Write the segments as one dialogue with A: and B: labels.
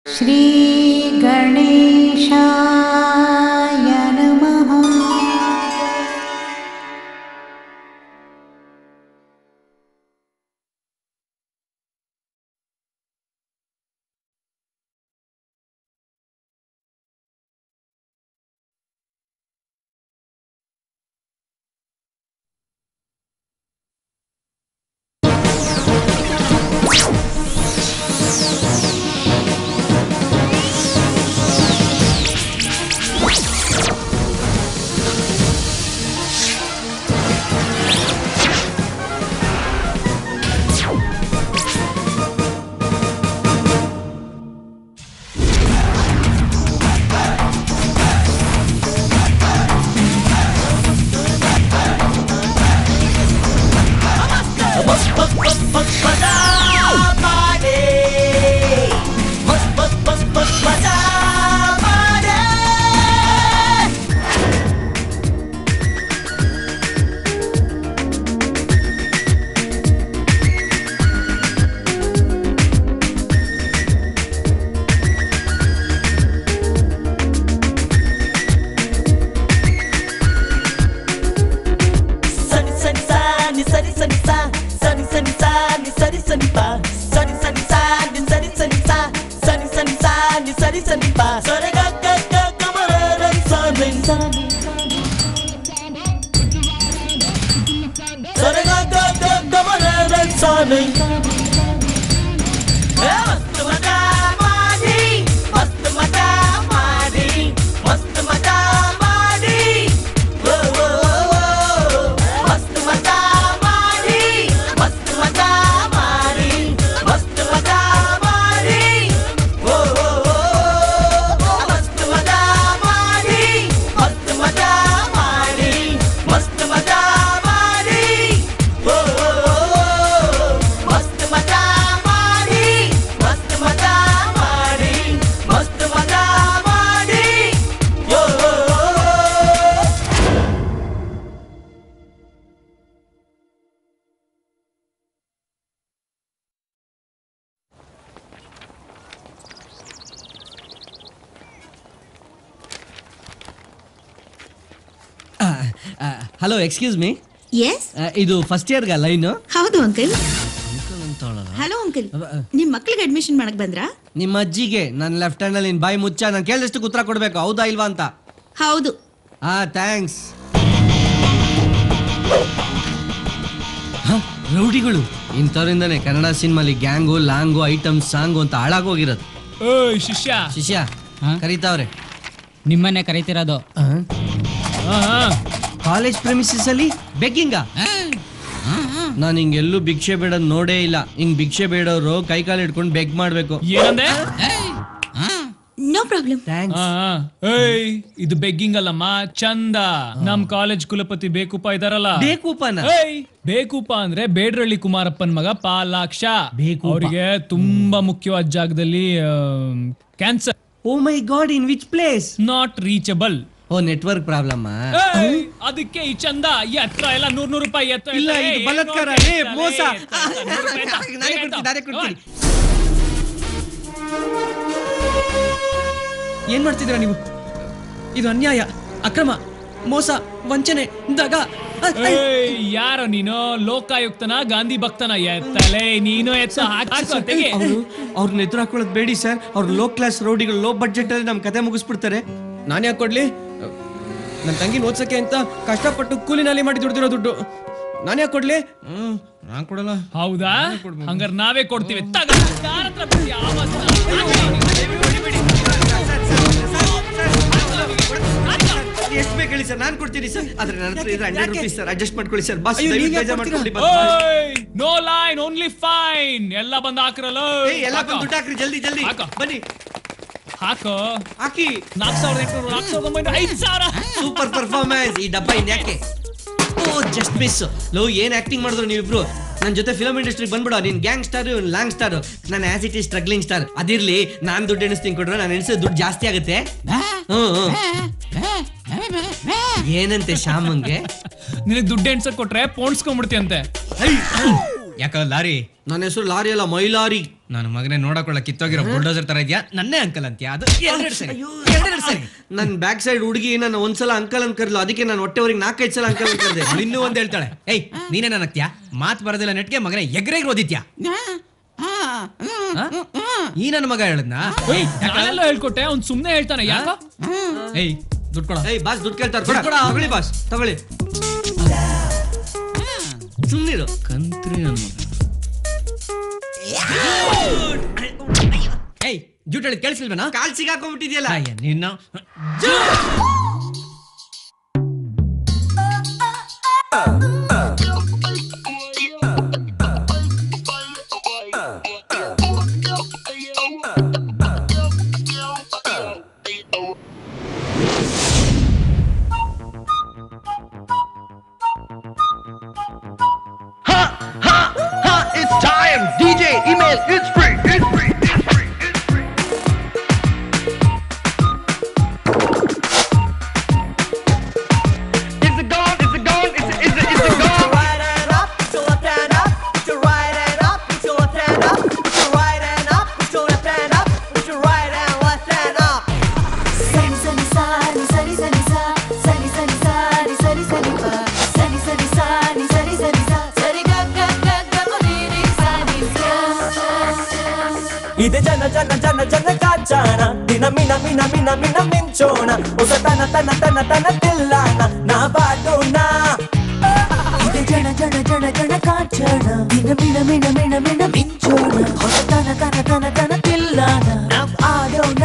A: श्रीगणेशाय नमः
B: Sunny, sunny, sunny, sunny, sunny, sun. Sunny, sunny, sunny, sunny, sunny, pa. Sunny, sunny, sunny, sunny, sunny, sun. Sunny, sunny, sunny, sunny, sunny, pa. Sunny, ga, ga, ga, ga, ma, ra, ra, sunny, sunny. Sunny, ga, ga, ga, ga, ma, ra, ra, sunny. ಏ, ಮಸ್ತ್ ಮಜಾ ಮಾಡಿ, ಮಸ್ತ್ ಮಜಾ ಮಾಡಿ, ಮಸ್ತ್ ಮಜಾ ಮಾಡಿ. ಓ, ಓ, ಓ, ಓ. ಮಸ್ತ್ ಮಜಾ ಮಾಡಿ, ಮಸ್ತ್ ಮಜಾ ಮಾಡಿ, ಮಸ್ತ್ ಮಜಾ ಮಾಡಿ. ಓ, ಓ, ಓ, ಓ. ಮಸ್ತ್ ಮಜಾ ಮಾಡಿ, ಮಸ್ತ್ ಮಜಾ ಮಾಡಿ, ಮಸ್ತ್ ಮಜಾ ಮಾಡಿ. ಓ, ಓ, ಓ, ಓ. ಮಸ್ತ್ ಮಜಾ ಮಾಡಿ, ಮಸ್ತ್ ಮಜಾ ಮಾಡಿ, ಮಸ್ತ್ ಮಜಾ ಮಾಡಿ. ಓ, ಓ, ಓ, ಓ.
C: ಹಲೋ ಎಕ್ಸ್ಕ್ಯೂಸ್ ಮೀ
D: ಎಸ್
C: ಇದು ಫಸ್ಟ್ ಇಯರ್ಗ ಲೈನು
D: ಹೌದು ಅಂಕಲ್ ಹಲೋ ಅಂಕಲ್ ನಿಮ್ ಮಕ್ಳಿಗೆ ಅಡ್ಮಿಷನ್ ಮಾಡಕ್ ಬಂದ್ರಾ
C: ನಿಮ್ಮ ಅಜ್ಜಿಗೆ ನನ್ನ ಲೆಫ್ಟ್ ಹ್ಯಾಂಡ್ ಅಲ್ಲಿ ಬಾಯಿ ಮುಚ್ಚ ನಾನು ಕೇಳಿದಷ್ಟು ಉತ್ತರ ಕೊಡ್ಬೇಕು ಹೌದಾ ಇಲ್ವಾ ಅಂತ
D: ಹೌದು
C: ಹಾ ಥ್ಯಾಂಕ್ಸ್ ರೌಡಿಗಳು ಇಂಥವ್ರಿಂದನೇ ಕನ್ನಡ ಸಿನಿಮಾಲಿ ಗ್ಯಾಂಗು ಲಾಂಗು ಐಟಮ್ ಸಾಂಗು ಅಂತ ಹಾಳಾಗೋಗಿರೋದು
E: ಓಯ್ ಶಿಷ್ಯ
C: ಶಿಷ್ಯ
E: ಹಾ?
C: ಕರೀತಾವ್ರೆ
E: ನಿಮ್ಮನ್ನೇ ಕರಿತಿರೋದು
C: ಕಾಲೇಜ್ ಪ್ರೆಮಿಸಸ್ ಅಲ್ಲಿ ಬೆಗ್ಗಿಂಗ ನಾನು ಹಿಂಗೆಲ್ಲೂ ಭಿಕ್ಷೆ ಬೇಡೋದ್ ನೋಡೇ ಇಲ್ಲ ಹಿಂಗ್ ಭಿಕ್ಷೆ ಬೇಡೋರು ಕೈ ಕಾಲು ಇಟ್ಕೊಂಡು ಬೆಗ್ ಮಾಡ್ಬೇಕು
E: ಏನಂದೆ
D: ನೋ ಪ್ರಾಬ್ಲಮ್
C: ಥ್ಯಾಂಕ್ಸ್
E: ಆ, ಆ. ಏಯ್ ಇದು ಬೆಗ್ಗಿಂಗ್ ಅಲ್ಲಮ್ಮ ಚಂದ ನಮ್ ಕಾಲೇಜ್ ಕುಲಪತಿ ಬೇಕುಪ್ಪ ಇದಾರಲ್ಲ
C: ಬೇಕೂಪನ
E: ಏಯ್ ಬೇಕುಪ್ಪ ಅಂದ್ರೆ ಬೇಡ್ರಳ್ಳಿ ಕುಮಾರಪ್ಪನ್ ಮಗ ಪಾಲಾಕ್ಷ
C: ಬೇಕುಪ್ಪ.
E: ಅವರಿಗೆ ತುಂಬಾ ಮುಖ್ಯವಾದ ಜಾಗದಲ್ಲಿ cancer
C: oh my god in which place
E: not reachable
C: oh network problem
E: ಅದಕ್ಕೆ ಈ ಚಂದ ಎತ್ರ ಎಲ್ಲ ನೂರ್ ನೂರು ರೂಪಾಯಿ ಎತ್ತ
C: ಇಲ್ಲ,
E: ಎತ್ತ,
C: ಇದು
E: ಏ,
C: ಬಲಾತ್ಕಾರ,
E: ನೂರು
C: ಏ,
E: ರೂಪಾಯಿ
C: ಮೋಸ.
E: ಎತ್ತ, ಎತ್ತ, ನೂರು ರೂಪಾಯಿ ಎತ್ತ,
C: ನಾನೇ
E: ಬೇಗ
C: ಕೊಡ್ತೀನಿ,
E: ಎತ್ತ.
C: ನಾನೇ ಕೊಡ್ತೀನಿ.
F: ಏನ್ ಮಾಡ್ತಿದ್ದೀರಾ ನೀವು ಇದು ಅನ್ಯಾಯ ಅಕ್ರಮ ಮೋಸ ವಂಚನೆ ದಗ ಅ, ಅ,
E: ಏಯ್, ಯಾರೋ ನೀನು ಲೋಕಾಯುಕ್ತನ ಗಾಂಧಿ ಭಕ್ತನ ಎತ್ತಲೇ ನೀನು ಎತ್ತ ಹಾಕೋ ತೆಗಿ
C: ಅವರು ಅವ್ರನ್ನ ಎದುರು ಹಾಕೊಳ್ಳೋದು ಬೇಡಿ ಸರ್ ಅವ್ರು ಲೋ ಕ್ಲಾಸ್ ರೋಡಿಗಳು ಲೋ ಬಡ್ಜೆಟ್ ಅಲ್ಲಿ ನಮ್ ಕತೆ ಮುಗಿಸ್ಬಿಡ್ತಾರೆ
F: ನಾನ್ ಯಾಕೆ ಕೊಡ್ಲಿ ನನ್ನ ತಂಗಿ ಓದ್ಸಕ್ಕೆ ಅಂತ ಕಷ್ಟಪಟ್ಟು ಕೂಲಿನಲ್ಲಿ ಮಾಡಿ ದುಡ್ದಿರೋ ದುಡ್ಡು ನಾನು ಯಾಕೆ ಕೊಡ್ಲಿ ಹ್ಮ್ ನಾನ್ ಕೊಡಲ್ಲ
E: ಹೌದಾ ಹಂಗಾರ ನಾವೇ ಕೊಡ್ತೀವಿ ತಗ ಯಾರ್ ಹತ್ರ ಬಿಡ್ತೀಯ? ಆವತ್ತು
C: ಎಷ್ಟು ಬೇಕು ಹೇಳಿ ಸರ್ ನಾನು ಕೊಡ್ತೀನಿ ಸರ್ ಆದ್ರೆ ನನ್ನ ಹತ್ರ ಇದ್ರೆ ಹಂಡ್ರೆಡ್ ರುಪೀಸ್ ಸರ್ ಅಡ್ಜಸ್ಟ್ ಮಾಡ್ಕೊಳ್ಳಿ ಸರ್ ಬಾಸ್
F: ಅಯ್ಯೋ,
C: ದಯವಿಟ್ಟು
F: ನೀವ್ ಯಾಕ್
C: ಬೇಜಾರ್
F: ಕೊಡ್ತೀರಾ?
C: ಮಾಡ್ಕೊಳ್ಳಿ boss.
E: No line only fine ಎಲ್ಲ ಬಂದು ಹಾಕ್ರಲ್ಲ
C: ಏಯ್, ಎಲ್ಲ ಬಂದು ದುಡ್ಡು ಹಾಕ್ರಿ ಜಲ್ದಿ ಜಲ್ದಿ
E: ಹಾಕು.
C: ಬನ್ನಿ
E: ಹಾಕೋ
C: ಹಾಕಿ
E: ನಾಲ್ಕು ಸಾವಿರದ ಎಂಟುನೂರು ನಾಲ್ಕು ಸಾವಿರದ ಒಂಬೈನೂರ ಐದು ಸಾವಿರ
C: ಸೂಪರ್ ಪರ್ಫಾರ್ಮೆನ್ಸ್ ಈ ಡಬ್ಬ ಇನ್ಯಾಕೆ ಓ ಜಸ್ಟ್ ಮಿಸ್ ಲೋ ಏನ್ ಆಕ್ಟಿಂಗ್ ಮಾಡಿದ್ರು ನೀವಿಬ್ರು ನನ್ನ ಜೊತೆ ಫಿಲಮ್ ಇಂಡಸ್ಟ್ರಿಗೆ ಬಂದ್ಬಿಡು ನೀನ್ ಗ್ಯಾಂಗ್ ಸ್ಟಾರ್ ಲಾಂಗ್ ಸ್ಟಾರ್ ನಾನು as it is struggling star ಅದಿರ್ಲಿ ನಾನ್ ದುಡ್ಡು ಎಣಿಸ್ತೀನಿ ಕೊಟ್ರೆ ನಾನು ಎಣಿಸಿದ ದುಡ್ಡು ಜಾಸ್ತಿ ಆಗುತ್ತೆ ಹ್ಮ್ ಹ್ಮ್. ಏನಂತೆ ಶ್ಯಾಮಂಗೆ
E: ನಿನಗೆ ದುಡ್ಡು ಎಣ್ಸಕ್ ಕೊಟ್ರೆ ಪೋಣಿಸ್ಕೊಂಡ್ಬಿಡ್ತಿ ಅಂತೆ
F: ಯಾಕ ಲಾರಿ
C: ನನ್ನ ಹೆಸರು ಲಾರಿ ಅಲ್ಲ ಮೈಲಾರಿ
F: ನನ್ನ ಮಗನೇ ನೋಡಕೊಳ್ಳ ಕಿತ್ತೋಗಿರೋ ಬುಲ್ಡೋಸರ್ ತರ ಇದ್ಯಾ ನನ್ನೇ ಅಂಕಲ್ ಅಂತ್ಯಾ ಅದು ಎರಡೆರಡು ಸರಿ ಎರಡೆರಡು ಸರಿ
C: ನನ್ ಬ್ಯಾಕ್ ಸೈಡ್ ಹುಡುಗಿ ನನ್ನ ಒಂದ್ಸಲ ಅಂಕಲ್ ಅಂತ ಕರ್ಲು ಅದಕ್ಕೆ ನಾನು ಹೊಟ್ಟೆವರೆಗೆ ನಾಲ್ಕೈದು ಸಲ ಅಂಕಲ್ ಅಂತ ಕರ್ದೆ
F: ಅವ್ಳು ಇನ್ನೂ ಒಂದ್ ಹೇಳ್ತಾಳೆ ಏಯ್ ನೀನೇ ನನ್ನ ಅತ್ಯಾ ಮಾತ್ ಬರೋದಿಲ್ಲ ನೆಟ್ಗೆ ಮಗನೇ ಎಗ್ರೆಗ್ ಓದಿತ್ಯಾ ಈ ನನ್ನ ಮಗ ಹೇಳದ್ನಾ
E: ಏಯ್, ನಾನೆಲ್ಲ ಹೇಳ್ಕೊಟ್ಟೆ ಅವ್ನ್ ಸುಮ್ನೆ ಹೇಳ್ತಾನೆ ಯಾಕ
F: ಏಯ್ ದುಡ್ಡು ಕೊಡ
C: ಏಯ್ ಬಾಸ್ ದುಡ್ಡು ಕೇಳ್ತಾರೆ ಕೊಡ
F: ಕೊಡ.
C: ತಗೊಳ್ಳಿ ಬಾಸ್ ತಗೊಳ್ಳಿ ಸುಮ್ಮನಿರು
F: ಕಂತ್ರಿ ನನ್ನ ಏಯ್ ಜೂಟ್ ಹೇಳಿ ಕೇಳಿಸಿಲ್ವೇನಾ
C: ಕಾಲ್ ಸಿಗಾಕೊಂಡ್ಬಿಟ್ಟಿದ್ಯಲ್ಲ
F: ಅಯ್ಯ ನಿನ್ನ
G: It's time! DJ, email, it's free, it's free, it's free, it's free. Is it gone? Is it gone? Is it, is it, is it gone?
B: right hand up, put your left hand up, put your right hand up, put your left hand up, put your right hand up, put your left hand up, put your right and left hand up.
A: సని సని సాని సరి సని సా సని సని సాని సరి సని పా సని సని సాని సరి సని సా సరి గ గ గ గ మ రి రి సాని సా
B: ಇದೆ ಜನ ಜನ ಜನ ಜನ ಕಾಚಾಣ ದಿನ ಮಿನ ಮಿನ ಮಿನ ಮಿನ ಮಿಂಚೋಣ ಹೊಸ ತನ ತನ ತನ ತನ ತಿಲ್ಲಾಣ ನಾ ಬಾಡೋಣ
A: ఇది జన జన జన జన కాచణ మిన మిన మిన మిన మిన మించోణ ಹೊಸ ತನ ತನ ತನ ತನ ತಿಲ್ಲಾನ ನಮ್ ಆಡೋಣ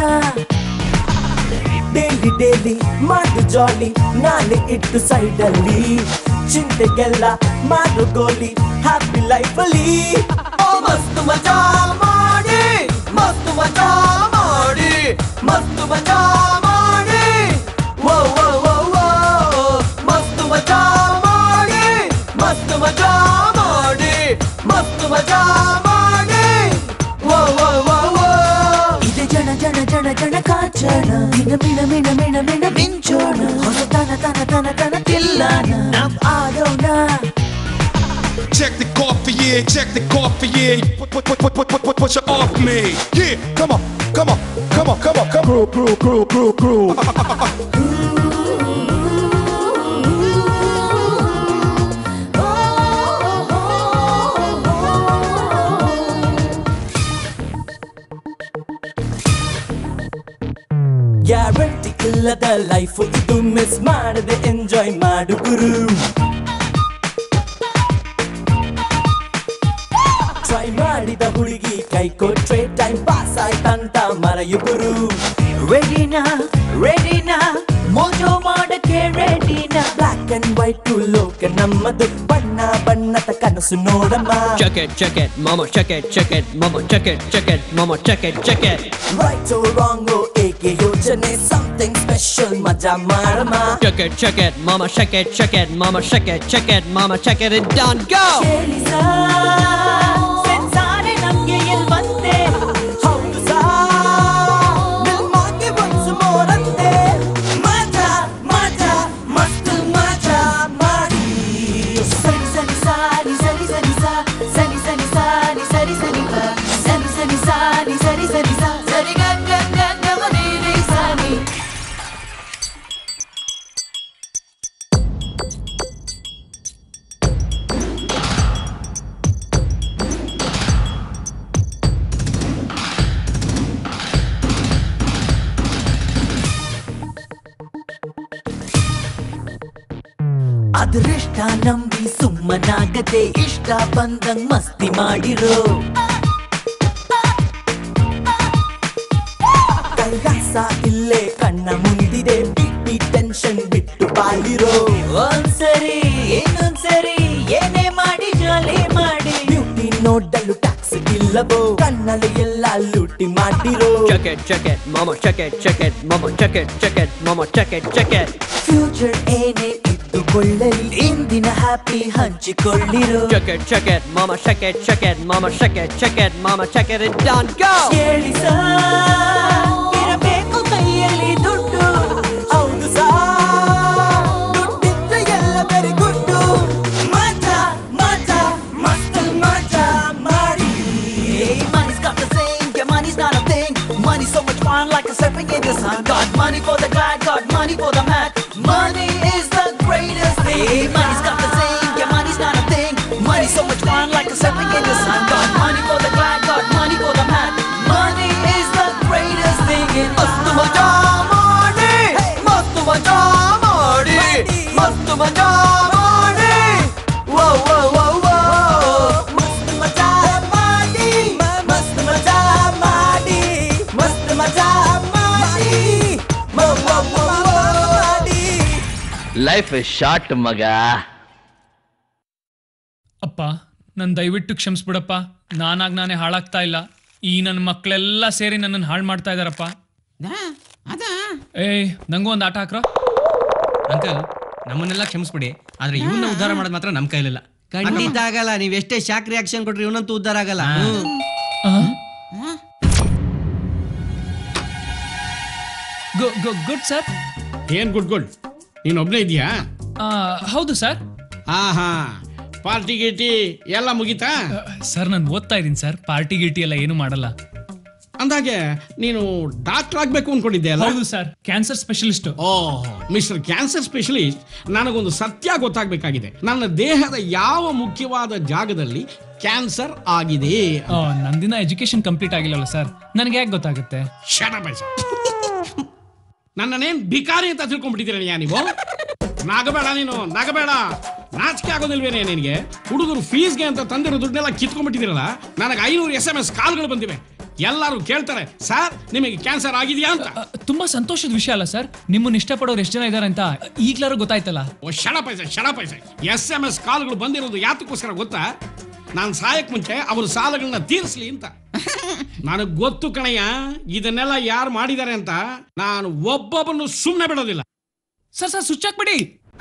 B: ಡೈಲಿ ಡೈಲಿ ಮಾಡು ಜಾಲಿ ನಾಳೆ ಇಟ್ಟು ಸೈಡಲ್ಲಿ ಚಿಂತೆಗೆಲ್ಲ ಮಾಡು ಗೋಲಿ ಹ್ಯಾಪಿ ಲೈಫ್ ಅಲ್ಲಿ ಓ ಮಸ್ತ್ ಮಜಾ ಮಾಡಿ ಮಸ್ತ್ ಮಜಾ ಮಾಡಿ ಮಸ್ತ್ ಮಜಾ ಮಾಡಿ ಓ ಓ ಓ ಓ ಮಸ್ತ್ ಮಜಾ ಮಾಡಿ ಮಸ್ತ್ ಮಜಾ ಮಾಡಿ ಮಸ್ತ್ ಮಜಾ ಮಾಡಿ ಓ ಓ ಓ ಓ
A: ఇది జన జన జన జన కాచణ మిన మిన మిన మిన మిన మించోణ ಹೊಸ ತನ ತನ ತನ ತನ ತಿಲ್ಲಾನ ನಮ್ ಆಡೋಣ
H: Check the coffee, yeah, check the coffee, yeah. Put, put, put, put, put, put, put, push it off me. Yeah, come on, come on, come on, come on, come on. Crew, crew, crew, crew, crew.
B: Guarantee ಇಲ್ಲದ life ಇದು miss ಮಾಡದೆ enjoy ಮಾಡು ಗುರು try ಮಾಡಿದ ಹುಡುಗಿ ಕೈ ಕೊಟ್ರೆ time pass ಆಯ್ತಂತ ಮರೆಯು ಗುರು
A: ರೆಡಿನಾ ರೆಡಿನಾ ಮೋಜೋ ಮಾಡಕ್ಕೆ ರೆಡಿನಾ
B: ಬ್ಲಾಕ್ ಅಂಡ್ ವೈಟ್ ಲೋಕ ನಮ್ಮದು ಬಣ್ಣ ಬಣ್ಣದ ಕನಸು ನೋಡಮ್ಮ
F: check it check it mama check it check it mama check it check it mama check it check it
B: right wrong ಏಕೆ ಯೋಚನೆ ಸಮಥಿಂಗ್ ಸ್ಪೆಷಲ್ ಮಜಾ ಮಾಡಮ್ಮ
F: check it check it mama check it check it mama check it check it mama check it and done go
A: ಕೇಳಿಸಾ ಸೆನ್ಸಾರೆ ನಮ್ಗೆ L ಬಂದೆ
B: ಹೌದು ಸಾ ನಿಮ್ಮಾಗೆ ಒಂದು ಮೋರಂತೆ ಮಜಾ ಮಜಾ ಮಸ್ತ್ ಮಜಾ ಮಾಡಿ
A: ಸನಿ ಸನಿ ಸಾನಿ ಸರಿ ಸರಿ ಸಾ ಸನಿ ಸನಿ ಸಾನಿ ಸರಿ ಸರಿ ಬಾ ಸನಿ ಸನಿ ಸಾನಿ ಸರಿ ಸರಿ ಸಾ ಸರಿ ಗ ಗ ಗ ಗ ಮ ರಿ ರಿ ಸಾನಿ ಅದೃಷ್ಟ ನಂಬಿ ಸುಮ್ಮನಾಗದೆ ಇಷ್ಟ ಬಂದಂಗ್ ಮಸ್ತಿ ಮಾಡಿರೋ
B: ಕೈಲಾಸ ಇಲ್ಲೇ ಕಣ್ಣ ಮುಂದಿದೆ ಬಿಟ್ಟಿ ಟೆನ್ಷನ್ ಬಿಟ್ಟು ಬಾಳಿರೋ
A: ಒಂದ್ಸರಿ ಇನ್ನೊಂದ್ಸರಿ ಏನೇ ಮಾಡಿ ಜಾಲಿ ಮಾಡಿ
B: ಬ್ಯೂಟಿ ನೋಡಲು ಟ್ಯಾಕ್ಸ್ ಇಲ್ಲವೋ ಕಣ್ಣಲ್ಲಿ ಎಲ್ಲ ಲೂಟಿ ಮಾಡಿರೋ
F: check it check it mama check it check it mama check it check it mama check it check it
A: future ಏನೇ ಇದ್ದುಕೊಳ್ಳಲಿ ಇಂದಿನ ಹ್ಯಾಪಿ ಹಂಚಿಕೊಳ್ಳಿರೋ
F: check it check it mama check it check it mama check it check it mama check it and done go
A: ಕೇಳಿಸ ಇರಬೇಕು ಕೈಯಲ್ಲಿ ದುಡ್ಡು
B: ಹೌದು ಸಾ ದುಡ್ಡಿದ್ರೆ ಎಲ್ಲ ವೆರಿ ಗುಡ್ಡು ಮಜಾ ಮಜಾ ಮಸ್ತ್ ಮಜಾ
I: ಲೈಫ್ ಶಾರ್ಟ್ ಮಗ
E: ಅಪ್ಪ ನನ್ ದಯವಿಟ್ಟು ಕ್ಷಮಿಸ್ಬಿಡಪ್ಪ ನಾನಾಗ್ ನಾನೇ ಹಾಳಾಗ್ತಾ ಇಲ್ಲ ಈ ನನ್ನ ಮಕ್ಕಳೆಲ್ಲ ಸೇರಿ ನನ್ನನ್ನು ಹಾಳು ಮಾಡ್ತಾ ಇದಾರಪ್ಪ ಏಯ್ ನಂಗೂ ಒಂದು ಆಟ ಹಾಕ್ರೋ
F: ಅಂಕಲ್ ನಮ್ಮನ್ನೆಲ್ಲ ಕ್ಷಮಿಸ್ಬಿಡಿ ಆದ್ರೆ ಇವನ್ನ ಉದ್ಧಾರ ಮಾಡೋದು ಮಾತ್ರ ನಮ್ ಕೈಲಿಲ್ಲ
C: ಖಂಡಿತ ಆಗಲ್ಲ ನೀವ್ ಎಷ್ಟೇ ಶಾಕ್ ರಿಯಾಕ್ಷನ್ ಕೊಟ್ರಿ ಇವನಂತೂ ಉದ್ಧಾರ ಆಗಲ್ಲ ಹ್ಮ್.
E: ಗುಡ್ ಸರ್
J: ಏನ್ ಗುಡ್ ಗುಡ್ ನೀನ್ ಒಬ್ನೇ ಇದೆಯಾ
E: ಹೌದು ಸರ್
J: ಹಾ ಹಾ ಪಾರ್ಟಿ ಗೀಟಿ ಎಲ್ಲ ಮುಗಿತಾ
E: ಸರ್ ನಾನು ಓದ್ತಾ ಇದ್ದೀನಿ ಸರ್ ಪಾರ್ಟಿ ಗಿಟಿ ಎಲ್ಲ ಏನು ಮಾಡಲ್ಲ
J: ಅಂದಾಗೆ ನೀನು ಡಾಕ್ಟರ್ ಆಗ್ಬೇಕು ಅನ್ಕೊಂಡಿದ್ದೆ ಅಲ್ಲ
E: ಹೌದು sir cancer specialist
J: oh mister cancer specialist ನನಗೊಂದು ಸತ್ಯ ಗೊತ್ತಾಗಬೇಕಾಗಿದೆ ನನ್ನ ದೇಹದ ಯಾವ ಮುಖ್ಯವಾದ ಜಾಗದಲ್ಲಿ ಕ್ಯಾನ್ಸರ್ ಆಗಿದೆ
E: ನಂದಿನ ಎಜುಕೇಶನ್ ಕಂಪ್ಲೀಟ್ ಆಗಿಲ್ಲಲ್ಲ ಸರ್ ನನಗೆ ಯಾಕೆ ಗೊತ್ತಾಗುತ್ತೆ
J: ಶಟಪೈಸ ನನ್ನನ್ನೇನ್ ಭಿಕಾರಿ ಅಂತ ತಿಳ್ಕೊಂಡ್ಬಿಟ್ಟಿದ್ದೀರ ನೀವು ನಾಗಬೇಡ ನೀನು ನಾಗಬೇಡ ನಾಚಿಕೆ ಆಗೋದಿಲ್ವೇನೆ ನಿನಗೆ ಹುಡುಗರು ಫೀಸ್ಗೆ ಅಂತ ತಂದಿರೋ ದುಡ್ಡನ್ನೆಲ್ಲ ಕಿತ್ಕೊಂಡ್ಬಿಟ್ಟಿದ್ದೀರಲ್ಲ ನನಗೆ ಐನೂರು ಎಸ್ ಎಂ ಎಸ್ ಕಾಲ್ಗಳು ಬಂದಿವೆ ಎಲ್ಲರೂ ಕೇಳ್ತಾರೆ ಸರ್ ನಿಮಗೆ ಕ್ಯಾನ್ಸರ್ ಆಗಿದೆಯಾ ಅಂತ
E: ತುಂಬಾ ಸಂತೋಷದ ವಿಷಯ ಅಲ್ಲ ಸರ್ ನಿಮ್ಮನ್ನ ಇಷ್ಟಪಡೋರು ಎಷ್ಟು ಜನ ಇದಾರೆ ಅಂತ ಈಗ್ಲಾರು ಗೊತ್ತಾಯ್ತಲ್ಲ
J: ಓ ಶಣ ಪೈಸೆ ಶಣ ಪೈಸೆ ಎಸ್ ಎಂ ಎಸ್ ಕಾಲ್ಗಳು ಬಂದಿರೋದು ಯಾತಕ್ಕೋಸ್ಕರ ಗೊತ್ತಾ ನಾನು ಸಾಯಕ್ ಮುಂಚೆ ಅವ್ರ ಸಾಲಗಳನ್ನ ತೀರಿಸ್ಲಿ ಅಂತ ನನಗೆ ಗೊತ್ತು ಕಣಯ್ಯ ಇದನ್ನೆಲ್ಲ ಯಾರು ಮಾಡಿದ್ದಾರೆ ಅಂತ ನಾನು ಒಬ್ಬೊಬ್ಬನು ಸುಮ್ಮನೆ ಬಿಡೋದಿಲ್ಲ
E: ಸರ್ ಸರ್ ಸ್ವಿಚ್ ಹಾಕ್ಬಿಡಿ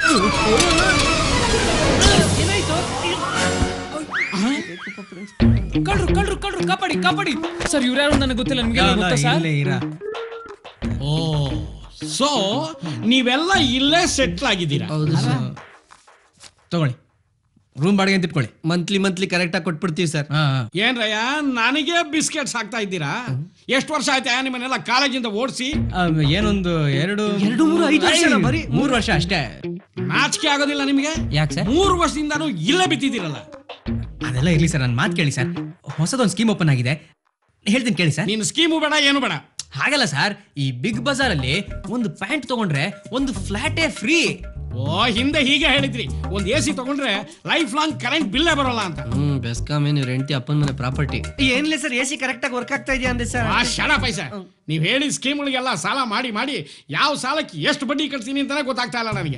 E: ಕಳ್ರು ಕಳ್ರು ಕಳ್ರು ಕಾಪಾಡಿ ಕಾಪಾಡಿ ಸರ್ ಇವ್ರ್ಯಾರು ನನಗೆ ಗೊತ್ತಿಲ್ಲ ನಿಮ್ಗೆ ಗೊತ್ತಾ ಸರ್
J: ಓ ಸೊ ನೀವೆಲ್ಲ ಇಲ್ಲೇ ಸೆಟ್ಲ್ ಆಗಿದ್ದೀರಾ
F: ತಗೊಳ್ಳಿ ರೂಮ್ ಬಾಡಿಗೆ ಅಂತ ಇಟ್ಕೊಳ್ಳಿ
C: ಮಂತ್ಲಿ ಮಂತ್ಲಿ ಕರೆಕ್ಟ್ ಆಗಿ ಕೊಟ್ಬಿಡ್ತೀವಿ ಸರ್
J: ಏನ್ರಯ್ಯ ನನಗೆ ಬಿಸ್ಕೆಟ್ಸ್ ಹಾಕ್ತಾ ಇದ್ದೀರಾ ಎಷ್ಟು ವರ್ಷ ಆಯ್ತಾ ನಿಮ್ಮನ್ನೆಲ್ಲ ಕಾಲೇಜಿಂದ ಓಡಿಸಿ
F: ಏನೊಂದು ಎರಡು
C: ಎರಡು ಮೂರು ಐದು ವರ್ಷ
F: ಐದು,
C: ಬರೀ
F: ಮೂರು ವರ್ಷ ಅಷ್ಟೇ
J: ನಾಚಿಕೆ ಆಗೋದಿಲ್ಲ ನಿಮಗೆ
F: ಯಾಕೆ ಸರ್
J: ಮೂರು ವರ್ಷದಿಂದಾನು ಇಲ್ಲೇ ಬಿತ್ತಿದ್ದೀರಲ್ಲ
F: ಅದೆಲ್ಲ ಇರ್ಲಿ ಸರ್ ನನ್ನ ಮಾತು ಕೇಳಿ ಸರ್ ಹೊಸದೊಂದು ಸ್ಕೀಮ್ ಓಪನ್ ಆಗಿದೆ ಹೇಳ್ತೀನಿ ಕೇಳಿ ಸರ್
J: ನೀನು ಸ್ಕೀಮು ಬೇಡ ಏನು ಬೇಡ
F: ಹಾಗಲ್ಲ ಸರ್ ಈ ಬಿಗ್ ಬಜಾರ್ ಅಲ್ಲಿ ಒಂದು ಪ್ಯಾಂಟ್ ತಗೊಂಡ್ರೆ ಒಂದು ಫ್ಲಾಟೇ ಫ್ರೀ
J: ಓ ಹಿಂದೆ ಹೀಗೆ ಹೇಳಿದ್ರಿ ಒಂದ್ ಎ ಸಿ ತಗೊಂಡ್ರೆ ಲೈಫ್ ಲಾಂಗ್ ಕರೆಂಟ್ ಬಿಲ್ಲೇ ಬರೋಲ್ಲ ಅಂತ
C: ಹ್ಮ್ ಬೆಸ್ಕಾಮೇ ನೀವು ಹೆಂಡತಿ ಅಪ್ಪನ ಮನೆ ಪ್ರಾಪರ್ಟಿ ಏನ್ಲಿ ಸರ್ ಎ ಸಿ ಕರೆಕ್ಟ್ ಆಗಿ ವರ್ಕ್ ಆಗ್ತಾ ಇದೆಯಾ ಅಂದೆ ಸರ್
J: ಆ ಶಣ ಪೈಸ ನೀವ್ ಹೇಳಿದ ಸ್ಕೀಮ್ಗಳಿಗೆಲ್ಲ ಸಾಲ ಮಾಡಿ ಮಾಡಿ ಯಾವ ಸಾಲಕ್ಕೆ ಎಷ್ಟು ಬಡ್ಡಿ ಕಟ್ತೀನಿ ಅಂತಾನೆ ಗೊತ್ತಾಗ್ತಾ ಇಲ್ಲ ನನಗೆ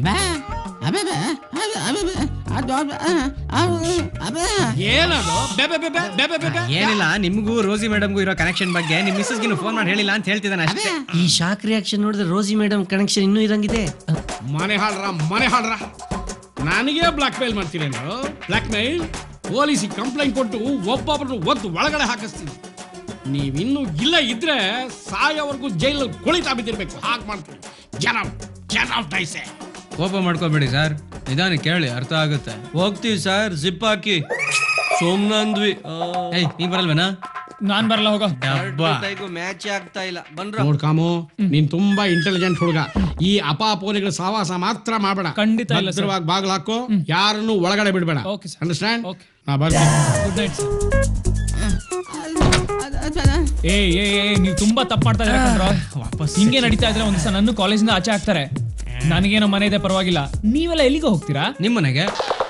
J: ಏನದು ಬೆಬೆ ಬೆಬೆ ಬೆಬೆ ಬೆಬೆ
F: ಏನಿಲ್ಲ ನಿಮ್ಗೂ ರೋಸಿ ಮೇಡಮ್ಗೂ ಇರೋ ಕನೆಕ್ಷನ್ ಬಗ್ಗೆ ನಿಮ್ ಮಿಸ್ಸಸ್ಗಿನ್ನು ಫೋನ್ ಮಾಡಿ ಹೇಳಿಲ್ಲ ಅಂತ ಹೇಳ್ತಿದ್ದಾನೆ ಅಷ್ಟೇ
C: ಈ ಶಾಕ್ ರಿಯಾಕ್ಷನ್ ನೋಡಿದ್ರೆ ರೋಸಿ ಮೇಡಮ್ ಕನೆಕ್ಷನ್ ಇನ್ನೂ ಇರಂಗಿದೆ
J: ಮನೆ ಹಾಳ್ರ ಮನೆ ಹಾಳ್ರ ನನಗೆ ಬ್ಲಾಕ್ ಮೇಲ್ ಮಾಡ್ತೀನಿ ಬ್ಲಾಕ್ ಮೇಲ್ ಪೊಲೀಸಿಗೆ ಕಂಪ್ಲೇಂಟ್ ಕೊಟ್ಟು ಒಬ್ಬೊಬ್ಬರನ್ನು ಒದ್ದು ಒಳಗಡೆ ಹಾಕಿಸ್ತೀನಿ ನೀವಿನ್ನೂ ಇಲ್ಲ ಇದ್ರೆ ಸಾಯೋವರೆಗೂ ಜೈಲಲ್ಲಿ ಕುಳಿತಾ ಬಿದ್ದಿರ್ಬೇಕು ಹಾಗೆ ಮಾಡ್ತೀನಿ ಜನ ಜನ ಡೈಸೆ
F: ಕೋಪ ಮಾಡ್ಕೋಬೇಡಿ ಸರ್ ನಿಧಾನ ಕೇಳಿ ಅರ್ಥ ಆಗುತ್ತೆ
C: ಹೋಗ್ತೀವಿ ಸರ್ ಜಿಪ್ ಹಾಕಿ ಸೋಮ್ನ ಅಂದ್ವಿ
F: ಏಯ್ ನೀನ್ ಬರಲ್ವೇನಾ
E: ನಾನ್ ಬರಲ್ಲ ಹೋಗೋ
C: ಮ್ಯಾಚ್ ಆಗ್ತಾ ಇಲ್ಲ ಬನ್ರ
J: ನೋಡ್ ಕಾಮು ನೀನ್ ತುಂಬಾ ಇಂಟೆಲಿಜೆಂಟ್ ಹುಡುಗ ಈ ಅಪಾಪೋಲಿಗಳ ಸಹವಾಸ ಮಾತ್ರ ಮಾಡಬೇಡ
E: ಖಂಡಿತ ಇಲ್ಲ ಸರ್.
J: ಭದ್ರವಾಗಿ ಬಾಗ್ಲು ಹಾಕು ಯಾರನ್ನು ಒಳಗಡೆ ಬಿಡಬೇಡ
E: Okay, sir.
J: Understand
E: Okay.
J: ನಾ ಬರ್ತೀನಿ
E: ಗುಡ್ ನೈಟ್ ಏ ಏ ಏ ನೀವು ತುಂಬಾ ತಪ್ಪು ಮಾಡ್ತಾ ಇದ್ದೀರಾ ಕಣ್ರೋ. ಹಿಂಗೆ ನಡೀತಾ ಇದ್ರೆ ಒಂದ್ ದಿವಸ ನನ್ನ ಕಾಲೇಜಿಂದ ಆಚೆ ಹಾಕ್ತಾರೆ ನನಗೇನೋ ಮನೆ ಇದೆ ಪರವಾಗಿಲ್ಲ ನೀವೆಲ್ಲ ಎಲ್ಲಿಗೆ ಹೋಗ್ತೀರಾ
F: ನಿಮ್ ಮನೆಗೆ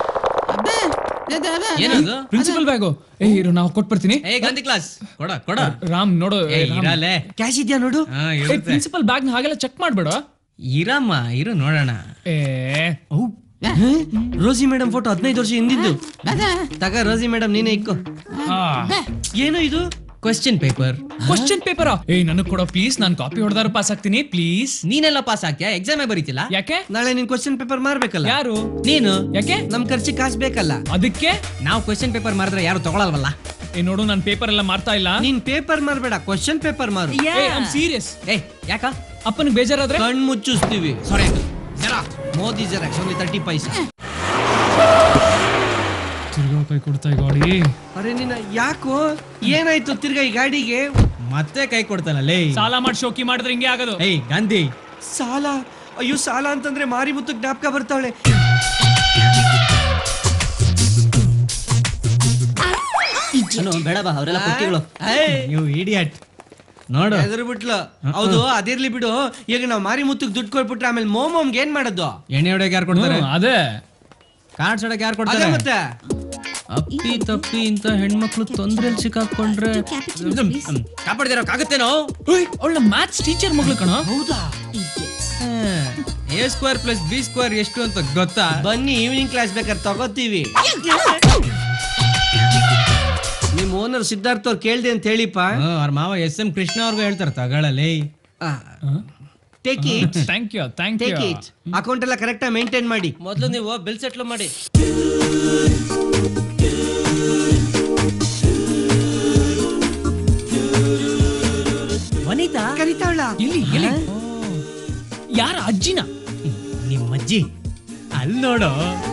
F: ಏನದು
E: ಪ್ರಿನ್ಸಿಪಲ್ ಬ್ಯಾಗು ಏ ಇರು ನಾವು ಕೊಟ್ಬಿಡ್ತೀನಿ
F: ಏ ಗಾಂಧಿ ಕ್ಲಾಸ್ ಕೊಡ ಕೊಡ
E: ರಾಮ್ ನೋಡು
F: ಏ ಇರಲ್ಲೇ
C: ಕ್ಯಾಶ್ ಇದೆಯಾ ನೋಡು
F: ಹಾ ಇರುತ್ತೆ
E: ಪ್ರಿನ್ಸಿಪಲ್ ಬ್ಯಾಗ್ ಹಾಗೆಲ್ಲ ಚೆಕ್ ಮಾಡ್ಬೇಡ
F: ಇರಮ್ಮ ಇರು ನೋಡೋಣ
E: ಏ
C: ರೋಸಿ ಮೇಡಮ್ ಫೋಟೋ ಹದಿನೈದು ವರ್ಷ ಹಿಂದಿದ್ದು ತಗ ರೋಸಿ ಮೇಡಮ್ ನೀನೇ ಇಕ್ಕೋ ಏನು ಇದು
F: ಕ್ವೆಶ್ಚನ್ ಪೇಪರ್
E: ಕ್ವಶನ್ ಪೇಪರ್ ಏ ನನಗ್ ಕೊಡೋ ಪ್ಲೀಸ್ ನಾನು ಕಾಪಿ ಹೊಡೆದಾರು ಪಾಸ್ ಆಗ್ತೀನಿ ಪ್ಲೀಸ್
F: ನೀನೆಲ್ಲ ಪಾಸ್ ಆಗ್ತೀಯಾ ಎಕ್ಸಾಮೇ ಬರೀತಿಲ್ಲ
E: ಯಾಕೆ
C: ನಾಳೆ ನೀನ್ ಕ್ವಶನ್ ಪೇಪರ್ ಮಾರ್ಬೇಕಲ್ಲ
E: ಯಾರು
F: ನೀನು
E: ಯಾಕೆ
C: ನಮ್ ಖರ್ಚಿಗೆ ಕಾಸು ಬೇಕಲ್ಲ
E: ಅದಕ್ಕೆ
F: ನಾವು ಕ್ವೆಶ್ಚನ್ ಪೇಪರ್ ಮಾಡಿದ್ರೆ ಯಾರು ತಗೊಳಲ್ವಲ್ಲ
E: ಏ ನೋಡು ನಾನು ಪೇಪರ್ ಎಲ್ಲ ಮಾಡ್ತಾ ಇಲ್ಲ
C: ನೀನ್ ಪೇಪರ್ ಮಾರ್ಬೇಡ ಕ್ವಶನ್ ಪೇಪರ್ ಮಾರು
E: ಸೀರಿಯಸ್
F: ಏ ಯಾಕ
E: ಅಪ್ಪನಿಗೆ ಬೇಜಾರಾದ್ರೆ
C: ಕಣ್ ಮುಚ್ಚಿಸ್ತೀವಿ
F: sorry
C: Modi xerox only thirty paisa
E: ತಿರ್ಗಾ ಕೈ ಕೊಡ್ತಾ ಈ ಗಾಡಿ
C: ಅರೆ ನಿನ್ನ ಯಾಕೋ ಏನಾಯ್ತು ತಿರ್ಗಾ ಈ ಗಾಡಿಗೆ
F: ಮತ್ತೆ ಕೈ ಕೊಡ್ತಾನ ಲೇ
E: ಸಾಲ ಮಾಡಿ ಶೋಕಿ ಮಾಡಿದ್ರೆ ಹಿಂಗೆ ಆಗೋದು
F: ಏಯ್ ಗಾಂಧಿ
C: ಸಾಲ ಅಯ್ಯೋ ಸಾಲ ಅಂತಂದ್ರೆ ಮಾರಿ ಮುತ್ತು ಜ್ಞಾಪಕ ಬರ್ತಾವಳೆ
B: ಬೇಡ ಬಾ ಅವರೆಲ್ಲ ಕುಕ್ಕಿಗಳು
F: ನೀವು ಇಡಿಯಟ್ ನೋಡು
C: ಎದುರು ಬಿಟ್ಲು ಹೌದು ಅದಿರ್ಲಿ ಬಿಡು ಈಗ ನಾವು ಮಾರಿ ಮುತ್ತಕ್ ದುಡ್ಡು ಕೊಟ್ಬಿಟ್ರೆ ಆಮೇಲೆ ಮೋಮೋಮ್ಗೆ ಏನ್ ಮಾಡೋದು
F: ಎಣ್ಣೆ ಹೊಡೆಯಕ್ಕೆ ಯಾರು ಕೊಡ್ತಾರೆ
E: ಹ್ಮ್, ಅದೇ
F: ಕಾರ್ಡ್ ಹೊಡೆಯಕ್ಕೆ ಯಾರು
C: ಅದೇ
F: ಕೊಡ್ತಾರೆ
C: ಮತ್ತೆ
F: ಅಪ್ಪಿ ತಪ್ಪಿ ಇಂತ ಹೆಣ್ಮಕ್ಳು ತೊಂದ್ರೆಲ್ ಸಿಕ್ಕಾಕೊಂಡ್ರೆ ಕಾಪಾಡ್ದಿರೋಕ್ಕಾಗತ್ತೇನೋ
E: ಅವಳ ಮ್ಯಾಥ್ಸ್ ಟೀಚರ್ ಮಗಳು ಕಣ
C: ಹೌದಾ
F: A square plus B square ಎಷ್ಟು ಅಂತ ಗೊತ್ತಾ
C: ಬನ್ನಿ ಈವ್ನಿಂಗ್ ಕ್ಲಾಸ್ ಬೇಕಾದ್ರೆ ತಗೋತೀವಿ ನಿಮ್ ಓನರ್ ಸಿದ್ಧಾರ್ಥ ಅವ್ರು ಕೇಳ್ದೆ ಅಂತ ಹೇಳಿಪ್ಪ
F: ಅವ್ರ ಮಾವ ಎಸ್ ಎಂ ಕೃಷ್ಣ ಅವ್ರಿಗೂ ಹೇಳ್ತಾರೆ ತಗೊಳ್ಳಲಿ
C: take it
E: thank you thank
C: take
E: you
C: it account ಎಲ್ಲ ಕರೆಕ್ಟ್ ಮೇಂಟೈನ್ ಮಾಡಿ
F: ಮೊದಲು ನೀವು ಬಿಲ್ ಸೆಟ್ಲ್ ಮಾಡಿ
C: ವನಿತಾ ಕರಿತಾಳ
E: ಎಲ್ಲಿ ಎಲ್ಲಿ ಯಾರ ಅಜ್ಜಿನ
F: ನಿಮ್ಮ ಅಜ್ಜಿ ಅಲ್ಲಿ ನೋಡು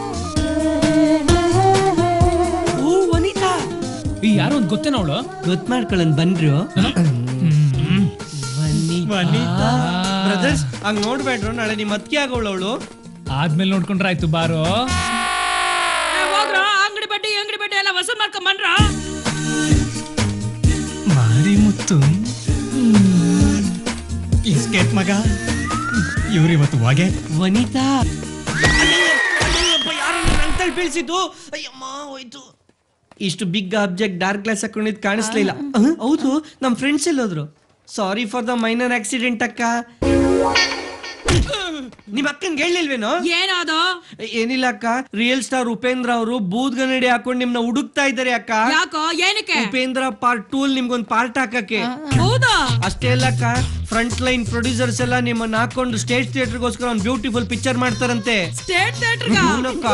C: ಓ ವನಿತಾ
E: ಈ ಯಾರೋ ಒಂದ್ ಗೊತ್ತೇನ ಅವಳು
C: ಗೊತ್ತು ಮಾಡ್ಕೊಳ್ಳೋನ್ ಬಂದ್ರು ಬ್ರದರ್ಸ್ ಹಂಗ್ ನೋಡ್ಬೇಡ್ರು ನಾಳೆ ನಿಮ್ ಅತ್ತಿಗೆ ಆಗೋಳು ಅವಳು
E: ಆದ್ಮೇಲೆ ನೋಡ್ಕೊಂಡ್ರೆ ಆಯ್ತು ಬಾರೋ
D: ಹೋಗ್ರ ಅಂಗಡಿ ಬಡ್ಡಿ ಅಂಗಡಿ ಬಡ್ಡಿ ಎಲ್ಲ ವಸೂಲ್ ಮಾಡ್ಕೊಂಡ್ ಬಂದ್ರ
F: ಮಾರಿ ಮುತ್ತು ಇಸ್ಕೇಟ್ ಮಗ ಇವ್ರಿವತ್ತು ಹೊಗೆ
C: ವನಿತಾ ಬೀಳ್ಸಿದ್ದು ಅಯ್ಯಮ್ಮ ಹೋಯ್ತು ಇಷ್ಟು ಬಿಗ್ ಆಬ್ಜೆಕ್ಟ್ ಡಾರ್ಕ್ ಗ್ಲಾಸ್ ಹಾಕೊಂಡಿದ್ ಕಾಣಿಸ್ಲಿಲ್ಲ ಅಹ್, ಹೌದು ನಮ್ ಫ್ರೆಂಡ್ಸ್ ಎಲ್ಲೋದ್ರು sorry for the minor accident ಅಕ್ಕ ನಿಮ್ ಅಕ್ಕನ್ಗೆ ಹೇಳಿಲ್ವೇನೋ
D: ಏನದು
C: ಏನಿಲ್ಲ ಅಕ್ಕ ರಿಯಲ್ ಸ್ಟಾರ್ ಉಪೇಂದ್ರ ಅವರು ಬೂದ್ ಗನ್ನಡಿ ಹಾಕೊಂಡು ನಿಮ್ನ ಹುಡುಕ್ತಾ ಇದ್ದಾರೆ ಅಕ್ಕ
D: ಯಾಕೋ ಏನಕ್ಕೆ
C: ಉಪೇಂದ್ರ ಪಾರ್ಟ್ ಟೂ ನಿಮ್ಗೊಂದ್ ಪಾರ್ಟ್ ಹಾಕಕ್ಕೆ
D: ಹೌದಾ
C: ಅಷ್ಟೇ ಅಲ್ಲಕ್ಕ ಫ್ರಂಟ್ ಲೈನ್ ಪ್ರೊಡ್ಯೂಸರ್ಸ್ ಎಲ್ಲ ನಿಮ್ಮನ್ನ ಹಾಕೊಂಡು ಸ್ಟೇಜ್ ಥಿಯೇಟರ್ಗೋಸ್ಕರ ಒಂದು ಬ್ಯೂಟಿಫುಲ್ ಪಿಕ್ಚರ್ ಮಾಡ್ತಾರಂತೆ
D: ಸ್ಟೇಟ್ ಥಿಯೇಟರ್ಗ
C: ಹೂನಕ್ಕ.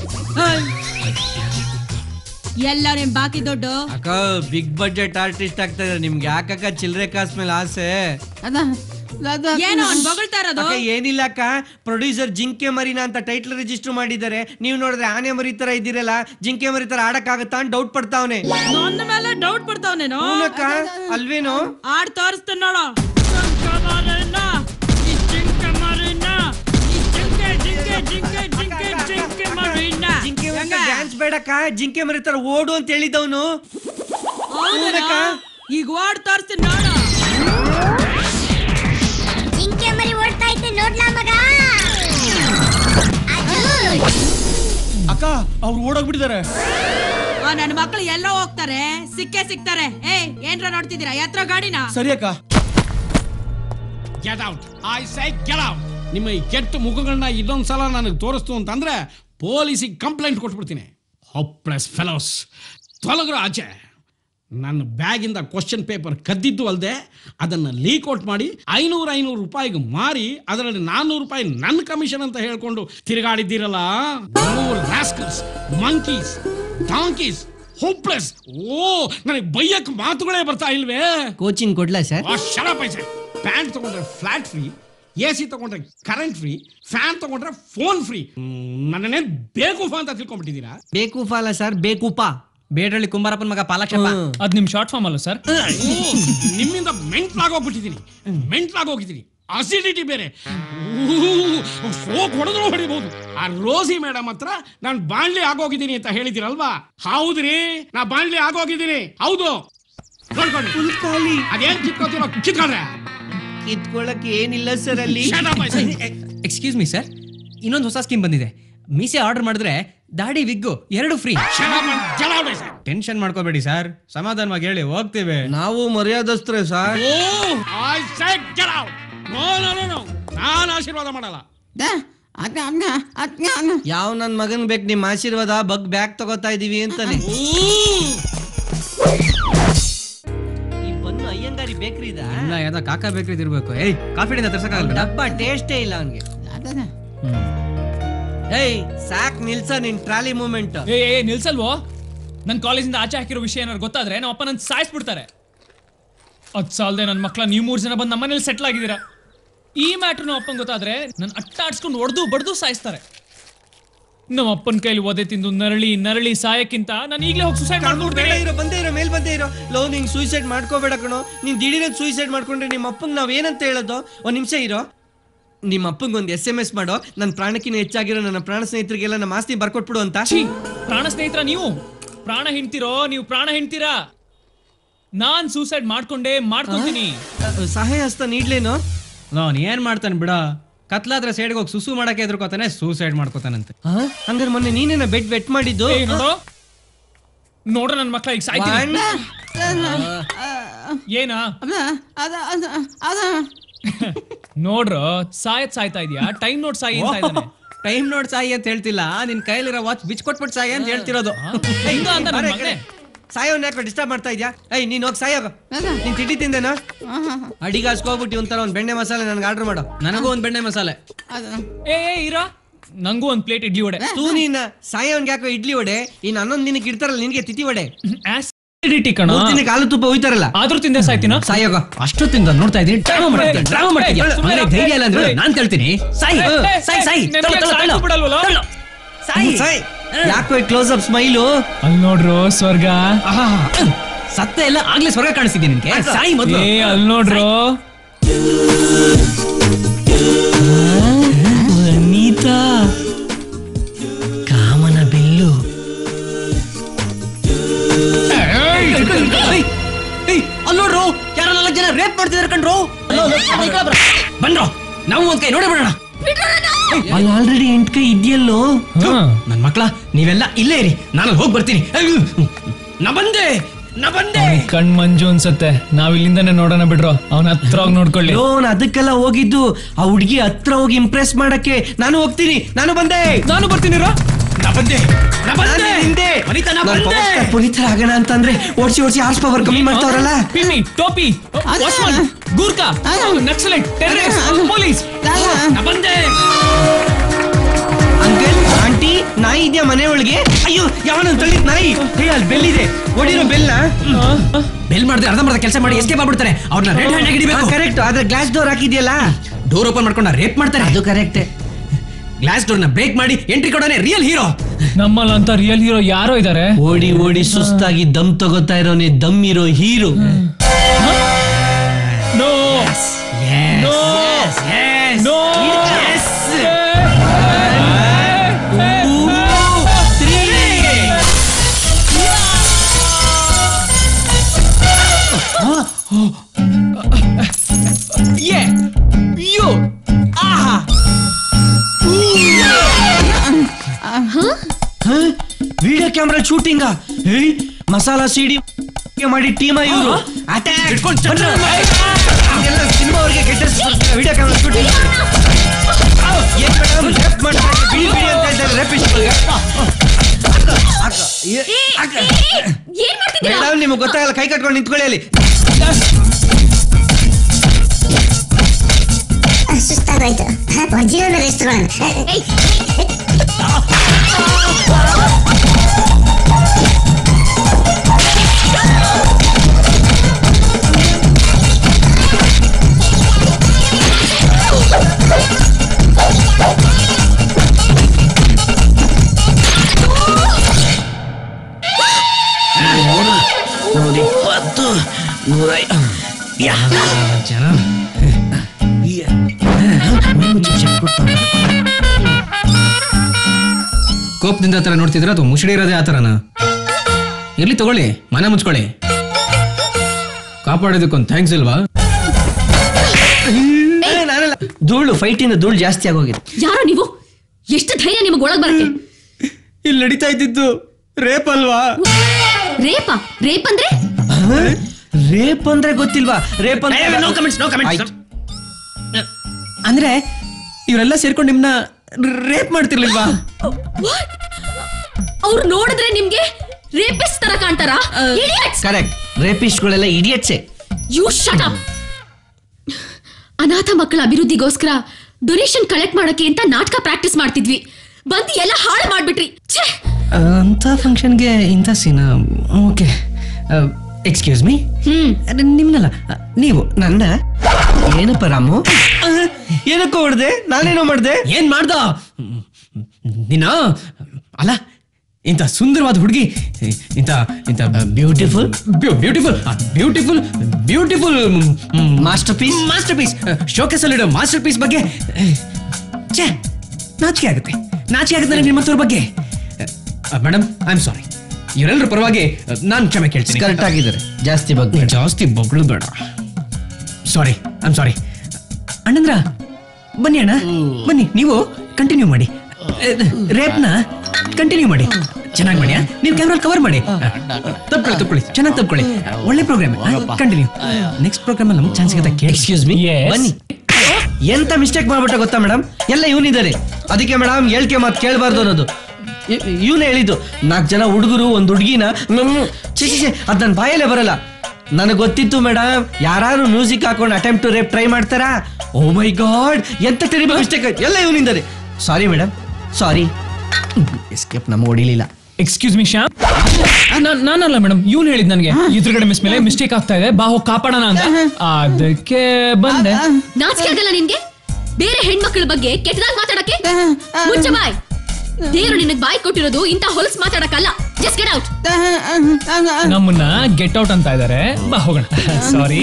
D: ಎಲ್ಲ ನಿಮ್ ಬಾಕಿ ದುಡ್ಡು
C: ಅಕ್ಕ ಬಿಗ್ ಬಡ್ಜೆಟ್ ಆರ್ಟಿಸ್ಟ್ ಆಗ್ತಾ ಇದಾರೆ ನಿಮ್ಗೆ ಯಾಕಕ್ಕ ಚಿಲ್ಲರೆ ಕಾಸ್ ಮೇಲೆ ಆಸೆ
D: ಏನೋ ಅವ್ನ್ ಬೊಗಳ್ತಾ ಇರೋದು
C: ಅಕ್ಕ ಏನಿಲ್ಲ ಅಕ್ಕ ಪ್ರೊಡ್ಯೂಸರ್ ಜಿಂಕೆ ಮರಿನ ಅಂತ ಟೈಟ್ಲ್ ರಿಜಿಸ್ಟರ್ ಮಾಡಿದ್ದಾರೆ ನೀವು ನೋಡಿದ್ರೆ ಆನೆ ಮರಿ ತರ ಇದ್ದೀರಲ್ಲ ಜಿಂಕೆ ಮರಿ ತರ ಆಡಕ್ಕಾಗತ್ತಾ ಅಂತ ಡೌಟ್ ಪಡ್ತಾವನೆ
D: ನನ್ನ ಮೇಲೆ ಡೌಟ್ ಪಡ್ತಾವನೇನೋ
C: ಹೂನಕ್ಕ ಅಲ್ವೇನೋ
D: ಆಡ್ ತೋರಿಸ್ತಾನ ನೋಡು ಜಿಂಕೆ ಮರಿನ, ಈ ಜಿಂಕೆ ಮರಿನ, ಈ ಜಿಂಕೆ, ಜಿಂಕೆ, ಜಿಂಕೆ, ಜಿಂಕೆ, ಜಿಂಕೆ ಮರಿನ.
C: ಜಿಂಕೆ
D: ಹೆಂಗ?
C: ಡ್ಯಾನ್ಸ್ ಬೇಡಕ್ಕ ಜಿಂಕೆ ಮರಿ ತರ ಓಡು ಅಂತ ಹೇಳಿದವನು
D: ಹೌದೇನೋ?
C: ಹೂನಕ್ಕ.
D: ಈಗ ಓಡ್ ತೋರಿಸ್ತೀನಿ ನೋಡು
I: ಜಿಂಕೆ ಮರಿ ಓಡ್ತಾ ಐತೆ ನೋಡ್ಲಾ ಮಗ
F: ಅಕ್ಕ ಅವ್ರು ಓಡೋಗ್ಬಿಟ್ಟಿದ್ದಾರೆ
D: ಆ, ನನ್ನ ಮಕ್ಳು ಎಲ್ಲೋ ಹೋಗ್ತಾರೆ ಸಿಕ್ಕೇ ಸಿಗ್ತಾರೆ ಏ ಏನ್ರ ನೋಡ್ತಿದ್ದೀರಾ ಎತ್ರ ಗಾಡಿನ
F: ಸರಿ ಅಕ್ಕ
J: get out I say get out ನಿಮ್ಮ ಈ ಕೆಟ್ಟ ಮುಖಗಳನ್ನ ಇನ್ನೊಂದ್ಸಲ ನನಗೆ ತೋರಿಸ್ತು ಅಂತಂದ್ರೆ ಪೊಲೀಸಿಗೆ ಕಂಪ್ಲೇಂಟ್ ಕೊಟ್ಬಿಡ್ತೀನಿ ಹೊಪ್ಲೆಸ್ ಫೆಲೋಸ್ ತೊಲಗ್ರು ಆಚೆ ನನ್ನ ಬ್ಯಾಗಿಂದ ಕ್ವಶನ್ ಪೇಪರ್ ಕದ್ದಿದ್ದು ಅಲ್ಲದೆ ಅದನ್ನು ಲೀಕ್ ಔಟ್ ಮಾಡಿ ಐನೂರು ಐನೂರು ರೂಪಾಯಿಗೆ ಮಾರಿ ಅದರಲ್ಲಿ ನಾನ್ನೂರು ರೂಪಾಯಿ ನನ್ನ ಕಮಿಷನ್ ಅಂತ ಹೇಳ್ಕೊಂಡು ತಿರುಗಾಡಿದ್ದೀರಲ್ಲ rascals monkeys donkeys hopeless oh ನನಗೆ ಬೈಯಕ್ಕೆ ಮಾತುಗಳೇ ಬರ್ತಾ ಇಲ್ವೇ
C: ಕೋಚಿಂಗ್ ಕೊಡ್ಲಾ ಸರ್
J: ಶರ ಪೈಸೆ ಪ್ಯಾಂಟ್ ತಗೊಂಡ್ರೆ ಫ್ಲಾಟ್ ಫ್ರೀ ಎ ಸಿ ತಗೊಂಡ್ರೆ ಕರೆಂಟ್ ಫ್ರೀ ಫ್ಯಾನ್ ತಗೊಂಡ್ರೆ ಫೋನ್ ಫ್ರೀ ನನ್ನೇ ಬೇಕೂಫ ಅಂತ ತಿಳ್ಕೊಂಡ್ಬಿಟ್ಟಿದ್ದೀರಾ
C: ಬೇಕೂಫ ಅಲ್ಲ ಸರ್ ಬೇಕೂಪ
F: ಬೇಡ್ರಳ್ಳಿ ಕುಂಬಾರಪ್ಪನ ಮಗ ಪಾಲಾಕ್ಷಪ್ಪ
E: ಅದ್ ನಿಮ್ ಶಾರ್ಟ್ ಫಾರ್ಮ್ ಅಲ್ಲ ಸರ್
J: ಓ, ನಿಮ್ಮಿಂದ ಮೆಂಟ್ಲಾಗೋಗ್ಬಿಟ್ಟಿದ್ದೀನಿ ಮೆಂಟ್ಲಾಗೋಗಿದ್ದೀನಿ ಅಸಿಡಿಟಿ ಬೇರೆ ಸೋಕ್ ಹೊಡೆದ್ರು ಹೊಡಿಬಹುದು ಆ ರೋಸಿ ಮೇಡಮ್ ಹತ್ರ ನಾನು ಬಾಣ್ಲಿ ಆಗೋಗಿದ್ದೀನಿ ಅಂತ ಹೇಳಿದಿರಲ್ವಾ ಹೌದ್ರಿ ನಾ ಬಾಣ್ಲಿ ಆಗೋಗಿದ್ದೀನಿ ಹೌದು ನೋಡ್ಕೊಳ್ಳಿ ಅದೇನ್ ಕಿತ್ಕೋತಿರೋ ಕಿತ್ಕೊಂಡ್ರೆ
C: ಕಿತ್ಕೊಳ್ಳಕ್ಕೆ ಏನಿಲ್ಲ ಸರ್ ಅಲ್ಲಿ
J: Shut up, I say.
F: Excuse me sir ಇನ್ನೊಂದು ಹೊಸ ಸ್ಕೀಮ್ ಬಂದಿದೆ ಮೀಸೆ ಆರ್ಡರ್ ಮಾಡಿದ್ರೆ ದಾಡಿ ವಿಗ್ಗು ಎರಡು free
J: Shut up and get out, I say.
F: Tension ಮಾಡ್ಕೋಬೇಡಿ ಸರ್ ಸಮಾಧಾನವಾಗಿ ಹೇಳಿ ಹೋಗ್ತೇವೆ
C: ನಾವು ಮರ್ಯಾದಸ್ತ್ರೆ sir
J: oh I said get out no no no no ನಾನು ಆಶೀರ್ವಾದ ಮಾಡಲ್ಲ
C: ಯಾವ ನನ್ ಮಗನ್ ಬೇಕು ನಿಮ್ ಆಶೀರ್ವಾದ ಬಗ್ ಬ್ಯಾಗ್ ತಗೋತಾ ಇದೀವಿ ಅಂತಾನೆ
J: ಓ
C: ಈ ಬನ್ನು ಅಯ್ಯಂಗಾರಿ ಬೇಕ್ರಿ ಇದ
F: ಇಲ್ಲ ಯಾವ್ದೋ ಕಾಕ ಬೇಕ್ರಿ ಇರ್ಬೇಕು ಏಯ್ ಕಾಫಿ ಡಿಂದ ತರ್ಸಕ್ಕಾಗಲ್ಲ
C: ಡಬ್ಬ ಟೇಸ್ಟೇ ಇಲ್ಲ ಅವನ್ಗೆ ಏಯ್ ಸಾಕ್ ನಿಲ್ಸ ನಿನ್ ಟ್ರಾಲಿ ಮೂಮೆಂಟ್
E: ಏ ಏ ನಿಲ್ಸಲ್ವೋ ನನ್ ಕಾಲೇಜಿಂದ ಆಚೆ ಹಾಕಿರೋ ವಿಷಯ ಏನಾರು ಗೊತ್ತಾದ್ರೆ ನಮ್ಮ ಅಪ್ಪ ನನ್ ಸಾಯಿಸ್ಬಿಡ್ತಾರೆ ಅದ್ ಸಾಲ್ದೆ ನನ್ನ ಮಕ್ಳ ನೀವು ಮೂರ್ ಜನ ಬಂದು ನಮ್ಮನೇಲಿ ಸೆಟ್ಲ್ ಆಗಿದ್ದೀರಾ ಈ ಮ್ಯಾಟ್ರ್ ನಮ್ಮ ಅಪ್ಪನ್ ಗೊತ್ತಾದ್ರೆ ನನ್ ಅಟ್ಟ ಆಡ್ಸ್ಕೊಂಡು ಹೊಡೆದು ಬಡ್ದು ಸಾಯಿಸ್ತಾರೆ ನಮ್ಮ ಅಪ್ಪನ ಕೈಲಿ ಒದೆ ತಿಂದು ನರಳಿ ನರಳಿ ಸಾಯಕ್ಕಿಂತ ನಾನು ಈಗಲೇ ಹೋಗಿ ಸುಸೈಡ್
C: ಬೇಡ
E: ಮಾಡ್ಬಿಡ್ತೀನಿ
C: ಇರೋ ಬಂದೇ ಇರೋ ಮೇಲ್ ಬಂದೇ ಇರೋ ಲವ್ ನಿಂಗ್ ಸೂಸೈಡ್ ಮಾಡ್ಕೋಬೇಡ ಕಣೋ ನೀನ್ ದಿಢೀರ್ ಸೂಸೈಡ್ ಮಾಡ್ಕೊಂಡ್ರೆ ನಿಮ್ಮ ಅಪ್ಪಂಗ್ ನಾವ್ ಏನಂತ ಹೇಳೋದು ಒಂದ್ ನಿಮಿಷ ಇರೋ ನಿಮ್ಮ ಅಪ್ಪಂಗ್ ಒಂದ್ ಎಸ್ ಎಂ ಎಸ್ ಮಾಡೋ ನನ್ನ ಪ್ರಾಣಕ್ಕಿಂತ ಹೆಚ್ಚಾಗಿರೋ ನನ್ನ ಪ್ರಾಣ ಸ್ನೇಹಿತರಿಗೆಲ್ಲ ನಮ್ಮ ಆಸ್ತಿ ಬರ್ಕೊಟ್ಬಿಡು ಅಂತ
E: ಛೀ ಪ್ರಾಣ ಸ್ನೇಹಿತರ ನೀವು ಪ್ರಾಣ ಹಿಂಡ್ತಿರೋ ನೀವು ಪ್ರಾಣ ಹಿಂಡ್ತೀರಾ ನಾನ್ ಸೂಸೈಡ್ ಮಾಡ್ಕೊಂಡೇ ಮಾಡ್ಕೊಂತೀನಿ
C: ಅಹ್, ಸಹಾಯ ಹಸ್ತ ನೀಡ್ಲೇನೋ
F: ನಾನು ಏನ್ ಮಾಡ್ತಾನೆ ಬಿಡ ಕತ್ಲಾದ್ರೆ ಸೈಡ್ಗೆ ಹೋಗಿ ಸುಸು ಮಾಡಕ್ಕೆ ಎದ್ರುಕೋತಾನೆ ಸೂಸೈಡ್ ಮಾಡ್ಕೋತಾನಂತೆ
C: ಹ? ಹಂಗಾರೆ ಮೊನ್ನೆ ನೀನೇನ ಬೆಡ್ ವೆಟ್ ಮಾಡಿದ್ದು
E: ಏ, ನೋಡು ನೋಡ್ರ ನನ್ನ ಮಕ್ಳ ಈಗ ಸಾಯ್ತೀನಿ
C: One.
E: ಏನಾ ನೋಡ್ರು ಸಾಯತ್ ಸಾಯ್ತಾ ಇದೀಯಾ ಟೈಮ್ ನೋಡ್ ಸಾಯಿ ಅಂತ ಇದ್ದಾನೆ
F: ಟೈಮ್ ನೋಡ್ ಸಾಯಿ ಅಂತ ಹೇಳ್ತಿಲ್ಲ ನಿನ್ ಕೈಲಿರೋ ವಾಚ್ ಬಿಚ್ ಕೊಟ್ಬಿಟ್ಟು ಸಾಯಿ ಅಂತ ಹೇಳ್ತಿರೋದು
E: ಹಿಂಗ ಅಂತ ನನ್ ಮಗನೇ.
C: ಸಾಯೋನ್ ಯಾಕೆ ಡಿಸ್ಟರ್ಬ್ ಮಾಡ್ತಾ ಇದ್ಯಾ ಏಯ್ ನೀನ್ ಹೋಗಿ ಸಾಯೋಗ ನೀನ್ ತಿಂಡಿ ತಿಂದೇನಾ ಅಡಿಗೆ ಹಸ್ಕೋಗ್ಬಿಟ್ಟು ಒಂಥರ ಒಂದ್ ಬೆಣ್ಣೆ ಮಸಾಲೆ ನನ್ಗೆ ಆರ್ಡರ್ ಮಾಡು
F: ನನಗೂ ಒಂದ್ ಬೆಣ್ಣೆ ಮಸಾಲೆ
E: ಏ ಏ, ಇರಾ ನಂಗೂ ಒಂದ್ ಪ್ಲೇಟ್ ಇಡ್ಲಿ ವಡೆ
C: ತೂ ನೀನ್ ಸಾಯೋನ್ಗೆ ಯಾಕೋ ಇಡ್ಲಿ ವಡೆ ಇನ್ ಹನ್ನೊಂದ್ ದಿನಕ್ಕೆ ಇಡ್ತಾರಲ್ಲ ನಿನ್ಗೆ ತಿಥಿ ವಡೆ
E: ಆಸಿಡಿಟಿ ಕಣ
C: ಮೂರ್ ದಿನಕ್ಕೆ ಹಾಲು ತುಪ್ಪ ಹೋಯ್ತಾರಲ್ಲ
E: ಆದ್ರೂ ತಿಂದೆ ಸಾಯ್ತೀನ
C: ಸಾಯೋಗ
F: ಅಷ್ಟೊತ್ತಿಂದ ನೋಡ್ತಾ ಇದ್ದೀನಿ ಡ್ರಾಮಾ ಮಾಡ್ತೀನಿ ಡ್ರಾಮಾ ಮಾಡ್ತಿದ್ಯಾ
E: ಏ, ಸುಮ್ನೆ
F: ಮನೆ ಧೈರ್ಯ ಇಲ್ಲ ಅಂದ್ರೆ
E: ಏ,
F: ನಾನ್ ಹೇಳ್ತೀನಿ ಸಾಯಿ
E: ಏ, ಏ,
F: ಸಾಯಿ ಸಾಯಿ
E: ನೆನ್ಗೆ
F: ತಗೊಳ್ಳು, ತಗೊಳ್ಳು,
E: ಸಾಯ್ತು ಬಿಡಲ್ವಲ್ಲ?
F: ತಗೊಳ್ಳು. ಸಾಯಿ
C: ಸಾಯ್ ಯಾಕೋ ಕ್ಲೋಸ್ ಅಪ್ ಸ್ಮೈಲು
E: ಅಲ್ಲಿ ನೋಡ್ರು ಸ್ವರ್ಗ
F: ಆಹಾ, ಸತ್ತ ಎಲ್ಲ ಆಗ್ಲೇ ಸ್ವರ್ಗ ಕಾಣಿಸ್ತಿದ್ಯಾ ನಿನ್ಗೆ ಸಾಯಿ ಮೊದ್ಲು
E: ಏ ಅಲ್ಲಿ ನೋಡ್ರು
C: ಅನೀತಾ ಕಾಮನ ಬಿಲ್ಲು
F: ಅಲ್ಲಿ ನೋಡ್ರು ಯಾರೋ ನಾಲ್ಕು ಜನ ರೇಪ್ ಮಾಡ್ತಿದಾರೆ ಕಣ್ರು ಬನ್ರೋ ನಾವು ಒಂದ್ ಕೈ ನೋಡೇ ಬಿಡೋಣ
C: ಅಲ್ಲಿ ಆಲ್ರೆಡಿ ಎಂಟ್ ಕೈ ಇದೆಯಲ್ಲೋ
F: ನನ್ ಮಕ್ಳ ನೀವೆಲ್ಲ ಇಲ್ಲೇ ಇರಿ ನಾನು ಹೋಗಿ ಬರ್ತೀನಿ ಅಯ್ಯೋ, ನಾ ಬಂದೆ ನಾ ಬಂದೆ
E: ಕಣ್ ಮಂಜು ಅನ್ಸತ್ತೆ ನಾವ್ ಇಲ್ಲಿಂದಾನೆ ನೋಡೋಣ ಬಿಡ್ರು ಅವನ ಹತ್ರ ಹೋಗಿ ನೋಡ್ಕೊಳ್ಳಿ
C: ಲೋನ್ ಅದಕ್ಕೆಲ್ಲ ಹೋಗಿದ್ದು ಆ ಹುಡುಗಿ ಹತ್ರ ಹೋಗಿ ಇಂಪ್ರೆಸ್ ಮಾಡಕ್ಕೆ ನಾನು ಹೋಗ್ತೀನಿ ನಾನು ಬಂದೆ
E: ನಾನು ಬರ್ತೀನಿ ರಾ.
F: ನಾ ಬಂದೆ ನಾ ಬಂದೆ
C: ನಾನು ಹಿಂದೆ.
F: ವನಿತಾ ನಾ
C: ನಾನ್
F: ಬಂದೆ
C: power star ಪುನೀತ್ ಆಗೋಣ ಅಂತಂದ್ರೆ ಓಡಿಸಿ ಓಡಿಸಿ ಹಾರ್ಸ್ ಪವರ್ ಕಮ್ಮಿ ಮಾಡ್ತಾವ್ರಲ್ಲ
E: ಪಿಮ್ಮಿ ಟೋಪಿ watchman Gurkha naxalite terrorist police
F: ನಾ ಬಂದೆ
C: ಅಂಕಲ್ ಆಂಟಿ ನಾಯಿ ಇದೆಯಾ ಮನೆ ಒಳಗೆ ಅಯ್ಯೋ ಯಾವನ ತಳ್ಳಿದ್ ನಾಯಿ ಹೇ ಅಲ್ಲಿ ಬೆಲ್ ಇದೆ ಓಡಿರೋ ಬೆಲ್ಲ
F: ಬೆಲ್ ಮಾಡಿದ್ರೆ ಅರ್ಧ ಮರ್ಧ ಕೆಲಸ ಮಾಡಿ ಎಸ್ಕೇಪ್ ಆಗ್ಬಿಡ್ತಾರೆ ಅವ್ರನ್ನ ರೆಡ್ ಹ್ಯಾಂಡ್ ಹಿಡಿಬೇಕು
C: ಕರೆಕ್ಟ್ ಆದ್ರೆ ಗ್ಲಾಸ್ ಡೋರ್ ಹಾಕಿದ್ಯಲ್ಲ
F: ಡೋರ್ ಓಪನ್ ಮಾಡ್ಕೊಂಡು ರೇಪ್ ಮಾಡ್ತಾರೆ
C: ಅದು ಕರೆಕ್ಟ್
F: ಗ್ಲಾಸ್ ಡೋರ್ ನ ಬ್ರೇಕ್ ಮಾಡಿ ಎಂಟ್ರಿ ಕೊಡೋನೆ ರಿಯಲ್ ಹೀರೋ
E: ನಮ್ಮಲ್ಲಿ ಅಂತ ರಿಯಲ್ ಹೀರೋ ಯಾರೋ ಇದಾರೆ
C: ಓಡಿ ಓಡಿ ಸುಸ್ತಾಗಿ ದಮ್ ತಗೋತಾ ಇರೋನೆ ದಮ್ ಇರೋ hero
E: no no no
F: Yeah! Yo! ಆಹಾ!
C: ವಿಡಿಯೋ ಕ್ಯಾಮ್ರಾ ಶೂಟಿಂಗ ಏಯ್ ಮಸಾಲಾ ಸಿಡಿ ಮಾಡಿ ಟೀಮ ಇವರು ಸಿನಿಮಾ ಅವ್ರಿಗೆ ವಿಡಿಯೋ ಕ್ಯಾಮ್ರಾ ಶೂಟಿಂಗ್ ಏನ್ ಮೇಡಮ್ ಲೆಫ್ಟ್ ಮಾಡ್ತಾರೆ ಬಿಡಿ ಬಿಡಿ ಅಂತ ಹೇಳ್ತಾರೆ ರೇಪಿಸ್ಟ್
I: ಏನ್ ಮಾಡ್ತಿದ್ದೀರಾ
C: ಮೇಡಮ್ ನಿಮ್ಗೆ ಗೊತ್ತಾಗಲ್ಲ ಕೈ ಕಟ್ಕೊಂಡು ನಿಂತ್ಕೊಳ್ಳಿ ಅಲ್ಲಿ
I: ಸುಸ್ತಾಗೋಯ್ತು ಒರಿಜಿನಲ್ ರೆಸ್ಟ್ ತಗೊಳ್ಳೋಣ
C: ನೋಡಿ ಇಪ್ಪತ್ತು ನೂರ ಯಾವ ಜನ
F: ಕೋಪದಿಂದ ಆತರ ನೋಡ್ತಿದ್ರ ಅಥವಾ ಮುಸುಡಿ ಇರೋದೇ ಆತರನ ಇರ್ಲಿ ತಗೊಳ್ಳಿ ಮನ ಮುಚ್ಕೊಳ್ಳಿ ಕಾಪಾಡೋದಕ್ಕೊಂದು ಥ್ಯಾಂಕ್ಸ್ ಇಲ್ವಾ
C: ನಾನಲ್ಲ ಧೂಳು ಫೈಟಿಂದ ಧೂಳು ಜಾಸ್ತಿ ಆಗೋಗಿದೆ
K: ಯಾರೋ ನೀವು ಎಷ್ಟು ಧೈರ್ಯ ನಿಮಗೆ ಒಳಗ್ ಬರಕ್ಕೆ
F: ಇಲ್ಲಿ ನಡೀತಾ ಇದ್ದಿದ್ದು ರೇಪ್ ಅಲ್ವಾ
K: ರೇಪ ರೇಪ್ ಅಂದ್ರೆ
C: ರೇಪ್ ಅಂದ್ರೆ ಗೊತ್ತಿಲ್ವಾ ರೇಪ್ ಅಂದ್ರೆ
F: ನೋ ಕಮೆಂಟ್ಸ್ ನೋ ಕಮೆಂಟ್ಸ್
C: ಆಯ್ತು.
F: ಅಂದ್ರೆ ಇವರೆಲ್ಲ ಸೇರ್ಕೊಂಡು ನಿಮ್ನ ರೇಪ್ ಮಾಡ್ತಿರ್ಲಿಲ್ವಾ
K: ಅವ್ರು ನೋಡಿದ್ರೆ ನಿಮ್ಗೆ ರೇಪಿಸ್ಟ್ ತರ ಕಾಣ್ತಾರಾ
C: ಕರೆಕ್ಟ್ ರೇಪಿಸ್ಟ್ಗಳೆಲ್ಲ ಇಡಿಯಟ್ಸೆ
K: ಯು ಶಟ್ ಅಪ್ ಅನಾಥ ಮಕ್ಕಳ ಅಭಿವೃದ್ಧಿಗೋಸ್ಕರ ಡೊನೇಷನ್ ಕಲೆಕ್ಟ್ ಮಾಡಕ್ಕೆ ಅಂತ ನಾಟಕ ಪ್ರಾಕ್ಟೀಸ್ ಮಾಡ್ತಿದ್ವಿ ಬಂದು ಎಲ್ಲ ಹಾಳು ಮಾಡ್ಬಿಟ್ರಿ ಛೇ
C: ಅಂತ ಫಂಕ್ಷನ್ಗೆ ಇಂಥ ಸೀನ ಓಕೆ ಎಕ್ಸ್ಕ್ಯೂಸ್ ಮೀ ನಿಮ್ನಲ್ಲ ಅ, ನೀವು ನನ್ನ ಏನಪ್ಪ ರಾಮು ಏನಕ್ಕೋ ಹೊಡ್ದೆ ನಾನೇನೋ ಮಾಡ್ದೆ
F: ಏನ್ ಮಾಡ್ದ ನೀನ ಅಲ್ಲ ಇಂಥ ಸುಂದರವಾದ ಹುಡುಗಿ ಇಂಥ ಇಂಥ beautiful beautiful beautiful beautiful
C: masterpiece
F: masterpiece showcase ಅಲ್ಲಿಡೋ ಮಾಸ್ಟರ್ ಪೀಸ್ ಬಗ್ಗೆ ಛೇ ನಾಚಿಕೆ ಆಗುತ್ತೆ ನಾಚಿಕೆ ಆಗುತ್ತೆ ನನಗೆ ನಿಮ್ಮಂಥವ್ರ ಬಗ್ಗೆ ಮೇಡಮ್ ಐ ಆಮ್ ಸಾರಿ ಇವರೆಲ್ಲರ ಪರವಾಗಿ ನಾನು ಕ್ಷಮೆ ಕೇಳ್ತೀನಿ
C: ಕರೆಕ್ಟ್ ಆಗಿದ್ದಾರೆ ಜಾಸ್ತಿ ಬಗ್ಗೆ
F: ಜಾಸ್ತಿ ಬೊಗಳು ಬೇಡ ಸಾರಿ ಐ ಆಮ್ ಸಾರಿ ಅಣ್ಣಂದ್ರ ಬನ್ನಿ ಅಣ್ಣ ಬನ್ನಿ ನೀವು ಕಂಟಿನ್ಯೂ ಮಾಡಿ ರೇಪ್ನ ಕಂಟಿನ್ಯೂ ಮಾಡಿ ಚೆನ್ನಾಗಿ ಮಾಡಿ ಆ? ನೀವು ಕ್ಯಾಮ್ರಾ ಕವರ್ ಮಾಡಿ ತಪ್ಕೊಳ್ಳಿ ತಪ್ಕೊಳ್ಳಿ ಚೆನ್ನಾಗಿ ತಪ್ಕೊಳ್ಳಿ ಒಳ್ಳೆ ಪ್ರೋಗ್ರಾಮ್ ಕಂಟಿನ್ಯೂ ನೆಕ್ಸ್ಟ್ ಪ್ರೋಗ್ರಾಮ್ ಅಲ್ಲಿ ನಮ್ಗೆ ಚಾನ್ಸ್ ಸಿಗುತ್ತೆ ಕೇಳಿ
C: ಎಕ್ಸ್ಕ್ಯೂಸ್ ಮೀ
E: Yes.
C: ಬನ್ನಿ ಎಂತ ಮಿಸ್ಟೇಕ್ ಮಾಡ್ಬಿಟ್ಟ ಗೊತ್ತಾ ಮೇಡಮ್ ಎಲ್ಲ ಇವನಿದ್ದಾರೆ ಅದಕ್ಕೆ ಮೇಡಮ್ ಹೇಳ್ಕೆ ಮಾತು ಕೇಳಬಾರ್ದು ಅನ್ನೋದು ಇವನೇ ಹೇಳಿದ್ದು ನಾಲ್ಕು ಜನ ಹುಡುಗರು ಒಂದು ಹುಡುಗಿನ ಛೀ ಛೀ ಅದು ನನ್ನ ಬಾಯಲ್ಲೇ ಬರಲ್ಲ ನನಗೆ ಗೊತ್ತಿತ್ತು ಮೇಡಮ್ ಯಾರು ಮ್ಯೂಸಿಕ್ ಹಾಕೊಂಡು ಅಟೆಂಪ್ಟ್ ಟು ರೇಪ್ ಟ್ರೈ ಮಾಡ್ತಾರಾ ಓ ಮೈ ಗಾಡ್ ಎಂತ ಟೆರಿಬಲ್ ಮಿಸ್ಟೇಕ್ ಎಲ್ಲ ಇವನಿಂದರೆ ಸಾರಿ ಮೇಡಮ್ ಸಾರಿ ಎಸ್ಕೇಪ್ ನಮ್ಗೆ ಹೊಡಿಲಿಲ್ಲ
E: ಎಕ್ಸ್ಕ್ಯೂಸ್ ಮಿ ಶ್ಯಾಮ್ ನಾನ್- ನಾನಲ್ಲ ಮೇಡಮ್ ಇವ್ನು ಹೇಳಿದ್ ನನಗೆ ಎದುರುಗಡೆ ಮಿಸ್ ಮೇಲೆ ಮಿಸ್ಟೇಕ್ ಆಗ್ತಾ ಇದೆ ಬಾ ಹೋಗಿ ಕಾಪಾಡೋಣ ಅಂತ ಅದಕ್ಕೆ ಬಂದೆ
K: ನಾಚಿಕೆ ಆಗಲ್ಲ ನಿನ್ಗೆ ಬೇರೆ ಹೆಣ್ಮಕ್ಳ ಬಗ್ಗೆ ಕೆಟ್ಟದಾಗ ಮಾತಾಡಕ್ಕೆ ಮುಚ್ಚ ಬಾಯ್ ದೇವ್ರು ನಿನಗ್ ಬಾಯ್ ಕೊಟ್ಟಿರೋದು ಇಂತ ಹೊಲಸ್ ಮಾತಾಡಕ್ಕಲ್ಲ ಜಸ್ಟ್ ಗೆಟ್ ಔಟ್
E: ನಮ್ಮನ್ನ ಗೆಟ್ ಔಟ್ ಅಂತ ಇದಾರೆ ಬಾ ಹೋಗೋಣ ಸಾರಿ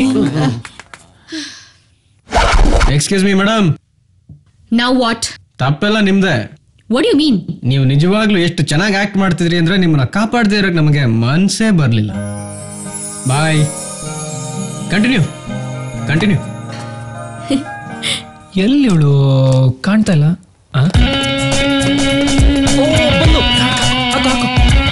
F: ಎಕ್ಸ್ಕ್ಯೂಸ್ ಮಿ ಮೇಡಮ್
K: ನಾವ್ ವಾಟ್
F: ತಪ್ಪೆಲ್ಲ ನಿಮ್ದೆ
K: ವಾಟ್ ಯು ಮೀನ್
F: ನೀವು ನಿಜವಾಗ್ಲೂ ಎಷ್ಟು ಚೆನ್ನಾಗಿ ಆಕ್ಟ್ ಮಾಡ್ತಿದ್ರಿ ಅಂದ್ರೆ ನಿಮ್ಮನ್ನ ಕಾಪಾಡದೇ ಇರೋಕೆ ನಮಗೆ ಮನ್ಸೇ ಬರಲಿಲ್ಲ ಬಾಯ್ ಕಂಟಿನ್ಯೂ ಕಂಟಿನ್ಯೂ
E: ಎಲ್ಲಿ ಇವಳು ಕಾಣ್ತಾ ಇಲ್ಲ ಆ? ಓ, ಬಂದು. ಹಾಕು, ಹಾಕು.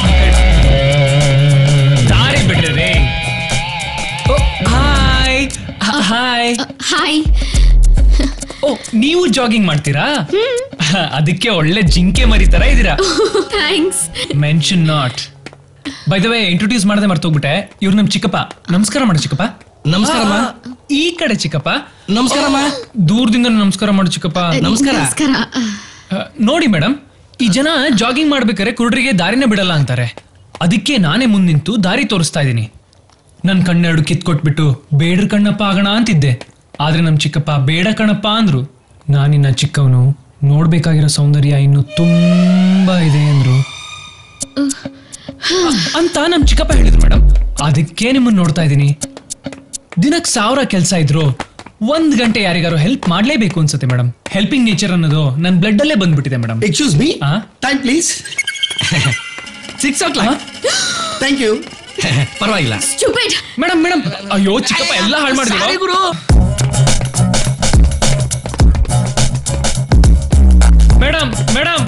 E: ದಾರಿ ಬಿಡ್ರಿ ರೇ ಓ, ಹಾಯ್ ಹ- ಹಾಯ್
K: ಹಾಯ್
E: ಓ ನೀವು ಜಾಗಿಂಗ್ ಮಾಡ್ತೀರಾ ಅದಕ್ಕೆ ಒಳ್ಳೆ ಜಿಂಕೆ ಮರಿ ತರ ಇದೀರಾ
K: thanks
E: mention not by the way introduce ಮಾಡದೆ ಮರ್ತೋಗ್ಬಿಟ್ಟೆ ಇವ್ರು ನಮ್ ಚಿಕ್ಕಪ್ಪ ನಮಸ್ಕಾರ ಮಾಡು ಚಿಕ್ಕಪ್ಪ
F: ನಮಸ್ಕಾರಮ್ಮ.
E: ಆ, ಈ ಕಡೆ ಚಿಕ್ಕಪ್ಪ
F: ನಮಸ್ಕಾರಮ್ಮ.
E: ದೂರದಿಂದ ನಮಸ್ಕಾರ ಮಾಡು ಚಿಕ್ಕಪ್ಪ
K: ನಮಸ್ಕಾರ
E: ಆ, ನೋಡಿ ಮೇಡಮ್ ಈ ಜನ ಜಾಗಿಂಗ್ ಮಾಡ್ಬೇಕಾದ್ರೆ ಕುರುಡ್ರಿಗೆ ದಾರಿನೇ ಬಿಡಲ್ಲ ಅಂತಾರೆ ಅದಕ್ಕೆ ನಾನೇ ಮುಂದ್ ನಿಂತು ದಾರಿ ತೋರಿಸ್ತಾ ಇದ್ದೀನಿ ನನ್ ಕಣ್ಣೆರಡು ಕಿತ್ಕೊಟ್ಬಿಟ್ಟು ಬೇಡ್ರ ಕಣ್ಣಪ್ಪ ಆಗೋಣ ಅಂತಿದ್ದೆ ಆದ್ರೆ ನಮ್ ಚಿಕ್ಕಪ್ಪ ಬೇಡ ಕಣಪ್ಪ ಅಂದ್ರು ನಾನಿನ್ನ ಚಿಕ್ಕವನು ನೋಡ್ಬೇಕಾಗಿರೋ ಸೌಂದರ್ಯ ಇನ್ನು ತುಂಬಾ ಇದೆ ಅಂದ್ರು ಅಂತ ನಮ್ ಚಿಕ್ಕಪ್ಪ ಹೇಳಿದ್ರು ಮೇಡಮ್ ಅದಕ್ಕೆ ನಿಮ್ಮನ್ನ ನೋಡ್ತಾ ಇದ್ದೀನಿ ದಿನಕ್ ಸಾವಿರ ಕೆಲಸ ಇದ್ರು ಒಂದ್ ಗಂಟೆ ಯಾರಿಗಾರು ಹೆಲ್ಪ್ ಮಾಡ್ಲೇಬೇಕು ಅನ್ಸುತ್ತೆ ಮೇಡಮ್ ಹೆಲ್ಪಿಂಗ್ ನೇಚರ್ ಅನ್ನೋದು ನನ್ ಬ್ಲಡ್ ಅಲ್ಲೇ ಬಂದ್ಬಿಟ್ಟಿದೆ madam
L: excuse me time please
E: six o'clock
L: thank you
F: ಪರವಾಗಿಲ್ಲ
K: ಸ್ಟೂಪಿಡ್
E: ಮೇಡಮ್ ಮೇಡಮ್ ಅಯ್ಯೋ ಚಿಕ್ಕಪ್ಪ ಎಲ್ಲ ಹಾಳು ಮಾಡಿದ್ವಿ
C: ಗುರು
E: ಮೇಡಮ್ ಮೇಡಮ್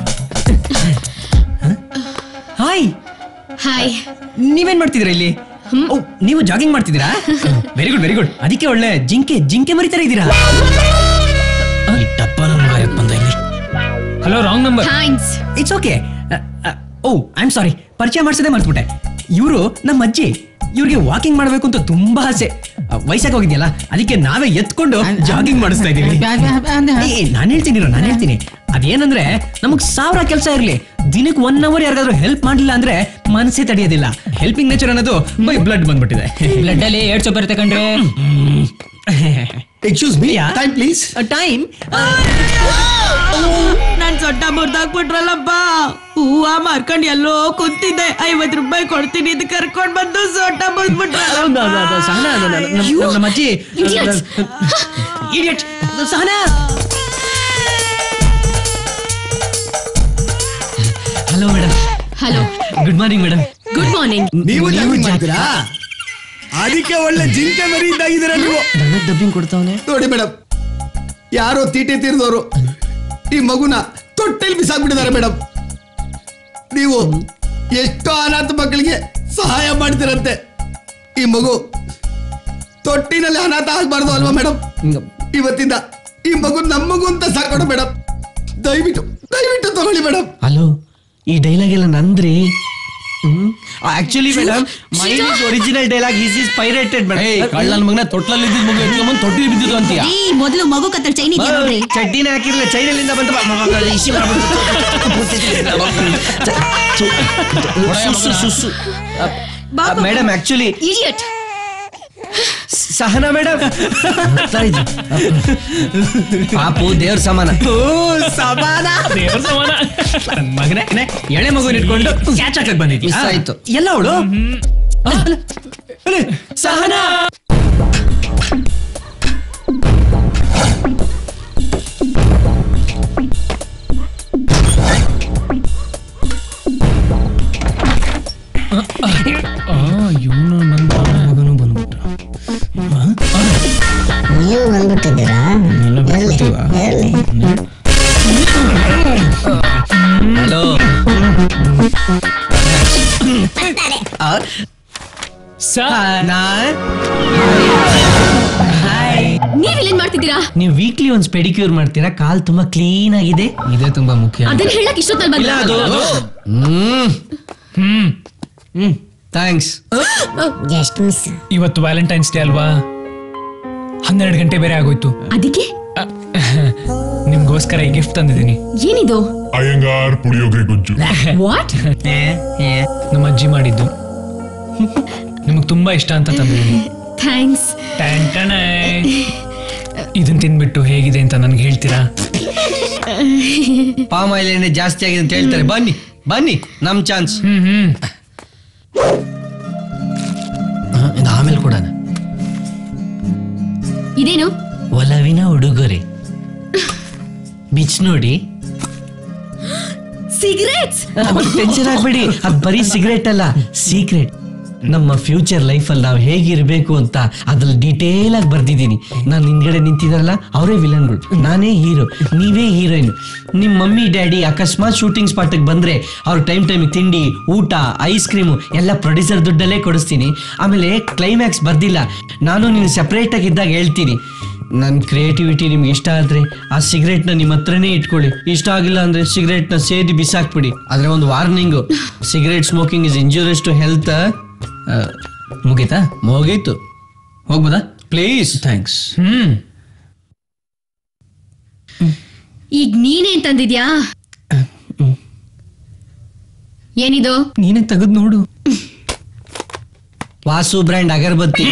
F: ಹಾಯ್
K: ಹಾಯ್
F: ನೀವೇನ್ ಮಾಡ್ತಿದ್ದೀರಾ ಇಲ್ಲಿ ಓ ನೀವು ಜಾಗಿಂಗ್ ಮಾಡ್ತಿದ್ದೀರಾ ವೆರಿ ಗುಡ್ ವೆರಿ ಗುಡ್ ಅದಕ್ಕೆ ಒಳ್ಳೆ ಜಿಂಕೆ ಜಿಂಕೆ ಮರಿತಾರೆ ಇದ್ದೀರಾ ಈ ಡಬ್ಬನ ಮಾಡಕ್ ಬಂದ ಇಲ್ಲಿ
E: hello wrong number
K: thanks
F: it's okay oh I am sorry ಪರಿಚಯ ಮಾಡಿಸದೆ ಮರ್ತ್ಬಿಟ್ಟೆ ಇವರು ನಮ್ಮ ಅಜ್ಜಿ ಇವ್ರಿಗೆ ವಾಕಿಂಗ್ ಮಾಡಬೇಕು ಅಂತ ತುಂಬಾ ಆಸೆ ವಯಸ್ಸಾಗಿ ಹೋಗಿದ್ಯಲ್ಲ ಅದಕ್ಕೆ ನಾವೇ ಎತ್ಕೊಂಡು ಜಾಗಿಂಗ್ ಮಾಡಿಸ್ತಾ ಇದೀವಿ ನಾನು ಹೇಳ್ತೀನಿ ನಾನು ಹೇಳ್ತೀನಿ ಅದೇನಂದ್ರೆ ನಮಗ್ ಸಾವಿರ ಕೆಲಸ ಇರ್ಲಿ ದಿನಕ್ಕೆ ಒನ್ ಅವರ್ ಯಾರಿಗಾದ್ರೂ ಹೆಲ್ಪ್ ಮಾಡ್ಲಿಲ್ಲ ಅಂದ್ರೆ ಮನಸ್ಸೇ ತಡೆಯೋದಿಲ್ಲ ಹೆಲ್ಪಿಂಗ್ ನೇಚರ್ ಅನ್ನೋದು ಬೈ ಬ್ಲಡ್ ಬಂದ್ಬಿಟ್ಟಿದೆ
M: ಬ್ಲಡ್ ಅಲ್ಲಿ ಏಟ್ ಸೊಪ್ ಇರುತ್ತೆ ಕಣ್ರಿ
L: excuse me time please
F: time
B: ನಾನ್ ಸೊಟ್ಟ ಮುರ್ದಾಕ್ಬಿಟ್ರಲ್ಲಪ್ಪ ಹೂವ ಮಾರ್ಕೊಂಡ್ ಎಲ್ಲೋ ಕುಂತಿದ್ದೆ ಐವತ್ ರೂಪಾಯಿ ಕೊಡ್ತೀನಿ ಇದು ಕರ್ಕೊಂಡ್ ಬಂದು ಸೊಟ್ಟ ಮುರ್ದ್ಬಿಟ್ರಲ್ಲ
F: ಸಹನಾ ನಮ್ಮ ಅಜ್ಜಿ
K: Idiots.
F: Idiot Sahana hello madam
K: hello
F: good morning madam
K: good morning
L: ನೀವು ಜಾಗಿಂಗ್ ಮಾಡ್ತೀರಾ ಅದಕ್ಕೆ ಒಳ್ಳೆ ಜಿಂಕೆ ಮರಿ ಇದ್ದಾಗಿದ್ದೀರಾ ನೀವು
F: ಡಬ್ಬಿಂಗ್ ಕೊಡ್ತಾವನೆ
L: ನೋಡಿ ಮೇಡಮ್ ಯಾರೋ ತೀಟೆ ತೀರ್ದವರು ಈ ಮಗುನ ತೊಟ್ಟೆಲ್ ಬಿಸಾಕ್ಬಿಟ್ಟಿದ್ದಾರೆ ಮೇಡಮ್ ನೀವು ಎಷ್ಟೋ ಅನಾಥ ಮಕ್ಕಳಿಗೆ ಸಹಾಯ ಮಾಡ್ತಿರಂತೆ ಈ ಮಗು ತೊಟ್ಟಿನಲ್ಲಿ ಅನಾಥ ಆಗ್ಬಾರ್ದು ಅಲ್ವಾ ಮೇಡಮ್ ಇವತ್ತಿಂದ ಈ ಮಗು ನಮ್ಮ ಮಗು ಅಂತ ಸಾಕೋಣ ಮೇಡಮ್ ದಯವಿಟ್ಟು ದಯವಿಟ್ಟು ತಗೊಳ್ಳಿ ಮೇಡಮ್
C: ಹಲೋ ಈ ಡೈಲಾಗ್ ಎಲ್ಲ ನಂದ್ರಿ actually madam my original dialogue is is pirated madam
F: ಕಳ್ಳನ ಮಗನ ತೊಟ್ಲಲ್ಲಿ ಇದ್ದಿದ್ ಮಗು ಎತ್ಕೊಂಬಂದು ತೊಟ್ಟಿ ಬಿದ್ದಿದ್ದು ಅಂತೀಯ
N: ಈ ಮೊದಲು ಮಗು ಕತ್ತಲ್ ಚೈನ್ ಇದೆಯಾ ನೋಡ್ರಿ
C: ಚಡ್ಡಿನ ಹಾಕಿರ್ಲಿಲ್ಲ ಚೈನಲ್ಲಿಂದ ಬಂತು ಬಾ- ಬಾ- ಬಾ- ಇಸಿ madam actually
K: idiot
C: Sahana madam ಪಾಪು ದೇವ್ರ ಸಮಾನ
F: ಸಮಾನ ದೇವ್ರ ಸಮಾನ ನನ್ ಮಗನೇ ನೆ, ಎಳೆ ಮಗು ಇಟ್ಕೊಂಡು ಕ್ಯಾಚ್ ಹಾಕಕ್ ಬಂದಿದ್ದಿ
C: ಮಿಸ್ ಆಯ್ತು.
F: ಎಲ್ಲ ಅವಳು ಸಹನಾ
E: ಇವನು ನನ್ನ
F: ಮಗನು ಬಂದ್ಬಿಟ್ಟ
I: ನೀವು ಬಂದ್ಬಿಟ್ಟಿದ್ದೀರಾ ಎಲ್ಲಿ? ಎಲ್ಲಿ?
C: ಹಲೋ
E: ಸಹನಾ
C: ಹಾಯ್
K: ನೀವ್ ಇಲ್ಲೇನ್ ಮಾಡ್ತಿದ್ದೀರಾ
C: ನೀವು ವೀಕ್ಲಿ ಒಂದ್ ಪೆಡಿಕ್ಯೂರ್ ಮಾಡ್ತೀರಾ ಕಾಲ್ ತುಂಬಾ ಕ್ಲೀನ್ ಆಗಿದೆ
F: ಇದೇ ತುಂಬಾ ಮುಖ್ಯ
K: ಅದನ್ನ ಹೇಳಕ್ ಇಷ್ಟೊತ್ತಲ್ಲಿ
C: ಇಲ್ಲ
K: ಬಂದ
C: ಅದು hmm hmm hmm thanks
I: just miss
F: ಇವತ್ತು ವ್ಯಾಲೆಂಟೈನ್ಸ್ ಡೇ ಅಲ್ವಾ ಹನ್ನೆರಡು ಗಂಟೆ ಬೇರೆ ಆಗೋಯ್ತು
K: ಅದಕ್ಕೆ
F: ನಿಮ್ಗೋಸ್ಕರ ಈ ಗಿಫ್ಟ್ ತಂದಿದ್ದೀನಿ
K: ಏನಿದು
O: ಅಯ್ಯಂಗಾರ್ ಪುಳಿಯೋಗರೆ ಗೊಜ್ಜು
K: ವಾಟ್
F: ನಮ್ಮ ಅಜ್ಜಿ ಮಾಡಿದ್ದು ನಿಮಗ್ ತುಂಬಾ ಇಷ್ಟ ಅಂತ ತಂದಿದ್ದೀನಿ
K: ಥ್ಯಾಂಕ್ಸ್
F: ಟ್ಯಾನ್ ಟ್ಯಾನ್. ಇದನ್ ತಿನ್ಬಿಟ್ಟು ಹೇಗಿದೆ ಅಂತ ನನ್ಗೆ ಹೇಳ್ತೀರಾ
C: ಪಾಮ್ ಆಯಿಲ್ ಎಣ್ಣೆ ಜಾಸ್ತಿ ಆಗಿದೆ ಅಂತ ಹೇಳ್ತಾರೆ ಬನ್ನಿ ಬನ್ನಿ ನಮ್ ಚಾನ್ಸ್
F: ಹ್ಮ್ ಹ್ಮ್
C: ಇದು ಆಮೇಲೆ ಕೊಡೋಣ
K: ಇದೇನು
C: ಒಲವಿನ ಉಡುಗೊರೆ ಬಿಚ್ ನೋಡಿ
K: ಸಿಗರೇಟ್ಸ್
C: ಟೆನ್ಷನ್ ಆಗ್ಬೇಡಿ ಅದ್ ಬರೀ ಸಿಗರೇಟ್ ಅಲ್ಲ ಸೀಕ್ರೆಟ್ ನಮ್ಮ ಫ್ಯೂಚರ್ ಲೈಫ್ ಅಲ್ಲಿ ನಾವು ಹೇಗಿರ್ಬೇಕು ಅಂತ ಅದ್ರಲ್ಲಿ ಡೀಟೇಲ್ ಆಗಿ ಬರ್ದಿದ್ದೀನಿ ನಾನು ಹಿಂದ್ಗಡೆ ನಿಂತಿದಾರಲ್ಲ ಅವರೇ ವಿಲನ್ಗಳು ನಾನೇ ಹೀರೋ ನೀವೇ ಹೀರೋಯಿನ್ ನಿಮ್ಮ ಮಮ್ಮಿ ಡ್ಯಾಡಿ ಅಕಸ್ಮಾತ್ ಶೂಟಿಂಗ್ ಸ್ಪಾಟಿಗೆ ಬಂದ್ರೆ ಅವ್ರು ಟೈಮ್ ಟೈಮಿಗೆ ತಿಂಡಿ ಊಟ ಐಸ್ ಕ್ರೀಮು ಎಲ್ಲ ಪ್ರೊಡ್ಯೂಸರ್ ದುಡ್ಡಲ್ಲೇ ಕೊಡಿಸ್ತೀನಿ ಆಮೇಲೆ ಕ್ಲೈಮ್ಯಾಕ್ಸ್ ಬರ್ದಿಲ್ಲ ನಾನು ನೀನು ಸೆಪರೇಟ್ ಆಗಿದ್ದಾಗ ಹೇಳ್ತೀನಿ ನನ್ನ ಕ್ರಿಯೇಟಿವಿಟಿ ನಿಮ್ಗೆ ಇಷ್ಟ ಆದ್ರೆ ಆ ಸಿಗರೇಟ್ನ ನಿಮ್ಮ ಹತ್ರನೇ ಇಟ್ಕೊಳ್ಳಿ ಇಷ್ಟ ಆಗಿಲ್ಲ ಅಂದ್ರೆ ಸಿಗರೇಟ್ನ ಸೇದಿ ಬಿಸಾಕ್ಬಿಡಿ ಆದ್ರೆ ಒಂದು warning cigarette smoking is injurious to health
F: ಮುಗೀತಾ
C: ಮುಗೀತು
F: ಹೋಗ್ಬೋದಾ
C: ಪ್ಲೀಸ್
F: ಥ್ಯಾಂಕ್ಸ್ ಹ್ಮ್
K: ಈಗ ನೀನೇನ್ ತಂದಿದ್ಯಾ ಏನಿದು
F: ನೀನೇ ತೆಗೆದು ನೋಡು
C: ವಾಸು ಬ್ರ್ಯಾಂಡ್ ಅಗರಬತ್ತಿ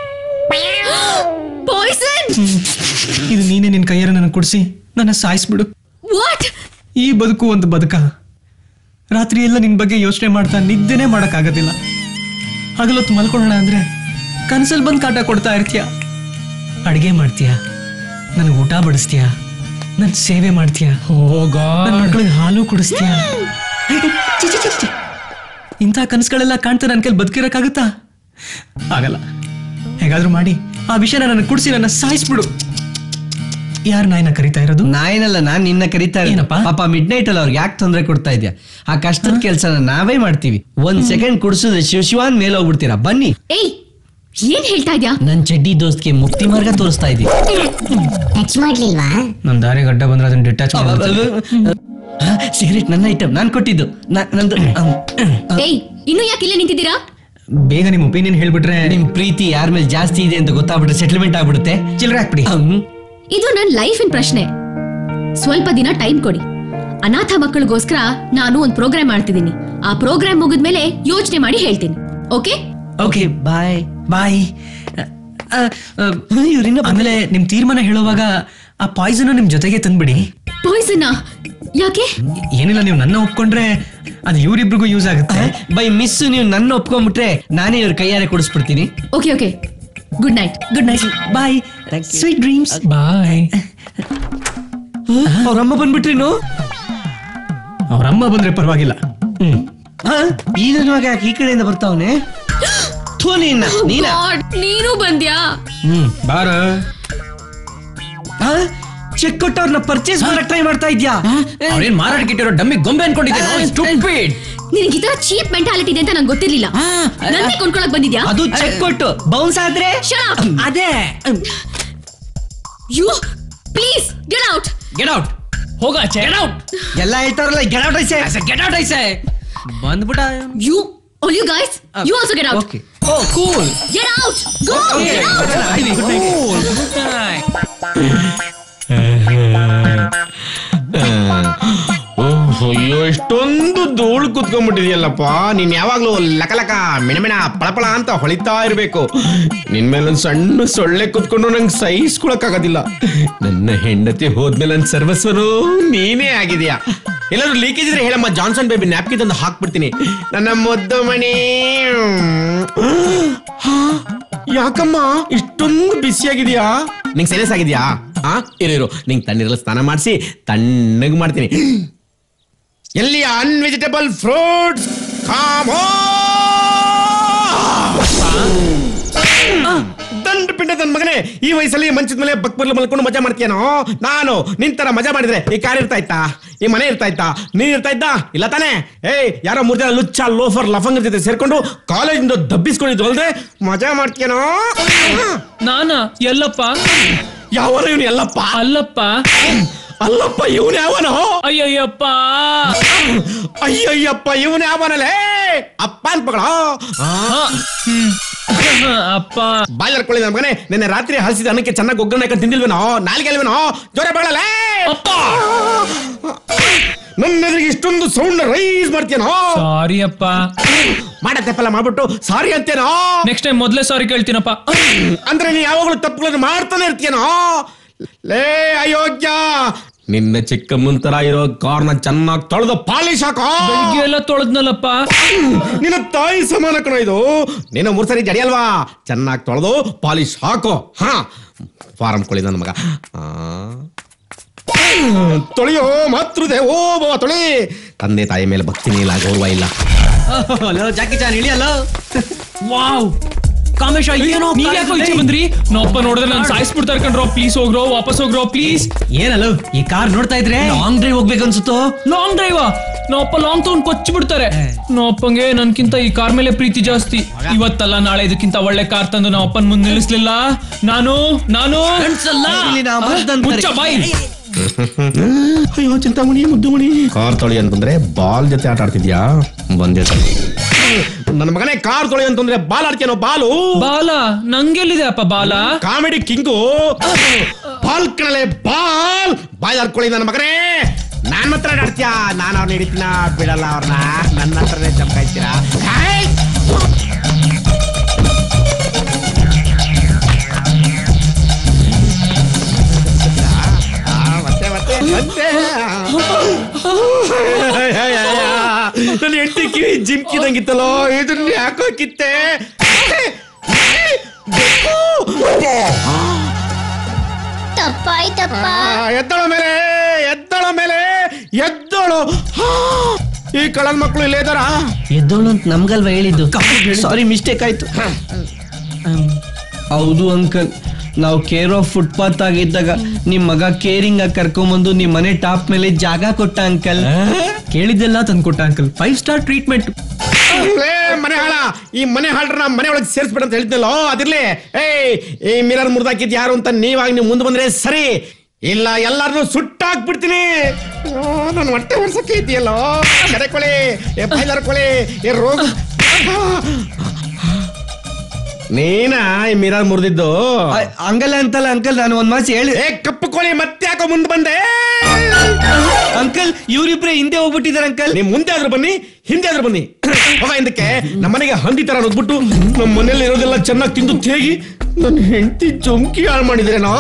K: ಪಾಯ್ಸನ್
F: ಇದು ನೀನೇ ನಿನ್ ಕೈಯಾರ ನನಗೆ ಕೊಡಿಸಿ ನನ್ನ ಸಾಯಿಸ್ಬಿಡು
K: ವಾಟ್
F: ಈ ಬದುಕು ಒಂದು ಬದುಕ ರಾತ್ರಿ ಎಲ್ಲ ನಿನ್ ಬಗ್ಗೆ ಯೋಚನೆ ಮಾಡ್ತಾ ನಿದ್ದೆನೇ ಮಾಡೋಕ್ಕಾಗೋದಿಲ್ಲ ಹಗಲೊತ್ತು ಮಲ್ಕೊಳ್ಳೋಣ ಅಂದ್ರೆ ಕನ್ಸಲ್ಲಿ ಬಂದು ಕಾಟ ಕೊಡ್ತಾ ಇರ್ತೀಯ ಅಡಿಗೆ ಮಾಡ್ತೀಯ ನನಗೆ ಊಟ ಬಡಿಸ್ತೀಯ ನನ್ ಸೇವೆ ಮಾಡ್ತೀಯ ನನ್ನ ಮಕ್ಕಳಿಗೆ ಹಾಲು ಕುಡಿಸ್ತೀಯ ಛಿ, ಛಿ, ಛಿ, ಛಿ. ಇಂಥ ಕನಸುಗಳೆಲ್ಲ ಕಾಣ್ತಾ ನನ್ನ ಕೈಲಿ ಬದುಕಿರಕ್ಕಾಗುತ್ತಾ ಆಗಲ್ಲ ಹೇಗಾದ್ರೂ ಮಾಡಿ ಆ ವಿಷಯನ ನನಗೆ ಕುಡಿಸಿ ನನ್ನ ಸಾಯಿಸ್ಬಿಡು ಯಾರು ನಾಯಿನ ಕರಿತಾ ಇರೋದು
C: ನಾಯಿನಲ್ಲ ನಾನ್ ನಿನ್ನ ಕರಿತಾ ಏನಪ್ಪ ಪಾಪ ಮಿಡ್ ನೈಟ್ ಅಲ್ಲಿ ಅವ್ರಿಗೆ ಯಾಕೆ ತೊಂದರೆ ಕೊಡ್ತಾ ಇದ್ಯಾ ಆ ಕಷ್ಟದ ಕೆಲಸನ ನಾವೇ ಮಾಡ್ತೀವಿ ಒಂದ್ ಸೆಕೆಂಡ್ ಕುಡಿಸಿದ್ರೆ ಶಿವ ಶಿವಾನ್ ಮೇಲೆ ಹೋಗ್ಬಿಡ್ತೀರಾ ಬನ್ನಿ
K: ಏಯ್ ಏನ್ ಹೇಳ್ತಾ ಇದ್ಯಾ
C: ನನ್ ಚಡ್ಡಿ ದೋಸ್ತ್ಗೆ ಮುಕ್ತಿ ಮಾರ್ಗ ತೋರಿಸ್ತಾ ಇದ್ದೀವಿ
I: ಟಚ್ ಮಾಡ್ಲಿಲ್ವಾ
F: ನನ್ನ ದಾರಿ ಗಡ್ಡ ಬಂದ್ರೆ ಅದನ್ನ ಡಿಟ್ಯಾಚ್
C: ಸಿಗರೇಟ್ ನನ್ನ ಐಟಮ್ ನಾನ್ ಕೊಟ್ಟಿದ್ದು ನಾ- ನಂದು
K: ಏಯ್ ಇನ್ನು ಯಾಕೆ ಇಲ್ಲೇ ನಿಂತಿದ್ದೀರಾ
F: ಬೇಗ ನಿಮ್ ಒಪಿನಿಯನ್ ಹೇಳ್ಬಿಟ್ರೆ
C: ನಿಮ್ ಪ್ರೀತಿ ಯಾರ ಮೇಲೆ ಜಾಸ್ತಿ ಇದೆ ಅಂತ ಗೊತ್ತಾಗ್ಬಿಟ್ರೆ ಸೆಟಲ್ಮೆಂಟ್ ಆಗ್ಬಿಡುತ್ತೆ
F: ಚಿಲ್ಲರೆ ಹಾಕ್ಬಿಡಿ
K: ಇದು ನನ್ನ ಲೈಫಿನ ಪ್ರಶ್ನೆ ಸ್ವಲ್ಪ ದಿನ ಟೈಮ್ ಕೊಡಿ ಅನಾಥ ಮಕ್ಕಳಿಗೋಸ್ಕರ ನಾನು ಒಂದು ಪ್ರೋಗ್ರಾಮ್ ಮಾಡ್ತಿದ್ದೀನಿ ಆ ಪ್ರೋಗ್ರಾಮ್ ಮುಗಿದ್ಮೇಲೆ ಯೋಚನೆ ಮಾಡಿ ಹೇಳ್ತೀನಿ ಓಕೆ
C: ಓಕೆ ಬಾಯ್
F: ಬಾಯ್ ಆಮೇಲೆ ನಿಮ್ ತೀರ್ಮಾನ ಹೇಳುವಾಗ ಆ ಪಾಯ್ಸನ್ ನಿಮ್ ಜೊತೆಗೆ ತಂದ್ಬಿಡಿ
K: ಪಾಯ್ಸನ್ ಯಾಕೆ
F: ಏನಿಲ್ಲ ನೀವು ನನ್ನ ಒಪ್ಕೊಂಡ್ರೆ ಅದು ಇವ್ರಿಬ್ರಿಗೂ ಯೂಸ್ ಆಗುತ್ತೆ
C: ಬೈ ಮಿಸ್ ನೀವು ನನ್ನ ಒಪ್ಕೊಂಡ್ಬಿಟ್ರೆ ನಾನೇ ಇವ್ರ ಕೈಯಾರೆ ಕೊಡಿಸ್ಬಿಡ್ತೀನಿ
K: okay okay good night
F: good night bye sweet dreams bye
C: ಅವ್ರ ಅಮ್ಮ ಬಂದ್ಬಿಟ್ರೇನು
F: ಅವ್ರ ಅಮ್ಮ ಬಂದ್ರೆ ಪರವಾಗಿಲ್ಲ ಹ್ಮ್
C: ಆ, ಈ ನನ್ನ ಮಗ ಯಾಕೆ ಈ ಕಡೆಯಿಂದ ಬರ್ತಾವನೆ ಥೂ ನೀನ ನೀನ
K: God, ನೀನು ಬಂದ್ಯಾ
C: ಹ್ಮ್ ಬಾರ ಚೆಕ್ ಕೊಟ್ಟವ್ರನ್ನ ಪರ್ಚೇಸ್ ಮಾಡಕ್ ಟ್ರೈ ಮಾಡ್ತಾ ಇದ್ಯಾ
F: ಅವ್ರೇನ್ ಮಾರಾಟಕ್ಕೆ ಇಟ್ಟಿರೋ ಡಮ್ಮಿ ಗೊಂಬೆ ಅನ್ಕೊಂಡಿದ್ದೀನಿ ಸ್ಟುಪಿಡ್
K: ನಿನಗೆ ಈ ತರ ಚೀಪ್ ಮೆಂಟಾಲಿಟಿ ಇದೆ ಅಂತ ನಂಗೆ ಗೊತ್ತಿರ್ಲಿಲ್ಲ ನನ್ನೇ ಕೊಂಡ್ಕೊಳಕ್ ಬಂದಿದ್ಯಾ
C: ಅದು ಚೆಕ್ ಕೊಟ್ಟು ಬೌನ್ಸ್ ಆದ್ರೆ
F: ಅದೇ
K: you please get out
F: get out ಹೋಗ ಗೆಟ್ ಔಟ್
C: ಎಲ್ಲ ಹೇಳ್ತಾರಲ್ಲ ಗೆಟ್ ಔಟ್ ಐಸೆ
F: ಗೆಟ್ ಔಟ್ ಐಸೆ ಬಂದ್ಬಿಟ್ಟ
K: you all you guys you also get out
C: okay oh cool
K: get out go get out
P: ಅಯ್ಯೋ ಇಷ್ಟೊಂದು ಧೂಳು ಕುತ್ಕೊಂಡ್ಬಿಟ್ಟಿದ್ಯಲ್ಲಪ್ಪ ನೀನ್ ಯಾವಾಗ್ಲೂ ಲಕ ಲಕ ಮಿಣಮಿಣ ಪಳಪಳ ಅಂತ ಹೊಳಿತಾ ಇರ್ಬೇಕು ನಿನ್ ಮೇಲೆ ಒಂದ್ ಸಣ್ಣ ಸೊಳ್ಳೆ ಕುತ್ಕೊಂಡು ನಂಗೆ ಸಹಿಸ್ಕೊಳಕ್ಕಾಗೋದಿಲ್ಲ ನನ್ನ ಹೆಂಡತಿ ಹೋದ್ಮೇಲೆ ನನ್ ಸರ್ವಸ್ವನು ನೀನೇ ಆಗಿದ್ಯಾ ಎಲ್ಲರೂ ಲೀಕೇಜ್ ಇದ್ರೆ ಹೇಳಮ್ಮ ಜಾನ್ಸನ್ ಬೇಬಿ ನ್ಯಾಪ್ಕಿ ತಂದು ಹಾಕ್ಬಿಡ್ತೀನಿ ನನ್ನ ಮುದ್ದು ಮಣಿ ಹಾ, ಯಾಕಮ್ಮ ಇಷ್ಟೊಂದು ಬಿಸಿಯಾಗಿದ್ಯಾ ನಿಂಗೆ ಸೈಲೆನ್ಸ್ ಆಗಿದ್ಯಾ ಆ ಇರು ಇರು ನಿಂಗೆ ತಣ್ಣೀರಲ್ಲಿ ಸ್ನಾನ ಮಾಡಿಸಿ ತಣ್ಣಗೆ ಮಾಡ್ತೀನಿ ಎಲ್ಲಿ ಅನ್ವೆಜಿಟೇಬಲ್ ಫ್ರೂಟ್ಸ್ ಕಾಮೋ ದ ಪಿಂಡ ಪಿಂಡ ನನ್ನ ಮಗನೇ ಈ ವಯಸ್ಸಲ್ಲಿ ಮಂಚದ ಮೇಲೆ ಬಕ್ ಬರ್ಲು ಮಲ್ಕೊಂಡು ಮಜಾ ಮಾಡ್ತೀಯನೋ ನಾನು ನಿನ್ ತರ ಮಜಾ ಮಾಡಿದ್ರೆ ಈ ಕಾರ್ ಇರ್ತಾ ಇತ್ತಾ ಈ ಮನೆ ಇರ್ತಾ ಇತ್ತಾ ನೀನ್ ಇರ್ತಾ ಇದ್ದ ಇಲ್ಲ ತಾನೇ ಏಯ್ ಯಾರೋ ಮೂರ್ ಜನ ಲುಚ್ಚ ಲೋಫರ್ ಲಫಂಗ್ ಜೊತೆ ಸೇರ್ಕೊಂಡು ಕಾಲೇಜಿಂದ ದಬ್ಬಿಸ್ಕೊಂಡಿದ್ದು ಅಲ್ದೆ ಮಜಾ ಮಾಡ್ತೀಯನೋ
E: ನಾನಾ ಎಲ್ಲಪ್ಪ
P: ಯಾವನ ಇವನು ಎಲ್ಲಪ್ಪ
E: ಅಲ್ಲಪ್ಪ
P: ಅಲ್ಲಪ್ಪ ಇವನು ಯಾವನೋ
E: ಅಯ್ಯಯ್ಯಪ್ಪ
P: ಅಯ್ಯಯ್ಯಪ್ಪ ಇವನು ಯಾವನಲೇ ಅಪ್ಪ ಅನ್ಪಗಳ
E: ಅಪ್ಪ
P: ಬಾಯ್ಲರ್ ನನ್ನ ಮಗನೇ ನಿನ್ನೆ ರಾತ್ರಿ ಹಸಿದ ಅನ್ನಕ್ಕೆ ಚೆನ್ನಾಗಿ ಒಗ್ಗರಣೆ ಹಾಕೊಂಡು ತಿಂದಿಲ್ವೇನೋ ನಾಲ್ಗೆ ಅಲ್ವೇನೋ ಜೋರ ಬಾಳಲೇ
E: ಅಪ್ಪ
P: ನನ್ನ ಎದುರಿಗೆ ಇಷ್ಟೊಂದು ಸೌಂಡ್ ರೈಸ್ ಮಾಡ್ತೀಯನೋ
E: ಸಾರಿ ಅಪ್ಪ
P: ಮಾಡತ್ತೆಪ್ಪಲ್ಲ ಮಾಡ್ಬಿಟ್ಟು ಸಾರಿ ಅಂತೇನೋ
E: ನೆಕ್ಸ್ಟ್ ಟೈಮ್ ಮೊದ್ಲೇ ಸಾರಿ ಕೇಳ್ತೀನಪ್ಪ
P: ಅಂದ್ರೆ ನೀ ಯಾವಾಗಲೂ ತಪ್ಪುಗಳನ್ನು ಮಾಡ್ತಾನೆ ಇರ್ತೀಯನೋ ಲೇ ಅಯೋಗ್ಯ ನಿನ್ನ ಚಿಕ್ಕಮ್ಮನ್ ತರ ಇರೋ ಕಾರ್ನ ಚೆನ್ನಾಗಿ ತೊಳೆದು ಪಾಲಿಶ್ ಹಾಕೋ
E: ಬೆಳಿಗ್ಗೆ ಎಲ್ಲ ತೊಳೆದ್ನಲ್ಲಪ್ಪ
P: ನಿನ್ನ ತಾಯಿ ಸಮಾನ ಕಣ ಇದು ನಿನ್ನ ಮೂರ್ ಸರಿ ಜಡಿ ಅಲ್ವಾ ಚೆನ್ನಾಗಿ ತೊಳೆದು ಪಾಲಿಶ್ ಹಾಕೋ ಹಾ ಫಾರಂ ಕೊಳಿ ನನ್ನ ಮಗ ಆ. ತೊಳೆಯೋ ಮಾತೃದೆ ಓ ಬಾವ ತೊಳಿ ತಂದೆ ತಾಯಿ ಮೇಲೆ ಭಕ್ತಿನೇ ಇಲ್ಲ ಗೌರವ ಇಲ್ಲ
C: ಹಲೋ ಜಾಕಿ ಚಾನ್ ಇಳಿಯಲ್ಲ
E: ವಾವ್ ಕಾಮೇಶ ಏನೋ ನೀವ್ ಯಾಕೋ ಈಚೆ ಬಂದ್ರಿ ನಮ್ಮಪ್ಪ ನೋಡಿದ್ರೆ ನಾನು ಸಾಯಿಸ್ಬಿಡ್ತಾರೆ ಕಣ್ರೋ ಪ್ಲೀಸ್ ಹೋಗ್ರೋ ವಾಪಸ್ ಹೋಗ್ರೋ ಪ್ಲೀಸ್
C: ಏನಲ್ಲ ಈ ಕಾರ್ ನೋಡ್ತಾ ಇದ್ರೆ ಲಾಂಗ್ ಡ್ರೈವ್ ಹೋಗ್ಬೇಕು ಅನ್ಸುತ್ತೋ
E: ಲಾಂಗ್ ಡ್ರೈವ್ ನಮ್ಮಪ್ಪ ಲಾಂಗ್ ತಗೊಂಡ್ ಕೊಚ್ಚಿ ಬಿಡ್ತಾರೆ ನಮ್ಮಪ್ಪಂಗೆ ನನ್ಕಿಂತ ಈ ಕಾರ್ ಮೇಲೆ ಪ್ರೀತಿ ಜಾಸ್ತಿ ಇವತ್ತಲ್ಲ ನಾಳೆ ಇದಕ್ಕಿಂತ ಒಳ್ಳೆ ಕಾರ್ ತಂದು ನಮ್ಮ ಅಪ್ಪನ ಮುಂದೆ ನಿಲ್ಲಿಸ್ಲಿಲ್ಲ ನಾನು ನಾನು
C: ಇಲ್ಲಿ ನಾ ಮರ್ದಂತಾರೆ.
E: ಮುಚ್ಚ ಬಾಯಿ
P: ಅಯ್ಯೋ ಚಿಂತಾಮಣಿ ಮುದ್ದುಮಣಿ ಕಾರ್ ತೊಳಿ ಅಂತಂದ್ರೆ ಬಾಲ್ ಜೊತೆ ಆಟ ಆಡ್ತಿದ್ಯಾ ಬಂದೆ ನನ್ನ ಮಗನೇ ಕಾರ್ ತೊಳಿ ಅಂತಂದ್ರೆ ಬಾಲ್ ಆಡ್ತೀಯನೋ ಬಾಲು
E: ಬಾಲ ನಂಗೆಲ್ಲಿದೆ ಅಪ್ಪ ಬಾಲ
P: ಕಾಮಿಡಿ ಕಿಂಗು ಬಾಲ್ ಕಣಲೆ ಬಾಲ್ ಬಾಯ್ ಆಡ್ಕೊಳ್ಳಿ ನನ್ನ ಮಗನೇ ನನ್ನ ಹತ್ರ ಆಡ್ತೀಯ ನಾನು ಅವ್ರನ್ನ ಹಿಡಿತೀನ ಬಿಡಲ್ಲ ಅವ್ರನ್ನ ನನ್ನ ಹತ್ರನೇ ಚಮಕಾಯ್ತೀರಾ ಹಾಯ್! ಆ, ಮತ್ತೆ ಮತ್ತೆ ಮತ್ತೆ ನನ್ನ ಹೆಂಡತಿ ಕಿವಿ ಜಿಮ್ಕಿದಂಗಿತ್ತಲ್ಲೋ ಇದನ್ನ ಯಾಕೋ ಕಿತ್ತೆ
I: ತಪ್ಪಾಯ್ತಪ್ಪ
P: ಎದ್ದಳ ಮೇಲೆ ಎದ್ದಳ ಮೇಲೆ ಎದ್ದಳು ಹಾ! ಈ ಕಳನ್ ಮಕ್ಕಳು ಇಲ್ಲೇ ಇದಾರ
C: ಎದ್ದೋಳು ಅಂತ ನಮ್ಗಲ್ವಾ ಹೇಳಿದ್ದು ಸಾರಿ ಮಿಸ್ಟೇಕ್ ಆಯ್ತು ಹೌದು ಅಂಕಲ್ ನಾವು ಕೇರ್ ಆಫ್ ಫುಟ್ಪಾತ್ ಆಗಿದ್ದಾಗ ನಿಮ್ ಮಗ ಕೇರಿಂಗ್ ಆಗಿ ಕರ್ಕೊಂಬಂದು ನಿಮ್ ಮನೆ ಟಾಪ್ ಮೇಲೆ ಜಾಗ ಕೊಟ್ಟ ಅಂಕಲ್
F: ಕೇಳಿದ್ದೆಲ್ಲ ತಂದ್ಕೊಟ್ಟ ಅಂಕಲ್ ಫೈವ್ ಸ್ಟಾರ್ ಟ್ರೀಟ್ಮೆಂಟ್
P: ಏ, ಮನೆ ಹಾಳ ಈ ಮನೆ ಹಾಳ್ರ ಮನೆ ಒಳಗೆ ಸೇರಿಸ್ಬೇಡ ಅಂತ ಹೇಳ್ತಿಲ್ಲೋ ಅದಿರ್ಲಿ ಏಯ್ ಈ ಮಿರರ್ ಮುರ್ದಾಕಿದ್ ಯಾರು ಅಂತ ನೀವಾಗಿ ನೀವು ಮುಂದೆ ಬಂದ್ರೆ ಸರಿ ಇಲ್ಲ ಎಲ್ಲಾರನ್ನು ಸುಟ್ಟಾಕ್ಬಿಡ್ತೀನಿ ಅಯ್ಯೋ, ನನ್ನ ಹೊಟ್ಟೆ ಹೊಡ್ಸಕ್ಕೆ ಇದೆಯಲ್ಲೋ ಕರೆಕೊಳಿ ಏ ಬೈಲರ್ಕೊಳಿ ಏ ರೋಗ ನೀನಾ ಈ ಮಿರರ್ ಮುರಿದಿದ್ದು
C: ಹಂಗಲ್ಲ ಅಂತಲ್ಲ ಅಂಕಲ್ ನಾನು ಒಂದ್ ಮಾತು ಹೇಳಿ
P: ಏ ಕಪ್ಪು ಕೋಳಿ ಮತ್ತೆ ಯಾಕೋ ಮುಂದೆ ಬಂದೆ
C: ಅಂಕಲ್ ಇವ್ರಿಬ್ರೆ ಹಿಂದೆ ಹೋಗ್ಬಿಟ್ಟಿದಾರೆ ಅಂಕಲ್
P: ನೀವು ಮುಂದೆ ಆದ್ರೂ ಬನ್ನಿ ಹಿಂದೆ ಆದ್ರೂ ಬನ್ನಿ ಹೋಗ ಹಿಂದಕ್ಕೆ ನಮ್ಮ ಮನೆಗೆ ಹಂದಿ ತರ ನುಗ್ಬಿಟ್ಟು ನಮ್ಮ ಮನೇಲಿ ಇರೋದೆಲ್ಲ ಚೆನ್ನಾಗಿ ತಿಂದು ತೇಗಿ ನನ್ನ ಹೆಂಡತಿ ಜೊಂಕಿ ಹಾಳು ಮಾಡಿದ್ರೆ ನಾ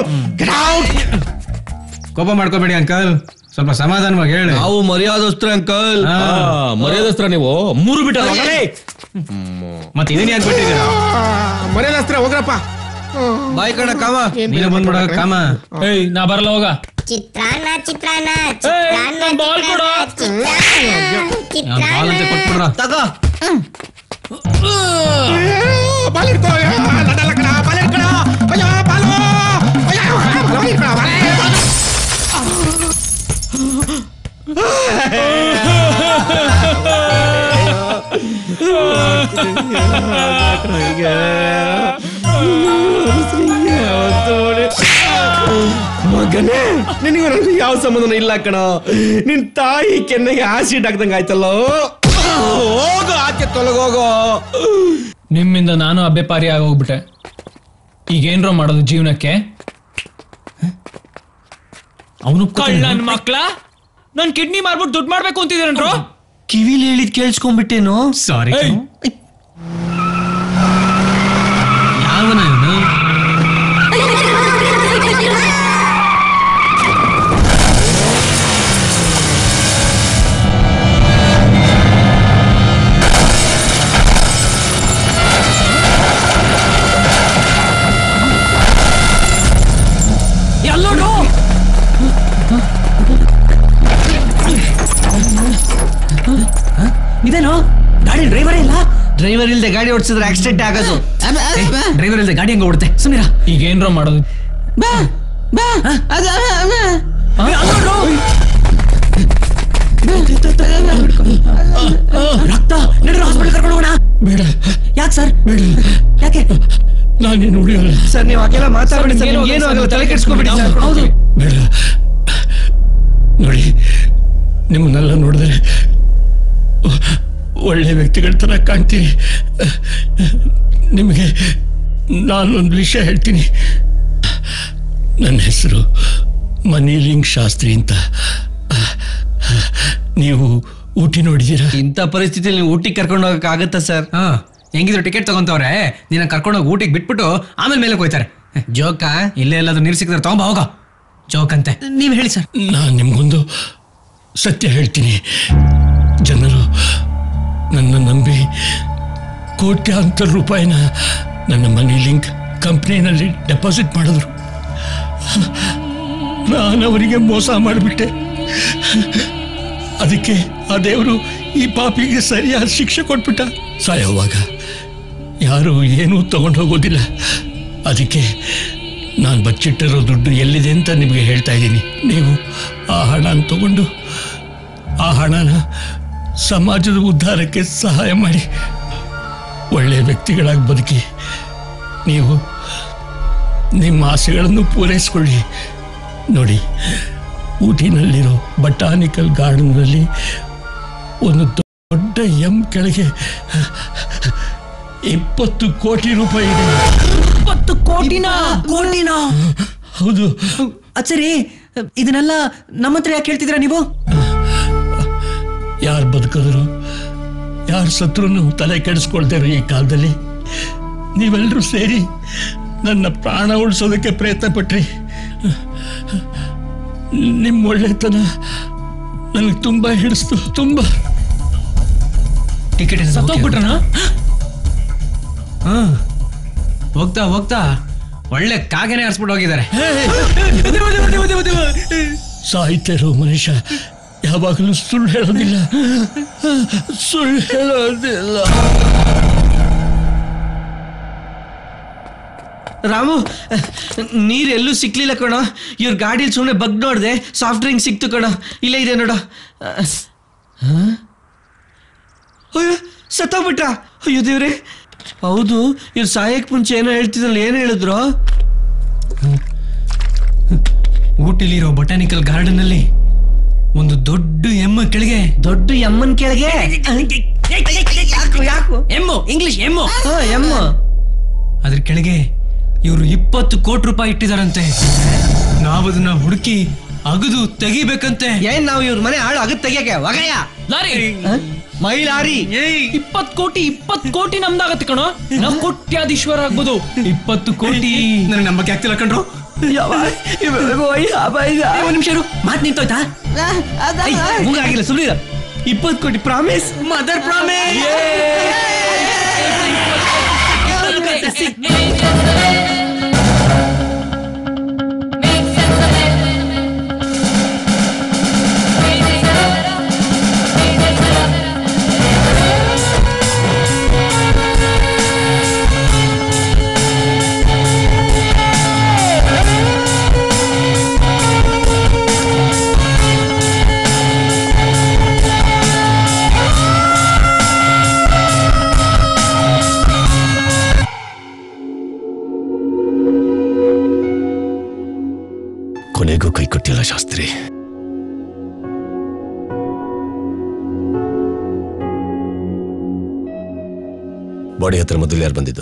F: ಕೋಪ ಮಾಡ್ಕೋಬೇಡಿ ಅಂಕಲ್ ಸ್ವಲ್ಪ ಸಮಾಧಾನವಾಗಿ ಹೇಳಿ
C: ನಾವು ಮರ್ಯಾದಸ್ತ್ರ ಅಂಕಲ್
P: ಮರ್ಯಾದಸ್ತ್ರ ನೀವು ಮೂರು ಬಿಟ್ಟ
F: ಮತ್ತೆ ಇದನ್ನ ಯಾಕೆ ಬಿಟ್ಟಿದ್ದೀರಾ
P: ಮರ್ಯಾದಸ್ತ್ರ ಹೋಗ್ರಪ್ಪ
C: ಬಾಯ್ ಕಣ ಕಾಮ
F: ನೀನು ಬಂದ್ಬಿಡ ಕಾಮ
E: ಏಯ್ ನಾ ಬರಲ್ಲ ಹೋಗ
I: ಚಿತ್ರಾನ್ನ ಚಿತ್ರಾನ್ನ
E: ಏಯ್, ನನ್ ಬಾಲ್ ಕೊಡು.
F: ಬಾಲ್ ಅಂತ ಕೊಟ್ಬಿಡ್ರ
C: ತಗೋ
P: ಬಾಲ್ ಹಿಡ್ಕೊ ಅಯ್ಯೋ, ಲಡಲ ಕಣ, ಬಾಲ್ ಹಿಡ್ಕೊ. ಅಯ್ಯೋ, ಬಾಲು. ಅಯ್ಯೋ, ಬಾಲ್ ಹಿಡ್ಕೊ, ಬಾಲ್ ಹಿಡ್ಕೊ. ಮಗನೇ ನಿನಗೂ ನನಗೂ ಯಾವ ಸಂಬಂಧನೂ ಇಲ್ಲ ಕಣ ನಿನ್ ತಾಯಿ ಕೆನ್ನೆಗೆ ಆಸಿಡ್ ಹಾಕ್ದಂಗ ಆಯ್ತಲ್ಲೋ ಹೋಗು ಆಚೆ ತೊಲಗೋಗೋ
E: ನಿಮ್ಮಿಂದ ನಾನು ಅಬ್ಬೆಪಾರಿ ಆಗೋಗ್ಬಿಟ್ಟೆ ಈಗೇನ್ರೋ ಮಾಡೋದು ಜೀವನಕ್ಕೆ
F: ಅವನು
E: ನನ್ ಮಕ್ಳ ನನ್ ಕಿಡ್ನಿ ಮಾರ್ಬಿಟ್ಟು ದುಡ್ಡು ಮಾಡ್ಬೇಕು ಅಂತಿದ್ದೀರನ್ರೋ
C: ಕಿವಿಲಿ ಹೇಳಿದ್ ಕೇಳಿಸ್ಕೊಂಡ್ಬಿಟ್ಟೇನು
F: ಸಾರಿ
E: ಏಯ್.
F: ಯಾವನ ಇವನು
E: ಎಲ್ಲೋಡು
F: ಇದೇನು ಗಾಡಿ ಡ್ರೈವರೇ ಇಲ್ಲ
C: ಡ್ರೈವರ್ ಇಲ್ದೆ ಗಾಡಿ ಓಡಿಸಿದ್ರೆ ಆಕ್ಸಿಡೆಂಟ್ ಆಗೋದು
F: ಡ್ರೈವರ್ ಇಲ್ಲದೆ ಗಾಡಿ ಹೆಂಗ ಓಡುತ್ತೆ ಸುಮ್ಮನಿರ
E: ಈಗ ಏನ್ರೋ ಮಾಡೋದು
F: ರಕ್ತ ನಡ್ರಿ ಹಾಸ್ಪಿಟಲ್ ಕರ್ಕೊಂಡು ಹೋಗೋಣ
J: ಬೇಡ
F: ಯಾಕೆ ಸರ್ ಯಾಕೆ
J: ನಾನೇನು ಉಳಿಯೋಲ್ಲ
C: ಸರ್ ನೀವು ಹಾಗೆಲ್ಲ ಮಾತಾಡಬೇಡಿ ಸರ್ ನಿಮ್ಗೆ ಏನು ಆಗಲ್ಲ ತಲೆ ಕೆಡ್ಸ್ಕೊಬೇಡಿ ಸರ್ ಹೌದು
J: ಬೇಡ ನೋಡಿ ನಿಮ್ಮನ್ನೆಲ್ಲ ನೋಡಿದ್ರೆ ಒ- ಒಳ್ಳೆ ವ್ಯಕ್ತಿಗಳ ಥರ ಕಾಣ್ತೀರಿ ನಿಮಗೆ ನಾನೊಂದು ವಿಷಯ ಹೇಳ್ತೀನಿ ನನ್ನ ಹೆಸರು ಮನಿಲಿಂಗ್ ಶಾಸ್ತ್ರಿ ಅಂತ ನೀವು ಊಟಿ ನೋಡಿದ್ದೀರಾ
C: ಇಂಥ ಪರಿಸ್ಥಿತಿಯಲ್ಲಿ ನೀವು ಊಟಿಗೆ ಕರ್ಕೊಂಡು ಹೋಗಕ್ ಆಗತ್ತಾ ಸರ್
F: ಹಾ ಹೆಂಗಿದ್ರು ಟಿಕೆಟ್ ತಗೊಂತವ್ರೆ ನಿನ್ನ ಕರ್ಕೊಂಡೋಗಿ ಊಟಿಗೆ ಬಿಟ್ಬಿಟ್ಟು ಆಮೇಲೆ ಮೇಲೆ ಹೋಯ್ತಾರೆ ಜೋಕ ಇಲ್ಲೇ ಎಲ್ಲಾದ್ರೂ ನೀರು ಸಿಕ್ಕಿದ್ರೆ ತಗೊಂಬ ಹೋಗ ಜೋಕ್ ಅಂತೆ ನೀವ್ ಹೇಳಿ ಸರ್
J: ನಾನು ನಿಮಗೊಂದು ಸತ್ಯ ಹೇಳ್ತೀನಿ ಜನರು ನನ್ನ ನಂಬಿ ಕೋಟ್ಯಾಂತರ ರೂಪಾಯಿನ ನನ್ನ ಮನಿ ಲಿಂಕ್ ಕಂಪ್ನಿನಲ್ಲಿ ಡೆಪಾಸಿಟ್ ಮಾಡಿದ್ರು ನಾನು ಅವರಿಗೆ ಮೋಸ ಮಾಡಿಬಿಟ್ಟೆ ಅದಕ್ಕೆ ಆ ದೇವರು ಈ ಪಾಪಿಗೆ ಸರಿಯಾದ ಶಿಕ್ಷೆ ಕೊಟ್ಬಿಟ್ಟ ಸಾಯೋವಾಗ ಯಾರು ಏನೂ ತಗೊಂಡು ಹೋಗೋದಿಲ್ಲ ಅದಕ್ಕೆ ನಾನು ಬಚ್ಚಿಟ್ಟಿರೋ ದುಡ್ಡು ಎಲ್ಲಿದೆ ಅಂತ ನಿಮಗೆ ಹೇಳ್ತಾ ಇದ್ದೀನಿ ನೀವು ಆ ಹಣನ ತಗೊಂಡು ಆ ಹಣನ ಸಮಾಜದ ಉದ್ಧಾರಕ್ಕೆ ಸಹಾಯ ಮಾಡಿ ಒಳ್ಳೆಯ ವ್ಯಕ್ತಿಗಳಾಗಿ ಬದುಕಿ ನೀವು ನಿಮ್ಮ ಆಸೆಗಳನ್ನು ಪೂರೈಸ್ಕೊಳ್ಳಿ ನೋಡಿ ಊಟಿನಲ್ಲಿರೋ ಬಟಾನಿಕಲ್ ಗಾರ್ಡನ್ನಲ್ಲಿ ಒಂದು ದೊಡ್ಡ ಎಂ ಕೆಳಗೆ ಇಪ್ಪತ್ತು ಕೋಟಿ ರೂಪಾಯಿ ಇದೆ
F: ಇಪ್ಪತ್ತು ಕೋಟಿನ ಕೋಟಿನ
J: ಹೌದು
F: ಅದ್ ಸರಿ ಇದನ್ನೆಲ್ಲ ನಮ್ಮ ಹತ್ರ ಯಾಕೆ ಹೇಳ್ತಿದ್ರ ನೀವು
J: ಯಾರು ಬದುಕಿದ್ರು ಯಾರು ಸತ್ರು ತಲೆ ಕೆಡಿಸ್ಕೊಳ್ತಾರೆ ಈ ಕಾಲದಲ್ಲಿ ನೀವೆಲ್ಲರೂ ಸೇರಿ ನನ್ನ ಪ್ರಾಣ ಉಳಿಸೋದಕ್ಕೆ ಪ್ರಯತ್ನ ಪಟ್ರಿ ನಿಮ್ಮ ಒಳ್ಳೆತನ ನನಗೆ ತುಂಬ ಹಿಡಿಸ್ತು ತುಂಬ
F: ಟಿಕೆಟ್
E: ಸತ್ತೋಗ್ಬಿಟ್ರಣ
F: ಹಾ ಹೋಗ್ತಾ ಹೋಗ್ತಾ ಒಳ್ಳೆ ಕಾಗೆನೆ ಹರಿಸ್ಬಿಟ್ಟು ಹೋಗಿದ್ದಾರೆ
J: ಸಾಹಿತ್ಯ ಇರೋ ಮನುಷ್ಯ ಯಾವಾಗಲೂ ಸುಳ್ಳು ಹೇಳೋದಿಲ್ಲ ಸುಳ್ಳು ಹೇಳೋದಿಲ್ಲ
C: ರಾಮು ನೀರ್ ಎಲ್ಲೂ ಸಿಕ್ಲಿಲ್ಲ ಕಣೋ ಇವ್ರ ಗಾಡಿಲಿ ಸುಮ್ಮನೆ ಬಗ್ ನೋಡ್ದೆ ಸಾಫ್ಟ್ ಡ್ರಿಂಕ್ ಸಿಕ್ತು ಕಣೋ ಇಲ್ಲೇ ಇದೆ ನೋಡು ಹ? ಅಯ್ಯೋ ಸತ್ತೋಗ್ಬಿಟ್ಟ ಅಯ್ಯೋ ದೇವ್ರೆ ಹೌದು ಇವ್ರು ಸಾಯಕ್ ಮುಂಚೆ ಏನೋ ಹೇಳ್ತಿದ್ರಲ್ಲ ಏನು ಹೇಳಿದ್ರು
F: ಊಟಿಲಿರೋ ಬೊಟಾನಿಕಲ್ ಗಾರ್ಡನ್ ಅಲ್ಲಿ ಒಂದು ದೊಡ್ಡ ಎಮ್ಮ ಕೆಳಗೆ
C: ದೊಡ್ಡ ಎಮ್ಮನ್ ಕೆಳಗೆ ಯಾಕು ಯಾಕು
F: ಎಮ್ಮು ಇಂಗ್ಲಿಷ್ ಎಮ್ಮು
C: ಹಾ ಎಮ್ಮ
F: ಅದ್ರ ಕೆಳಗೆ ಇವರು ಇಪ್ಪತ್ತು ಕೋಟಿ ರೂಪಾಯಿ ಇಟ್ಟಿದಾರಂತೆ ನಾವದನ್ನ ಹುಡುಕಿ ಅಗದು ತೆಗಿಬೇಕಂತೆ
C: ಏನ್ ನಾವು ಇವ್ರ ಮನೆ ಹಾಳು ಆಗತ್ ತೆಗಿಯಕ್ಕೆ ವಗಯ್ಯ
E: ಲಾರಿ
C: ಮೈಲಾರಿ
E: ಇಪ್ಪತ್ ಕೋಟಿ ಇಪ್ಪತ್ ಕೋಟಿ ನಮ್ದಾಗತ್ತೆ ಕಣೋ ನಾವು ಕೋಟ್ಯಾಧೀಶ್ವರ ಆಗ್ಬೋದು ಇಪ್ಪತ್ತು ಕೋಟಿ
F: ನನಗೆ ನಂಬಕ್ಕೆ ಆಗ್ತಿಲ್ಲ ಕಣ್ರು ಒಂದ್ ನಿಮಿಷ ಇರು ಮಾತು ನಿಂತೋಯ್ತಾ
C: ಆಗಿಲ್ಲ ಸುಮ್ಮನೆ ಇಪ್ಪತ್ತು ಕೋಟಿ ಪ್ರಾಮಿಸ್
F: ಮದರ್ ಪ್ರಾಮಿಸ್
Q: ಕೊನೆಗೂ ಕೈ ಕೊಟ್ಟಿಲ್ಲ ಶಾಸ್ತ್ರಿ ಬಾಡಿ ಹತ್ರ ಮೊದಲು ಯಾರು ಬಂದಿದ್ದು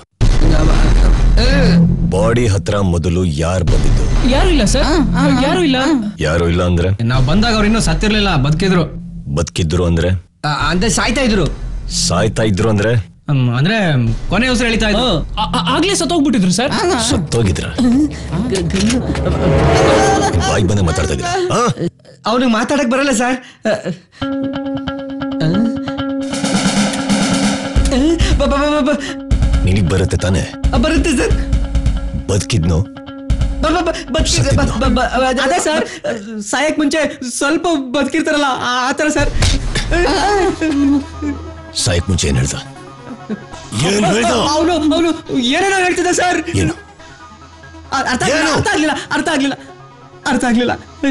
Q: ಬಾಡಿ ಹತ್ರ ಮೊದಲು ಯಾರು ಬಂದಿದ್ದು
E: ಯಾರು ಇಲ್ಲ ಸರ್ ಯಾರು ಇಲ್ಲ
Q: ಯಾರು ಇಲ್ಲ ಅಂದ್ರೆ
F: ನಾವ್ ಬಂದಾಗ ಅವ್ರು ಇನ್ನೂ ಸತ್ತಿರ್ಲಿಲ್ಲ ಬದುಕಿದ್ರು
Q: ಬದುಕಿದ್ರು ಅಂದ್ರೆ
C: ಅಂದ್ರೆ ಸಾಯ್ತಾ ಇದ್ರು
Q: ಸಾಯ್ತಾ ಇದ್ರು ಅಂದ್ರೆ
F: ಹ್ಮ್, ಅಂದ್ರೆ ಕೊನೆ ಹೆಸರು ಎಳಿತಾ ಇದ್ರು
E: ಆ- ಆ- ಆಗ್ಲೇ ಸತ್ತೋಗ್ಬಿಟ್ಟಿದ್ರು ಸರ್
Q: ಸತ್ತೋಗಿದ್ರ ಬಾಯಿಗೆ ಬಂದ ಮಾತಾಡ್ತಾ ಇದ್ರ
C: ಅವನಿಗೆ ಮಾತಾಡಕ್ ಬರಲ್ಲ ಸರ್
Q: ನಿನಗ್ ಬರುತ್ತೆ ತಾನೆ
C: ಬರುತ್ತೆ ಸರ್
Q: ಬದುಕಿದ್ನು
C: ಬ- ಬ- ಬ- ಬದುಕಿದೆ, ಬ- ಬ- ಬ- ಅದ್- ಅದೇ ಸರ್ ಸಾಯಕ್ ಮುಂಚೆ ಸ್ವಲ್ಪ ಬದುಕಿರ್ತಾರಲ್ಲ ಆ ಆ ಥರ ಸರ್
Q: ಸಾಯಕ್ ಮುಂಚೆ ಏನ್ ಹೇಳ್ದ ಏನ್ ಹೇಳ್ದ?
F: ಅವನು ಅವನು ಏನೇನೋ ಹೇಳ್ತಿದ್ದ ಸರ್
Q: ಏನು
F: ಅ- ಅರ್ಥ ಆಗ್ಲಿಲ್ಲ ಅರ್ಥ ಆಗ್ಲಿಲ್ಲ ಅರ್ಥ ಆಗ್ಲಿಲ್ಲ ಅರ್ಥ ಆಗ್ಲಿಲ್ಲ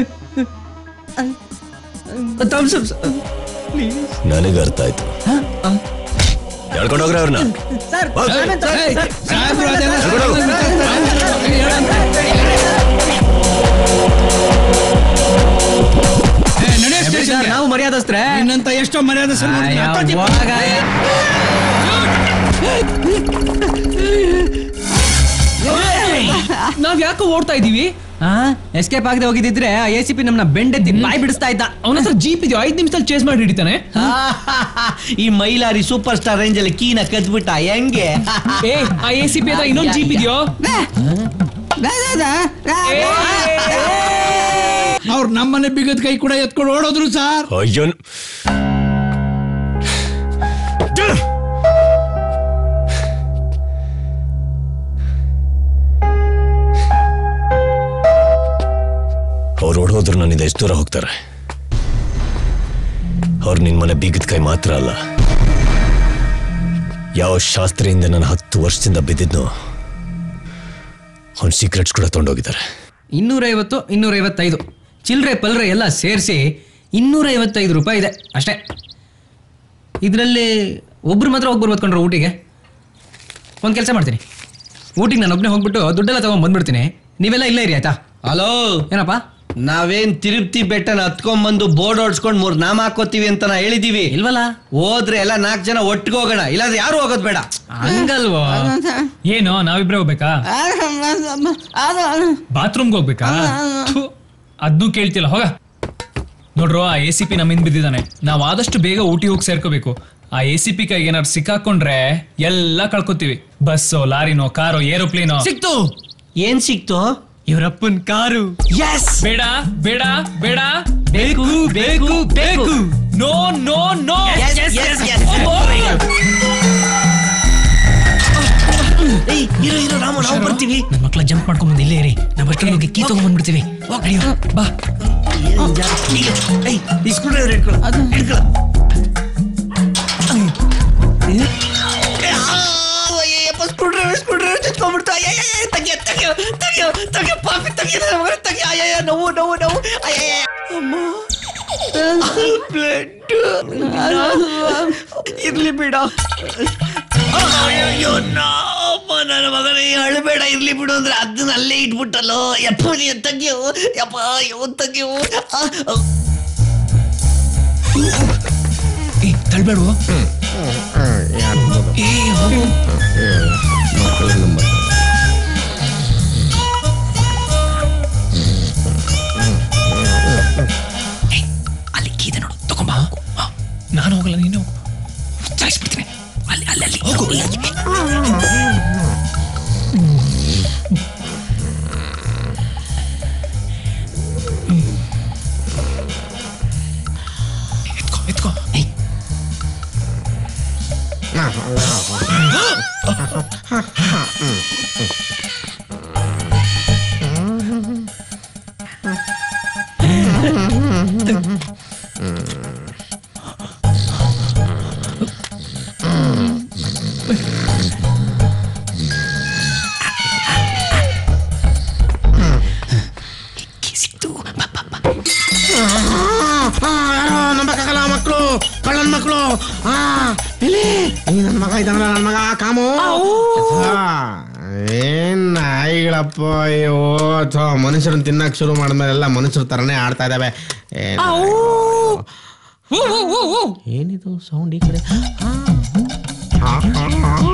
F: ಥಮ್ಸ್ ಅಪ್ ಪ್ಲೀಸ್
Q: ನನಗೆ ಅರ್ಥ ಆಯ್ತು ಹೇಳ್ಕೊಂಡೋಗ್ರೆ ಅವ್ರನ್ನ
F: ಸರ್
Q: ಹೋಗ್.
F: ಸಾಹೇಬ್ರು ಅದೆಲ್ಲ ಸರ್, ನಾವು ಮರ್ಯಾದಸ್ತ್ರೆ
J: ನಿನ್ನಂತ ಎಷ್ಟೋ ಮರ್ಯಾದೆ ಸರ್ ನೋಡಿದ್ದೀನಿ. ಹತ್ತೋತಿ.
F: ನಾವ್ ಯಾಕೋ ಓಡ್ತಾ ಇದೀವಿ ಎಸ್ಕೇಪ್ ಆಗದೆ ಹೋಗಿದ್ರೆ ಎ ಸಿ ಪಿ ನಮ್ನ ಬೆಂಡೆತ್ತಿ ಬಾಯಿ ಬಿಡಿಸ್ತಾ ಇದ್ದ ಅವನ ಹತ್ರ ಜೀಪ್ ಇದೆಯೋ ಐದ್ ನಿಮಿಷದಲ್ಲಿ ಚೇಸ್ ಮಾಡಿ ಹಿಡಿತಾನೆ
C: ಈ ಮೈಲಾರಿ ಸೂಪರ್ ಸ್ಟಾರ್ ರೇಂಜ್ ಅಲ್ಲಿ ಕೀನ ಕದ್ಬಿಟ್ಟ ಹೆಂಗೆ
F: ಏ ಆ ಎ ಸಿ ಪಿ ಅದ ಇನ್ನೊಂದು ಜೀಪ್ ಇದೆಯೋ
J: ಅವ್ರು ನಮ್ಮನೆ ಬಿಗದ ಕೈ ಕೂಡ ಎತ್ಕೊಂಡು ಓಡೋದ್ರು ಸರ್
Q: ಅಯ್ಯೋ ಅವ್ರು ಓಡೋದ್ರು ನನ್ನಿಂದ ಎಷ್ಟು ದೂರ ಹೋಗ್ತಾರೆ ಅವ್ರು ನಿನ್ ಮನೆ ಬೀಗದ ಕೈ ಮಾತ್ರ ಅಲ್ಲ ಯಾವ ಶಾಸ್ತ್ರಿಯಿಂದ ನಾನು ಹತ್ತು ವರ್ಷದಿಂದ ಬಿದ್ದಿದ್ನೋ ಅವ್ನ ಸೀಕ್ರೆಟ್ಸ್ ಕೂಡ ತೊಗೊಂಡೋಗಿದ್ದಾರೆ
F: ಇನ್ನೂರೈವತ್ತು ಇನ್ನೂರೈವತ್ತೈದು ಚಿಲ್ಲರೆ ಪಲ್ರೆ ಎಲ್ಲ ಸೇರಿಸಿ ಇನ್ನೂರೈವತ್ತೈದು ರೂಪಾಯಿ ಇದೆ ಅಷ್ಟೇ ಇದರಲ್ಲಿ ಒಬ್ರು ಮಾತ್ರ ಹೋಗಿ ಬರ್ಬೋದು ಕಣ್ರು ಊಟಿಗೆ ಒಂದು ಕೆಲಸ ಮಾಡ್ತೀನಿ ಊಟಿಗೆ ನಾನು ಒಬ್ಬನೇ ಹೋಗ್ಬಿಟ್ಟು ದುಡ್ಡೆಲ್ಲ ತಗೊಂಡ್ ಬಂದ್ಬಿಡ್ತೀನಿ ನೀವೆಲ್ಲ ಇಲ್ಲೇ ಇರಿ ಆಯ್ತಾ
C: ಹಲೋ
F: ಏನಪ್ಪ
C: ನಾವೇನ್ ತಿರುಪ್ತಿ ಬೆಟ್ಟನ ಹತ್ಕೊಂಡ್ಬಂದು ಬೋರ್ಡ್ ಹೊಡ್ಸ್ಕೊಂಡ್ ಮೂರ್ ನಾಮ ಹಾಕೋತೀವಿ ಅಂತ ನಾ ಹೇಳಿದೀವಿ
F: ಇಲ್ವಲ್ಲ
C: ಹೋದ್ರೆ ಎಲ್ಲ ನಾಲ್ಕು ಜನ ಒಟ್ಟಿಗೆ ಹೋಗೋಣ ಇಲ್ಲಾಂದ್ರೆ ಯಾರು ಹೋಗೋದ್ ಬೇಡ
F: ಹಂಗಲ್ವೋ
E: ಏನು ನಾವಿಬ್ರೇ ಹೋಗ್ಬೇಕಾ ಬಾತ್ರೂಮ್ಗೆ ಹೋಗ್ಬೇಕಾ ಅದನ್ನೂ ಕೇಳ್ತಿಲ್ಲ ಹೋಗ ನೋಡ್ರು ಆ ಎ ಸಿ ಪಿ ನಮ್ಮಿಂದ ಬಿದ್ದಿದ್ದಾನೆ ನಾವು ಆದಷ್ಟು ಬೇಗ ಊಟಿ ಹೋಗಿ ಸೇರ್ಕೋಬೇಕು ಆ ಎ ಸಿ ಪಿ ಕೈಗೆ ಏನಾದ್ರು ಸಿಕ್ಕಾಕೊಂಡ್ರೆ ಎಲ್ಲ ಕಳ್ಕೊತೀವಿ ಬಸ್ಸೋ ಲಾರಿನೋ ಕಾರೋ ಏರೋಪ್ಲೇನೋ
F: ಸಿಕ್ತು
C: ಏನ್ ಸಿಕ್ತು
F: ಇವರಪ್ಪನ್ ಕಾರು
C: ಎಸ್
E: ಬೇಡ ಬೇಡ ಬೇಡ
F: ಬೇಕು ಬೇಕು ಬೇಕು
E: no no no
C: Yes, yes, yes, yes. ಏಯ್ ಇರೋ ಇರೋ ರಾಮ ನಾವು ಬರ್ತೀವಿ
F: ನನ್ನ ಮಕ್ಳ ಜಂಪ್ ಮಾಡ್ಕೊಂಡ್ ಬಂದು ಇಲ್ಲೇ ಇರಿ ನಾವು ಅಷ್ಟೊಂದು ಹೋಗಿ ಕೀ ತಗೊಂಡ್ ಬಂದ್ಬಿಡ್ತೀವಿ ಅಯ್ಯೋ ಬಾ
C: ಏನ್ ಜಾಸ್ತಿ ಏಯ್ ಈ ಸ್ಕ್ರೂ ಡ್ರೈವರ್ ಹಿಡ್ಕೊಳ್ಳ ಹಿಡ್ಕೊಳ್ಳ ಸ್ಕ್ರೂ ಡ್ರೈವರ್ ಸ್ಕ್ರೂ ಡ್ರೈವರ್ ಚಚ್ಕೊಂಡ್ಬಿಡ್ತು ಅಯ್ಯ ತೆಗಿಯ ತೆಗಿಯ ತೆಗಿಯ ತೆಗಿಯ ಪಾಪಿ ತೆಗಿಯ ನನ್ನ ಮಗನ ತೆಗಿಯ ಅಯ್ಯ ನೋವು ನೋವು ನೋವು ಅಯ್ಯ ಅಮ್ಮ ಬ್ಲಡ್ ಇರ್ಲಿ ಬಿಡ ಅಯ್ಯೋ ಅಮ್ಮ ನನ್ನ ಮಗನ ಅಳಬೇಡ ಇರ್ಲಿ ಬಿಡು ಅಂದ್ರೆ ಅದನ್ನ ಅಲ್ಲೇ ಇಟ್ಬಿಟ್ಟಲ್ಲೋ ಯಪ್ಪ ನೀ ತೆಗಿಯೋ ಯಪ್ಪ ಅಯ್ಯೋ ತೆಗಿಯೋ ಆ, ಆ.
F: ಏ ತಳ್ಬೇಡುವ ಏ ಹೋಗು ಅಲ್ಲಿ ಕೀದೆ ನೋಡು ತಗೊಂಬ ನಾನು ಹೋಗಲ್ಲ ನೀನು ಹೋಗು ಚಾಯಿಸ್ಬಿಡ್ತೀನಿ ಅಲ್ಲಿ ಅಲ್ಲಿ ಅಲ್ಲಿ ಹೋಗು ಎತ್ಕೋ ಎತ್ಕೋ ಏಯ್ ಸಿಕ್ತು ಬಾ ಬಾ ಬಾ
P: ನಂಬಕ್ಕಾಗಲ್ಲ ಮಕ್ಕಳು ಕಳ್ಳನ್ ಮಕ್ಕಳು ಆ ಇಲ್ಲಿ ಈ ನನ್ನ ಮಗ ಇದ್ದಾನಲ್ಲ ನನ್ನ ಮಗ ಕಾಮು ಆ, ಏನ್ ನಾಯಿಗಳಪ್ಪ ಅಯ್ಯೋ ಥೋ ಮನುಷ್ಯರನ್ನ ತಿನ್ನಕ್ ಶುರು ಮಾಡಿದ್ಮೇಲೆ ಎಲ್ಲ ಮನುಷ್ಯರ ತರನೇ ಆಡ್ತಾ ಇದಾವೆ ಏನ್ ಏನಿದು ಸೌಂಡ್ ಈ ಕಡೆ ಆ, ಆ,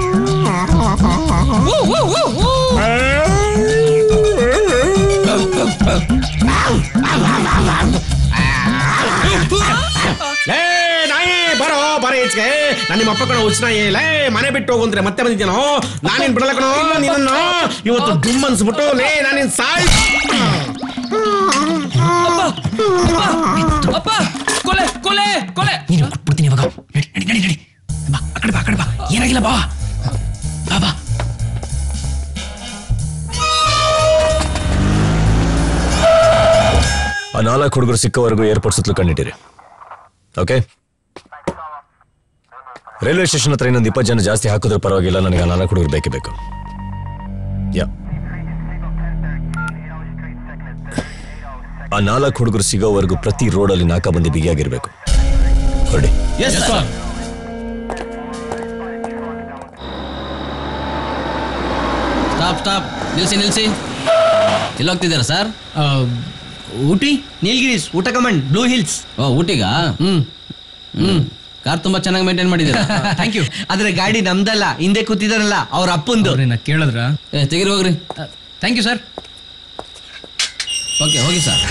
P: ಲೇ ನಾಯಿ ಬರೋ ಬರ ಈಚೆಗೆ ನಾನು ನಿಮ್ಮ ಅಪ್ಪ ಕಣ ಹುಚ್ಚ ನಾಯಿ ಲೇ ಮನೆ ಬಿಟ್ಟು ಹೋಗು ಅಂದ್ರೆ ಮತ್ತೆ ಬಂದಿದ್ದೇನೋ ನಾನೇನ್ ಬಿಡಲ್ಲ ಕಣೋ ನಿನ್ನನ್ನು ಇವತ್ತು ಡುಮ್ ಅನ್ಸ್ಬಿಟ್ಟು ಲೇ ನಾನೇನ್ ಸಾಯ್
E: ಅಪ್ಪ ಕೊಲೆ ಕೊಲೆ ಕೊಲೆ
F: ನೀನು ಕೊಟ್ಬಿಡ್ತೀನಿ ಇವಾಗ ನಡಿ ನಡಿ ನಡಿ ನಡಿ ಬಾ ಆ ಕಡೆ ಬಾ ಆ ಕಡೆ ಬಾ ಏನಾಗಿಲ್ಲ ಬಾ ಬಾ ಬಾ
Q: ಆ ನಾಲ್ಕು ಹುಡುಗರು ಸಿಕ್ಕವರೆಗೂ ಏರ್ಪೋರ್ಟ್ ಸುತ್ತಲೂ ಕಂಡಿಟ್ಟಿರಿ ಓಕೆ ರೈಲ್ವೆ ಸ್ಟೇಷನ್ ಹತ್ರ ಇನ್ನೊಂದು ಇಪ್ಪತ್ತು ಜನ ಜಾಸ್ತಿ ಹಾಕಿದ್ರೆ ಪರವಾಗಿಲ್ಲ ನನಗೆ ಆ ನಾಲ್ಕು ಹುಡುಗರು ಬೇಕೇ ಬೇಕು ಯಾ ಆ ನಾಲ್ಕು ಹುಡುಗರು ಸಿಗೋವರೆಗೂ ಪ್ರತಿ ರೋಡಲ್ಲಿ ನಾಕಾಬಂದಿ ಬಿಗಿಯಾಗಿರ್ಬೇಕು ಹೊರಡಿ
R: ಸ್ಟಾಪ್ ಸ್ಟಾಪ್ ನಿಲ್ಸಿ ನಿಲ್ಸಿ ಎಲ್ಲೋಗ್ತಿದ್ದೀರಾ sir
C: Ooty Nilgiris Ootacamund blue hills
R: oh ಊಟಿಗಾ ಹ್ಮ್ ಹ್ಮ್ ಕಾರ್ ತುಂಬಾ ಚೆನ್ನಾಗಿ ಮೇಂಟೈನ್ ಮಾಡಿದ್ದೀರಾ
C: ಥ್ಯಾಂಕ್ ಯು ಆದ್ರೆ ಗಾಡಿ ನಮ್ದಲ್ಲ ಹಿಂದೆ ಕೂತಿದಾರಲ್ಲ ಅವ್ರ ಅಪ್ಪಂದು
F: ಕೇಳಿದ್ರ
R: ಏ ತೆಗೀರಿ ಹೋಗ್ರಿ
F: ಥ್ಯಾಂಕ್ ಯು ಸರ್
R: ಓಕೆ ಹೋಗಿ ಸರ್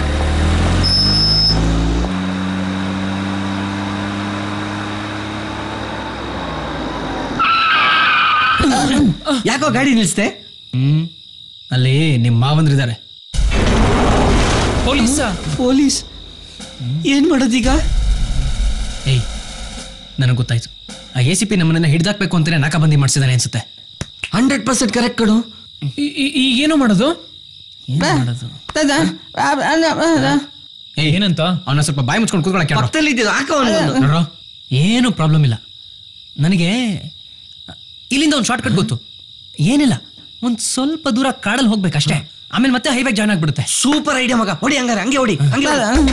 C: ಯಾಕೋ ಗಾಡಿ ನಿಲ್ಸ್ತೆ
F: ಹ್ಮ್ ಅಲ್ಲಿ ನಿಮ್ಮ ಮಾವಂದ್ರಿದ್ದಾರೆ
E: ಪೊಲೀಸ
C: ಪೊಲೀಸ್ ಏನ್ ಮಾಡೋದೀಗ
F: ಏಯ್ ನನಗೆ ಗೊತ್ತಾಯ್ತು ಆ ಎ ಸಿ ಪಿ ನಮ್ಮನ್ನ ಹಿಡ್ದಾಕ್ಬೇಕು ಅಂತಾನೆ ನಾಕಾಬಂದಿ ಮಾಡಿಸಿದಾನೆ ಅನ್ಸುತ್ತೆ
C: ಹಂಡ್ರೆಡ್ ಪರ್ಸೆಂಟ್ ಕರೆಕ್ಟ್ ಕಡು
E: ಈಗೇನು ಮಾಡೋದು
F: ಏಯ್ ಏನಂತ ಅವನ ಸ್ವಲ್ಪ ಬಾಯಿ ಮುಚ್ಕೊಂಡು ಕೂತ್ಕೊಳ್ಳೋಕೆ ಕೇಳೋ.
C: ಪಕ್ಕದಲ್ಲಿ ಇದ್ದಿದ್ದು ಹಾಕೋ ಅವ್ನಿಗೊಂದು.
F: ನೋಡ್ರೋ, ಏನು ಪ್ರಾಬ್ಲಮ್ ಇಲ್ಲ ನನಗೆ ಇಲ್ಲಿಂದ ಒಂದು ಶಾರ್ಟ್ ಕಟ್ ಗೊತ್ತು ಏನಿಲ್ಲ ಒಂದು ಸ್ವಲ್ಪ ದೂರ ಕಾಡಲ್ಲಿ ಹೋಗ್ಬೇಕಷ್ಟೇ ಆಮೇಲೆ ಮತ್ತೆ ಹೈವೇ ಜಾಯ್ನ್ ಆಗ್ಬಿಡುತ್ತೆ
C: ಸೂಪರ್ ಐಡಿಯಾ ಮಗ ಹೊಡಿ ಹಂಗಾರೆ ಹಂಗೆ ಹೊಡಿ ಹಂಗೆ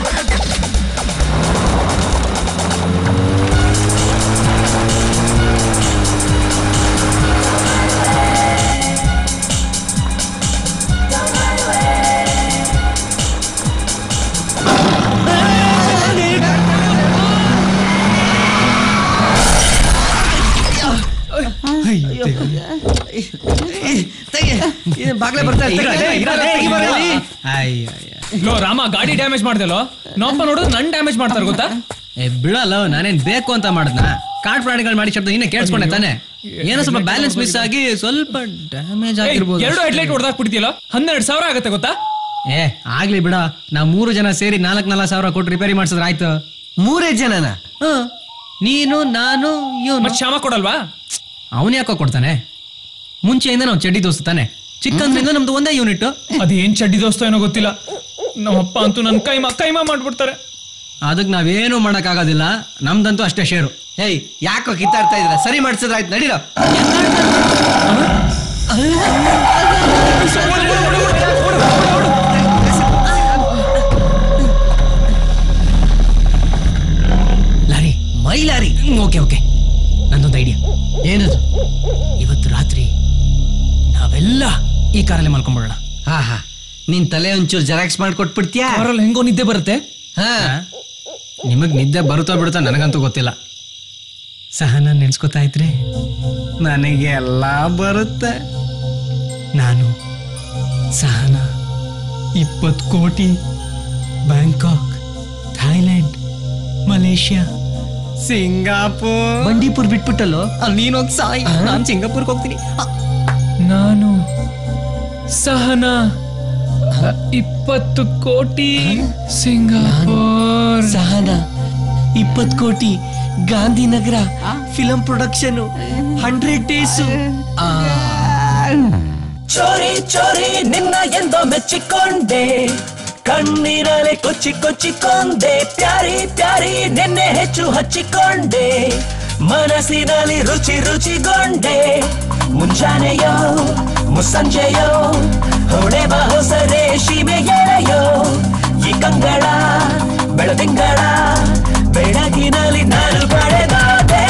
C: ಬಾಗ್ಲೇ ಬರ್ತಾ
F: ಇರೋದೇ, ಇರೋದೇ,
C: ಬರಲಿ
E: ಲೋ ರಾಮ ಗಾಡಿ ಡ್ಯಾಮೇಜ್ ಮಾಡ್ದಲ್ಲೋ ನಮ್ಮಪ್ಪ ನೋಡಿದ್ರೆ ನನ್ ಡ್ಯಾಮೇಜ್ ಮಾಡ್ತಾರೆ ಗೊತ್ತಾ
F: ಏ ಬಿಡಲ್ಲ ನಾನೇನ್ ಬೇಕು ಅಂತ ಮಾಡದ್ನ ಕಾಡ್ ಪ್ರಾಣಿಗಳು ಮಾಡಿ ಶಬ್ದ ಇನ್ನೇ ಕೇಳಿಸ್ಕೊಂಡೆ ತಾನೆ ಏನೋ ಸ್ವಲ್ಪ ಬ್ಯಾಲೆನ್ಸ್ ಮಿಸ್ ಆಗಿ ಸ್ವಲ್ಪ ಡ್ಯಾಮೇಜ್
E: ಏಯ್,
F: ಆಗಿರ್ಬೋದು
E: ಎರಡು ಹೆಡ್ಲೈಟ್ ಹೊಡೆದಾಕ್ಬಿಡ್ತೀಯಲ್ಲ ಹನ್ನೆರಡು ಸಾವಿರ ಆಗತ್ತೆ ಗೊತ್ತಾ
F: ಏ ಆಗ್ಲಿ ಬಿಡ ನಾವ್ ಮೂರು ಜನ ಸೇರಿ ನಾಲ್ಕ್ ನಾಲ್ಕು ಸಾವಿರ ಕೊಟ್ಟು ರಿಪೇರಿ ಮಾಡ್ಸಿದ್ರೆ ಆಯ್ತು
C: ಮೂರೇ ಜನನ
F: ನೀನು ನಾನು ಇವನು
E: ಮತ್ ಶ್ಯಾಮ ಕೊಡಲ್ವಾ
F: ಅವನ್ ಯಾಕೋ ಕೊಡ್ತಾನೆ ಮುಂಚೆಯಿಂದ ನಾವು ಚಡ್ಡಿ ದೋಸ್ತ ತಾನೆ ಚಿಕ್ಕಂದ್ರಿಂದ ನಮ್ದು ಒಂದೇ ಯೂನಿಟ್
E: ಅದೇನ್ ಚಡ್ಡಿ ದೋಸ್ತ ಏನೋ ಗೊತ್ತಿಲ್ಲ ನಮ್ಮಪ್ಪ ಅಂತೂ ನನ್ ಕೈಮಾ ಕೈಮಾ ಮಾಡ್ಬಿಡ್ತಾರೆ
F: ಅದಕ್ಕೆ ನಾವೇನು ಮಾಡೋಕ್ಕಾಗೋದಿಲ್ಲ ನಮ್ದಂತೂ ಅಷ್ಟೇ ಶೇರು
C: ಏಯ್ ಯಾಕೋ ಕಿತ್ತಾಡ್ತಾ ಇದ್ರ ಸರಿ ಮಾಡ್ಸಿದ್ರ ಆಯ್ತು ನಡೀರೋ
F: ಲಾರಿ ಮೈ ಲಾರಿ ಓಕೆ ಓಕೆ ನಂದೊಂದು ಐಡಿಯಾ ಏನದು ಇವತ್ತು ರಾತ್ರಿ ನಾವೆಲ್ಲ ಈ ಕಾರಲ್ಲಿ ಮಲ್ಕೊಂಡ್ಬಿಡೋಣ
C: ಹಾ ಹಾ ನಿನ್ ತಲೆ ಒಂಚೂರು ಜೆರಾಕ್ಸ್ ಮಾಡ್ಕೊಟ್ಬಿಡ್ತೀಯಾ
E: ಕಾರಲ್ಲಿ ಹೆಂಗೋ ನಿದ್ದೆ ಬರುತ್ತೆ
C: ಹಾ
F: ನಿಮಗ್ ನಿದ್ದೆ ಬರುತ್ತೋ ಬಿಡುತ್ತೋ ನನಗಂತೂ ಗೊತ್ತಿಲ್ಲ ಸಹನ ನೆನ್ಸ್ಕೊತಾ ಇದ್ರೆ ನನಗೆ ಎಲ್ಲ ಬರುತ್ತೆ ನಾನು ಸಹನ ಇಪ್ಪತ್ತು ಕೋಟಿ Bangkok Thailand Malaysia Singapore
C: Bandipur ಬಿಟ್ಬಿಟ್ಟಲ್ಲೋ
F: ಅಲ್ಲಿ ನೀನ್ ಹೋಗಿ ಸಾಯಿ ನಾನು ಸಿಂಗಾಪುರ್ಗೆ ಹೋಗ್ತೀನಿ ಅ,
E: ನಾನು ಸಹನ ಇಪ್ಪತ್ತು ಕೋಟಿ ಸಿಂಗಾಪುರ್
C: ಸಹನ ಇಪ್ಪತ್ ಕೋಟಿ Gandhinagar film production hundred days
B: ಚೋರಿ ಚೋರಿ ನಿನ್ನ ಎಂದೋ ಮೆಚ್ಚಿಕೊಂಡೆ ಕಣ್ಣೀರಲೆ ಕೊಚ್ಚಿ ಕೊಚ್ಚಿಕೊಂಡೆ ಪ್ಯಾರಿ ಪ್ಯಾರಿ ನಿನ್ನೆ ಹೆಚ್ಚು ಹಚ್ಚಿಕೊಂಡೆ ಮನಸ್ಸಿನಲ್ಲಿ ರುಚಿ ರುಚಿಗೊಂಡೆ ಮುಂಜಾನೆಯೋ ಮುಸ್ಸಂಜೆಯೋ ಹೊಡೆವ ಹೊಸ ರೇಷಿಮೆ ಎಳೆಯೋ ಈ ಕಂಗಳ ಬೆಳದಿಂಗಳ ಬೆಳಗಿನಲ್ಲಿ ನಾನು ಪಡೆದಾದೆ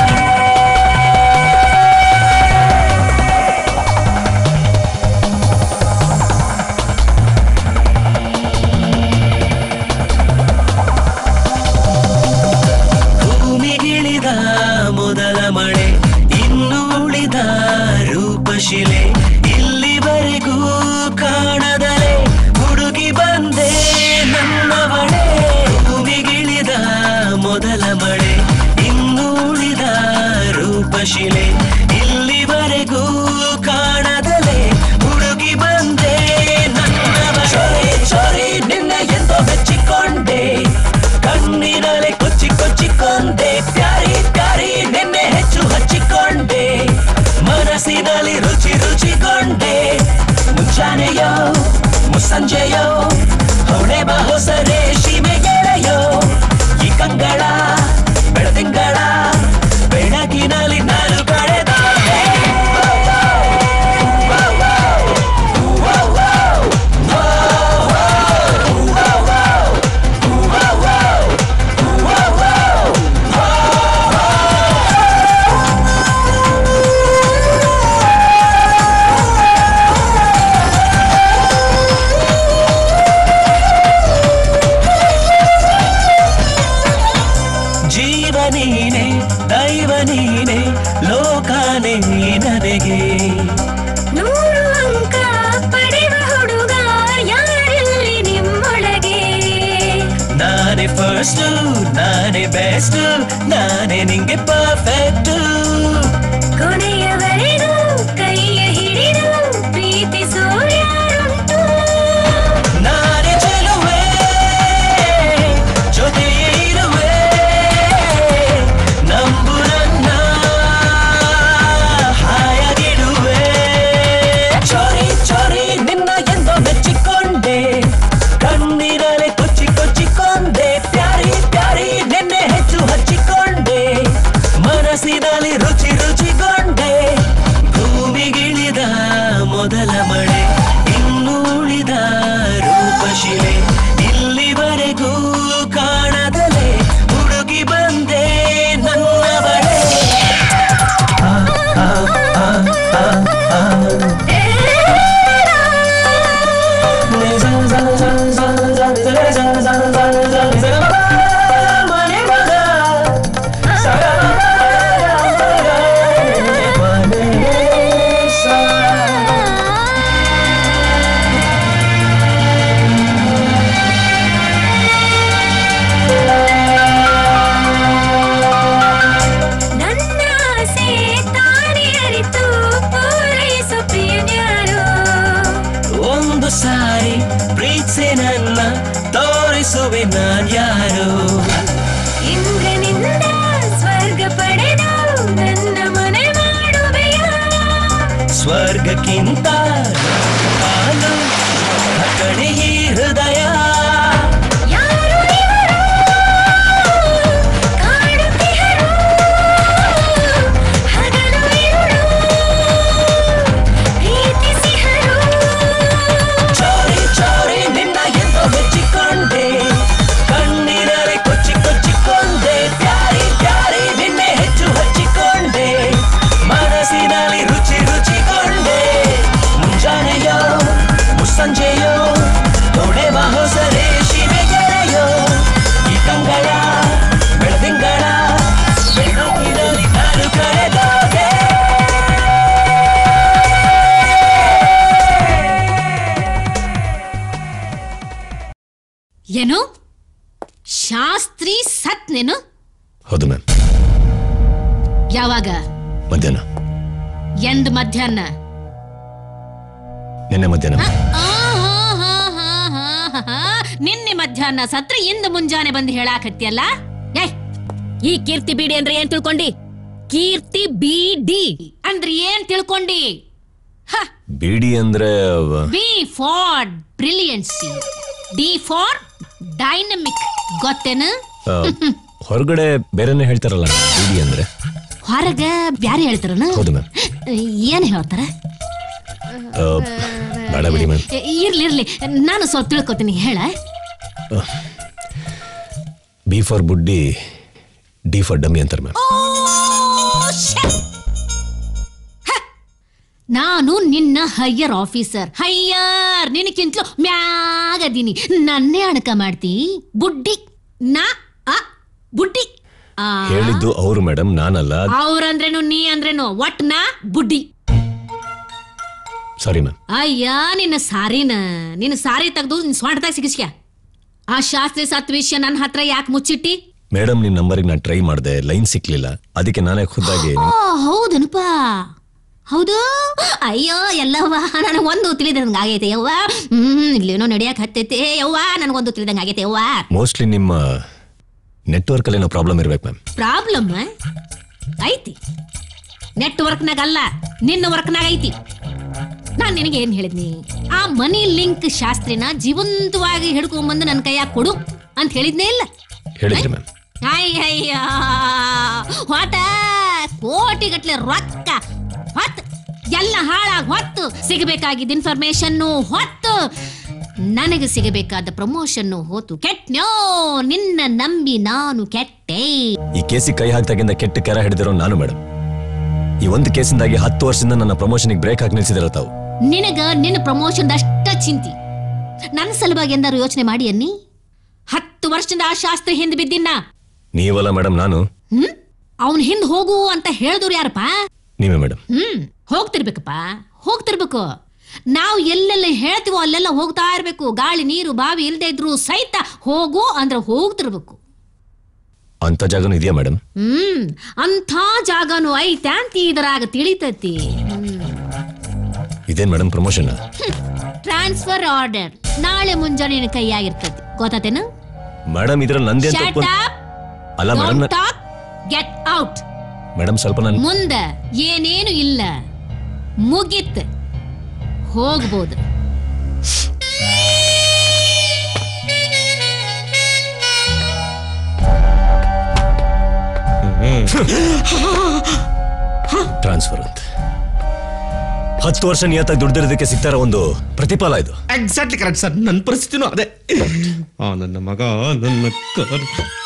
B: ಭೂಮಿಗಿಳಿದ ಮೊದಲ ಮಳೆ ಇನ್ನು ಉಳಿದ ರೂಪಶಿಲೆ ಇಲ್ಲಿವರೆಗೂ ಕಾಣದಲೆ ಹುಡುಗಿ ಬಂದೆ ನನ್ನವಳೆ ಭೂಮಿಗಿಳಿದ ಮೊದಲ ಮಳೆ ಇನ್ನು ಉಳಿದ ರೂಪಶಿಲೆ ಇಲ್ಲಿವರೆಗೂ ಕಾಣದಲೆ ಹುಡುಗಿ ಬಂದೆ ನನ್ನವಳೆ ಚೋರಿ ಚೋರಿ ನಿನ್ನ ಎಂದೋ ಮೆಚ್ಚಿಕೊಂಡೆ ಕಣ್ಣಿನಲ್ಲಿ ಕೊಚ್ಚಿ ಕೊಚ್ಚಿಕೊಂಡೆ ಪ್ಯಾರಿ ಪ್ಯಾರಿ ನಿನ್ನೆ ಹೆಚ್ಚು ಹಚ್ಚಿಕೊಂಡೆ ಮನಸ್ಸಿನಲ್ಲಿ ರುಚಿ ರುಚಿಗೊಂಡೆ ಬೆಸ್ಟ್ ನಾನೇ ನಿಂಗೆ ಪರ್ಫೆಕ್ಟ್
A: ಕೊನೆಯವರೆಗೂ ಕೈಯ ಹಿಡಿದು ಪ್ರೀತಿಸೋರು ಯಾರುಂಟು
B: ನಾನೇ ಚೆಲುವೆ ಜೊತೆಯೇ ಇರುವೆ ನಂಬು ನನ್ನ ಹಾಯಾಗಿಡುವೆ ಚೋರಿ ಚೋರಿ ನಿನ್ನ ಎಂದೋ ಮೆಚ್ಚಿಕೊಂಡೆ ಕಣ್ಣಿರಲೆ ಕೊಚ್ಚಿ ಕೊಚ್ಚಿಕೊಂಡೆ ಪ್ಯಾರಿ ಪ್ಯಾರಿ ನಿನ್ನೆ ಹೆಚ್ಚು ಹಚ್ಚಿಕೊಂಡೆ ಮನಸ್ಸಿನಲ್ಲಿ ರುಚಿ ರುಚಿಗೊಂಡೆ ಭೂಮಿಗಿಳಿದ ಮೊದಲ ಮಳೆ ಇನ್ನು ಉಳಿದ ರೂಪಶಿಲೆ ಇಲ್ಲಿವರೆಗೂ ಕಾಣದಲೆ ಹುಡುಗಿ ಬಂದೆ ನನ್ನ ಬಳೆ ಆ, ಆ, ಆ, ಆ, ಆ.
A: ನನ್ನ ಆಸೆ ತಾನೇ ಅರಿತು ಪೂರೈಸೋ ಪ್ರಿಯನ್ಯಾರು
B: ಒಂದು ಸಾರಿ ಪ್ರೀತಿಸಿ ನನ್ನ ತೋರಿಸುವೆ ನಾನ್ಯಾರು
A: ಇಂದ್ರನಿಂದ ಸ್ವರ್ಗ ಪಡೆದು ನನ್ನ ಮನೆ ಮಾಡುವೆಯ
B: ಸ್ವರ್ಗಕ್ಕಿಂತ ಹಾಲು ಕಡೆ ಈ ಹೃದಯ
A: ಯಾರು ಇವರು ಕಾಡುತ್ತಿಹರು ಹಗಲು ಇರುಳು ಪ್ರೀತಿಸಿಹರು
B: ಚೋರಿ ಚೋರಿ ನಿನ್ನ ಎಂದೋ ಮೆಚ್ಚಿಕೊಂಡೆ ಕಣ್ಣಿನರೆ ಕೊಚ್ಚಿ ಕೊಚ್ಚಿಕೊಂಡೆ ಪ್ಯಾರಿ ಪ್ಯಾರಿ ನಿನ್ನೆ ಹೆಚ್ಚು ಹಚ್ಚಿಕೊಂಡೆ ಮನಸ್ಸಿನಲ್ಲಿ ರುಚಿ ರುಚಿಗೊಂಡೆ ಮುಂಜಾನೆಯೋ ಮುಸ್ಸಂಜೆಯೋ ತೊಡೆವ ಹೊಸ ರೇಷಿಮೆ ಗೆಳೆಯೋ ಈ ಕಂಗಳ ಬೆಳದಿಂಗಳ ಬೆಳಕಿನಲ್ಲಿ ನಾನು ಕಳೆದೋದೆ
K: ಏನು ಶಾಸ್ತ್ರಿ ಸತ್ ನೀನು
Q: ಹೌದು ಮ್ಯಾಮ್
K: ಯಾವಾಗ
Q: ಮಧ್ಯಾಹ್ನ
K: ಎಂದ್ ಮಧ್ಯಾಹ್ನ
Q: ನಿನ್ನೆ ಮಧ್ಯಾಹ್ನ
K: ಆ, ಹಾ, ಹಾ, ಹಾ, ಹಾ, ಹಾ, ಹಾ. ನಿನ್ನೆ ಮಧ್ಯಾಹ್ನ ಸತ್ರ ಇಂದು ಮುಂಜಾನೆ ಬಂದು ಹೇಳಾಕತ್ತಿಯಲ್ಲ ಏ ಈ ಕೀರ್ತಿ ಬೀಡಿ ಅಂದ್ರೆ ಏನ್ ತಿಳ್ಕೊಂಡಿ ಕೀರ್ತಿ ಬಿಡಿ ಅಂದ್ರೆ ಏನ್ ತಿಳ್ಕೊಂಡಿ
Q: ಬಿಡಿ ಅಂದ್ರೆ ಅವ-
K: B for brilliancy D for dynamic ಗೊತ್ತೇನು
Q: ಆ, ಹೊರಗಡೆ ಬೇರೆನೆ ಹೇಳ್ತಾರಲ್ಲ ಬಿಡಿ ಅಂದ್ರೆ
K: ಹೊರಗ ಬ್ಯಾರೆ ಹೇಳ್ತಾರನ
Q: ಹೌದು ಮ್ಯಾಮ್
K: ಏನ್ ಹೇಳ್ತಾರ
Q: ಆ, ಬೇಡ ಬಿಡಿ ಮ್ಯಾಮ್
K: ಎ- ಇರ್ಲಿ ಇರ್ಲಿ ನಾನು ಸ್ವಲ್ಪ ತಿಳ್ಕೊತೀನಿ ಹೇಳ
Q: ಬಿ ಫಾರ್ ಬುಡ್ಡಿ ಡಿ ಫಾರ್ ಡಮ್ಮಿ ಅಂತಾರೆ ಮ್ಯಾಮ್
K: ನಾನು ನಿನ್ನ ಹೈಯರ್ ಆಫೀಸರ್ ಹೈಯರ್ ನಿನಕ್ಕಿಂತಲೂ ಮ್ಯಾಗದೀನಿ ನನ್ನೇ ಅಣಕ ಮಾಡ್ತಿ ಬುಡ್ಡಿ ನಾ ಆ ಬುಡ್ಡಿ ಆ
Q: ಹೇಳಿದ್ದು ಅವರು ಮೇಡಮ್ ನಾನಲ್ಲ
K: ಅವ್ರಂದ್ರೇನು ನೀ ಅಂದ್ರೇನು ಒಟ್ ನಾ ಬುಡ್ಡಿ
Q: ಸಾರಿ ಮ್ಯಾಮ್
K: ಅಯ್ಯ ನಿನ್ನ ಸಾರಿನ ನಿನ್ನ ಸಾರಿ ತೆಗ್ದು ನಿನ್ ಸ್ವಾಡ್ದಾಗ ಸಿಗಿಸ್ಕ್ಯ ಆ ಶಾಸ್ತ್ರಿ ಸತ್ ವಿಷಯ ನನ್ನ ಹತ್ರ ಯಾಕೆ ಮುಚ್ಚಿಟ್ಟಿ
Q: ಮೇಡಮ್ ನಿಮ್ ನಂಬರಿಗೆ ನಾನು ಟ್ರೈ ಮಾಡಿದೆ ಲೈನ್ ಸಿಕ್ಲಿಲ್ಲ ಅದಕ್ಕೆ ನಾನೇ ಖುದ್ದಾಗಿ
K: ಓ ಹೌದನಪ್ಪ ಹೌದು ಅಯ್ಯೋ ಎಲ್ಲವ್ವ ನನಗೆ ಒಂದು ತಿಳಿದಂಗ ಆಗೈತೆ ಯವ್ವ ಹ್ಮ್ ಇಲ್ಲೇನೋ ನಡಿಯಕ್ ಹತ್ತೈತೆ ಯವ್ವ ನನಗೊಂದು ತಿಳಿದಂಗ ಆಗೈತೆ ಯವ್ವ
Q: ಮೋಸ್ಟ್ಲಿ ನಿಮ್ಮ ನೆಟ್ವರ್ಕ್ ಅಲ್ಲಿ ಏನೋ ಪ್ರಾಬ್ಲಮ್ ಇರ್ಬೇಕು ಮ್ಯಾಮ್
K: ಪ್ರಾಬ್ಲಮ್ ಐತಿ ನೆಟ್ವರ್ಕ್ನಾಗ ಅಲ್ಲ ನಿನ್ನ ವರ್ಕ್ನಾಗ ಐತಿ ನಾನ್ ನಿನಗೆ ಏನ್ ಹೇಳಿದ್ನಿ ಆ ಮನಿ ಲಿಂಕ್ ಶಾಸ್ತ್ರಿನ ಜೀವಂತವಾಗಿ ಹಿಡ್ಕೊಂಬಂದು ನನ್ನ ಕೈಯಾಗ ಕೊಡು ಅಂತ ಹೇಳಿದ್ನೇ ಇಲ್ಲ
Q: ಹೇಳಿದ್ರಿ ಮ್ಯಾಮ್
K: ಅಯ್ಯಯ್ಯ ಹೊಟ ಕೋಟಿಗಟ್ಲೆ ರೊಕ್ಕ ಹೊತ್ತು ಎಲ್ಲ ಹಾಳಾಗಿ ಹೊತ್ತು ಸಿಗಬೇಕಾಗಿದ್ದ ಇನ್ಫಾರ್ಮೇಶನ್ನು ಹೊತ್ತು ನನಗೆ ಸಿಗಬೇಕಾದ ಪ್ರಮೋಷನ್ನು ಹೋತು ಕೆಟ್ನ್ಯೋ ನಿನ್ನ ನಂಬಿ ನಾನು ಕೆಟ್ಟೆ
Q: ಈ ಕೇಸಿಗೆ ಕೈ ಹಾಕ್ದಾಗಿಂದ ಕೆಟ್ಟ ಕೆರ ಹಿಡಿದಿರೋ ನಾನು ಮೇಡಮ್ ಈ ಒಂದು ಕೇಸಿಂದಾಗಿ ಹತ್ತು ವರ್ಷದಿಂದ ನನ್ನ ಪ್ರಮೋಷನ್ಗೆ ಬ್ರೇಕ್ ಹಾಕಿ ನಿಲ್ಸಿದಿರ ತಾವು
K: ನಿನಗ ನಿನ್ನ ಪ್ರಮೋಷನ್ ಅಷ್ಟ ಚಿಂತಿ ನನ್ನ ಸಲುವಾಗಿ ಎಂದಾರು ಯೋಚನೆ ಮಾಡಿ ಅನ್ನಿ ಹತ್ತು ವರ್ಷದಿಂದ ಆ ಶಾಸ್ತ್ರಿ ಹಿಂದ್ ಬಿದ್ದಿನ್ನ
Q: ನೀವಲ್ಲ ಮೇಡಮ್ ನಾನು
K: ಹ್ಮ್ ಅವನ್ ಹಿಂದ್ ಹೋಗು ಅಂತ ಹೇಳಿದವ್ರು ಯಾರಪ್ಪ
Q: ನೀವೇ ಮೇಡಮ್
K: ಹ್ಮ್ ಹೋಗ್ತಿರ್ಬೇಕಪ್ಪ ಹೋಗ್ತಿರ್ಬೇಕು ನಾವು ಎಲ್ಲೆಲ್ಲ ಹೇಳ್ತೀವೋ ಅಲ್ಲೆಲ್ಲ ಹೋಗ್ತಾ ಇರ್ಬೇಕು ಗಾಳಿ ನೀರು ಬಾವಿ ಇಲ್ದೇ ಇದ್ರು ಸಹಿತ ಹೋಗು ಅಂದ್ರೆ ಹೋಗ್ತಿರ್ಬೇಕು
Q: ಅಂತ ಜಾಗನೂ ಇದೆಯಾ ಮೇಡಮ್
K: ಹ್ಮ್ ಅಂಥ ಜಾಗನು ಐತೆ ಅಂತ ಇದರಾಗ ತಿಳಿತತಿ
Q: ಇದೇನ್ ಮೇಡಮ್ ಪ್ರಮೋಷನ್
K: ಟ್ರಾನ್ಸ್ಫರ್ ಆರ್ಡರ್ ನಾಳೆ ಮುಂಜಾನೆ ನಿನ್ನ ಕೈಯಾಗಿರ್ತತಿ ಗೊತ್ತಾತೇನು
Q: ಮೇಡಮ್ ಇದ್ರಲ್ಲಿ ನಂದೇನ್
K: Shut
Q: ತಪ್ಪು
K: up.
Q: ಅಲ್ಲ madam
K: Don't talk. Get out.
Q: Madam ಸ್ವಲ್ಪ ನನ್
K: ಮುಂದ ಏನೇನು ಇಲ್ಲ ಮುಗಿತ್ ಹೋಗ್ಬೋದು
Q: ಟ್ರಾನ್ಸ್ಫರ್ ಅಂತ ಹತ್ತು ವರ್ಷ ನಿಯತ್ತಾಗಿ ದುಡ್ದಿರೋದಕ್ಕೆ ಸಿಗ್ತಾರ ಒಂದು ಪ್ರತಿಫಲ ಇದು
P: ಎಕ್ಸಾಕ್ಟ್ಲಿ ಕರೆಕ್ಟ್ ಸರ್ ನನ್ನ ಪರಿಸ್ಥಿತಿನೂ ಅದೇ ಆ ನನ್ನ ಮಗ ನನ್ನ ಕರ್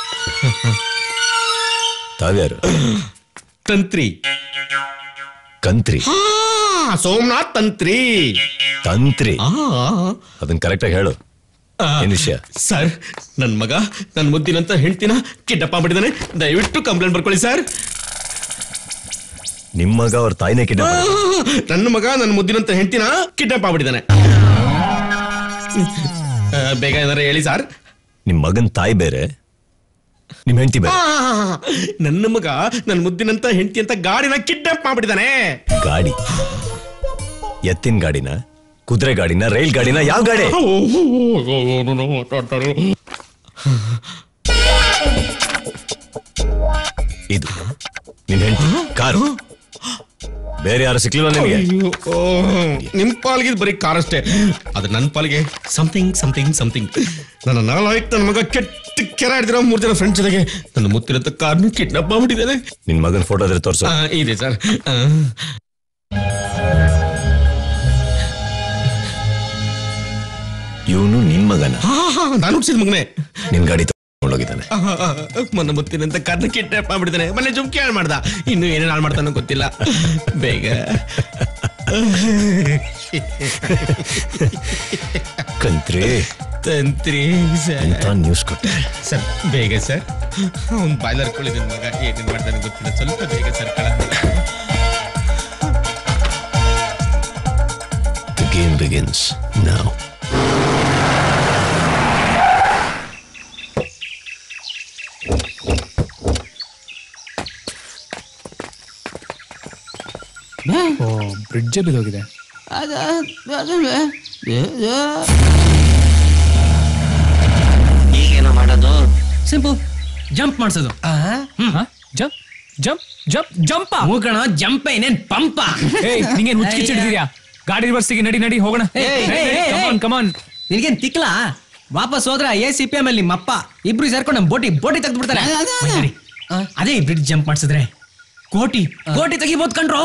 Q: ತಾವ್ಯಾರು
P: ತಂತ್ರಿ
Q: ಕಂತ್ರಿ
P: ಹಾ ಸೋಮನಾಥ್ ತಂತ್ರಿ
Q: ತಂತ್ರಿ ಅದನ್ನ ಕರೆಕ್ಟಾಗಿ ಹೇಳು ಏನ್ ವಿಷಯ
P: ಸರ್ ನನ್ನ ಮಗ ನನ್ನ ಮುದ್ದಿನಂತ ಹೆಂಡ್ತಿನ ಕಿಡ್ನಪ್ ಮಾಡಿದ್ದಾನೆ ದಯವಿಟ್ಟು ಕಂಪ್ಲೇಂಟ್ ಬರ್ಕೊಳ್ಳಿ ಸರ್
Q: ನಿಮ್ಮ ಮಗ ಅವ್ರ ತಾಯಿನೇ ಕಿಡ್ನ
P: ನನ್ನ ಮಗ ನನ್ನ ಮುದ್ದಿನಂತ ಹೆಂಡ್ತಿನ ಕಿಡ್ನಾಪ್ ಆಗ್ಬಿಟ್ಟಿದ್ದಾನೆ ಆ, ಬೇಗ ಏನಾರ ಹೇಳಿ ಸರ್
Q: ನಿಮ್ ಮಗನ್ ತಾಯಿ ಬೇರೆ ನಿಮ್ ಹೆಂಡತಿ ಬೇರೆ
P: ನನ್ನ ಮಗ ನನ್ನ ಮುದ್ದಿನಂತ ಹೆಂಡತಿ ಅಂತ ಗಾಡಿನ ಕಿಡ್ನಾಪ್ ಮಾಡ್ಬಿಟ್ಟಿದ್ದಾನೆ
Q: ಗಾಡಿ ಎತ್ತಿನ ಗಾಡಿನ ಕುದುರೆ ಗಾಡಿನ ರೈಲ್ ಗಾಡಿನ ಯಾವ ಗಾಡಿ ಇದು ನಿಮ್ ಹೆಂಡತಿ ಕಾರು ಬೇರೆ ಯಾರು ಸಿಕ್ಲಿಲ್ಲ ನಿಮಗೆ
P: ಅಯ್ಯೋ, ಓ, ನಿಮ್ ಪಾಲ್ಗೆ ಇದು ಬರೀ ಕಾರ್ ಅಷ್ಟೇ ಅದು ನನ್ನ ಪಾಲ್ಗೆ ಸಮಥಿಂಗ್ ಸಮಥಿಂಗ್ ಸಮಥಿಂಗ್ ನನ್ನ ನಾಲಾಯ್ತು ನನ್ನ ಮಗ ಕೆಟ್ಟ ಕೆರ ಹಿಡಿದಿರೋ ಮೂರ್ ಜನ ಫ್ರೆಂಡ್ಸ್ ಜೊತೆಗೆ ನನ್ನ ಮುತ್ತಿನಂತ ಕಾರ್ನ ಕಿಡ್ನಾಪ್ ಮಾಡ್ಬಿಟ್ಟಿದ್ದಾನೆ
Q: ನಿನ್ ಮಗನ್ ಫೋಟೋ ಆದ್ರೆ ತೋರ್ಸು
P: ಆ, ಇದೆ ಸರ್
Q: ಇವನು ನಿನ್ ಮಗನ
P: ನಾನು ಹುಟ್ಟಿಸಿದ ಮಗನೇ
Q: ನಿನ್ ಗಾಡಿ ತಗೊಂಡೋಗಿದ್ದಾನೆ
P: ನನ್ನ ಮುತ್ತಿನಂತ ಕಾರ್ನ ಕಿಡ್ನಾಪ್ ಮಾಡ್ಬಿಟ್ಟಿದ್ದಾನೆ ಮೊನ್ನೆ ಜುಮ್ಕಿ ಹಾಳು ಮಾಡ್ದ ಇನ್ನು ಏನೇನು ಹಾಳು ಮಾಡ್ತಾನೋ ಗೊತ್ತಿಲ್ಲ ಬೇಗ
Q: ಕಂತ್ರಿ
P: ತಂತ್ರಿ ಸರ್
Q: ಎಂತ ನ್ಯೂಸ್ ಕೊಟ್ಟೆ
P: ಸರ್ ಬೇಗ ಸರ್ ಅವ್ನು ಬಾಯ್ಲರ್ ಕೊಳ್ಳಿ ನನ್ನ ಮಗ ಏನೇನು ಮಾಡ್ತಾನೆ ಗೊತ್ತಿಲ್ಲ ಸ್ವಲ್ಪ ಬೇಗ ಸರ್ ಕಳ
Q: The game begins now.
E: ಓ ಬ್ರಿಡ್ಜ್ ಬಿದ್ದೋಗಿದೆ
C: ಈಗೇನೋ ಮಾಡೋದು
F: ಸಿಂಪಲ್ ಜಂಪ್ ಮಾಡ್ಸೋದು
E: ಜಂಪ್ ಜಂಪ್ ಜಂಪ್ ಜಂಪ
F: ಮೂಕಣ ಜಂಪ್ ಏನೇನ್ ಪಂಪ
E: ಏಯ್ ನಿಂಗೇನ್ ಹುಚ್ಚಿಡ್ತಿದ್ಯಾ ಗಾಡಿ ರಿವರ್ಸಿಗೆ ನಡಿ ನಡಿ ಹೋಗೋಣ ಕಮಾನ್ ಕಮಾನ್
F: ನಿನ್ಗೇನ್ ತಿಕ್ಲಾ ವಾಪಸ್ ಹೋದ್ರ ಎ ಸಿ ಪಿ ಎಮ್ ಅಲ್ಲಿ ನಿಮ್ಮಪ್ಪ ಇಬ್ರು ಸೇರ್ಕೊಂಡು ನಮ್ ಬೋಟಿ ಬೋಟಿ ತೆಗ್ದು ಬಿಡ್ತಾರೆ ನಡಿ. ಅದೇ ಬ್ರಿಡ್ಜ್ ಜಂಪ್ ಮಾಡ್ಸಿದ್ರೆ ಕೋಟಿ ಕೋಟಿ ತೆಗಿಬೋದು ಕಣ್ರೋ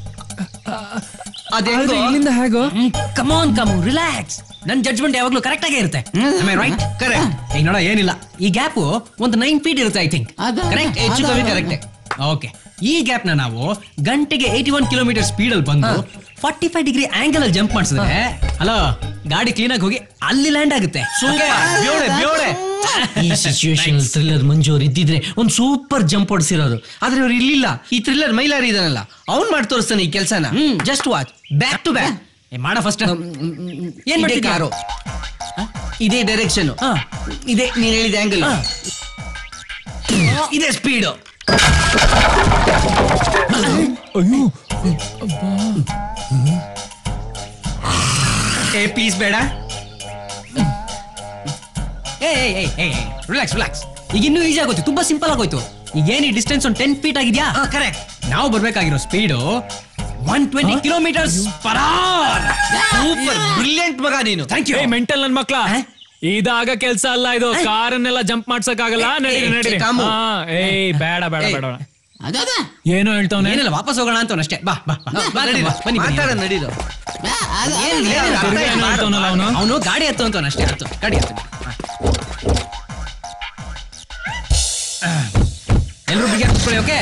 F: ಅದೇ
E: ಇಲ್ಲಿಂದ ಹೇಗೋ
F: ಕಮಾನ್ ಕಮ್ ರಿಲ್ಯಾಕ್ಸ್ ನನ್ ಜಡ್ಜ್ಮೆಂಟ್ ಯಾವಾಗ್ಲೂ ಕರೆಕ್ಟ್ ಆಗೇ ಇರುತ್ತೆ ರೈಟ್ ಕರೆಕ್ಟ್ ಈಗ ನೋಡ ಏನಿಲ್ಲ ಈ ಗ್ಯಾಪ್ ಒಂದು ನೈನ್ ಫೀಟ್ ಇರುತ್ತೆ ಐ ಥಿಂಕ್ ಕರೆಕ್ಟ್ ಹೆಚ್ಚು ಕಮ್ಮಿ ಕರೆಕ್ಟ್ ಓಕೆ ಈ ಗ್ಯಾಪ್ ನ ನಾವು ಗಂಟೆಗೆ ಏಯ್ಟಿ ಒನ್ ಕಿಲೋಮೀಟರ್ ಸ್ಪೀಡ್ ಅಲ್ಲಿ ಬಂದು ಫಾರ್ಟಿ ಫೈವ್ ಡಿಗ್ರಿ ಆಂಗಲ್ ಅಲ್ಲಿ ಜಂಪ್ ಮಾಡಿಸಿದ್ರೆ ಹಲೋ ಗಾಡಿ ಕ್ಲೀನ್ ಆಗಿ ಹೋಗಿ ಅಲ್ಲಿ ಲ್ಯಾಂಡ್ ಆಗುತ್ತೆ Okay? ಬ್ಯೋಡೆ ಬ್ಯೋಡೆ
C: ಈ ಸಿಚುವೇಶನ್ ಥ್ರಿಲ್ಲರ್ ಮಂಜು ಅವ್ರು ಇದ್ದಿದ್ರೆ ಒಂದ್ ಸೂಪರ್ ಜಂಪ್ ಹೊಡ್ಸಿರೋರು ಆದ್ರೆ ಅವ್ರು ಇರ್ಲಿಲ್ಲ ಈ ಥ್ರಿಲ್ಲರ್ ಮೈಲಾರಿ ಇದಾನಲ್ಲ ಅವ್ನ್ ಮಾಡಿ ತೋರಿಸ್ತಾನೆ ಈ ಕೆಲಸನ just watch back to back
F: ಮಾಡ ಫಸ್ಟ್ ಏನ್
C: ಇದೇ
F: ಮಾಡ್ತಿದ್ಯಾ?
C: ಕಾರು ಇದೇ ಡೈರೆಕ್ಷನ್ ಇದೇ ನೀನ್ ಹೇಳಿದ ಆಂಗಲ್ ಇದೇ ಸ್ಪೀಡ್
F: ಏ ಪ್ಲೀಸ್ ಬೇಡ ಏ ರಿಲ್ಯಾಕ್ಸ್ ರಿಲ್ಯಾಕ್ಸ್ ಈಗ ಇನ್ನೂ ಈಸಿ ಆಗೋಯ್ತು ತುಂಬಾ ಸಿಂಪಲ್ ಆಗೋಯ್ತು ಈಗ ಏನ್ ಈ ಡಿಸ್ಟೆನ್ಸ್ ಒಂದು ಟೆನ್ ಫೀಟ್ ಆಗಿದ್ಯಾ ಕರೆಕ್ಟ್ ನಾವು ಬರ್ಬೇಕಾಗಿರೋ speed one twenty kilometres per hour
C: super brilliant ಮಗ ನೀನು
F: ಥ್ಯಾಂಕ್ ಯು
E: ಏಯ್ ಮೆಂಟಲ್ ನನ್ ಮಕ್ಳ ಇದಾಗ ಕೆಲ್ಸ ಅಲ್ಲ ಇದು ಕಾರನ್ನೆಲ್ಲ ಜಂಪ್ ಮಾಡ್ಸಕ್ ಆಗಲ್ಲ ನಡಿ
F: ಏಯ್,
E: ನಡಿ
F: ಕಾಮು.
E: ಏಯ್ ಬೇಡ ಬೇಡ
F: ಏಯ್.
E: ಬೇಡ ಏನೋ ಹೇಳ್ತಾವನೆ
F: ಏನಿಲ್ಲ ವಾಪಸ್ ಹೋಗೋಣ ಅಂತ ಅಷ್ಟೇ ಬಾ ಬಾ ಬಾ, ಬಾ ನಡಿ, ಬಾ, ಬನ್ನಿ
C: ಮಾತಾಡ
F: ಬನ್ನಿ
C: ನಡೀದು
E: ತಿರ್ಗಾ ಏನೋ ಹೇಳ್ತಾವನಲ್ಲ ಅವನು
F: ಅವನು ಗಾಡಿ ಹತ್ತು ಅಂತ ಅಷ್ಟೇ ಹತ್ತು ಗಾಡಿ ಹತ್ತು ಎಲ್ಲರೂ ಬಿಗಿ ಕೂತ್ಕೊಳ್ಳಿ ಓಕೆ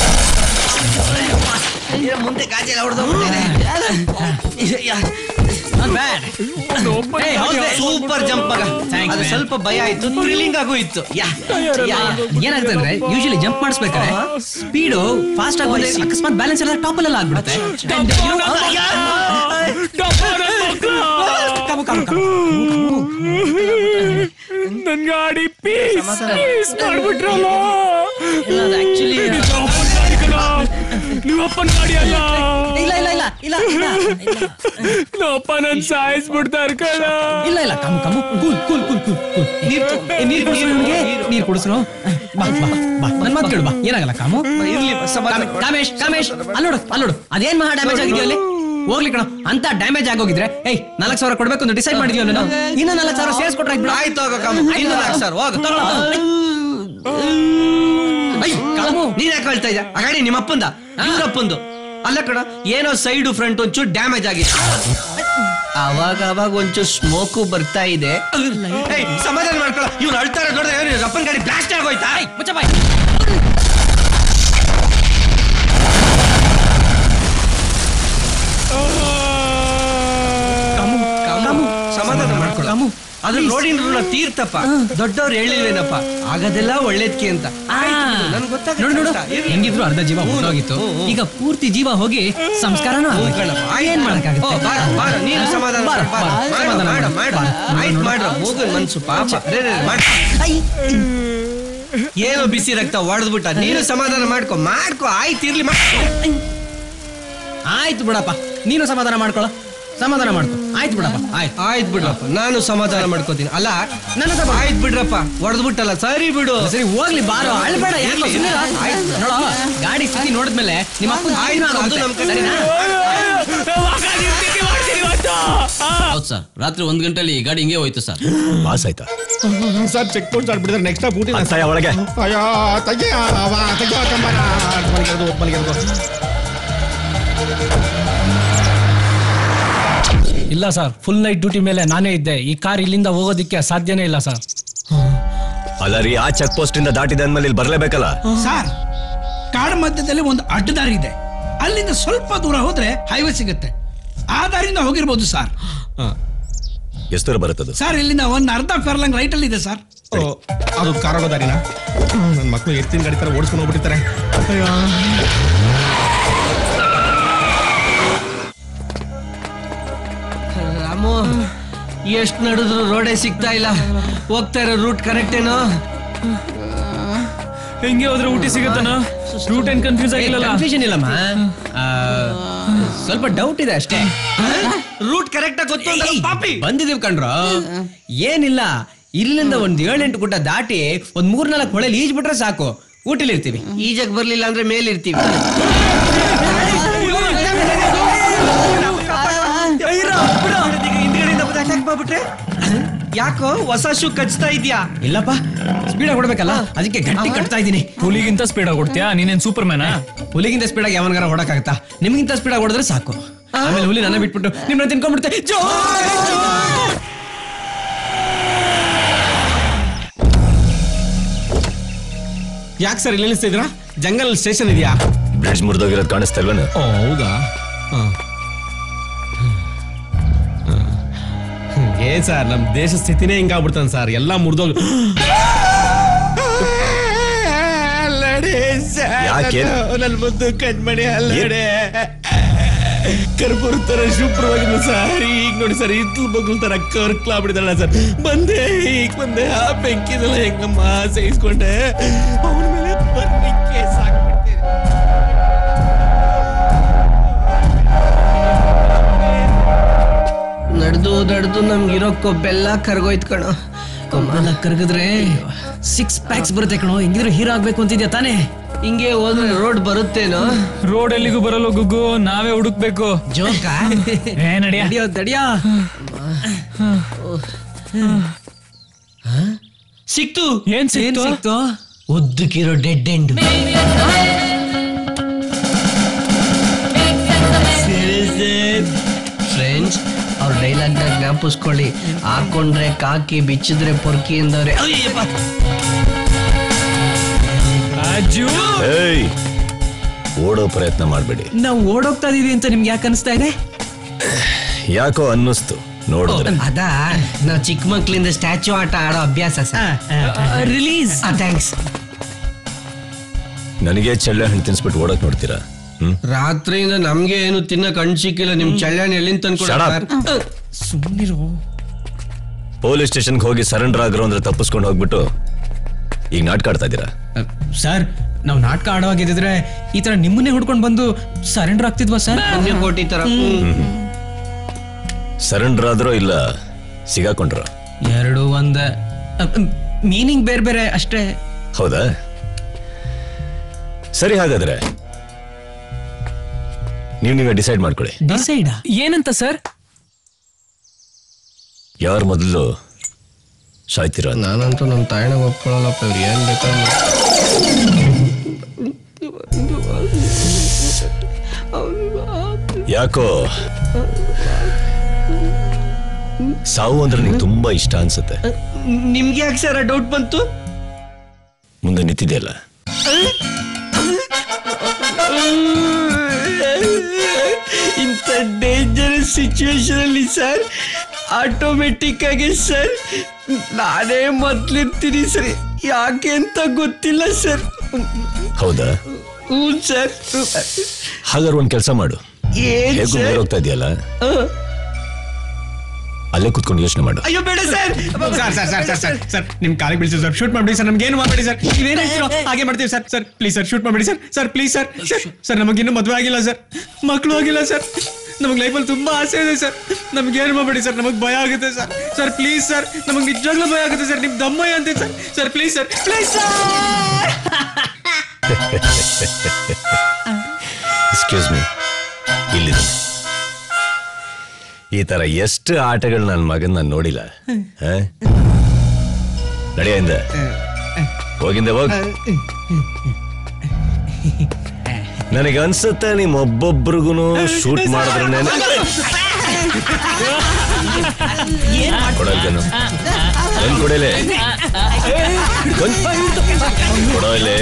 C: ಮುಂದೆ ಗಾಜೆಲ್ಲ ಹೊಡೆದೋಗ್ಬಿಟ್ಟಿದೆ ಸೂಪರ್ ಜಂಪ್ ಮಗ
F: Thanks,
C: ಅದು
F: man.
C: ಸ್ವಲ್ಪ ಭಯ ಆಯ್ತು ಥ್ರಿಲ್ಲಿಂಗ್ ಆಗು ಇತ್ತು ಯಾ ಯಾ, ಯಾ.
F: ಏನಾಗುತ್ತೆ ಅಂದ್ರೆ ಯೂಶಲಿ ಜಂಪ್ ಮಾಡಿಸ್ಬೇಕಾದ್ರೆ ಸ್ಪೀಡು ಫಾಸ್ಟ್ ಆಗಿ ಹೋದ್ರೆ ಅಕಸ್ಮಾತ್ ಬ್ಯಾಲೆನ್ಸ್ ಎಲ್ಲ ಟಾಪ್ ಅಲ್ಲೆಲ್ಲ ಆಗ್ಬಿಡುತ್ತೆ And, you know,
E: ನನ್ ಗಾಡಿ ಪೀಸ್ ಪೀಸ್ ಮಾಡ್ಬಿಟ್ರಲ್ಲ
C: ಆಕ್ಚುಲಿ
E: ನೀವಪ್ಪನ ಗಾಡಿ ಅಲ್ಲ
F: ಇಲ್ಲ ಇಲ್ಲ ಇಲ್ಲ ಇಲ್ಲ ಇಲ್ಲ
E: ನಮ್ಮಪ್ಪ ನನ್ ಸಾಯಿಸ್ಬಿಡ್ತಾರ ಕಣ
F: ಇಲ್ಲ ಇಲ್ಲ ಕಮ್ಮು ಕಮ್ಮು cool cool cool cool cool ನೀರ್ ತು- ಏ, ನೀರ್ ಕುಡಿಸ್ರು ನಿಮ್ಗೆ ನೀರ್ ಕುಡಿಸ್ರು ಬಾ ಬಾ ಬಾ ನನ್ ಮಾತು ಕೇಳು ಬಾ ಏನಾಗಲ್ಲ ಕಾಮು
C: ಇರ್ಲಿ ಸಮಾಧಾನ
F: ಕಾಮೆ- ಕಾಮೇಶ್ ಕಾಮೇಶ್ ಅಲ್ಲೋಡು ಅಲ್ಲೋಡು ಅದೇನ್ ಮಹಾ ಡ್ಯಾಮೇಜ್ ಆಗಿದೆಯೋ ಅಲ್ಲಿ ಹೋಗ್ಲಿ ಕಣ ಅಂತ ಡ್ಯಾಮೇಜ್ ಆಗೋಗಿದ್ರೆ ಏಯ್ ನಾಲ್ಕು ಸಾವಿರ ಕೊಡ್ಬೇಕು ಅಂತ ಡಿಸೈಡ್ ಮಾಡಿದ್ಯೋ ನಾನು ಇನ್ನ ನಾಲ್ಕು ಸಾವಿರ ಸೇರ್ಸ್ ಕೊಟ್ರೆ ಆಯ್ತು
C: ಆಯ್ತು ಹೋಗೋ ಕಾಮು ಇನ್ನು ನಾಲ್ಕು ಸರ್ ಹೋಗು ನೀನ್ ಯಾಕೆ ಹೇಳ್ತಾ ಇದ್ಯಾ ಆ ಗಾಡಿ ನಿಮ್ಮ ಅಪ್ಪಂದ ಇವ್ರಪ್ಪಂದು ಅಲ್ಲ ಕಣ ಏನೋ ಸೈಡ್ ಫ್ರಂಟ್ ಒಂಚೂರು ಡ್ಯಾಮೇಜ್ ಆಗಿತ್ತು ಅವಾಗ ಅವಾಗ ಒಂಚೂರು ಸ್ಮೋಕು ಬರ್ತಾ ಇದೆ ಏಯ್, ಸಮಾಧಾನ ಮಾಡ್ಕೊಳ್ಳ ಇವ್ರು ಅಳ್ತಾರೆ ನೋಡಿದ್ರೆ ಅಪ್ಪನ ಗಾಡಿ ಬ್ಲಾಸ್ಟ್ ಆಗೋಯ್ತಾ
F: ಮುಚ್ಚ ಬಾಯ್
C: ಸಮಾಧಾನ ಮಾಡ್ಕೊಳ್ಳ ಅದ್ರ ರೋಡಿನ ರೂಲ ತೀರ್ತಪ್ಪ ದೊಡ್ಡವ್ರು ಹೇಳಿಲ್ವೇನಪ್ಪ ಆಗದೆಲ್ಲ ಒಳ್ಳೇದ್ಕೆ ಅಂತ ನನ್ಗೆ ಗೊತ್ತಾಗ
F: ನೋಡು ನೋಡು ಹೆಂಗಿದ್ರು ಅರ್ಧ ಜೀವ ಹೋಗಿತ್ತು ಈಗ ಪೂರ್ತಿ ಜೀವ ಹೋಗಿ ಸಂಸ್ಕಾರನೂ ಆಗೋಯ್ತು. ಏನ್ ಮಾಡಕ್ಕಾಗುತ್ತೆ
C: ನೀನು ಸಮಾಧಾನ
F: ಬಾರ,
C: ಮಾಡು, ಬಾರ,
F: ಬಾರ,
C: ಮಾಡು,
F: ಸಮಾಧಾನ
C: ಮಾಡು,
F: ಮಾಡು.
C: ಮಾಡು.
F: ಬಾರ,
C: ಆಯ್ತು
F: ನೋಡು.
C: ಮಾಡ್ರ ಹೋಗು ಮನ್ಸು ಪಾಪ ರೇ, ರೇ, ಮಾಡು. ಏನೋ ಬಿಸಿ ರಕ್ತ ಹೊಡೆದ್ಬಿಟ್ಟ ನೀನು ಸಮಾಧಾನ ಮಾಡ್ಕೊ ಮಾಡ್ಕೊ ಆಯ್ತು ಇರ್ಲಿ ಮಾಡ್ಕೊ
F: ಆಯ್ತು ಬಿಡಪ್ಪ ನೀನು ಸಮಾಧಾನ ಮಾಡ್ಕೊಳ್ಳೋ ಸಮಾಧಾನ ಮಾಡ್ಕೊ ಆಯ್ತು ಬಿಡಪ್ಪ ಆಯ್ತು
C: ಆಯ್ತು ಬಿಡ್ರಪ್ಪ ನಾನು ಸಮಾಧಾನ ಮಾಡ್ಕೋತೀನಿ ಅಲ್ಲ
F: ನನ್ನ ಸಮಾಧಾನ-
C: ಆಯ್ತು ಬಿಡ್ರಪ್ಪ ಹೊಡೆದ್ಬಿಟ್ಟಲ್ಲ ಸರಿ ಬಿಡು
F: ಸರಿ ಹೋಗ್ಲಿ ಬಾರೋ ಅಳ್ಬೇಡ ಯಾಕೋ
C: ಇರ್ಲಿ.
F: ಸುಮ್ನಿರು.
C: ಆಯ್ತು.
F: ನೋಡೋ ಗಾಡಿ ಸ್ಥಿತಿ ನೋಡಿದ್ಮೇಲೆ ನಿಮ್ಮ ಅಪ್ಪನ
C: ಆಯ್ತು, ಅದು ನಮ್ ಕಡೆ.
R: ಹೌದು ಸರ್ ರಾತ್ರಿ ಒಂದ್ ಗಂಟೆಲಿ ಗಾಡಿ ಹಿಂಗೆ ಹೋಯ್ತು ಸರ್
Q: ಪಾಸ್ ಆಯ್ತಾ
P: ಸರ್ ಚೆಕ್ ಪೋಸ್ಟ್ ಆಗ್ಬಿಟ್ಟಿದ್ರೆ ನೆಕ್ಸ್ಟ್ ಟೈಮ್ ಊಟಿ
Q: ಅಂತಾಯ ಒಳಗೆ
P: ಅಯ್ಯೋ ತೆಗಿಯ ತೆಗಿಯ ಕಂಬನ ಮಲಗಿರೋದು ಮಲಗಿರೋದು
S: ಇಲ್ಲ ಸರ್ ಫುಲ್ ನೈಟ್ ಡ್ಯೂಟಿ ಮೇಲೆ ನಾನೇ ಇದ್ದೆ ಈ ಕಾರ್ ಇಲ್ಲಿಂದ ಹೋಗೋದಿಕ್ಕೆ ಸಾಧ್ಯನೇ ಇಲ್ಲ ಸರ್
Q: ಅಲ್ಲ ರೀ ಆ ಚೆಕ್ ಪೋಸ್ಟ್ ಇಂದ ದಾಟಿದೆ ಅಂದ್ಮೇಲೆ ಇಲ್ಲಿ ಬರ್ಲೇಬೇಕಲ್ಲ
T: ಸರ್ ಕಾಡು ಮಧ್ಯದಲ್ಲಿ ಒಂದು ಅಡ್ಡದಾರಿ ಇದೆ ಅಲ್ಲಿಂದ ಸ್ವಲ್ಪ ದೂರ ಹೋದ್ರೆ ಹೈವೇ ಸಿಗುತ್ತೆ ಆ ದಾರಿಯಿಂದ ಹೋಗಿರ್ಬೋದು ಸರ್
Q: ಎಷ್ಟು ದೂರ ಬರುತ್ತದು
T: ಸರ್ ಇಲ್ಲಿಂದ ಒಂದ್ ಅರ್ಧ ಫೆರ್ಲಂಗ್ ರೈಟ್ ಅಲ್ಲಿ ಇದೆ ಸರ್
P: ಅದು ಕಾರೋಗೋ ದಾರಿನ ನನ್ನ ಮಕ್ಕಳು ಎತ್ತಿನ ಗಾಡಿ ತರ ಓಡಿಸ್ಕೊಂಡು ಹೋಗ್ಬಿಟ್ಟಿರ್ತಾರೆ ಅಯ್ಯೋ
C: ರಾಮು ಎಷ್ಟ್ ನಡೆದ್ರು ರೋಡೇ ಸಿಗ್ತಾ ಇಲ್ಲ ಹೋಗ್ತಾ ಇರೋ ರೂಟ್ ಕರೆಕ್ಟ್ ಏನೋ
E: ಹೆಂಗೆ ಹೋದ್ರೆ ಊಟಿ ಸಿಗುತ್ತನ ರೂಟ್ ಏನ್ ಕನ್ಫ್ಯೂಸ್ ಆಗಿಲ್ಲಲ್ಲ
F: ಕನ್ಫ್ಯೂಷನ್ ಇಲ್ಲಮ್ಮ ಆ, ಸ್ವಲ್ಪ ಡೌಟ್ ಇದೆ ಅಷ್ಟೇ
C: ರೂಟ್ ಕರೆಕ್ಟ್ ಆಗಿ ಗೊತ್ತು ಅಂದ್ರೆ ಪಾಪಿ
F: ಬಂದಿದೀವಿ ಕಣ್ರು ಏನಿಲ್ಲ ಇಲ್ಲಿಂದ ಒಂದ್ ಏಳೆಂಟು ಗುಡ್ಡ ದಾಟಿ ಒಂದ್ ಮೂರ್ನಾಲ್ಕು ಹೊಳೆಲಿ ಈಜ್ ಬಿಟ್ರೆ ಸಾಕು ಊಟಿಲಿ ಇರ್ತೀವಿ
C: ಈಜಕ್ ಬರ್ಲಿಲ್ಲ ಅಂದ್ರೆ ಮೇಲಿರ್ತೀವಿ ಹಿಂದ್ಗಡೆಯಿಂದ ಬಂದು ಅಟ್ಯಾಕ್ ಮಾಡ್ಬಿಟ್ರೆ ಯಾಕೋ ಹೊಸ ಶೂ ಕಚ್ತಾ ಇದ್ಯಾ
F: ಇಲ್ಲಪ್ಪ ಸ್ಪೀಡ್ ಹೊಡ್ಬೇಕಲ್ಲ ಅದಕ್ಕೆ ಗಟ್ಟಿ ಕಟ್ತಾ ಇದ್ದೀನಿ
E: ಹುಲಿಗಿಂತ ಸ್ಪೀಡ್ ಆಗಿ ಕೊಡ್ತೀಯಾ ನೀನೇನ್ ಸೂಪರ್ ಮ್ಯಾನಾ
F: ಹುಲಿಗಿಂತ ಸ್ಪೀಡ್ ಆಗಿ ಯಾವನ್ಗಾರ ಹೊಡಕ್ಕಾಗತ್ತಾ ನಿಮ್ಗಿಂತ ಸ್ಪೀಡ್ ಆಗಿ ಹೊಡೆದ್ರೆ ಸಾಕು ಆಮೇಲೆ ಹುಲಿ ನನ್ನ ಬಿಟ್ಬಿಟ್ಟು ನಿಮ್ಮನ್ನ ತಿನ್ಕೊಂಡ್ಬಿಡುತ್ತೆ ಜೋ
P: ಯಾಕೆ ಸರ್ ಇಲ್ಲಿ ನಿಲ್ಲಿಸ್ತಿದ್ರಾ ಜಂಗಲ್ ಸ್ಟೇಷನ್ ಇದೆಯಾ
Q: ಬ್ರಿಡ್ಜ್ ಮುರಿದೋಗಿರೋದು ಕಾಣಿಸ್ತಾ ಇಲ್ವೇನು
P: ಓ ಹೌದಾ ಹ. ಏನ್ ಸರ್ ನಮ್ ದೇಶ ಸ್ಥಿತಿನೇ ಹಿಂಗಾಗ್ಬಿಡ್ತಾನೆ ಸರ್ ಎಲ್ಲ ಮುರಿದೋಗ್
Q: ಯಾಕೆ?
P: ನನ್ ಮುದ್ದು ಕಣ್ಮಣಿ ಅಲ್ಲಡೆ ಕರ್ಪೂರ ತರ ಶುಭ್ರವಾಗಿದ್ಲು ಸರ್ ಈಗ ನೋಡಿ ಸರ್ ಇದ್ಲು ಬಗ್ಲು ತರ ಕರ್ಕ್ಲಾಗ್ಬಿಟ್ಟಿದಲ್ಲ ಸರ್ ಬಂದೆ ಈಗ ಬಂದೆ ಆ ಬೆಂಕಿದೆಲ್ಲ ಹೆಂಗಮ್ಮ ಸಹಿಸ್ಕೊಂಡೆ ಅವನ ಮೇಲೆ ಬರ್ಲಿಕ್ಕೆ ಸಾಕ್ಬಿಟ್ಟೆ
C: ನಡೆದು ನಡೆದು ನಮ್ಗಿರೋ ಕೊಬ್ಬೆಲ್ಲ ಕರ್ಗೋಯ್ತು ಕಣೋ
F: ಕೊಬ್ಬೆಲ್ಲ ಕರ್ಗಿದ್ರೆ ಸಿಕ್ಸ್ ಪ್ಯಾಕ್ಸ್ ಬರುತ್ತೆ ಕಣೋ ಹೆಂಗಿದ್ರು ಹೀರೋ ಆಗ್ಬೇಕು ಅಂತಿದ್ಯಾ ತಾನೇ
C: ಹಿಂಗೆ ಹೋದ್ರೆ ರೋಡ್ ಬರುತ್ತೇನೋ
E: ರೋಡ್ ಎಲ್ಲಿಗೂ ಬರಲ್ಲ ಗುಗ್ಗು ನಾವೇ ಹುಡುಕ್ಬೇಕು
F: ಜೋಕ
E: ಏ ನಡಿಯ
F: ತಡಿಯೋ ತಡಿಯೋ
C: ಸಿಕ್ತು
E: ಏನ್ ಸಿಕ್ತು
F: ಸಿಕ್ತು
C: ಉದ್ದಕ್ಕಿರೋ ಡೆಡ್ ಎಂಡ್ ಫ್ರೆಂಡ್ಸ್ ಅವ್ರ ಡೈಲಾಗ್ ಜ್ಞಾಪಿಸ್ಕೊಳ್ಳಿ ಹಾಕೊಂಡ್ರೆ ಕಾಕಿ ಬಿಚ್ಚಿದ್ರೆ ಪೊರ್ಕಿ ಎಂದವ್ರೆ
E: ರಾಜು
Q: ಏಯ್ ಓಡೋ ಪ್ರಯತ್ನ ಮಾಡಬೇಡಿ
F: ನಾವು ಓಡೋಗ್ತಾ ಇದೀವಿ ಅಂತ ನಿಮ್ಗೆ ಯಾಕೆ ಅನಿಸ್ತಾ ಇದೆ
Q: ಯಾಕೋ ಅನ್ನಿಸ್ತು ನೋಡಿದ್ರೆ
C: ಅದಾ ನಾವು ಚಿಕ್ಕ ಮಕ್ಳಿಂದ ಸ್ಟ್ಯಾಚು ಆಟ ಆಡೋ ಅಭ್ಯಾಸ ಸರ್
F: ರಿಲೀಸ್
C: ಥ್ಯಾಂಕ್ಸ್
Q: ನನಗೆ ಚಳ್ಳೆ ಹಣ್ಣು ತಿನ್ಸ್ಬಿಟ್ಟು ಓಡಕ್ ನೋಡ್ತೀರಾ ಹ್ಮ್
C: ರಾತ್ರಿಯಿಂದ ನಮ್ಗೆ ಏನು ತಿನ್ನಕ್ ಹಣ್ಣು ಸಿಕ್ಕಿಲ್ಲ ನಿಮ್ ಚಳ್ಳಾಣಿ ಎಲ್ಲಿಂದ ತಂದ್ಕೊಡ
Q: Shut up.
F: ಸುಮ್ಮನಿರು
Q: ಪೊಲೀಸ್ ಸ್ಟೇಷನ್ಗೆ ಹೋಗಿ ಸರೆಂಡರ್ ಆಗಿರೋ ಅಂದ್ರೆ ತಪ್ಪಿಸ್ಕೊಂಡು ಹೋಗ್ಬಿಟ್ಟು ಈಗ ನಾಟಕ ಆಡ್ತಾ ಇದ್ದೀರಾ
F: ಸರ್ ನಾವು ನಾಟಕ ಆಡೋವಾಗಿದ್ರೆ ಈ ತರ ನಿಮ್ಮನ್ನೇ ಹುಡ್ಕೊಂಡು ಬಂದು ಸರೆಂಡರ್ ಆಗ್ತಿದ್ವಾ ಸರ್
C: ಕೋಟಿ ತರ
Q: ಸರೆಂಡರ್ ಆದ್ರೋ ಇಲ್ಲ ಸಿಗಾಕೊಂಡ್ರ
F: ಎರಡು ಒಂದ ಮೀನಿಂಗ್ ಬೇರೆ ಬೇರೆ ಅಷ್ಟೇ
Q: ಹೌದಾ ಸರಿ ಹಾಗಾದ್ರೆ ನೀವು ನೀವೇ ಡಿಸೈಡ್ ಮಾಡ್ಕೊಳ್ಳಿ
F: ಡಿಸೈಡ್ ಏನಂತ ಸರ್
Q: ಯಾರು ಮೊದಲು ಸಾಯ್ತೀರ
C: ನಾನಂತೂ ನಮ್ಮ ತಾಯಿನ ಒಪ್ಕೊಳ್ಳಲ್ಲಪ್ಪ ಇವ್ರು ಏನ್ ಬೇಕಾದ್ರೆ
Q: ಯಾಕೋ ಸಾವು ಅಂದ್ರೆ ನಿಂಗೆ ತುಂಬಾ ಇಷ್ಟ ಅನ್ಸುತ್ತೆ
C: ನಿಮ್ಗೆ ಯಾಕೆ ಸರ್ ಡೌಟ್ ಬಂತು
Q: ಮುಂದೆ ನಿಂತಿದೆಯಲ್ಲ
C: ಇಂಥ ಡೇಂಜರಸ್ ಸಿಚುವೇಶನ್ ಅಲ್ಲಿ ಸರ್ ಆಟೋಮೆಟಿಕ್ ಆಗಿ ಸರ್ ನಾನೇ ಮೊದ್ಲಿರ್ತೀನಿ ಸರ್ ಯಾಕೆ ಅಂತ ಗೊತ್ತಿಲ್ಲ ಸರ್
Q: ಹೌದಾ
C: ಹ್ಞೂ ಸರ್
Q: ಹಾಗಾದ್ರೆ ಒಂದ್ ಕೆಲಸ ಮಾಡು
C: ಏನ್
Q: ಹೇಗೂ
C: ಸರ್?
Q: ಮೇಲೆ ಹೋಗ್ತಾ ಇದೆಯಲ್ಲ ಅಲ್ಲೇ ಕುತ್ಕೊಂಡು ಯೋಚನೆ ಮಾಡು
C: ಅಯ್ಯೋ ಬೇಡ sir
F: sir sir sir sir sir sir ನಿಮ್ ಕಾಲಿಗೆ ಬೀಳ್ಸಿ ಸರ್ ಶೂಟ್ ಮಾಡ್ಬಿಡಿ ಸರ್ ನಮ್ಗೆ ಏನು ಮಾಡಬೇಡಿ ಸರ್ ನೀವೇನ್ ಹೇಳ್ತೀರೋ ಹಾಗೆ ಮಾಡ್ತೀವಿ sir sir please sir shoot ಮಾಡ್ಬಿಡಿ sir sir please sir sir sir ನಮಗಿನ್ನೂ ಮದುವೆ ಆಗಿಲ್ಲ ಸರ್ ಮಕ್ಕಳು ಆಗಿಲ್ಲ ಸರ್ ನಮಗೆ ಲೈಫಲ್ಲಿ ತುಂಬಾ ಆಸೆ ಇದೆ ಸರ್ ನಮ್ಗೆ ಏನು ಮಾಡಬೇಡಿ ಸರ್ ನಮಗೆ ಭಯ ಆಗುತ್ತೆ ಸರ್ ಸರ್ ಪ್ಲೀಸ್ ಸರ್ ನಮಗೆ ನಿಜವಾಗ್ಲೂ ಭಯ ಆಗುತ್ತೆ ಸರ್ ನಿಮ್ ದಮ್ಮಯ್ಯ ಅಂತೆ sir sir please sir please sir
Q: excuse me ಇಲ್ಲಿದೆ ಈ ತರ ಎಷ್ಟು ಆಟಗಳು ನನ್ನ ಮಗನ್ ನಾನು ನೋಡಿಲ್ಲ ಹ? ನಡೆಯಿಂದ ಹೋಗಿಂದ ಹೋಗ್ ನನಗೆ ಅನ್ಸುತ್ತೆ ನಿಮ್ ಒಬ್ಬೊಬ್ರಿಗೂ ಶೂಟ್ ಮಾಡಿದ್ರೆ ಕೊಡಲ್ಕನು ಒಂದ್ ಕೊಡಲೆ ಕೊಡೋ ಇಲ್ಲಿ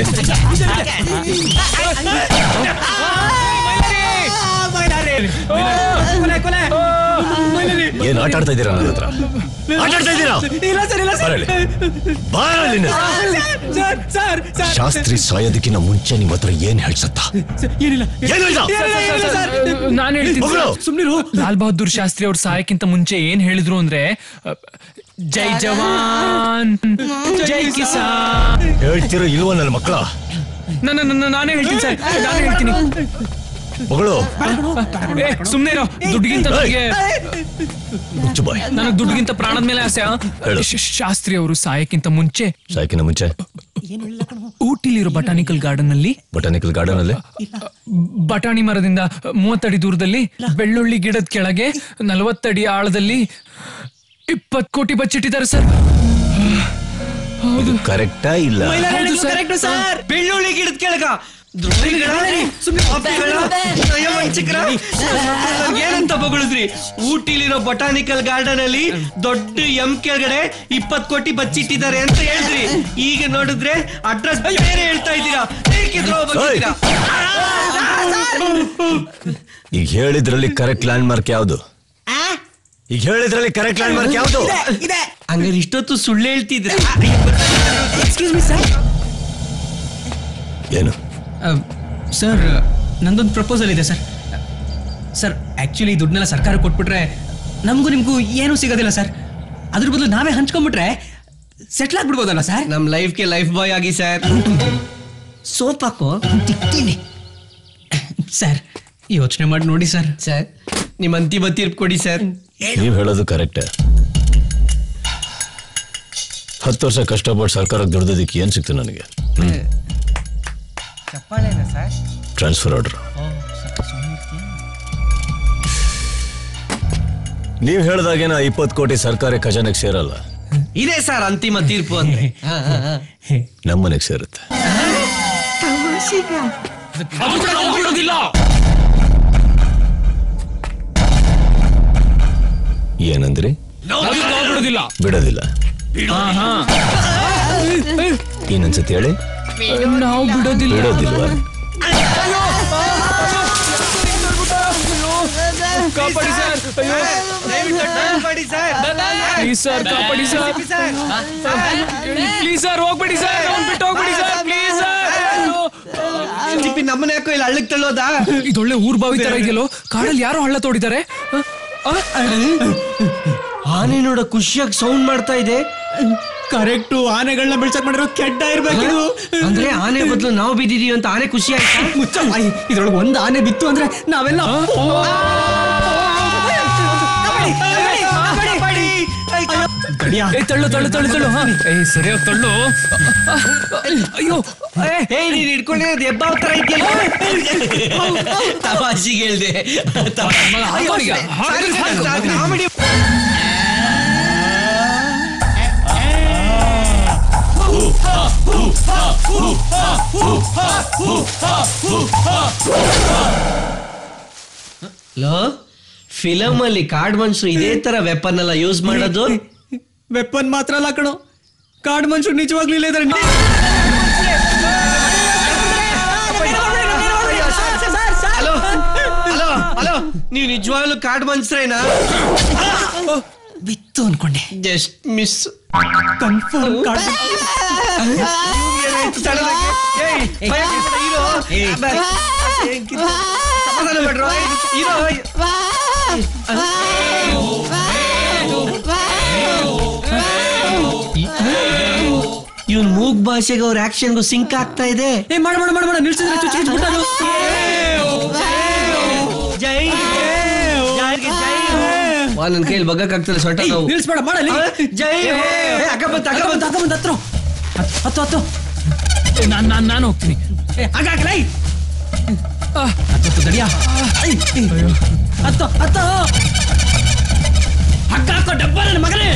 Q: ಏನ್ ಆಟ ಆಡ್ತಾ ಇದ್ದೀರಾ ನನ್ನ ಹತ್ರ ಆಟ ಆಡ್ತಾ ಇದ್ದೀರಾ
F: ಇಲ್ಲ ಸರ್ ಇಲ್ಲ ಸರ್
Q: ಬರಲಿ. ಬಾರಲ್ಲಿಂದ.
F: ಸರ್ ಸರ್ ಸರ್
Q: ಶಾಸ್ತ್ರಿ ಸಾಯೋದಕ್ಕಿಂತ ಮುಂಚೆ ನಿಮ್ ಹತ್ರ ಏನ್ ಹೇಳ್ಸತ್ತ
F: ಏನಿಲ್ಲ
Q: ಏನು ಇಲ್ಲ?
F: ಏನಿಲ್ಲ ಸರ್.
S: ನಾನು ಹೇಳ್ತೀನಿ
Q: ಮಗಳು.
S: ಸುಮ್ನಿರು ಲಾಲ್ ಬಹದ್ದೂರ್ ಶಾಸ್ತ್ರಿ ಅವ್ರು ಸಾಯಕ್ಕಿಂತ ಮುಂಚೆ ಏನ್ ಹೇಳಿದ್ರು ಅಂದ್ರೆ ಅ, ಜೈ ಜವಾನ್ ಜೈ ಕಿಸಾನ್
Q: ಹೇಳ್ತಿರೋ ಇಲ್ವೋ ನನ್ನ ಮಕ್ಕಳ
S: ನನ್ನ ನನ್ನ ನಾನೇ ಹೇಳ್ತೀನಿ ಸರ್ ನಾನೇ ಹೇಳ್ತೀನಿ
Q: ಮಗಳು
S: ಏ, ಸುಮ್ನೆ ಇರೋ ದುಡ್ಡಿಗಿಂತ ನನಗೆ
Q: ಮುಚ್ಚು ಬಾಯ್
S: ನನಗೆ ದುಡ್ಡಿಗಿಂತ ಪ್ರಾಣದ ಮೇಲೆ ಆಸೆ ಆ?
Q: ಹೇಳು.
S: ಶ- ಶಾಸ್ತ್ರಿ ಅವರು ಸಾಯಕ್ಕಿಂತ ಮುಂಚೆ
Q: ಸಾಕಿನ ಮುಂಚೆ
S: ಊಟಿಲಿರೋ ಬಟಾನಿಕಲ್ ಗಾರ್ಡನ್ ಅಲ್ಲಿ
Q: ಬಟಾನಿಕಲ್ ಗಾರ್ಡನ್ ಅಲ್ಲಿ
S: ಬಟಾಣಿ ಮರದಿಂದ ಮೂವತ್ತಡಿ ದೂರದಲ್ಲಿ ಬೆಳ್ಳುಳ್ಳಿ ಗಿಡದ ಕೆಳಗೆ ನಲವತ್ತಡಿ ಆಳದಲ್ಲಿ ಇಪ್ಪತ್ ಕೋಟಿ ಬಚ್ಚಿಟ್ಟಿದ್ದಾರೆ ಸರ್
Q: ಇದು ಕರೆಕ್ಟಾ ಇಲ್ಲ
S: ಹೌದು ಸರ್.
C: ಕರೆಕ್ಟ್ ಸರ್ ಬೆಳ್ಳುಳ್ಳಿ ಗಿಡದ ಕೆಳಗ ದ್ರೋಹಿಗಳ, ಪಾಪಿಗಳ, ನಯವಂಚಕರ, ಏನಂತ ಬಗಳಿದ್ರಿ ಊಟಿಲಿರೋ ಬೊಟಾನಿಕಲ್ ಗಾರ್ಡನ್ ಅಲ್ಲಿ ದೊಡ್ಡ ಎಂ ಕೆಳಗಡೆ ಇಪ್ಪತ್ ಕೋಟಿ ಬಚ್ಚಿಟ್ಟಿದ್ದಾರೆ ಅಂತ ಹೇಳಿದ್ರಿ ಈಗ ನೋಡಿದ್ರೆ ಅಡ್ರೆಸ್ ಬೇರೆ ಹೇಳ್ತಾ ಇದ್ದೀರಾ ಏಕೆ ದ್ರೋಹ ಬಗ್ಗಿದ್ದೀರಾ?
Q: ಈಗ ಹೇಳಿದ್ರಲ್ಲಿ ಕರೆಕ್ಟ್ ಲ್ಯಾಂಡ್ ಮಾರ್ಕ್ ಯಾವ್ದು ಈಗ ಹೇಳಿದ್ರಲ್ಲಿ ಕರೆಕ್ಟ್ ಲ್ಯಾಂಡ್ ಮಾರ್ಕ್ ಯಾವ್ದು
C: ಹಂಗಾರೆ ಇಷ್ಟೊತ್ತು ಸುಳ್ಳು ಹೇಳ್ತಿದ್ರ
F: ಎಕ್ಸ್ಕ್ಯೂಸ್ ಮಿ ಸರ್
Q: ಏನು
F: ಸರ್ ನಂದೊಂದು ಪ್ರಪೋಸಲ್ ಇದೆ ಸರ್ ಸರ್ ಆಕ್ಚುಲಿ ದುಡ್ಡನ್ನೆಲ್ಲ ಸರ್ಕಾರ ಕೊಟ್ಬಿಟ್ರೆ ನಮಗೂ ನಿಮಗೂ ಏನೂ ಸಿಗೋದಿಲ್ಲ ಸರ್ ಅದ್ರ ಬದಲು ನಾವೇ ಹಂಚ್ಕೊಂಡ್ಬಿಟ್ರೆ ಸೆಟ್ಲ್ ಆಗ್ಬಿಡ್ಬೋದಲ್ಲ ಸರ್
C: ನಮ್ ಲೈಫ್ಗೆ ಲೈಫ್ ಬಾಯ್ ಆಗಿ ಸರ್ ಸೋಪ್ ಹಾಕೋ ತಿಕ್ತೀನಿ
F: ಸರ್ ಯೋಚನೆ ಮಾಡಿ ನೋಡಿ ಸರ್
C: ಸರ್ ನಿಮ್ಮ ಅಂತಿಮ ತೀರ್ಪು ಕೊಡಿ ಸರ್
Q: ನೀವ್ ಹೇಳೋದು ಕರೆಕ್ಟ್ ಹತ್ತು ವರ್ಷ ಕಷ್ಟಪಟ್ಟು ಸರ್ಕಾರಕ್ಕೆ ದುಡ್ದೋದಕ್ಕೆ ಏನ್ ಸಿಕ್ತು ನನಗೆ
C: ಚಪ್ಪಾಳೆನಾ ಸರ್
Q: ಟ್ರಾನ್ಸ್ಫರ್ ಆರ್ಡರ್ ನೀವ್ ಹೇಳ್ದಾಗೇನ ಇಪ್ಪತ್ತು ಕೋಟಿ ಸರ್ಕಾರಿ ಖಜಾನೆಗೆ ಸೇರಲ್ಲ
C: ಇದೆ ಸರ್ ಅಂತಿಮ ತೀರ್ಪು ಅಂದ್ರೆ ಹಾ, ಹಾ, ಹಾ.
Q: ನಮ್ಮನೆಗೆ ಸೇರುತ್ತೆ ಏನಂದ್ರಿ
S: ಬಿಡೋದಿಲ್ಲ
Q: ಬಿಡೋದಿಲ್ಲ
S: ಹಾ ಹಾ
Q: ಏನನ್ಸುತ್ತೆ ಹೇಳಿ
S: ನಾವು ಬಿಡೋದಿಲ್ಲ
Q: ಬಿಡೋದಿಲ್ವಾ
S: ಕಾಪಾಡಿ ಸರ್ ಅಯ್ಯೋ ಪ್ಲೀಸ್ ಸರ್ ಕಾಪಾಡಿ ಸರ್ ಪ್ಲೀಸ್ ಸರ್ ಹೋಗ್ಬೇಡಿ ಸರ್ ಅವ್ನ್ ಬಿಟ್ಟು ಹೋಗ್ಬೇಡಿ ಸರ್ ಪ್ಲೀಸ್ ಸರ್
C: ಚಿಪ್ಪಿ ನಮ್ಮನೆ ಯಾಕೋ ಇಲ್ಲಿ ಹಳ್ಳಕ್ ತಳ್ಳೋದಾ
S: ಇದೊಳ್ಳೆ ಊರ್ ಬಾವಿ ತರ ಇದೆಯಲ್ಲೋ ಕಾಡಲ್ಲಿ ಯಾರೋ ಹಳ್ಳ ತೋಡಿದ್ದಾರೆ
C: ಆನೆ ನೋಡ ಖುಷಿಯಾಗಿ ಸೌಂಡ್ ಮಾಡ್ತಾ ಇದೆ
F: ಕರೆಕ್ಟು ಆನೆಗಳನ್ನ ಬೆಳ್ಸಕ್ ಮಾಡಿರೋ ಕೆಡ್ಡ ಇರ್ಬೇಕಿದು
C: ಅಂದ್ರೆ ಆನೆ ಬದಲು ನಾವು ಬಿದ್ದಿದೀವಿ ಅಂತ ಆನೆ ಖುಷಿ ಆಯ್ತಾ
F: ಮುಚ್ಚ ಬಾಯಿ ಇದ್ರೊಳಗೆ ಒಂದು ಆನೆ ಬಿತ್ತು ಅಂದ್ರೆ ನಾವೆಲ್ಲ
S: ಏ ತಳ್ಳು ತಳ್ಳು ತಳ್ಳು ತಳ್ಳು ಹಾ ಏ ಸರಿಯಾಗಿ ತಳ್ಳು ಅಯ್ಯೋ
C: ಏ ನೀನ್ ಹಿಡ್ಕೊಂಡೆ ಎಬ್ಬ ತರ ಇದೆಯಲ್ಲ ತಮಾಷೆಗೆ ಹೇಳ್ದೆ
S: ಹಾಗೋಡಿಗ, ಹಾಗೋಡಿಗ.
C: ಕಾಮಿಡಿ ಲೋ ಫಿಲಮ್ ಅಲ್ಲಿ ಕಾರ್ಡ್ ಮನ್ಸರು ಇದೇ ತರ ವೆಪನ್ ಎಲ್ಲ ಯೂಸ್ ಮಾಡೋದು
F: ವೆಪನ್ ಮಾತ್ರ ಅಲ್ಲ ಕಣೋ ಕಾಡು ಮನುಷ್ಯರು ನಿಜವಾಗ್ಲೂ ಇಲ್ಲ ಇದ್ರೆ
C: ಹಲೋ ಹಲೋ ಹಲೋ ನೀವು ನಿಜವಾಗ್ಲೂ ಕಾರ್ಡ್ ಮನ್ಸ್ರೇನಾ
F: ಬಿತ್ತು ಅನ್ಕೊಂಡೆ
C: ಜಸ್ಟ್ ಮಿಸ್
F: ಕನ್ಫರ್ಮ್ ಕಾಡು
C: ಸಮಾಧಾನ ಮಾಡ್ರೋ ಇರೋ ಇವನ್ ಮೂಗ್ ಭಾಷೆಗೆ ಅವ್ರ ಆಕ್ಷನ್ಗೂ ಸಿಂಕ್ ಆಗ್ತಾ ಇದೆ
F: ಏ ಮಾಡ ಮಾಡ ಮಾಡ ಮಾಡ ನಿಲ್ಸಿದ್ರೆ ಚುಚ್ಚಿ ಬಿಟ್ಟಾರು
C: ಜೈ ವಾ ನನ್ ಕೈಯಲ್ಲಿ ಬಗ್ಗಕ್ಕಾಗ್ತದೆ ಸೊಟ್ಟ ನಾವು
F: ನಿಲ್ಸ್ಬೇಡ ಮಾಡಲಿ
C: ಜೈ ಹೋ. ಏ, ಅಕ್ಕ ಬಂತು, ಅಕ್ಕ ಬಂತು.
F: ಅಕ್ಕ ಬಂತು ಹತ್ರ ಹತ್ತು ಹತ್ತು
S: ಏ, ನಾನ್ ನಾನ್ ನಾನು ಹೋಗ್ತೀನಿ
F: ಏ ಆಗ ಹಾಕ್ಲೈ ಹತ್ತು ಹತ್ತು ದಡಿಯಾ ಹತ್ತು ಹತ್ತು ಹಗ್ಗ ಹಾಕೋ ಡಬ್ಬ ನನ್ನ ಮಗನೇ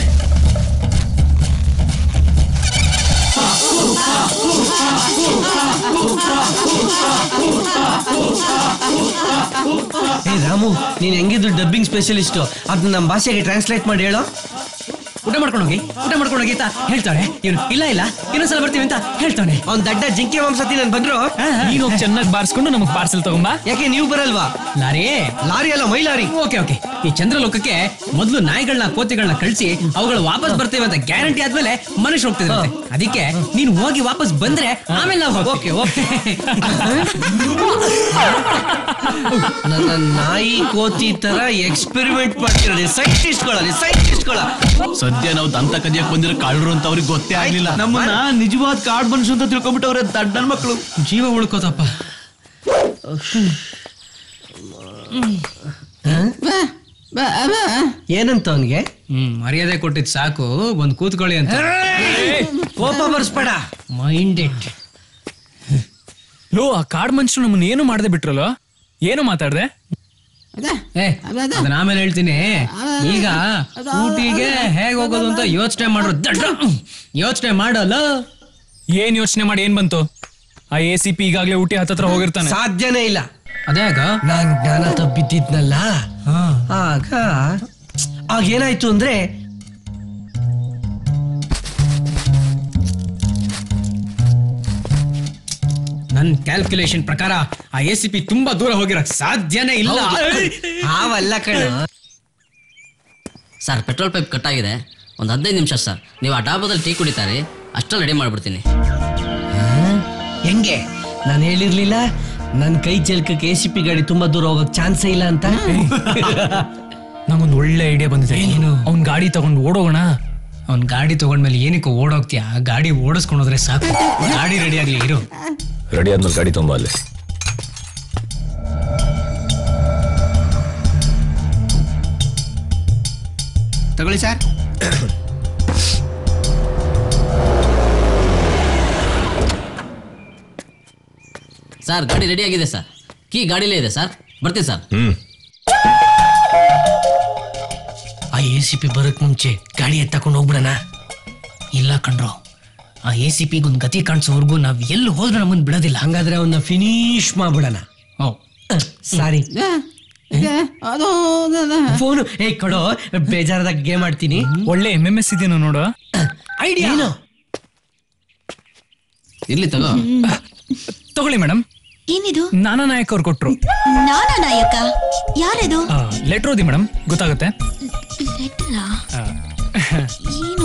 C: ಏ ರಾಮು ನೀನ್ ಹೆಂಗಿದ್ರು ಡಬ್ಬಿಂಗ್ ಸ್ಪೆಷಲಿಸ್ಟ್ ಅದನ್ನ ನಮ್ಮ ಭಾಷೆಗೆ ಟ್ರಾನ್ಸ್ಲೇಟ್ ಮಾಡಿ ಹೇಳೋ
F: ಊಟ ಮಾಡ್ಕೊಂಡು ಹೋಗಿ ಊಟ ಮಾಡ್ಕೊಂಡು ಹೋಗಿ ಅಂತ ಹೇಳ್ತಾಳೆ ಇವನು ಇಲ್ಲ ಇಲ್ಲ ಇನ್ನೊಂದ್ಸಲ ಬರ್ತೀವಿ ಅಂತ ಹೇಳ್ತಾನೆ
C: ಅವ್ನ್ ದಡ್ಡ ಜಿಂಕೆ ವಂಶತಿ ನನ್ ಬಂದ್ರು
S: ನೀನ್ ಹೋಗಿ ಚೆನ್ನಾಗಿ ಬಾರಿಸ್ಕೊಂಡು ನಮಗ್ ಪಾರ್ಸಲ್ ತಗೊಂಬಾ
C: ಯಾಕೆ ನೀವು ಬರಲ್ವಾ
F: ಲಾರಿ
C: ಲಾರಿ ಅಲ್ಲ ಮೈಲಾರಿ
F: ಓಕೆ ಓಕೆ ಈ ಚಂದ್ರಲೋಕಕ್ಕೆ ಮೊದಲು ನಾಯಿಗಳನ್ನ ಕೋತಿಗಳನ್ನ ಕಳಿಸಿ ಅವುಗಳು ವಾಪಸ್ ಬರ್ತೇವೆ ಅಂತ ಗ್ಯಾರಂಟಿ ಆದ್ಮೇಲೆ ಮನುಷ್ಯ ಹೋಗ್ತಿದ್ರೆ ಅದಕ್ಕೆ ನೀನು ಹೋಗಿ ವಾಪಸ್ ಬಂದ್ರೆ ಆಮೇಲೆ ನಾವು ಓಕೆ ಓಕೆ
C: ನನ್ನ ನಾಯಿ ಕೋತಿ ತರ ಎಕ್ಸ್ಪೆರಿಮೆಂಟ್ ಮಾಡ್ತಿರೋದು ಸೈಂಟಿಸ್ಟ್ಗಳಲ್ಲಿ ಸೈಂಟಿಸ್ಟ್ಗಳ
U: ಸದ್ಯ ನಾವು ದಂತ ಕದಿಯಕ್ ಬಂದಿರೋ ಕಾಳರು ಅಂತ ಅವ್ರಿಗೆ ಗೊತ್ತೇ ಆಗ್ಲಿಲ್ಲ ನಮ್ಮನ್ನ ನಿಜವಾದ ಕಾರ್ಡ್ ಮನುಷ್ಯ ಅಂತ ತಿಳ್ಕೊಂಡ್ಬಿಟ್ಟವ್ರೆ ದಡ್ಡನ್ ಮಕ್ಕಳು
F: ಜೀವ ಉಳ್ಕೋತಪ್ಪ
C: ಏನಂತ ಅವನ್ಗೆ
F: ಹ್ಮ್ ಮರ್ಯಾದೆ ಕೊಟ್ಟಿದ್ ಸಾಕು ಒಂದ್ ಕೂತ್ಕೊಳ್ಳಿ ಅಂತ
C: ಕೋಪ ಬರ್ಸ್ಬೇಡ
F: ಮೈಂಡ್ ಇಟ್
S: ಲೋ ಆ ಕಾಡ್ ಮನುಷ್ಯರು ನಮ್ಮನ್ನ ಏನು ಮಾಡದೆ ಬಿಟ್ರಲ್ಲ ಏನು ಮಾತಾಡ್ದೆ
F: ಏ ಅದನ್ನ ಆಮೇಲೆ ಹೇಳ್ತೀನಿ ಈಗ ಊಟಿಗೆ ಹೇಗ್ ಹೋಗೋದು ಅಂತ ಯೋಚನೆ ಮಾಡ್ರು ದಡ್ಡ ಯೋಚನೆ ಮಾಡಲ್ಲ
S: ಏನ್ ಯೋಚನೆ ಮಾಡಿ ಏನ್ ಬಂತು ಆ ಎ ಸಿ ಪಿ ಈಗಾಗ್ಲೇ ಊಟಿ ಹತ್ತತ್ರ ಹೋಗಿರ್ತಾನೆ
C: ಸಾಧ್ಯನೇ ಇಲ್ಲ
F: ಅದ್ಯಾಗ
C: ನಾನ್ ಜ್ಞಾನ ತಬ್ಬಿದ್ದಿದ್ನಲ್ಲ ಆಗ ಆಗ ಏನಾಯ್ತು ಅಂದ್ರೆ
F: ನನ್ ಕ್ಯಾಲ್ಕುಲೇಷನ್ ಪ್ರಕಾರ ಆ ಎ ಸಿ ಪಿ ತುಂಬಾ ದೂರ ಹೋಗಿರಕ್ ಸಾಧ್ಯನೇ ಇಲ್ಲ
C: ಹಾವಲ್ಲ ಕಣ
V: ಸರ್ ಪೆಟ್ರೋಲ್ ಪೈಪ್ ಕಟ್ ಆಗಿದೆ ಒಂದು ಹದಿನೈದು ನಿಮಿಷ ಸರ್ ನೀವು ಆ ಡಾಬಾದಲ್ಲಿ ಟೀ ಕುಡಿತಾರೆ ಅಷ್ಟಲ್ಲಿ ರೆಡಿ ಮಾಡ್ಬಿಡ್ತೀನಿ
C: ಹೆಂಗೆ ನಾನು ಹೇಳಿರ್ಲಿಲ್ಲ ನನ್ ಕೈ ಚಲ್ಕಕ್ಕೆ ಎ ಸಿ ಪಿ ಗಾಡಿ ತುಂಬಾ ದೂರ ಹೋಗಕ್ ಚಾನ್ಸೇ ಇಲ್ಲ ಅಂತ
S: ನಂಗೊಂದು ಒಳ್ಳೆ ಐಡಿಯಾ ಬಂದಿದೆ ಏನು ಅವ್ನ್ ಗಾಡಿ ತಗೊಂಡು ಓಡೋಗೋಣ
F: ಅವ್ನ್ ಗಾಡಿ ತಗೊಂಡ್ಮೇಲೆ ಏನಕ್ಕೆ ಓಡೋಗ್ತೀಯ ಗಾಡಿ ಓಡಿಸ್ಕೊಂಡೋದ್ರೆ ಸಾಕು ಗಾಡಿ ರೆಡಿ ಆಗ್ಲಿ ಇರು
Q: ರೆಡಿ ಆದ್ಮೇಲೆ ಗಾಡಿ ತುಂಬ ಅಲ್ಲಿ
L: ತಗೊಳ್ಳಿ ಸರ್
V: ಸರ್ ಗಾಡಿ ರೆಡಿ ಆಗಿದೆ ಸರ್ ಕೀ ಗಾಡಿಲೇ ಇದೆ ಸರ್ ಬರ್ತೀನಿ ಸರ್
Q: ಹ್ಮ್
F: ಆ ಎ ಸಿ ಪಿ ಬರಕ್ ಮುಂಚೆ ಗಾಡಿ ಎತ್ತಕೊಂಡು ಹೋಗ್ಬಿಡಣ ಇಲ್ಲ ಕಣ್ರೋ ಆ ಎ ಸಿ ಪಿಗೆ ಒಂದು ಗತಿ ಕಾಣಿಸೋವರೆಗೂ ನಾವ್ ಎಲ್ಲಿ ಹೋದ್ರೂ ನಮ್ಮನ್ನ ಬಿಡೋದಿಲ್ಲ
C: ಹಂಗಾದ್ರೆ ಅವನ್ನ ಫಿನಿಶ್ ಮಾಡ್ಬಿಡಣ
F: ಓ
C: ಸಾರಿ ಫೋನು ಏ ಕೊಡೋ ಬೇಜಾರದಾಗ ಗೇಮ್ ಆಡ್ತೀನಿ
S: ಒಳ್ಳೆ ಎಂ ಎಂ ಎಸ್ ಇದೆಯೋ ನೋಡು
C: ಐಡಿಯಾ
V: ಇರ್ಲಿ ತಗೋ
S: ತಗೊಳ್ಳಿ ಮೇಡಮ್
N: ಏನಿದು
S: ನಾನಾ ನಾಯಕ್ ಅವ್ರು ಕೊಟ್ರು
N: ನಾನಾ ನಾಯಕ ಯಾರದು
S: ಲೆಟರ್ ಓದಿ ಮೇಡಮ್ ಗೊತ್ತಾಗುತ್ತೆ
K: ಲೆಟರಾ ಏನು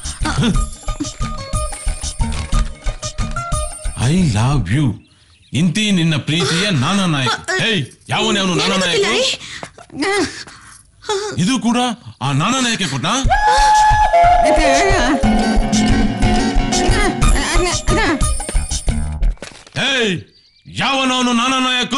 G: ಐ ಲವ್ ಯು ಇಂತಿ ನಿನ್ನ ಪ್ರೀತಿಯ ನಾನ ನಾಯಕ ಹೇಯ್ ಯಾವನೇ ಅವನು ನಾನ ನಾಯಕ ಇದು ಕೂಡ ಆ ನಾನ ನಾಯಕ ಕೊಟ್ಟ ಹೇಯ್ ಯಾವನವನು ನಾನ ನಾಯಕು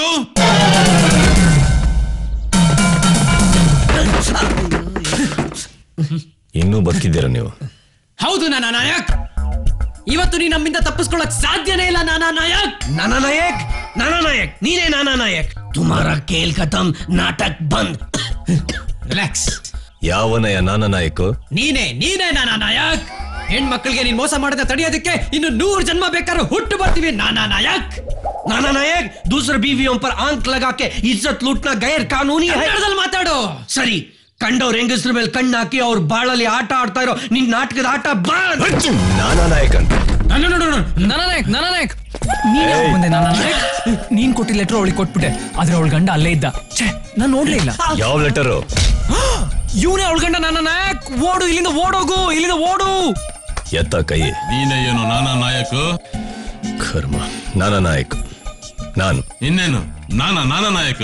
Q: ಇನ್ನೂ ಬದುಕಿದ್ದೀರಾ ನೀವು
C: ಹೌದು ನಾನಾ ನಾಯಕ್ ಇವತ್ತು ನೀ ನಮ್ಮಿಂದ ತಪ್ಪಿಸ್ಕೊಳ್ಳಕ್ ಸಾಧ್ಯನೇ ಇಲ್ಲ ನಾನಾ ನಾಯಕ್ ನಾನಾ ನಾಯಕ್ ನಾನಾ ನಾಯಕ್ ನೀನೇ ನಾನಾ ನಾಯಕ್ ತುಮಾರ ಕೇಲ್ ಖತಮ್ ನಾಟಕ್ ಬಂದ್ ರಿಲ್ಯಾಕ್ಸ್
Q: ಯಾವನಯ ನಾನ ನಾಯಕು
C: ನೀನೇ ನೀನೇ ನಾನಾ ನಾಯಕ್ ಹೆಣ್ಮಕ್ಳಿಗೆ ನೀನ್ ಮೋಸ ಮಾಡದ ತಡೆಯೋದಕ್ಕೆ ಇನ್ನು ನೂರು ಜನ್ಮ ಬೇಕಾದ್ರೂ ಹುಟ್ಟು ಬರ್ತೀವಿ ನಾನಾ ನಾಯಕ್ ನಾನಾ ನಾಯಕ್ दूसरे बीवियों पर आंख लगा के इज्जत लूटना गैर कानूनी है ಮಾತಾಡು ಸರಿ ಕಂಡವ್ರ ಹೆಂಗಸ್ರ ಮೇಲೆ ಕಣ್ಣಾಕಿ ಅವ್ರ ಬಾಳಲ್ಲಿ ಆಟ ಆಡ್ತಾ ಇರೋ ನಿನ್ ನಾಟಕದ ಆಟ ಬಂದ್
Q: ನಾನಾ ನಾಯಕ್ ಅಂತ
S: ನಾನಾಯಕ್ ನಾನಾಯಕ್ ನೀನ್ ಯಾವಾಗ ಬಂದೆ ನಾನಾಯಕ್ ನೀನ್ ಕೊಟ್ಟಿದ್ದ ಲೆಟರ್ ಅವಳಿಗೆ ಕೊಟ್ಬಿಟ್ಟೆ ಆದ್ರೆ ಅವಳ ಗಂಡ ಅಲ್ಲೇ ಇದ್ದ ಛೇ ನಾನ್ ನೋಡ್ಲೇ ಇಲ್ಲ
Q: ಯಾವ ಲೆಟರು
S: ಇವನೇ ಅವಳ ಗಂಡ ನಾನಾಯಕ್ ಓಡು ಇಲ್ಲಿಂದ ಓಡೋಗು ಇಲ್ಲಿಂದ ಓಡು
Q: ಎತ್ತ ಕೈ
G: ನೀನೇ ಏನು ನಾನ ನಾಯಕ
Q: ಕರ್ಮ ನಾನಾ ನಾಯಕ್ ನಾನು
G: ಇನ್ನೇನು ನಾನ ನಾನ ನಾಯಕ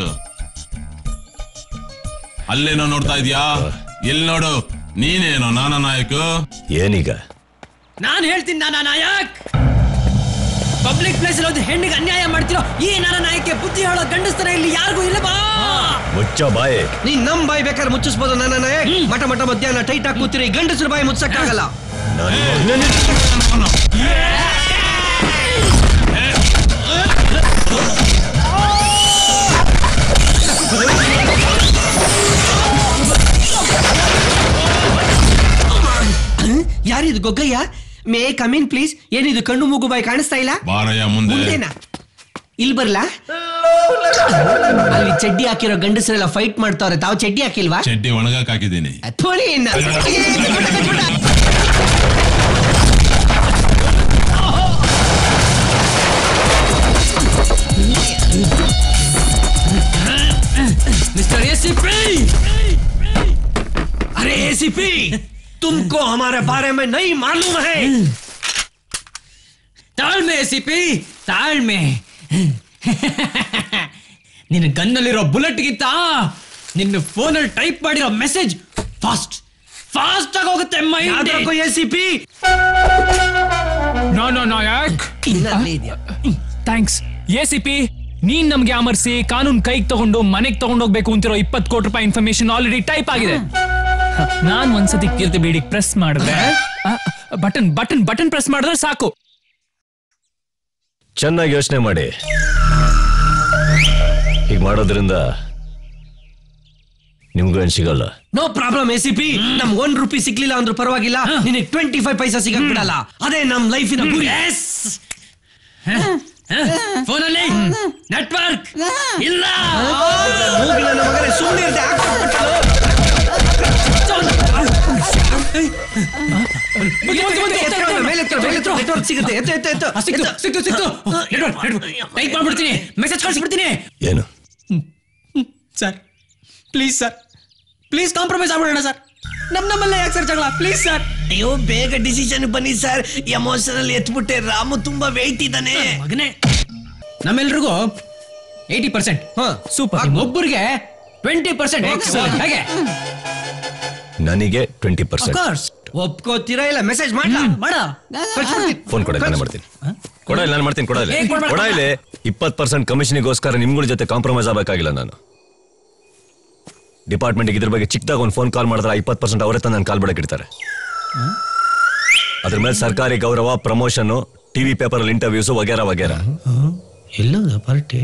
G: ಅಲ್ಲೇನೋ ನೋಡ್ತಾ ಇದೀಯಾ ಎಲ್ಲಿ ನೋಡು ನೀನೇನೋ ನಾನ ನಾಯಕ
Q: ಏನೀಗ
C: ನಾನ್ ಹೇಳ್ತೀನಿ ನಾನಾ ನಾಯಕ್ ಪಬ್ಲಿಕ್ ಪ್ಲೇಸ್ ಅಲ್ಲಿ ಒಂದು ಹೆಣ್ಣಿಗೆ ಅನ್ಯಾಯ ಮಾಡ್ತಿರೋ ಈ ನಾನಾ ನಾಯಕ್ಕೆ ಬುದ್ಧಿ ಹೇಳೋ ಗಂಡಸ್ತರ ಇಲ್ಲಿ ಯಾರಿಗೂ ಇಲ್ಲ ಬಾ
Q: ಮುಚ್ಚ ಬಾಯೆ
C: ನೀನ್ ನಮ್ ಬಾಯಿ ಬೇಕಾದ್ರೆ ಮುಚ್ಚಿಸ್ಬೋದು ನಾನಾ ನಾಯಕ್ ಮಠ ಮಠ ಮಧ್ಯಾಹ್ನ ಟೈಟ್ ಆಗಿ ಕೂತಿರಿ ಗಂಡಸ್ರ ಬಾಯಿ ಮುಚ್ಚಕ್ಕಾಗಲ್ಲ ಯಾರಿದು ಗೊಗ್ಗಯ್ಯ ಮೇ ಕಮಿನ್ ಪ್ಲೀಸ್ ಏನಿದು ಕಣ್ಣು ಮೂಗು ಬಾಯಿ ಕಾಣಿಸ್ತಾ ಇಲ್ಲ
G: ಬಾರಯ್ಯ ಮುಂದೆ
C: ಮುಂದೆನಾ ಇಲ್ಲಿ ಬರ್ಲಾ ಅಲ್ಲಿ ಚಡ್ಡಿ ಹಾಕಿರೋ ಗಂಡಸರೆಲ್ಲ ಫೈಟ್ ಮಾಡ್ತಾವ್ರೆ ತಾವು ಚಡ್ಡಿ ಹಾಕಿಲ್ವಾ
G: ಚಡ್ಡಿ ಒಣಗಾಕ್ ಹಾಕಿದ್ದೀನಿ
C: ಥೋಳಿ ಇನ್ನ. मिस्टर एसीपी अरे एसीपी तुमको हमारे बारे में नहीं मालूम है ತಾಳ್ಮೆ ಎಸಿಪಿ ತಾಳ್ಮೆ ನಿನ್ನ ಗನ್ನಲ್ಲಿರೋ ಬುಲೆಟ್ಗಿಂತ ನಿನ್ನ ಫೋನಲ್ಲಿ ಟೈಪ್ ಮಾಡಿರೋ ಮೆಸೇಜ್ ಫಾಸ್ಟ್ ಫಾಸ್ಟ್ ಆಗಿ ಹೋಗುತ್ತೆ mind ACP
S: no no Nayak thanks A C P ನೀನ್ ನಮ್ಗೆ ಅಮರ್ಸಿ ಕಾನೂನ್ ಕೈಗೆ ತಗೊಂಡು ಮನೆಗೆ ತಗೊಂಡೋಗ್ಬೇಕು ಅಂತಿರೋ ಇಪ್ಪತ್ತು ಕೋಟಿ ರೂಪಾಯಿ ಇನ್ಫಾರ್ಮೇಶನ್ ಆಲ್ರೆಡಿ ಟೈಪ್ ಆಗಿದೆ ನಾನ್ ಒಂದ್ಸತಿ ಕೀರ್ತಿ ಬೇಡಿಗೆ ಪ್ರೆಸ್ ಮಾಡಿದ್ರೆ ಬಟನ್ ಬಟನ್ ಬಟನ್ ಪ್ರೆಸ್ ಮಾಡಿದ್ರೆ ಸಾಕು
Q: ಚೆನ್ನಾಗಿ ಯೋಚನೆ ಮಾಡಿ ಹೀಗೆ ಮಾಡೋದ್ರಿಂದ ನಿಮ್ಗೂ ಏನ್ ಸಿಗಲ್ಲ
C: no problem A C P ನಮ್ ಒನ್ ರುಪಿ ಸಿಗ್ಲಿಲ್ಲ ಅಂದ್ರೂ ಪರವಾಗಿಲ್ಲ ನಿನಗೆ ಟ್ವೆಂಟಿ ಫೈವ್ ಪೈಸಾ ಸಿಗಕ್ ಬಿಡಲ್ಲ ಅದೇ ನಮ್ ಲೈಫಿನ ಗುರಿ ಫೋನಲ್ಲಿ ನೆಟ್ವರ್ಕ್ ಇಲ್ಲ ಮೂಗಿನ ಮಗನೇ ಸುಮ್ಮನೆ ಇರ್ದೆ ನೆಟ್ವರ್ಕ್ ಸಿಗುತ್ತೆ ಎತ್ತು ಎತ್ತು ಎತ್ತು ಸಿಕ್ತು ಸಿಕ್ತು ಸಿಕ್ತು ಟೈಪ್ ಮಾಡ್ಬಿಡ್ತೀನಿ ಮೆಸೇಜ್ ಕಳಿಸ್ಬಿಡ್ತೀನಿ
Q: ಏನು
C: sir please sir please compromise ಆಗ್ಬಿಡೋಣ ಸರ್ ನಮ್ ನಮ್ಮಲ್ಲೇ ಯಾಕೆ ಸರ್ ಜಗಳ ಪ್ಲೀಸ್ ಸರ್ ಅಯ್ಯೋ ಬೇಗ ಡಿಸಿಷನ್ ಬನ್ನಿ ಸರ್ ಎಮೋಷನಲ್ ಎತ್ಬಿಟ್ಟೆ ರಾಮು ತುಂಬಾ ವೆಯ್ಟ್ ಇದ್ದಾನೆ ಮಗನೇ ನಮ್ಮೆಲ್ರಿಗೂ ಏಯ್ಟಿ ಪರ್ಸೆಂಟ್ ಸೂಪರ್ ಒಬ್ಬರಿಗೆ ಟ್ವೆಂಟಿ ಪರ್ಸೆಂಟ್ ಹೇಗೆ
Q: ನನಗೆ ಟ್ವೆಂಟಿ ಪರ್ಸೆಂಟ್
C: ಒಪ್ಕೋತೀರಾ ಇಲ್ಲ ಮೆಸೇಜ್ ಮಾಡ್ಲಾ ಮಾಡ
Q: ಫೋನ್ ಕೊಡ ನಾನು ಮಾಡ್ತೀನಿ ಕೊಡ ಇಲ್ಲ ನಾನು ಮಾಡ್ತೀನಿ ಕೊಡ ಇಲ್ಲ
C: ಏ, ಕೊಡ್ಬೇಡ.
Q: ಕೊಡ ಇಲ್ಲಿ ಇಪ್ಪತ್ತು ಪರ್ಸೆಂಟ್ ಕಮಿಷನಿಗೋಸ್ಕರ ನಿಮ್ಗಳ ಜೊತೆ ಕಾಂಪ್ರಮೈಸ್ ಆಗಬೇಕಾಗಿಲ್ಲ ನಾನು ಡಿಪಾರ್ಟ್ಮೆಂಟ್ಗೆ ಇದ್ರ ಬಗ್ಗೆ ಚಿಕ್ಕದಾಗ ಒಂದು ಫೋನ್ ಕಾಲ್ ಮಾಡಿದ್ರೆ ಇಪ್ಪತ್ತು ಪರ್ಸೆಂಟ್ ಅವರೇ ತಂದು ನನ್ನ ಕಾಲ್ ಬಿಡಕ್ಕೆ ಇಡ್ತಾರೆ ಅದ್ರ ಮೇಲೆ ಸರ್ಕಾರಿ ಗೌರವ ಪ್ರಮೋಷನ್ ಟಿವಿ ಪೇಪರ್ ಇಂಟರ್ವ್ಯೂಸ್ ವಗೇರ ವಗೇರ
C: ಎಲ್ಲದ ಪಾರ್ಟಿ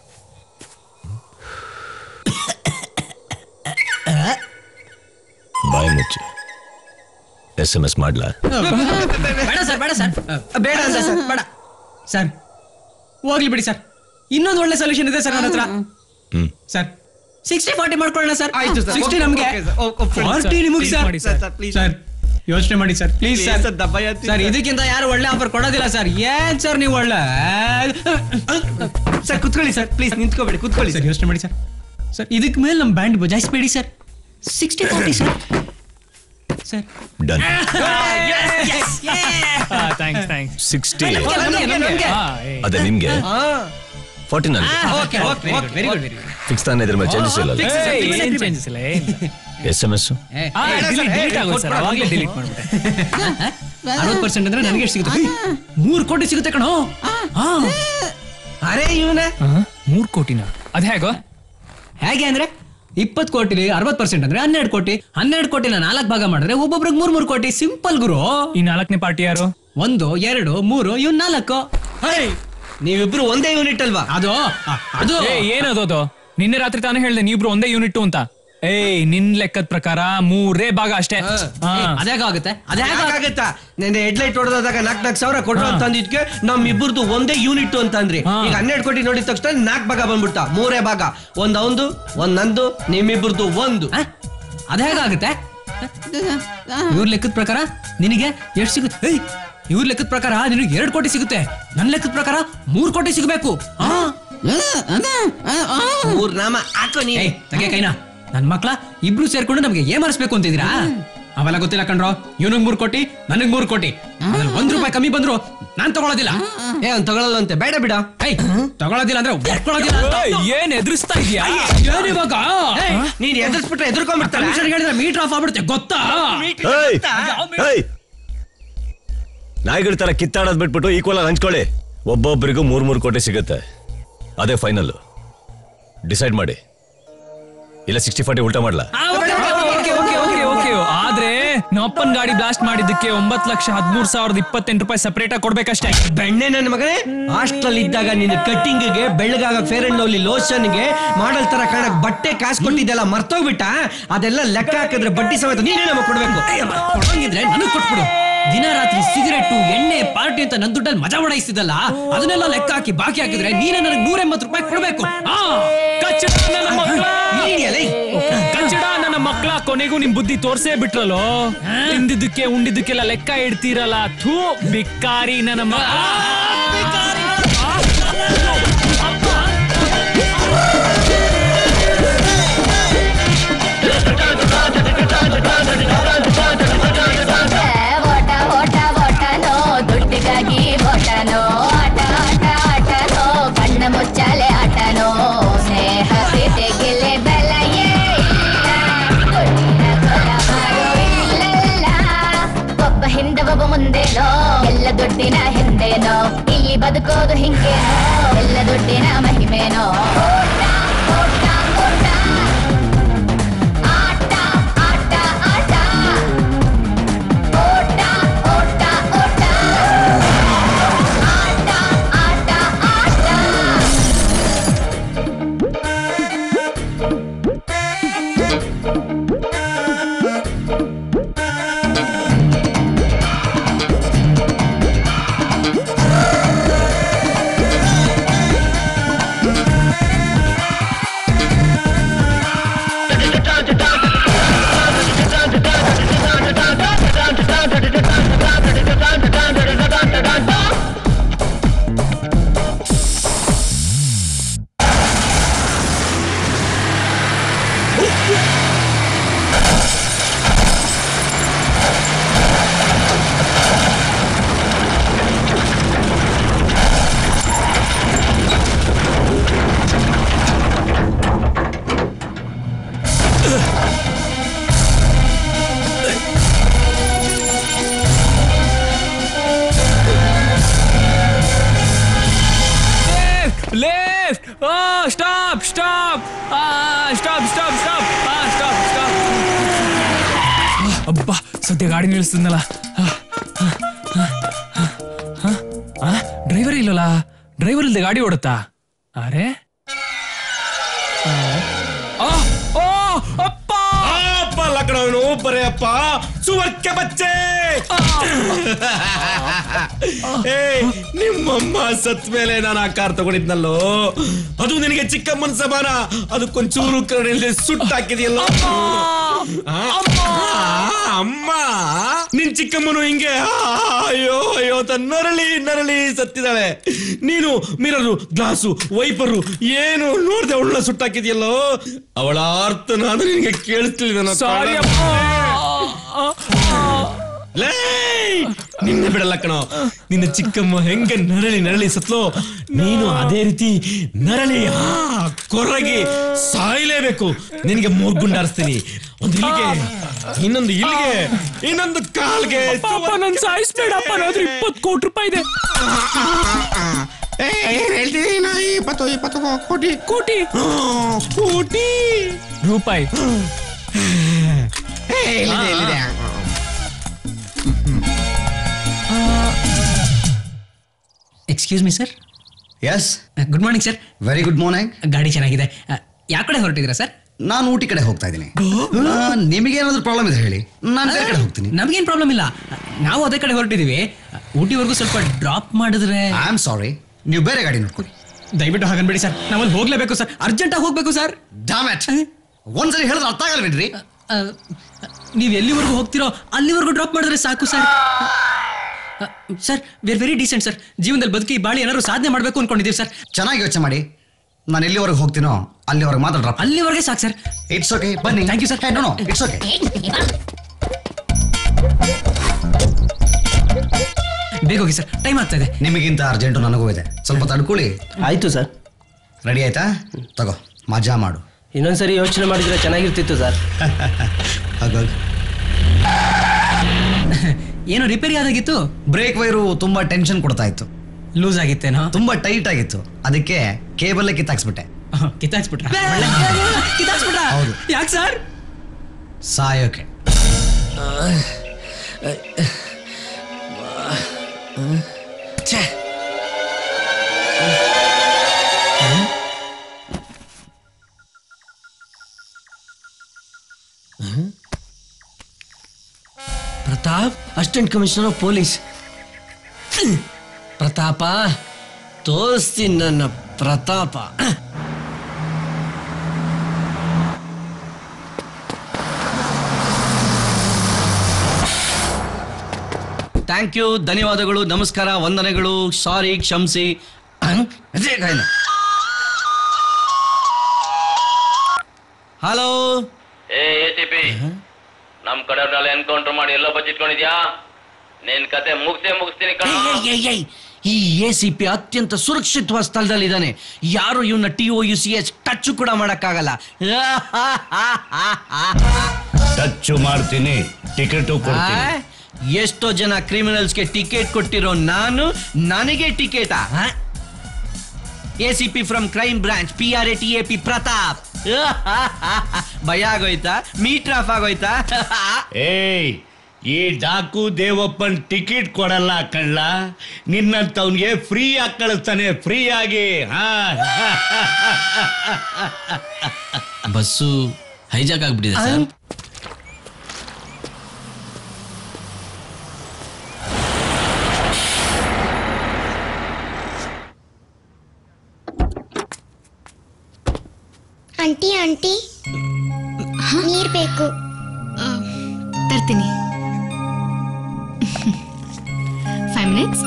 Q: ಬಾಯಿ ಮುಚ್ಚಿ ಎಸ್ ಎಂ ಎಸ್ ಮಾಡ್ಲಾ
C: ಬೇಡ ಸರ್ ಬೇಡ ಸರ್ ಬೇಡ ಅಂತ ಸರ್ ಬೇಡ ಸರ್ ಹೋಗ್ಲಿ ಬಿಡಿ ಸರ್ ಇನ್ನೊಂದು ಒಳ್ಳೆ ಸೊಲ್ಯೂಷನ್ ಇದೆ ಸರ್ ನನ್ನ ಹತ್ರ
Q: ಹ್ಮ್
C: ಸರ್ ಸಿಕ್ಸ್ಟಿ ಫಾರ್ಟಿ ಮಾಡ್ಕೊಳ್ಳೋಣ ಸರ್
J: ಆಯ್ತು sir.
C: ಸಿಕ್ಸ್ಟಿ
J: Okay,
C: ನಮ್ಗೆ
J: okay, sir. Oh, okay,
C: forty
J: sir.
C: ನಿಮಗೆ
J: Please
C: ಸರ್
J: ಮಾಡಿ, sir, sir, please.
C: ಸರ್ ಯೋಚನೆ ಮಾಡಿ sir please
J: Please,
C: sir
J: sir, ದಬ್ಬ ಎತ್ತಿ,
C: ಸರ್
J: sir.
C: ಇದಕ್ಕಿಂತ ಯಾರು ಒಳ್ಳೆ ಆಫರ್ ಕೊಡೋದಿಲ್ಲ ಸರ್ ಏನ್ ಸರ್ ನೀವು ಒಳ್ಳೆ ಸರ್ ಕುತ್ಕೊಳ್ಳಿ ಸರ್ ಪ್ಲೀಸ್ ನಿಂತ್ಕೋಬೇಡಿ ಕುತ್ಕೊಳ್ಳಿ ಸರ್ ಯೋಚನೆ ಮಾಡಿ ಸರ್ ಸರ್ ಇದಕ್ಕೆ ಮೇಲೆ ನಮ್ಮ ಬ್ಯಾಂಡ್ ಬಜಾಯಿಸ್ಬೇಡಿ sir sixty forty sir
S: sir
Q: done
S: thanks thanks
Q: sixty
C: ನಮ್ಗೆ, ನಮ್ಗೆ.
Q: ಅದೇ ನಿಮ್ಗೆ forty nine
C: okay okay
F: very good very good
Q: fix ತಾನೇ ಇದ್ರ ಮೇಲೆ ಚೇಂಜಸ್ ಇಲ್ಲ
C: Fix.
S: ಏನ್ ಚೇಂಜಸ್ ಇಲ್ಲ ಏನಿಲ್ಲ.
Q: ಎಸ್ ಎಂ ಎಸ್
S: ಆ, delete- delete ಆಗೋದು ಸರ್ ಅವಾಗಲೇ ಡಿಲೀಟ್ ಮಾಡ್ಬಿಟ್ಟೆ
F: ಅರವತ್ತು ಪರ್ಸೆಂಟ್ ಅಂದ್ರೆ ನನಗೆ ಎಷ್ಟು ಸಿಗುತ್ತೆ ಮೂರು ಕೋಟಿ ಸಿಗುತ್ತೆ ಕಣೋ ಹಾ.
C: ಅರೆ ಇವನ
S: ಮೂರ್ ಕೋಟಿನ ಅದ್ ಹೇಗೋ
F: ಹೇಗೆ ಅಂದ್ರೆ ಇಪ್ಪತ್ತು ಕೋಟಿ ಅರವತ್ತು ಪರ್ಸೆಂಟ್ ಅಂದ್ರೆ ಹನ್ನೆರಡು ಕೋಟಿ ಹನ್ನೆರಡು ಕೋಟಿನ ನಾಲ್ಕು ಭಾಗ ಮಾಡಿದ್ರೆ ಒಬ್ಬೊಬ್ರಿಗೆ ಮೂರ್ ಮೂರು ಕೋಟಿ ಸಿಂಪಲ್ ಗುರು
S: ಈ ನಾಲ್ಕನೇ ಪಾರ್ಟಿ ಯಾರು
F: ಒಂದು ಎರಡು ಮೂರು ಇವ್ ನಾಲ್ಕು
C: ನೀವಿಬ್ರು ಒಂದೇ ಯೂನಿಟ್ ಅಲ್ವಾ
F: ಅದು ಅದು
S: ಏ ಏನದು ಅದು ನಿನ್ನೆ ರಾತ್ರಿ ತಾನೇ ಹೇಳ್ದೆ ನೀವಿಬ್ರು ಒಂದೇ ಯೂನಿಟ್ ಅಂತ ಏಯ್ ನಿನ್ ಲೆಕ್ಕದ ಪ್ರಕಾರ ಮೂರೇ ಭಾಗ ಅಷ್ಟೇ ಹಾ.
F: ಅದ್ಯಾಗುತ್ತೆ ಅದೇ
C: ಆಗತ್ತಾ ನೆನ್ನೆ ಹೆಡ್ಲೈಟ್ ಹೊಡೆದಾಗ ನಾಲ್ಕು ನಾಲ್ಕು ಸಾವಿರ ಕೊಡ್ರು ಅಂತ ಅಂದಿದ್ಕೆ ನಮ್ ಇಬ್ಬರದು ಒಂದೇ ಯೂನಿಟ್ ಅಂತ ಅಂದ್ರಿ ಈಗ ಹನ್ನೆರಡು ಕೋಟಿ ನೋಡಿದ ತಕ್ಷಣ ನಾಲ್ಕು ಭಾಗ ಬಂದ್ಬಿಡ್ತಾ ಮೂರೇ ಭಾಗ ಒಂದ್ ಅವಂದು ಒಂದ್ ನಂದು ನಿಮ್ಮಿಬ್ಬರದು ಒಂದು
F: ಅದ ಹೇಗಾಗುತ್ತೆ ಇವ್ರ ಲೆಕ್ಕದ ಪ್ರಕಾರ ನಿನಗೆ ಎಷ್ಟು ಸಿಗುತ್ತೆ ಏಯ್ ಇವ್ರ ಲೆಕ್ಕದ ಪ್ರಕಾರ ನಿನಗೆ ಎರಡು ಕೋಟಿ ಸಿಗುತ್ತೆ ನನ್ನ ಲೆಕ್ಕದ ಪ್ರಕಾರ ಮೂರು ಕೋಟಿ ಸಿಗಬೇಕು
C: ಮೂರ್ ನಾಮ ಹಾಕೋ ನೀ
F: ತಗೆ ಕೈನಾ ನನ್ ಮಕ್ಳ ಇಬ್ರು ಸೇರ್ಕೊಂಡು ನಮ್ಗೆ ಏಮರ್ಸ್ಬೇಕು ಅಂತಿದ್ದೀರಾ ಅವೆಲ್ಲ ಗೊತ್ತಿಲ್ಲ ಕಣ್ರೋ ಇವನಿಗೆ ಮೂರು ಕೋಟಿ ನನಗ್ ಮೂರು ಕೋಟಿ ಅದ್ರಲ್ಲಿ ಒಂದ್ ರೂಪಾಯಿ ಕಮ್ಮಿ ಬಂದ್ರು ನಾನ್ ತಗೊಳೋದಿಲ್ಲ
C: ಏ ಅವ್ನ್ ತಗೊಳಲ್ಲ ಅಂತೆ ಬೇಡ ಬಿಡ
F: ಏಯ್ ತಗೊಳೋದಿಲ್ಲ ಅಂದ್ರೆ ಒಪ್ಕೊಳ್ಳೋದಿಲ್ಲ ಅಂತ.
S: ಏನ್ ಎದುರಿಸ್ತಾ ಇದೀಯಾ
F: ಏನ್ ಇವಾಗ
C: ಏಯ್, ನೀನ್ ಎದುರಿಸ್ಬಿಟ್ರೆ ಎದುರ್ಕೊಂಡ್ಬಿಡ್ತಾರೆ
F: ಕಮಿಷನ್ ಹೇಳಿದ್ರೆ ಮೀಟರ್ ಆಫ್ ಆಗ್ಬಿಡುತ್ತೆ ಗೊತ್ತಾ
Q: ನಾಯಿಗಳ ತರ ಕಿತ್ತಾಡೋದ್ ಬಿಟ್ಬಿಟ್ಟು ಈಕ್ವಲ್ ಆಗಿ ಹಂಚ್ಕೊಳ್ಳಿ ಒಬ್ಬೊಬ್ಬರಿಗೂ ಮೂರ್ ಮೂರು ಕೋಟಿ ಸಿಗುತ್ತೆ ಅದೇ ಫೈನಲ್ ಡಿಸೈಡ್ ಮಾಡಿ ಇಲ್ಲ ಸಿಕ್ಸ್ಟಿ ಫಾರ್ಟಿ ಉಲ್ಟಾ ಮಾಡ್ಲಾ
S: ಓಕೆ ಓಕೆ ಓಕೆ ಓಕೆ ಆದ್ರೆ ನಮ್ಮ ಅಪ್ಪನ್ ಗಾಡಿ ಬ್ಲಾಸ್ಟ್ ಮಾಡಿದ್ದಕ್ಕೆ ಒಂಬತ್ ಲಕ್ಷ ಹದಿಮೂರ್ ಸಾವಿರದ ಇಪ್ಪತ್ತೆಂಟು ರೂಪಾಯಿ ಸಪರೇಟ್ ಆಗಿ ಕೊಡ್ಬೇಕಷ್ಟೇ
C: ಬೆಣ್ಣೆ ನನ್ನ ಮಗನೇ ಹಾಸ್ಟೆಲ್ ಇದ್ದಾಗ ನಿನ್ನ ಕಟ್ಟಿಂಗ್ಗೆ ಬೆಳ್ಳಗಾಗ ಫೇರ್ ಅಂಡ್ ಲವ್ಲಿ ಲೋಷನ್ಗೆ ಮಾಡಲ್ ತರ ಕಾಣಕ್ ಬಟ್ಟೆ ಕಾಸು ಕೊಟ್ಟಿದ್ದೆಲ್ಲ ಮರ್ತೋಗ್ಬಿಟ್ಟ ಅದೆಲ್ಲ ಲೆಕ್ಕ ಹಾಕಿದ್ರೆ ಬಡ್ಡಿ ಸಮೇತ ನೀನೇ ನಮಗೆ ಕೊಡ್ಬೇಕು
F: ಕೊಡಂಗಿದ್ರೆ ನನಗ್ ಕೊಟ್ಬಿಡು ದಿನ ರಾತ್ರಿ ಸಿಗರೆಟ್ ಎಣ್ಣೆ ಪಾರ್ಟಿ ಅಂತ ನನ್ ದುಡ್ಡಲ್ಲಿ ಮಜಾ ಉಡಾಯಿಸಿದಲ್ಲ ಅದನ್ನೆಲ್ಲ ಲೆಕ್ಕ ಹಾಕಿ ಬಾಕಿ ಹಾಕಿದ್ರೆ ನೀನೇ ನನಗೆ ನೂರ ಎಂಬತ್ತು ರೂಪಾಯಿ ಕೊಡ್ಬೇಕು ಆ,
S: ಕಚ್ಚಡ ನನ್ನ ಮಕ್ಳ
C: ನೀನಿಯಲ್ಲ, ಏಯ್.
S: ಕಚ್ಚಡ ನನ್ನ ಮಕ್ಳ ಕೊನೆಗೂ ನಿಮ್ ಬುದ್ಧಿ ತೋರ್ಸೇ ಬಿಟ್ರಲ್ಲೋ ತಿಂದಿದ್ದಕ್ಕೆ ಉಂಡಿದ್ದಕ್ಕೆಲ್ಲ ಲೆಕ್ಕ ಇಡ್ತೀರಲ್ಲ ಥೂ ಬಿಕ್ಕಾರಿ ನನ್ನ ಮಗ
D: ಓಟ ಓಟ ಓಟನೋ ದುಡ್ಡಿಗಾಗಿ ಓಟನೋ ಆಟ ಆಟ ಆಟನೋ ಕಣ್ಣ ಮುಚ್ಚಾಲೆ ಆಟನೋ ಸ್ನೇಹ ಪ್ರೀತಿಗಿಲ್ಲಿ ಬೆಲೆಯೇ ಇಲ್ಲ ದುಡ್ಡಿನ ಕೊಲ ಮಾರೋ ಇಲ್ಲಲ್ಲ ಒಬ್ಬ ಹಿಂದೆ ಒಬ್ಬ ಮುಂದೆನೋ ಎಲ್ಲ ದುಡ್ಡಿನ ಹಿಂದೆನೋ ಇಲ್ಲಿ ಬದುಕೋದು ಹಿಂಗೇನೋ ಎಲ್ಲ ದುಡ್ಡಿನ ಮಹಿಮೇನೋ ಓಟ ಓಟ ಓಟ ಆಟ ಆಟ ಆಟ ಓಟ ಓಟ ಓಟ ಆಟ ಆಟ ಆಟ
S: ಲೇಫ್ಟ್ ಆ ಸ್ಟಾಪ್ ಸ್ಟಾಪ್ ಆ ಸ್ಟಾಪ್ ಸ್ಟಾಪ್ ಸ್ಟಾಪ್ ಆ ಸ್ಟಾಪ್ ಸ್ಟಾಪ್ ಅಬ್ಬಾ ಸದ್ಯ ಗಾಡಿ ನಿಲ್ಲಿಸ್ತದಲ್ಲ ಡ್ರೈವರ್ ಇಲ್ಲಲ್ಲ ಡ್ರೈವರ್ ಇಲ್ಲದೆ ಗಾಡಿ ಓಡುತ್ತಾ ಅರೆ ಆ, ಓ ಅಪ್ಪ
P: ಅಪ್ಪ ಲಕ್ಕಣವನು ಬರೇ ಅಪ್ಪ ಸುವರ್ಕೆ ಬಚ್ಚೆ ಏ ನಿಮ್ಮಮ್ಮ ಸತ್ ಮೇಲೆ ನಾನು ಆ ಕಾರ್ ತಗೊಂಡಿದ್ನಲ್ಲೋ ಅದು ನಿನಗೆ ಚಿಕ್ಕಮ್ಮನ ಸಮಾನ ಅದಕ್ಕೊಂಚೂರು ಕರಣ ಇಲ್ಲದೆ ಸುಟ್ಟು ಹಾಕಿದೆಯಲ್ಲೋ ಆ? ಆ, ಅಮ್ಮ ನಿನ್ ಚಿಕ್ಕಮ್ಮನು ಹಿಂಗೆ ಆ, ಅಯ್ಯೋ ಅಯ್ಯೋ ಅಂತ ನರಳಿ ನರಳಿ ಸತ್ತಿದ್ದಾಳೆ ನೀನು ಮಿರರು ಗ್ಲಾಸು ವೈಪರು ಏನು ನೋಡ್ದೆ ಅವಳನ್ನ ಸುಟ್ಟಾಕಿದ್ಯಲ್ಲೋ ಅವಳ ಅರ್ಥ ನಾನು ನಿನಗೆ ಕೇಳಿಸ್ತಿಲ್ಲ
S: ಸಾರಿ ಅಪ್ಪ
P: ಲೇ ನಿನ್ನ ಬಿಡಲ್ಲ ಕಣೋ ನಿನ್ನ ಚಿಕ್ಕಮ್ಮ ಹೆಂಗೆ ನರಳಿ ನರಳಿ ಸತ್ಲೋ ನೀನು ಅದೇ ರೀತಿ ನರಳಿ ಆ ಕೊರಗಿ ಸಾಯ್ಲೇಬೇಕು ನಿನಗೆ ಮೂರ್ ಗುಂಡ ಹಾರಿಸ್ತೀನಿ ಒಂದು ಇಲ್ಲಿಗೆ ಇನ್ನೊಂದು ಇಲ್ಲಿಗೆ ಇನ್ನೊಂದು ಕಾಲ್ಗೆ
S: ಪಾಪ ನನ್ ಸಾಯಿಸ್ಬೇಡಪ್ಪ ನಾದ್ರು ಇಪ್ಪತ್ತು ಕೋಟಿ ರೂಪಾಯಿ ಇದೆ
P: ಏನ್ ಹೇಳ್ತೀನಿ ನಾ ಇಪ್ಪತ್ತು ಇಪ್ಪತ್ತು ಕೋಟಿ
S: ಕೋಟಿ
P: ಕೋಟಿ
S: ರೂಪಾಯಿ
P: ಏ, ಎಲ್ಲಿದೆ, ಎಲ್ಲಿದೆ?
F: Excuse me sir
L: yes
F: good morning sir
L: very good morning
F: ಗಾಡಿ ಚೆನ್ನಾಗಿದೆ ಯಾವ ಕಡೆ ಹೊರಟಿದ್ದೀರಾ ಸರ್
L: ನಾನು ಊಟಿ ಕಡೆ ಹೋಗ್ತಾ ಇದ್ದೀನಿ ನಿಮಗೇನಾದ್ರೂ ಪ್ರಾಬ್ಲಮ್ ಇದೆ ಹೇಳಿ ನಾನು ಬೇರೆ ಕಡೆ ಹೋಗ್ತೀನಿ
F: ನಮಗೇನು ಪ್ರಾಬ್ಲಮ್ ಇಲ್ಲ ನಾವು ಅದೇ ಕಡೆ ಹೊರಟಿದ್ದೀವಿ ಊಟಿವರೆಗೂ ಸ್ವಲ್ಪ ಡ್ರಾಪ್ ಮಾಡಿದ್ರೆ
L: ಐ ಆಮ್ ಸಾರಿ ನೀವು ಬೇರೆ ಗಾಡಿ ನೋಡ್ಕೊಳ್ಳಿ
F: ದಯವಿಟ್ಟು ಹಾಗನ್ಬೇಡಿ ಸರ್ ನಾವಲ್ಲಿ ಹೋಗ್ಲೇಬೇಕು ಸರ್ ಅರ್ಜೆಂಟಾಗಿ ಹೋಗ್ಬೇಕು ಸರ್
L: ಡ್ಯಾಮೆಟ್ ಒಂದ್ಸರಿ ಹೇಳಿದ್ರೆ ಅರ್ಥ ಆಗಲ್ವೇನ್ರಿ
F: ನೀವು ಎಲ್ಲಿವರೆಗೂ ಹೋಗ್ತಿರೋ ಅಲ್ಲಿವರೆಗೂ ಡ್ರಾಪ್ ಮಾಡಿದ್ರೆ ಸಾಕು sir sir we are very decent sir ಜೀವನದಲ್ಲಿ ಬದುಕಿ ಬಾಳಿ ಏನಾದ್ರು ಸಾಧನೆ ಮಾಡಬೇಕು ಅನ್ಕೊಂಡಿದ್ದೀವಿ ಸರ್
L: ಚೆನ್ನಾಗಿ ಯೋಚನೆ ಮಾಡಿ ನಾನು ಎಲ್ಲಿವರೆಗೆ ಹೋಗ್ತೀನೋ ಅಲ್ಲಿವರೆಗೆ ಮಾತ್ರ ಡ್ರಾಪ್
F: ಅಲ್ಲಿವರೆಗೆ ಸಾಕು ಸರ್
L: ಇಟ್ಸ್ ಓಕೆ ಬನ್ನಿ
F: thank you sir
L: no no it's okay
F: ಬೇಗ ಹೋಗಿ ಸರ್ ಟೈಮ್ ಆಗ್ತಾ ಇದೆ
L: ನಿಮಗಿಂತ ಅರ್ಜೆಂಟು ನನಗೂ ಇದೆ ಸ್ವಲ್ಪ ತಡ್ಕೊಳ್ಳಿ
B: ಆಯ್ತು ಸರ್
L: ರೆಡಿ ಆಯ್ತಾ ತಗೋ ಮಜಾ ಮಾಡು
B: ಇನ್ನೊಂದ್ಸರಿ ಯೋಚನೆ ಮಾಡಿದ್ರೆ ಚೆನ್ನಾಗಿರ್ತಿತ್ತು ಸರ್
L: ಹಾಗಾಗಿ
F: ಏನು ರಿಪೇರಿ ಆದಾಗಿತ್ತು
L: ಬ್ರೇಕ್ ವೈರು ತುಂಬಾ ಟೆನ್ಷನ್ ಕೊಡ್ತಾ ಇತ್ತು
F: ಲೂಸ್ ಆಗಿತ್ತೇನೋ
L: ತುಂಬಾ ಟೈಟ್ ಆಗಿತ್ತು ಅದಕ್ಕೆ ಕೇಬಲ್ಲೇ ಕಿತ್ತಾಕ್ಸ್ಬಿಟ್ಟೆ
F: ಕಿತ್ತಾಕ್ಸ್ಬಿಟ್ರ ಕಿತ್ತಾಕ್ಸ್ಬಿಟ್ರ
L: ಹೌದು
F: ಯಾಕೆ ಸರ್
L: ಸಾಯೋಕೆ
B: Pratap assistant commissioner of police ಪ್ರತಾಪ ತೋರಿಸ್ತೀನಿ ನನ್ನ ಪ್ರತಾಪ
C: ಥ್ಯಾಂಕ್ ಯು ಧನ್ಯವಾದಗಳು ನಮಸ್ಕಾರ ವಂದನೆಗಳು ಸಾರಿ ಕ್ಷಮಿಸಿ ಹಲೋ
H: ಏ ಎಸಿಪಿ ನಮ್ ಕಡೆಯವ್ರನ್ನೆಲ್ಲ ಎನ್ಕೌಂಟರ್ ಮಾಡಿ ಎಲ್ಲೋ ಬಚ್ಚಿಟ್ಕೊಂಡಿದ್ಯಾ ನಿನ್ ಕತೆ ಮುಗ್ಸೇ ಮುಗಿಸ್ತೀನಿ ಕಣ
C: ಈ ಎ ಸಿ ಪಿ ಅತ್ಯಂತ ಸುರಕ್ಷಿತವಾದ ಸ್ಥಳದಲ್ಲಿದ್ದಾನೆ ಯಾರು ಇವನ್ನ T O U C H touch ಕೂಡ ಮಾಡಕ್ಕಾಗಲ್ಲ
M: ಟಚ್ ಮಾಡ್ತೀನಿ ಟಿಕೆಟು ಕೊಡ್ತೀನಿ
C: ಆ? ಎಷ್ಟೋ ಜನ ಕ್ರಿಮಿನಲ್ಸ್ಗೆ ಟಿಕೆಟ್ ಕೊಟ್ಟಿರೋ ನಾನು ನನಗೆ ಟಿಕೆಟಾ A C P from crime branch P R A T A P Pratap ಭಯ ಆಗೋಯ್ತಾ ಮೀಟರ್ ಆಫ್ ಆಗೋಯ್ತಾ
M: ಏಯ್ ಈ ಡಾಕು ದೇವಪ್ಪನ್ ಟಿಕೆಟ್ ಕೊಡಲ್ಲ ಕಳ್ಳ ನಿನ್ನಂತವನ್ಗೆ ಫ್ರೀ ಆಗಿ ಕಳಿಸ್ತಾನೆ ಫ್ರೀ ಆಗಿ ಹಾ
V: ಬಸ್ಸು ಹೈಜಾಕ್ ಆಗ್ಬಿಟ್ಟಿದೆ ಸರ್
I: ಆಂಟಿ ಆಂಟಿ ನೀರ್ ಬೇಕು
K: ತರ್ತೀನಿ ಫೈವ್ ಮಿನಿಟ್ಸ್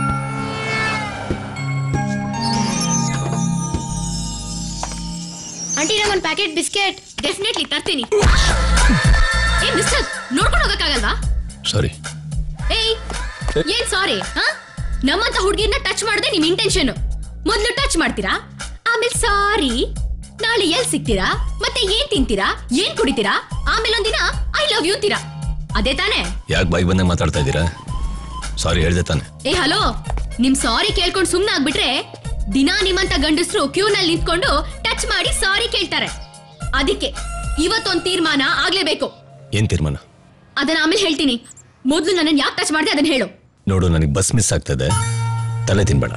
I: ಆಂಟಿ ನಮ್ಮೊಂದು ಪ್ಯಾಕೆಟ್ ಬಿಸ್ಕೆಟ್
K: ಡೆಫಿನೆಟ್ಲಿ ತರ್ತೀನಿ ಏ ಮಿಸ್ಟರ್ ನೋಡ್ಕೊಂಡು ಹೋಗಕ್ಕಾಗಲ್ವಾ
Q: ಸಾರಿ
K: ಏಯ್ ಏನ್ ಸಾರಿ ಹಾ ನಮ್ಮಂತ ಹುಡುಗಿನ ಟಚ್ ಮಾಡದೆ ನಿಮ್ ಇಂಟೆನ್ಷನ್ ಮೊದ್ಲು ಟಚ್ ಮಾಡ್ತೀರಾ ಆಮೇಲೆ ಸಾರಿ ನಾಳೆ ಎಲ್ ಸಿಗ್ತೀರಾ ಮತ್ತೆ ಏನ್ ತಿಂತೀರಾ ಏನ್ ಕುಡಿತೀರಾ ಆಮೇಲೆ ಒಂದಿನ ಐ ಲವ್ ಯು ಅಂತೀರಾ ಅದೇ ತಾನೇ
Q: ಯಾಕೆ ಬಾಯಿಗೆ ಬಂದಾಗ ಮಾತಾಡ್ತಾ ಇದ್ದೀರಾ ಸಾರಿ ಹೇಳ್ದೆ ತಾನೆ
K: ಏ ಹಲೋ ನಿಮ್ ಸಾರಿ ಕೇಳ್ಕೊಂಡು ಸುಮ್ನೆ ಆಗ್ಬಿಟ್ರೆ ದಿನಾ ನಿಮ್ಮಂತ ಗಂಡಸ್ರು ಕ್ಯೂ ನಲ್ಲಿ ನಿಂತ್ಕೊಂಡು ಟಚ್ ಮಾಡಿ ಸಾರಿ ಕೇಳ್ತಾರೆ ಅದಕ್ಕೆ ಇವತ್ತೊಂದ್ ತೀರ್ಮಾನ ಆಗ್ಲೇಬೇಕು
Q: ಏನ್ ತೀರ್ಮಾನ
K: ಅದನ್ನ ಆಮೇಲೆ ಹೇಳ್ತೀನಿ ಮೊದ್ಲು ನನ್ನ ಯಾಕೆ ಟಚ್ ಮಾಡಿದೆ ಅದನ್ನ ಹೇಳು
Q: ನೋಡು ನನಗೆ ಬಸ್ ಮಿಸ್ ಆಗ್ತದೆ ತಲೆ ತಿನ್ಬೇಡ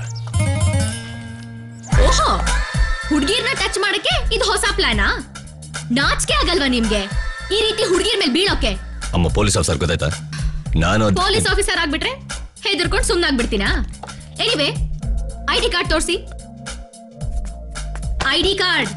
K: ಓಹೋ ಹುಡ್ಗಿರ್ನ ಟಚ್ ಮಾಡಕ್ಕೆ ಇದು ಹೊಸ ಪ್ಲಾನಾ ನಾಚಿಕೆ ಆಗಲ್ವಾ ನಿಮ್ಗೆ ಈ ರೀತಿ ಹುಡ್ಗಿರ್ ಮೇಲೆ ಬೀಳೋಕೆ
Q: ಅಮ್ಮ ಪೊಲೀಸ್ ಆಫೀಸರ್ ಗೊತ್ತಾಯ್ತಾ ನಾನು ಅದ್-
K: ಪೊಲೀಸ್ ಆಫೀಸರ್ ಆಗ್ಬಿಟ್ರೆ ಹೆದರ್ಕೊಂಡು ಸುಮ್ನಾಗ್ಬಿಡ್ತೀನಾ ಎನಿವೆ ಐ ಡಿ ಕಾರ್ಡ್ ತೋರಿಸಿ I D card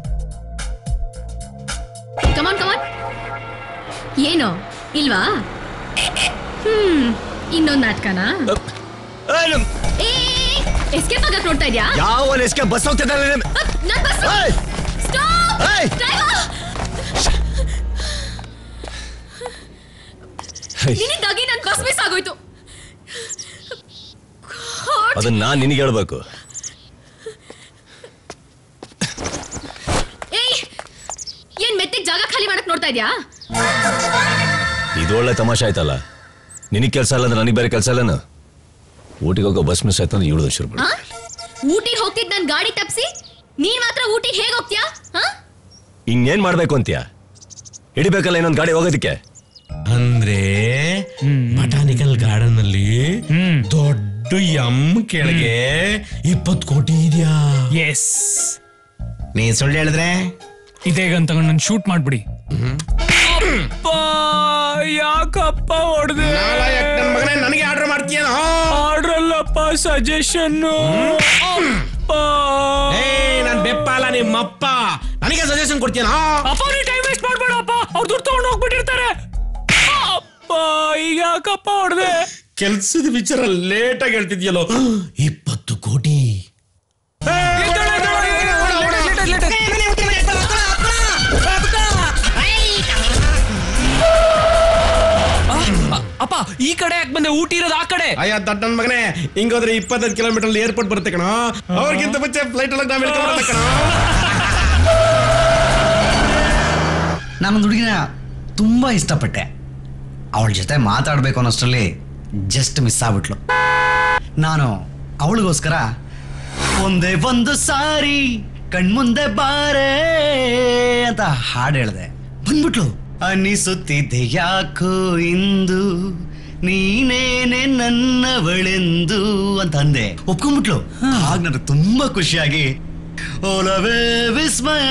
K: come on come on ಏನು ಇಲ್ವಾ ಹ್ಮ್ ಇನ್ನೊಂದ್ ನಾಟಕನಾ ಏ ಎಸ್ಕೇಪ್ ಆಗಕ್ ನೋಡ್ತಾ ಇದ್ಯಾ
Q: ಯಾವ ಎಸ್ಕೆ ಬಸ್ ಹೋಗ್ತಿದ್ದಾರೆ
K: ನನ್ ಬಸ್ ಸ್ಟಾಪ್ ಡ್ರೈವರ್
A: ನಿನ್ನಿಂದಾಗಿ ನನ್ ಬಸ್ ಮಿಸ್ ಆಗೋಯ್ತು
Q: ಅದನ್ನ ನಾನ್ ನಿನಗೆ ಹೇಳ್ಬೇಕು
A: ಏಯ್ ಏನ್ ಮೆತ್ತಿಗ್ ಜಾಗ ಖಾಲಿ ಮಾಡಕ್ ನೋಡ್ತಾ ಇದ್ಯಾ
Q: ಇದು ಒಳ್ಳೆ ತಮಾಷೆ ಆಯ್ತಲ್ಲ ನಿನಗೆ ಕೆಲಸ ಇಲ್ಲ ಅಂದ್ರೆ ನನಗೆ ಬೇರೆ ಕೆಲಸ ಇಲ್ಲನ ಊಟಿಗೆ ಹೋಗೋ ಬಸ್ ಮಿಸ್ ಆಯ್ತು ಅಂದ್ರೆ ಇವಳು ಶುರು ಮಾಡು.
A: ಆ? ಊಟಿಗ್ ಹೋಗ್ತಿದ್ ನನ್ ಗಾಡಿ ತಪ್ಸಿ ನೀನ್ ಮಾತ್ರ ಊಟಿಗ್ ಹೇಗ್ ಹೋಗ್ತೀಯಾ ಹಾ
Q: ಇನ್ನೇನ್ ಮಾಡ್ಬೇಕು ಅಂತೀಯ ಹಿಡಿಬೇಕಲ್ಲ ಇನ್ನೊಂದು ಗಾಡಿ ಹೋಗೋದಕ್ಕೆ
P: ಅಂದ್ರೆ ಬಟಾನಿಕಲ್ ಗಾರ್ಡನ್ ಅಲ್ಲಿ ದೊಡ್ಡ ಎಂ ಕೆಳಗೆ ಇಪ್ಪತ್ತು ಕೋಟಿ ಇದೆಯಾ
S: ಎಸ್
P: ನೀ ಸುಳ್ಳು ಹೇಳಿದ್ರೆ
S: ಇದೇಗಂತ ತಗೊಂಡು ನಾನು ಶೂಟ್ ಮಾಡ್ಬಿಡಿ ಅಪ್ಪ ಯಾಕಪ್ಪ ಹೊಡೆದೆ
P: ಮಗನೇ ನನಗೆ ಆರ್ಡರ್ ಮಾಡ್ತೀಯನೋ
S: ಆರ್ಡರ್ ಅಲ್ಲಪ್ಪ ಸಜೆಷನ್
P: ಏ ನಾನ್ ಬೆಪ್ಪ ಅಲ್ಲ ನಿಮ್ಮಪ್ಪ ನನಗೆ ಸಜೆಷನ್ ಕೊಡ್ತೀಯನೋ
S: ಅಪ್ಪ ನೀ ಟೈಮ್ ವೇಸ್ಟ್ ಮಾಡ್ಬೇಡಪ್ಪ ಅವ್ರು ದುಡ್ಡು ತಗೊಂಡು ಹೋಗ್ಬಿಟ್ಟಿರ್ತಾರೆ ಅಪ್ಪ ಈಗ ಯಾಕಪ್ಪ ಹೊಡೆದೆ
P: ಕೆಲ್ಸದ ವಿಚಾರ ಲೇಟ್ ಆಗಿ ಹೇಳ್ತಿದ್ಯಲ್ಲೋ ಇಪ್ಪತ್ತು ಕೋಟಿ
S: ಅಪ್ಪ ಈ ಕಡೆ ಯಾಕೆ ಬಂದೆ ಊಟಿ ಇರೋದು ಆ ಕಡೆ
P: ಅಯ್ಯ ದೊಡ್ಡ ನನ್ ಮಗನೇ ಹಿಂಗೋದ್ರೆ ಇಪ್ಪತ್ತೈದು ಕಿಲೋಮೀಟರ್ ಏರ್ಪೋರ್ಟ್ ಬರುತ್ತೆ ಕಣ ಅವ್ರಿಗಿಂತ ಮುಂಚೆ ಫ್ಲೈಟ್ ಒಳಗೆ ನಾವ್ ಇಳ್ಕೊಂಡ್ಬಿಡ್ತೆ ಕಣ
O: ನಾನೊಂದು ಹುಡುಗಿನ ತುಂಬ ಇಷ್ಟಪಟ್ಟೆ ಅವಳ ಜೊತೆ ಮಾತಾಡಬೇಕು ಅನ್ನೋಷ್ಟರಲ್ಲಿ ಜಸ್ಟ್ ಮಿಸ್ ಆಗ್ಬಿಟ್ಲು ನಾನು ಅವಳಿಗೋಸ್ಕರ ಒಂದೇ ಒಂದು ಸಾರಿ ಕಣ್ಮುಂದೆ ಬಾರೆ ಅಂತ ಹಾಡು ಹೇಳ್ದೆ ಬಂದ್ಬಿಟ್ಲು ಅನ್ನಿಸುತ್ತಿದ್ದೆ ಯಾಕೋ ಇಂದು ನೀನೇನೆ ನನ್ನವಳೆಂದು ಅಂತ ಅಂದೆ ಒಪ್ಕೊಂಡ್ಬಿಟ್ಲು ಆಗ ನನಗೆ ತುಂಬಾ ಖುಷಿಯಾಗಿ ಓಲವೇ ವಿಸ್ಮಯ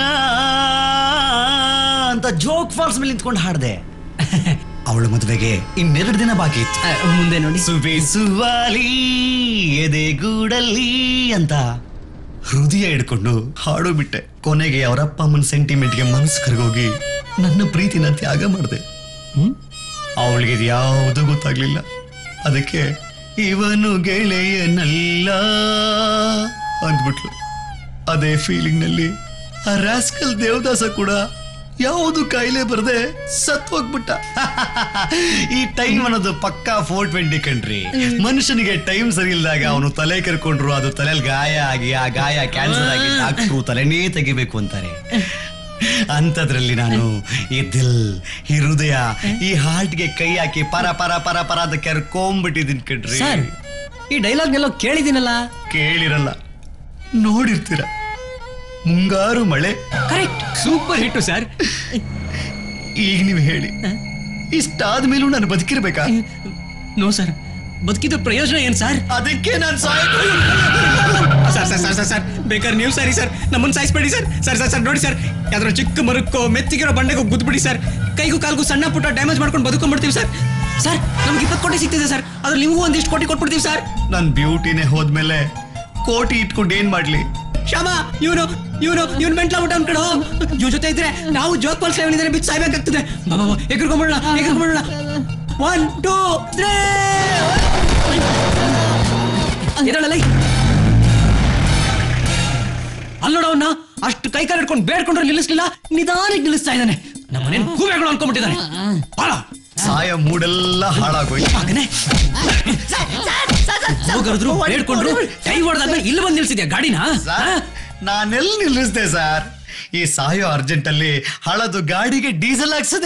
O: ಅಂತ ಜೋಕ್ ಫಾಲ್ಸ್ ಮೇಲೆ ನಿಂತ್ಕೊಂಡು ಹಾಡ್ದೆ ಅವಳ ಮದುವೆಗೆ ಇನ್ನೆರಡು ದಿನ ಬಾಕಿ ಇತ್ತು ಮುಂದೆ ನೋಡಿ ಸುಬಿ ಸುವಾಲಿ ಎದೆಗೂಡಲ್ಲಿ ಅಂತ ಹೃದಯ ಹಿಡ್ಕೊಂಡು ಹಾಡು ಬಿಟ್ಟೆ ಕೊನೆಗೆ ಅವರಪ್ಪ ಅಮ್ಮನ ಸೆಂಟಿಮೆಂಟ್ಗೆ ಮನಸ್ಸು ಕರಗೋಗಿ ನನ್ನ ಪ್ರೀತಿನ ತ್ಯಾಗ ಮಾಡಿದೆ ಅವಳಿಗೆ ಇದು ಯಾವುದೂ ಗೊತ್ತಾಗ್ಲಿಲ್ಲ ಅದಕ್ಕೆ ಇವನು ಗೆಳೆಯನಲ್ಲ ಅಂದ್ಬಿಟ್ಲು ಅದೇ ಫೀಲಿಂಗ್ ನಲ್ಲಿ ಆ ರಾಸ್ಕಲ್ ದೇವದಾಸ ಕೂಡ ಯಾವುದು ಕಾಯಿಲೆ ಬರದೆ ಸತ್ ಹೋಗ್ಬಿಟ್ಟ ಈ ಟೈಮ್ ಅನ್ನೋದು ಪಕ್ಕಾ ಫೋರ್ ಟ್ವೆಂಟಿ ಕಣ್ರಿ ಮನುಷ್ಯನಿಗೆ ಟೈಮ್ ಸರಿ ಇಲ್ದಾಗ ಅವನು ತಲೆ ಕರ್ಕೊಂಡ್ರು ಅದು ತಲೆಯಲ್ಲಿ ಗಾಯ ಆಗಿ ಆ ಗಾಯ ಕ್ಯಾನ್ಸರ್ ಆಗಿ ಡಾಕ್ಟ್ರು ತಲೆನೇ ತೆಗಿಬೇಕು ಅಂತಾರೆ ಅಂಥದ್ರಲ್ಲಿ ನಾನು ಈ ದಿಲ್ ಈ ಹೃದಯ ಈ ಹಾರ್ಟ್ಗೆ ಕೈ ಹಾಕಿ ಪರ ಪರ ಪರ ಪರ ಅಂತ ಕೆರ್ಕೊಂಬಿಟ್ಟಿದ್ದೀನಿ ಕಣ್ರಿ
F: ಸರ್ ಈ ಡೈಲಾಗ್ನೆಲ್ಲ ಕೇಳಿದ್ದೀನಲ್ಲ
O: ಕೇಳಿರಲ್ಲ ನೋಡಿರ್ತೀರ ಮುಂಗಾರು ಮಳೆ
F: ಕರೆಕ್ಟ್ ಸೂಪರ್ ಹಿಟ್ಟು ಸರ್
O: ಈಗ ನೀವು ಹೇಳಿ ಇಷ್ಟಾದ ಮೇಲೂ ನಾನು ಬದುಕಿರ್ಬೇಕಾ
F: ನೋ ಸರ್ ಬದುಕಿದ ಪ್ರಯೋಜನ ಏನ್ ಸರ್
O: ಅದಕ್ಕೆ ನಾನು
F: sir sir sir sir sir ಬೇಕಾದ್ರೆ ನೀವು ಸರಿ ಸರ್ ನಮ್ಮನ್ನ ಸಾಯಿಸ್ಬೇಡಿ ಸರ್ ಸರ್ ಸರ್ ಸರ್ ನೋಡಿ ಸರ್ ಯಾವ್ದಾರ ಚಿಕ್ಕ ಮರಕ್ಕೋ ಮೆತ್ತಿಗಿರೋ ಬಂಡೆಗೋ ಗುದ್ಬಿಡಿ ಸರ್ ಕೈಗೂ ಕಾಲ್ಗೂ ಸಣ್ಣ ಪುಟ್ಟ ಡ್ಯಾಮೇಜ್ ಮಾಡ್ಕೊಂಡು ಬದುಕೊಂಡ್ಬಿಡ್ತೀವಿ ಸರ್ ಸರ್ ನಮ್ಗೆ ಇಪ್ಪತ್ತು ಕೋಟಿ ಸಿಗ್ತಿದೆ ಸರ್ ಅದ್ರಲ್ಲಿ ನಿಮಗೂ ಒಂದಿಷ್ಟು ಕೋಟಿ ಕೊಟ್ಬಿಡ್ತೀವಿ ಸರ್
O: ನನ್ನ ಬ್ಯೂಟಿನೇ ಹೋದ್ಮೇಲೆ ಕೋಟಿ ಇಟ್ಕೊಂಡು ಏನ್ ಮಾಡ್ಲಿ
F: ಶ್ಯಾಮ ಇವನು ಇವನು ಇವನು ಮೆಂಟ್ಲಾಗ್ಬಿಟ್ಟ ಅನ್ಕಣೋ ಇವ್ ಜೊತೆ ಇದ್ರೆ ನಾವು ಜೋಗ್ ಪಾಲ್ ಸೇವನ್ ಇದ್ರೆ ಬಿದ್ದು ಸಾಯ್ಬೇಕಾಗ್ತದೆ ಎಗರ್ಕೊಂಡ್ಬಿಡೋಣ ಎಗರ್ಕೊಂಡ್ಬಿಡೋಣ ಒನ್ ಟೂ ತ್ರೀ ಎದಳಲ್ಲ ಅಲ್ಲೋಡವನ್ನ ಅಷ್ಟು ಕೈ ಕಾಲು ಹಿಡ್ಕೊಂಡು ಬೇಡ್ಕೊಂಡ್ರೆ ನಿಲ್ಲಿಸ್ಲಿಲ್ಲ ನಿಧಾನಕ್ಕೆ ನಿಲ್ಲಿಸ್ತಾ ಇದ್ದಾನೆ ನಮ್ಮನೆ ಕೂಬೇಗಳು ಅನ್ಕೊಂಡ್ಬಿಟ್ಟಿದ್ದಾನೆ ಬಾಳ
O: ಸಾಯ ಮೂಡೆಲ್ಲ ಹಾಳಾಗೋಯ್ತು
F: ಹೋಗರಿದ್ರು ಬೇಡ್ಕೊಂಡ್ರು ಕೈ ಹೊಡೆದಾದ್ಮೇಲೆ ಇಲ್ಲಿ ಬಂದು ನಿಲ್ಸಿದ್ಯಾ ಗಾಡಿನ
O: ನಾನೆಲ್ಲಿ ನಿಲ್ಲಿಸ್ದೆ ಸರ್ ಈ ಸಾಯೋ ಅರ್ಜೆಂಟ್ ಅಲ್ಲಿ ಹಳದು ಗಾಡಿಗೆ ಡೀಸೆಲ್ ಹಾಕ್ಸದೆ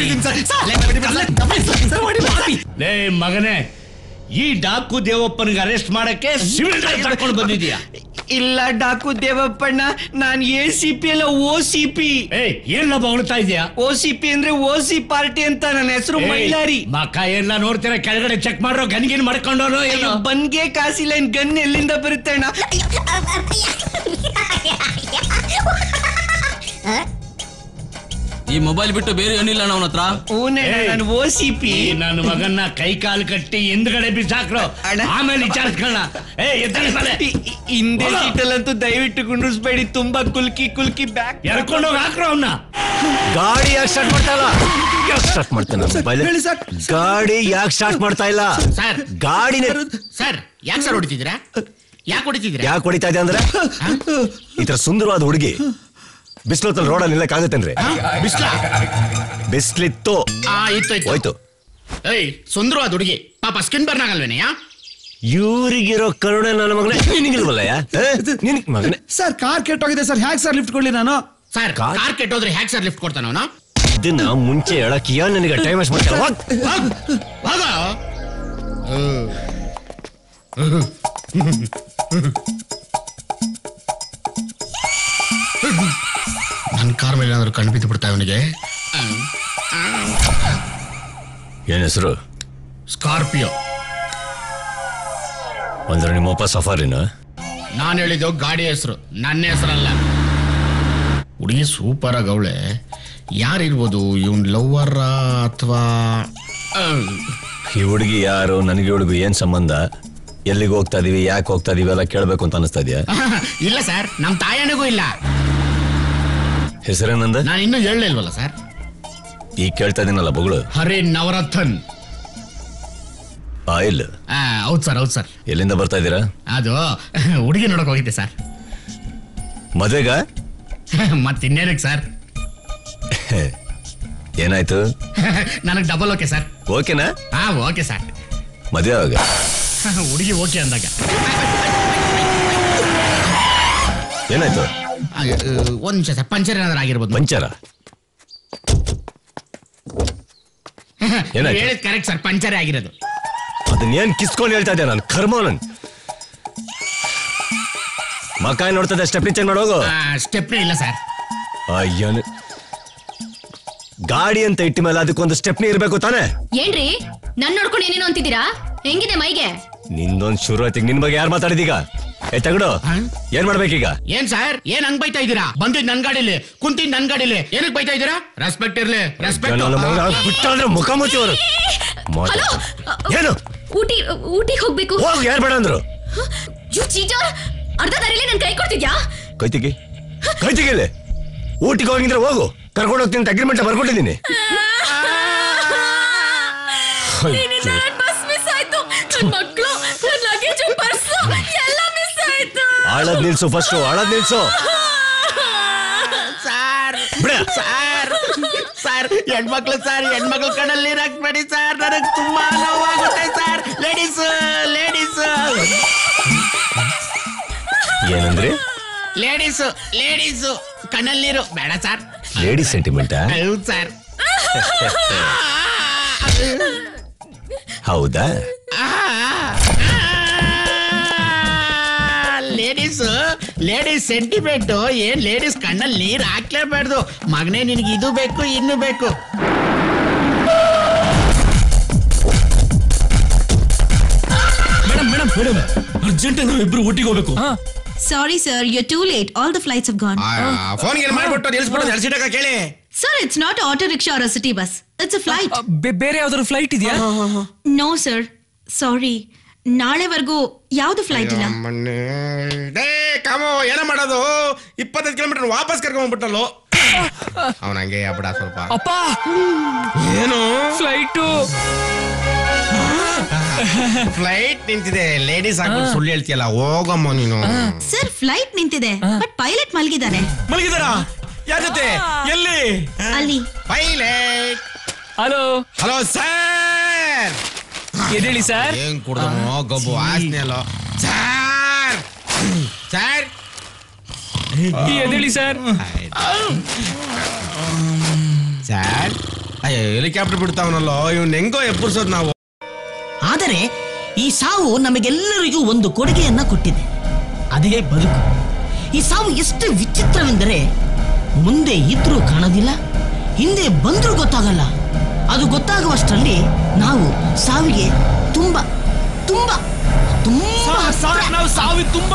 M: ಲೇ ಮಗನೇ ಈ ಡಾಕು ದೇವಪ್ಪನಿಗೆ ಅರೆಸ್ಟ್ ಮಾಡಕ್ಕೆ ಸಿವಿಲ್ ತಗೊಂಡು ಬಂದಿದ್ಯಾ
C: ಇಲ್ಲ ಡಾಕು ದೇವಪ್ಪಣ್ಣ ನಾನ್ ಎ ಸಿ ಪಿ ಅಲ್ಲ ಓ ಸಿ ಪಿ
M: ಏನ್ ಹೊಗಳ್ತಾ ಇದೆಯಾ
C: ಓ ಸಿ ಪಿ ಅಂದ್ರೆ ಓ ಸಿ ಪಾರ್ಟಿ ಅಂತ ನನ್ನ ಹೆಸರು ಮೈಲಾರಿ
M: ಮಕ್ಕ ಎಲ್ಲ ನೋಡ್ತೀರ ಕೆಳಗಡೆ ಚೆಕ್ ಮಾಡ್ರೋ ಗನ್ಗಿನ್ ಮಾಡ್ಕೊಂಡೋನು ಏನೋ
C: ಬನ್ಗೆ ಕಾಸಿಲ್ಲ ಇನ್ ಗನ್ ಎಲ್ಲಿಂದ ಬರುತ್ತೆ ಅಣ್ಣ
U: ಈ ಮೊಬೈಲ್ ಬಿಟ್ಟು ಬೇರೆ ಏನಿಲ್ಲ ಅವನ ಹತ್ರ
C: ನಾನು ಓ ಸಿ ಪಿ
M: ನನ್ನ ಮಗನ್ನ ಕೈ ಕಾಲು ಕಟ್ಟಿ ಹಿಂದ್ಗಡೆ ಬಿಸಾಕ್ರೋ ಆಮೇಲೆ ವಿಚಾರಿಸ್ಕೊಳ್ಳ ಏ ಎದ್ದಳಿಸ್ತಾನೆ
C: ಹಿಂದೆ ಸೀಟಲ್ಲಂತೂ ದಯವಿಟ್ಟು ಕುಂಡ್ರಿಸ್ಬೇಡಿ ತುಂಬಾ ಕುಲ್ಕಿ ಕುಲ್ಕಿ ಬ್ಯಾಕ್
M: ಎರ್ಕೊಂಡೋಗಿ ಹಾಕ್ರೋ ಅವನ್ನ
Q: ಗಾಡಿ ಯಾಕೆ ಸ್ಟಾರ್ಟ್ ಮಾಡ್ತಾ ಇಲ್ಲ ಯಾಕೆ ಸ್ಟಾರ್ಟ್ ಮಾಡ್ತಾನೆ ಮೊಬೈಲ್ ಗಾಡಿ ಯಾಕೆ ಸ್ಟಾರ್ಟ್ ಮಾಡ್ತಾ ಇಲ್ಲ
W: ಸರ್
Q: ಗಾಡಿನೇ
W: ಸರ್ ಯಾಕೆ ಸರ್ ಹೊಡಿತಿದ್ದೀರಾ ಯಾಕೆ ಹೊಡಿತಿದ್ದೀರಾ
Q: ಯಾಕೆ ಹೊಡಿತಾ ಇದೆ ಅಂದ್ರೆ ಈ ತರ ಸುಂದರವಾದ ಹುಡುಗಿ ಬಿಸಿಲೊತ್ತಲ್ಲಿ ರೋಡಲ್ಲಿ ನಿಲ್ಲಕ್ಕಾಗತ್ತೇನ್ರಿ
W: ಬಿಸ್ಲ
Q: ಬಿಸ್ಲಿತ್ತು
W: ಆ ಇತ್ತು ಇತ್ತು
Q: ಹೋಯ್ತು
W: ಏಯ್ ಸುಂದ್ರು ಅದು ಹುಡುಗಿ ಪಾಪ ಸ್ಕಿನ್ ಬರ್ನ್ ಆಗಲ್ವೇನೆಯಾ
Q: ಇವ್ರಿಗಿರೋ ಕರುಣೆ ನನ್ನ ಮಗನೇ ನಿನಗಿಲ್ವಲ್ಲಯ್ಯ ನಿನ್ ಮಗನೇ
L: ಸರ್ ಕಾರ್ ಕೆಟ್ಟೋಗಿದೆ ಸರ್ ಹ್ಯಾಕ್ ಸರ್ ಲಿಫ್ಟ್ ಕೊಡ್ಲಿ ನಾನು
W: ಸರ್ ಕಾರ್ ಕೆಟ್ಟೋದ್ರೆ ಹ್ಯಾಕ್ ಸರ್ ಲಿಫ್ಟ್ ಕೊಡ್ತಾನ ಅವನು
Q: ಇದನ್ನ ಮುಂಚೆ ಹೇಳಕ್ಕಿಯ ನನಗೆ ಟೈಮ್ ವೇಸ್ಟ್ ಮಾಡ್ತಾರೆ
W: ನನ್ನ ಕಾರ್ ಮೇಲೆ ಏನಾದ್ರು ಕಣ್ಣು ಬಿದ್ದು ಬಿಡ್ತಾ ಅವನಿಗೆ
Q: ಏನ್ ಹೆಸರು
W: ಸ್ಕಾರ್ಪಿಯೋ
Q: ಅಂದ್ರೆ ನಿಮ್ಮಪ್ಪ ಸಫಾರಿನ
W: ನಾನು ಹೇಳಿದ್ದು ಗಾಡಿ ಹೆಸರು ನನ್ನ ಹೆಸರಲ್ಲ ಹುಡುಗಿ ಸೂಪರ್ ಆಗವಳೆ ಯಾರಿರ್ಬೋದು ಇವನ್ ಲವ್ವರ ಅಥವಾ
Q: ಈ ಹುಡುಗಿ ಯಾರು ನನಗೆ ಹುಡುಗಿ ಏನ್ ಸಂಬಂಧ ಎಲ್ಲಿಗೆ ಹೋಗ್ತಾ ಇದೀವಿ ಯಾಕೆ ಹೋಗ್ತಾ ಇದೀವಿ ಎಲ್ಲ ಕೇಳ್ಬೇಕು ಅಂತ ಅನಿಸ್ತಾ ಇದೆಯಾ
W: ಇಲ್ಲ ಸರ್ ನಮ್ ತಾಯಣಿಗೂ ಇಲ್ಲ
Q: ಹೆಸರೇನಂದ
W: ನಾನು ಇನ್ನೂ ಹೇಳಲಿಲ್ವಲ್ಲ ಸರ್
Q: ಈಗ ಕೇಳ್ತಾ ಇದೀನಲ್ಲ ಬಗಳು
W: ಹರಿ ನವರತ್ನ್
Q: ಆಯಿಲ್
W: ಆ, ಹೌದ್ ಸರ್ ಹೌದ್ ಸರ್
Q: ಎಲ್ಲಿಂದ ಬರ್ತಾ ಇದ್ದೀರಾ
W: ಅದು ಹುಡುಗಿ ನೋಡಕ್ ಹೋಗಿದ್ದೆ ಸರ್
Q: ಮದ್ವೆಗ
W: ಮತ್ತೆ ಇನ್ನೇನಕ್ಕೆ ಸರ್
Q: ಏನಾಯ್ತು
W: ನನಗೆ ಡಬಲ್ ಓಕೆ ಸರ್
Q: ಓಕೆನಾ
W: ಹಾ ಓಕೆ ಸರ್
Q: ಮದ್ವೆ ಅವಾಗ
W: ಹುಡುಗಿ ಓಕೆ ಅಂದಾಗ
Q: ಏನಾಯ್ತು
W: ಆ, ಒಂದ್ ನಿಮಿಷ ಸರ್ ಪಂಚರ್ ಏನಾದ್ರು ಆಗಿರ್ಬೋದು
Q: ಪಂಚರ ಏನಾಯ್ತು?
W: ಹೇಳಿದ್ ಕರೆಕ್ಟ್ ಸರ್ ಪಂಚರೇ ಆಗಿರೋದು
Q: ಅದನ್ನೇನ್ ಕಿಸ್ಕೊಂಡು ಹೇಳ್ತಾ ಇದ್ದೆ ನಾನು ಕರ್ಮ ನನ್ ಮಕಾಯಿ ನೋಡ್ತದೆ ಸ್ಟೆಪ್ನಿ ಚೆಕ್ ಮಾಡೋಗು
W: ಸ್ಟೆಪ್ನೇ ಇಲ್ಲ ಸರ್
Q: ಅಯ್ಯನ ಗಾಡಿ ಅಂತ ಇಟ್ಟ ಮೇಲೆ ಅದಕ್ಕೊಂದು ಸ್ಟೆಪ್ನಿ ಇರ್ಬೇಕು ತಾನೆ
A: ಏನ್ರಿ ನನ್ ನೋಡ್ಕೊಂಡು ಏನೇನೋ ಅಂತಿದ್ದೀರಾ ಹೆಂಗಿದೆ ಮೈಗೆ
Q: ನಿಂದೊಂದ್ ಶುರು ಆಯ್ತು ನಿನ್ ಬಗ್ಗೆ ಯಾರು ಮಾತಾಡಿದೀಗ ಏ ತಗಡು ಏನ್ ಮಾಡ್ಬೇಕೀಗ
W: ಏನ್ ಸರ್ ಏನ್ ಹಂಗ್ ಬೈತಾ ಇದೀರಾ ಬಂದಿದ್ ನನ್ ಗಾಡಿಲಿ ಕುಂತಿದ್ ನನ್ ಗಾಡಿಲಿ ಏನಕ್ ಬೈತಾ ಇದೀರಾ ರೆಸ್ಪೆಕ್ಟ್ ಇರ್ಲಿ ರೆಸ್ಪೆಕ್ಟ್
Q: ನನ್ನ ಮಗ ಬಿಟ್ಟಾದ್ರೆ ಮುಖ ಮುಚ್ಚಿ ಅವರು
A: ಹಲೋ
Q: ಏನು
A: ಊಟಿ ಊಟಿಗೆ ಹೋಗ್ಬೇಕು
Q: ಹೋಗ್ ಯಾರು ಬೇಡ ಅಂದ್ರು
A: ಯು ಚೀಟರ್ ಅರ್ಧ ದಾರಿಲಿ ನನ್ ಕೈ ಕೊಡ್ತಿದ್ಯಾ
Q: ಕೈ ತೆಗಿ ಕೈ ತೆಗಿಲೆ ಊಟಿಗೆ ಹೋಗಿದ್ರೆ ಹೋಗು ಕರ್ಕೊಂಡು ಹೋಗ್ತೀನಿ ಅಂತ ಅಗ್ರಿಮೆಂಟ್ ಬರ್ಕೊಂಡಿದ್ದೀನಿ
A: ಏನಿಲ್ಲ ನನ್ ಬಸ್ ಮಿಸ್ ಆಯ್ತು ನನ್ ಮಕ್ಳು ನನ್ ಲಗೇಜ್ ಪರ್ಸ್ ಎಲ್ಲ ಮಿಸ್ ಆಯ್ತು
Q: ಆಳದ್ ನಿಲ್ಸು ಫಸ್ಟ್ ಆಳದ್ ನಿಲ್ಸು
W: ಸರ್ ಸರ್ ಸರ್ ಹೆಣ್ಮಕ್ಳು ಸರ್ ಹೆಣ್ಮಕ್ಳು ಕಣ್ಣಲ್ಲಿ ನೀರ್ ಹಾಕ್ಬೇಡಿ ಸರ್ ನನಗ್ ತುಂಬಾ ನೋವಾಗುತ್ತೆ ಸರ್ ಲೇಡೀಸ್ ಲೇಡೀಸ್
Q: ಏನಂದ್ರಿ
W: ಲೇಡೀಸ್ ಲೇಡೀಸ್ ಕಣ್ಣಲ್ಲಿ ನೀರು ಬೇಡ ಸರ್
Q: ಲೇಡಿ ಸೆಂಟಿಮೆಂಟಾ
W: ಹೌದು ಸರ್
Q: ಹೌದಾ
W: ಲೇಡೀಸ್ ಲೇಡೀಸ್ ಸೆಂಟಿಮೆಂಟ್ ಏನ್ ಲೇಡೀಸ್ ಕಣ್ಣಲ್ಲಿ ನೀರ್ ಹಾಕ್ಲೇಬಾರ್ದು ಮಗನೇ ನಿನಗೆ ಇದು ಬೇಕು ಇನ್ನು ಬೇಕು
E: ಮೇಡಮ್ ಮೇಡಮ್ ಮೇಡಮ್ ಅರ್ಜೆಂಟ್ ನಾವು ಇಬ್ರು ಊಟಿಗೆ ಹೋಗ್ಬೇಕು
N: sorry sir you too late all the flights have gone
P: ಫೋನ್ಗೆ ಮಾಡ್ಬಿಟ್ಟು ನಿಲ್ಸ್ಬಿಟ್ಟು ಎಲ್ಸಿಟಾಗ ಕೇಳಿ
N: sir it's not auto rickshaw or city bus it's a flight
S: ಬೇರೆ ಯಾವ್ದಾದ್ರು ಫ್ಲೈಟ್ ಇದೆಯಾ
N: ನೋ ಸರ್ ಸಾರಿ ನಾಳೆವರೆಗೂ ಯಾವ್ದು ಫ್ಲೈಟ್ ಇಲ್ಲ
P: ಡೇ ಕಾಮೋ ಏನೋ ಮಾಡೋದು ಇಪ್ಪತ್ತೈದು ಕಿಲೋಮೀಟರ್ ವಾಪಸ್ ಕರ್ಕೊಂಡ್ಬಿಟ್ಟಲ್ಲೋ ಅವನ ಹಂಗೆ ಬಿಡ ಸ್ವಲ್ಪ
S: ಅಪ್ಪ
P: ಏನು
S: ಫ್ಲೈಟು
P: ಫ್ಲೈಟ್ ನಿಂತಿದೆ ಲೇಡೀಸ್ ಹಾಕೊಂಡು ಸುಳ್ಳು ಹೇಳ್ತೀಯಲ್ಲ ಹೋಗಮ್ಮ ನೀನು
N: ಸರ್ ಫ್ಲೈಟ್ ನಿಂತಿದೆ ಬಟ್ ಪೈಲಟ್ ಮಲಗಿದ್ದಾನೆ
P: ಮಲಗಿದಾರ ಯಾರ ಜೊತೆ ಎಲ್ಲಿ
N: ಅಲ್ಲಿ
P: ಪೈಲಟ್
S: ಹಲೋ
P: ಹಲೋ ಸರ್
S: ಎದೇಳಿ ಸರ್
P: ಏನ್ ಕುಡ್ದನೋ ಗಬ್ಬು ವಾಸನೆ ಅಲ್ಲೋ ಸರ್ ಸರ್
S: ಎದೇಳಿ ಸರ್
P: ಸರ್ ಅಯ್ಯೋ ಹೆಲಿಕಾಪ್ಟರ್ ಬಿಡ್ತಾವನಲ್ಲೋ ಇವ್ನ ಹೆಂಗೋ ಎಬ್ಬರ್ಸೋದ್ ನಾವು
B: ಆದರೆ ಈ ಸಾವು ನಮಗೆಲ್ಲರಿಗೂ ಒಂದು ಕೊಡುಗೆಯನ್ನ ಕೊಟ್ಟಿದೆ ಅದೇ ಬದುಕು ಈ ಸಾವು ಎಷ್ಟು ವಿಚಿತ್ರವೆಂದರೆ ಮುಂದೆ ಇದ್ರೂ ಕಾಣೋದಿಲ್ಲ ಹಿಂದೆ ಬಂದ್ರೂ ಗೊತ್ತಾಗಲ್ಲ ಅದು ಗೊತ್ತಾಗುವಷ್ಟರಲ್ಲಿ ನಾವು ಸಾವಿಗೆ ತುಂಬಾ ತುಂಬಾ ತುಂಬಾ
E: ನಾವು ಸಾವಿ ತುಂಬಾ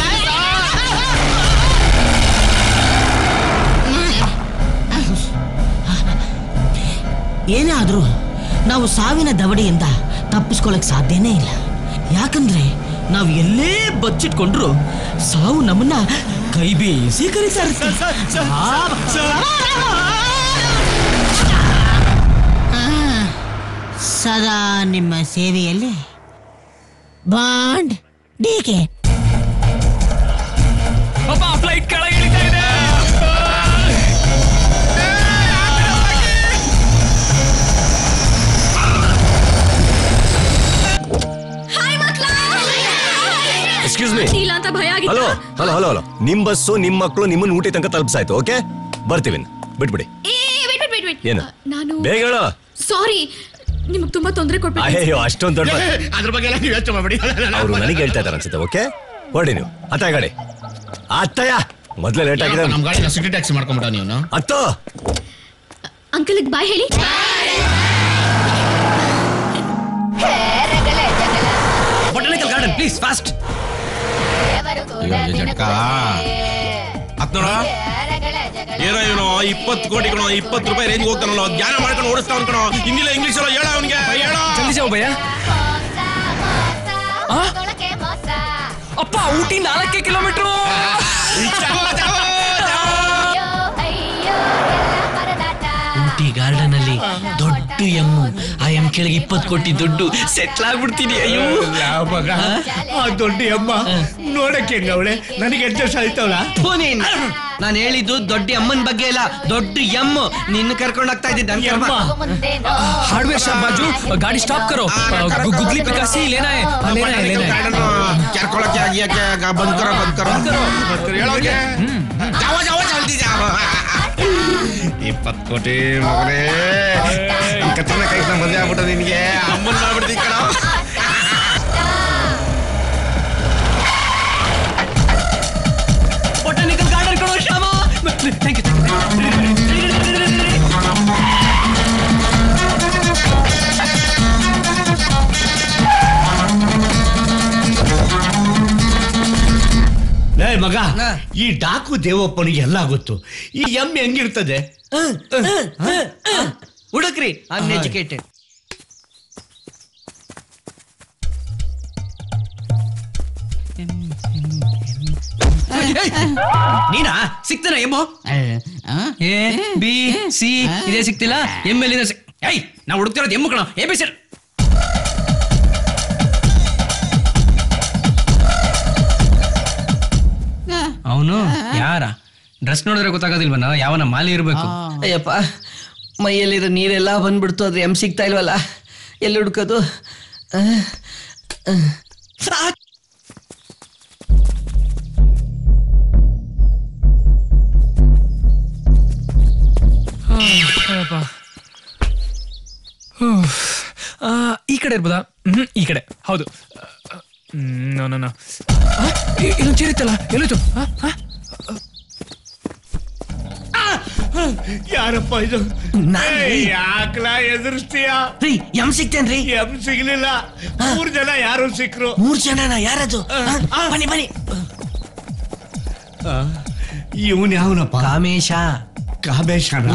B: ಏನೇ ಆದ್ರೂ ನಾವು ಸಾವಿನ ದವಡೆಯಿಂದ ತಪ್ಪಿಸ್ಕೊಳಕ್ ಸಾಧ್ಯನೇ ಇಲ್ಲ ಯಾಕಂದ್ರೆ ನಾವು ಎಲ್ಲೇ ಬಚ್ಚಿಟ್ಕೊಂಡ್ರು ಸಾವು ನಮ್ಮನ್ನ ಕೈ ಬೀಸಿ ಕರೀತಾ ಇರುತ್ತೆ. ಆ, ಸದಾ ನಿಮ್ಮ ಸೇವೆಯಲ್ಲಿ ಬಾಂಡ್ ಡಿಕೆ
S: ಅಪ್ಪ ಫ್ಲೈಟ್ ಕೆಳಗೆ ಇಳಿತಾ ಇದೆ
Q: ಹಲೋ ಹಲೋ ಹಲೋ ಹಲೋ ನಿಮ್ ಬಸ್ಸು ನಿಮ್ ಮಕ್ಕಳು ನಿಮ್ಮನ್ನ ಊಟಿ ತನಕ ತಲುಪ್ಸಾಯ್ತು ಓಕೆ ಬರ್ತೀವಿ ಬಿಟ್ಬಿಡಿ
A: ಏ ವೇಟ್ ವೇಟ್ ವೇಟ್
Q: ಏನು?
A: ನಾನು
Q: ಬೇಗ ಹೇಳು
A: ಸಾರಿ ನಿಮಗೆ ತುಂಬಾ ತೊಂದರೆ ಕೊಟ್ಬಿಟ್ಟೆ
Q: ಅಯ್ಯೋ ಅಷ್ಟೊಂದು ದೊಡ್ಡ
W: ಅದ್ರ ಬಗ್ಗೆ ಎಲ್ಲ ನೀವು ಯೋಚನೆ ಮಾಡಬೇಡಿ
Q: ಅವರು ನನಗೆ ಹೇಳ್ತಾ ಇದಾರೆ ಅನ್ಸುತ್ತೆ ಓಕೆ ಹೊರಡಿ ನೀವು ಅತ್ತ ಗಾಡಿ ಅತ್ತಯ್ಯ ಮೊದ್ಲೇ ಲೇಟ್ ಆಗಿದೆ
W: ನಮ್ಮ ಗಾಡಿನ ಸಿಟಿ ಟ್ಯಾಕ್ಸಿ ಮಾಡ್ಕೊಂಬಿಡ ನೀವು
Q: ಅತ್ತೋ
A: ಅಂಕಲ್ಗೆ ಬಾಯ್ ಹೇಳಿ
F: ಬೊಟಾನಿಕಲ್ ಗಾರ್ಡನ್ ಪ್ಲೀಸ್ ಫಾಸ್ಟ್
P: ಹತ್ ನೋಡ ಏನೋ ಇವನು ಇಪ್ಪತ್ತು ಕೋಟಿ ಕಣೋ ಇಪ್ಪತ್ತು ರೂಪಾಯಿ ರೇಂಜ್ ಹೋಗ್ತಾನಲ್ಲ ಜ್ಞಾನ ಮಾಡ್ಕೊಂಡು ಓಡಿಸ್ತಾವ್ ಕಣೋ ಹಿಂದಿಲ್ಲ ಇಂಗ್ಲಿಷ್ ಎಲ್ಲ ಹೇಳ ಅವನಿಗೆ ಹೇಳ
S: ಜಲ್ದಿ ಜಾವ್ ಭಯ್ಯ ಆ? ಅಪ್ಪ ಊಟಿ ನಾಲ್ಕೇ ಕಿಲೋಮೀಟರ್
U: ಊಟಿ ಗಾರ್ಡನ್ ಅಲ್ಲಿ ದೊಡ್ಡ ಎಮ್ಮು ಆ ಎಮ್ ಕೆಳಗೆ ಇಪ್ಪತ್ತು ಕೋಟಿ ದುಡ್ಡು ಸೆಟ್ಲ್ ಆಗ್ಬಿಡ್ತೀನಿ ಅಯ್ಯೋ
M: ಮಗ ಆ ದೊಡ್ಡ ಅಮ್ಮ ನೋಡಕ್ಕೆ ಅವಳೆ ನನಗೆ ಅಡ್ಜಸ್ಟ್ ಆಯ್ತವಳ
C: ನಾನು ಹೇಳಿದ್ದು ದೊಡ್ಡ ಅಮ್ಮನ ಬಗ್ಗೆ ಇಲ್ಲ ದೊಡ್ಡ ಎಮ್ಮ ನಿನ್ನ ಕರ್ಕೊಂಡು ಹೋಗ್ತಾ ಇದ್ದಿದ್ದ ನನ್ ಕರ್ಮ
S: हार्डवेयर शॉप बाजू गाड़ी स्टॉप करो गु- गुदली पिकासी लेना है हाँ, लेना है लेना है
P: ಕೆರ್ಕೊಳಕ್ಕೆ ಆಗಿಯಕ್ಕೆ ಬಂದ್ ಕರೋ ಬಂದ್ ಕರೋ ಹೇಳೋಕೆ ಜಾವ ಜಾವ ಜಲ್ದಿ ಜಾವ ಇಪ್ಪತ್ತು ಕೋಟಿ ಮಗನೇ ಕತ್ತಿನ ಕೈ ಮದುವೆ ಆಗ್ಬಿಟ್ಟು ನಿನ್ಗೆ ಅಮ್ಮನ್ ಮಾಡ್ಬಿಡ್ತೀನಿ ಕಣ
F: ಬೊಟಾನಿಕಲ್ ಗಾರ್ಡನ್ ಕೊಡೋ ಶ್ಯಾಮ ಥ್ಯಾಂಕ್ ಯು
M: ಲೇ ಮಗ ಈ ಡಾಕು ದೇವಪ್ಪನಿಗೆ ಎಲ್ಲ ಗೊತ್ತು ಈ ಎಮ್ಮೆ ಹೆಂಗಿರ್ತದೆ
C: ಹುಡುಕ್ರಿ ಅನ್ಎಜುಕೇಟೆಡ್
F: ನೀನಾ ಸಿಕ್ತಾನ ಎಮ್ಮೋ ಎ ಬಿ ಸಿ ಇದೇ ಸಿಕ್ತಿಲ್ಲ ಎಮ್ ಎಲ್ ಏಯ್ ನಾವು ಹುಡುಕ್ತಿರೋದು ಎಮ್ಮು ಕಣ ಎ ಬಿ ಸಿ ಅವನು ಯಾರ ಡ್ರೆಸ್ ನೋಡಿದ್ರೆ ಗೊತ್ತಾಗೋದಿಲ್ವನ ಯಾವನ ಮಾಲಿ ಇರ್ಬೇಕು
C: ಅಯ್ಯಪ್ಪ ಮೈಯಲ್ಲಿರೋ ನೀರೆಲ್ಲ ಬಂದ್ಬಿಡ್ತು ಆದ್ರೆ ಎಮ್ ಸಿಗ್ತಾ ಇಲ್ವಲ್ಲ ಎಲ್ಲಿ ಹುಡ್ಕೋದು ಆ, ಆ. ಸಾಕ್.
S: ಅಯ್ಯಪ್ಪ. ಹೂಫ್. ಆ, ಈ ಕಡೆ ಇರ್ಬೋದಾ ಹ್ಮ್ ಈ ಕಡೆ ಹೌದು ಹ್ಮ್, ನೋ, ನೋ, ನೋ. ಆ, ಇ- ಇಲ್ಲೊಂದ್ ಚೇರ್ ಇತ್ತಲ್ಲ ಎಲ್ಲೋಯ್ತು ಆ, ಆ?
M: ಯಾರಪ್ಪ ಇದು ಯಾಕಲ ಎದುರಿಸ್ತೀಯ
C: ಎಮ್ ಸಿಕ್ತೇನ್ರಿ
M: ಎಮ್ ಸಿಗ್ಲಿಲ್ಲ ಮೂರ್ ಜನ ಯಾರು ಸಿಕ್ರು
C: ಮೂರ್ ಜನನ ಯಾರದು ಬನ್ನಿ ಬನ್ನಿ
M: ಇವನ್ ಯಾವನಪ್ಪ
C: ಕಾಮೇಶ
M: ಕಾಮೇಶನ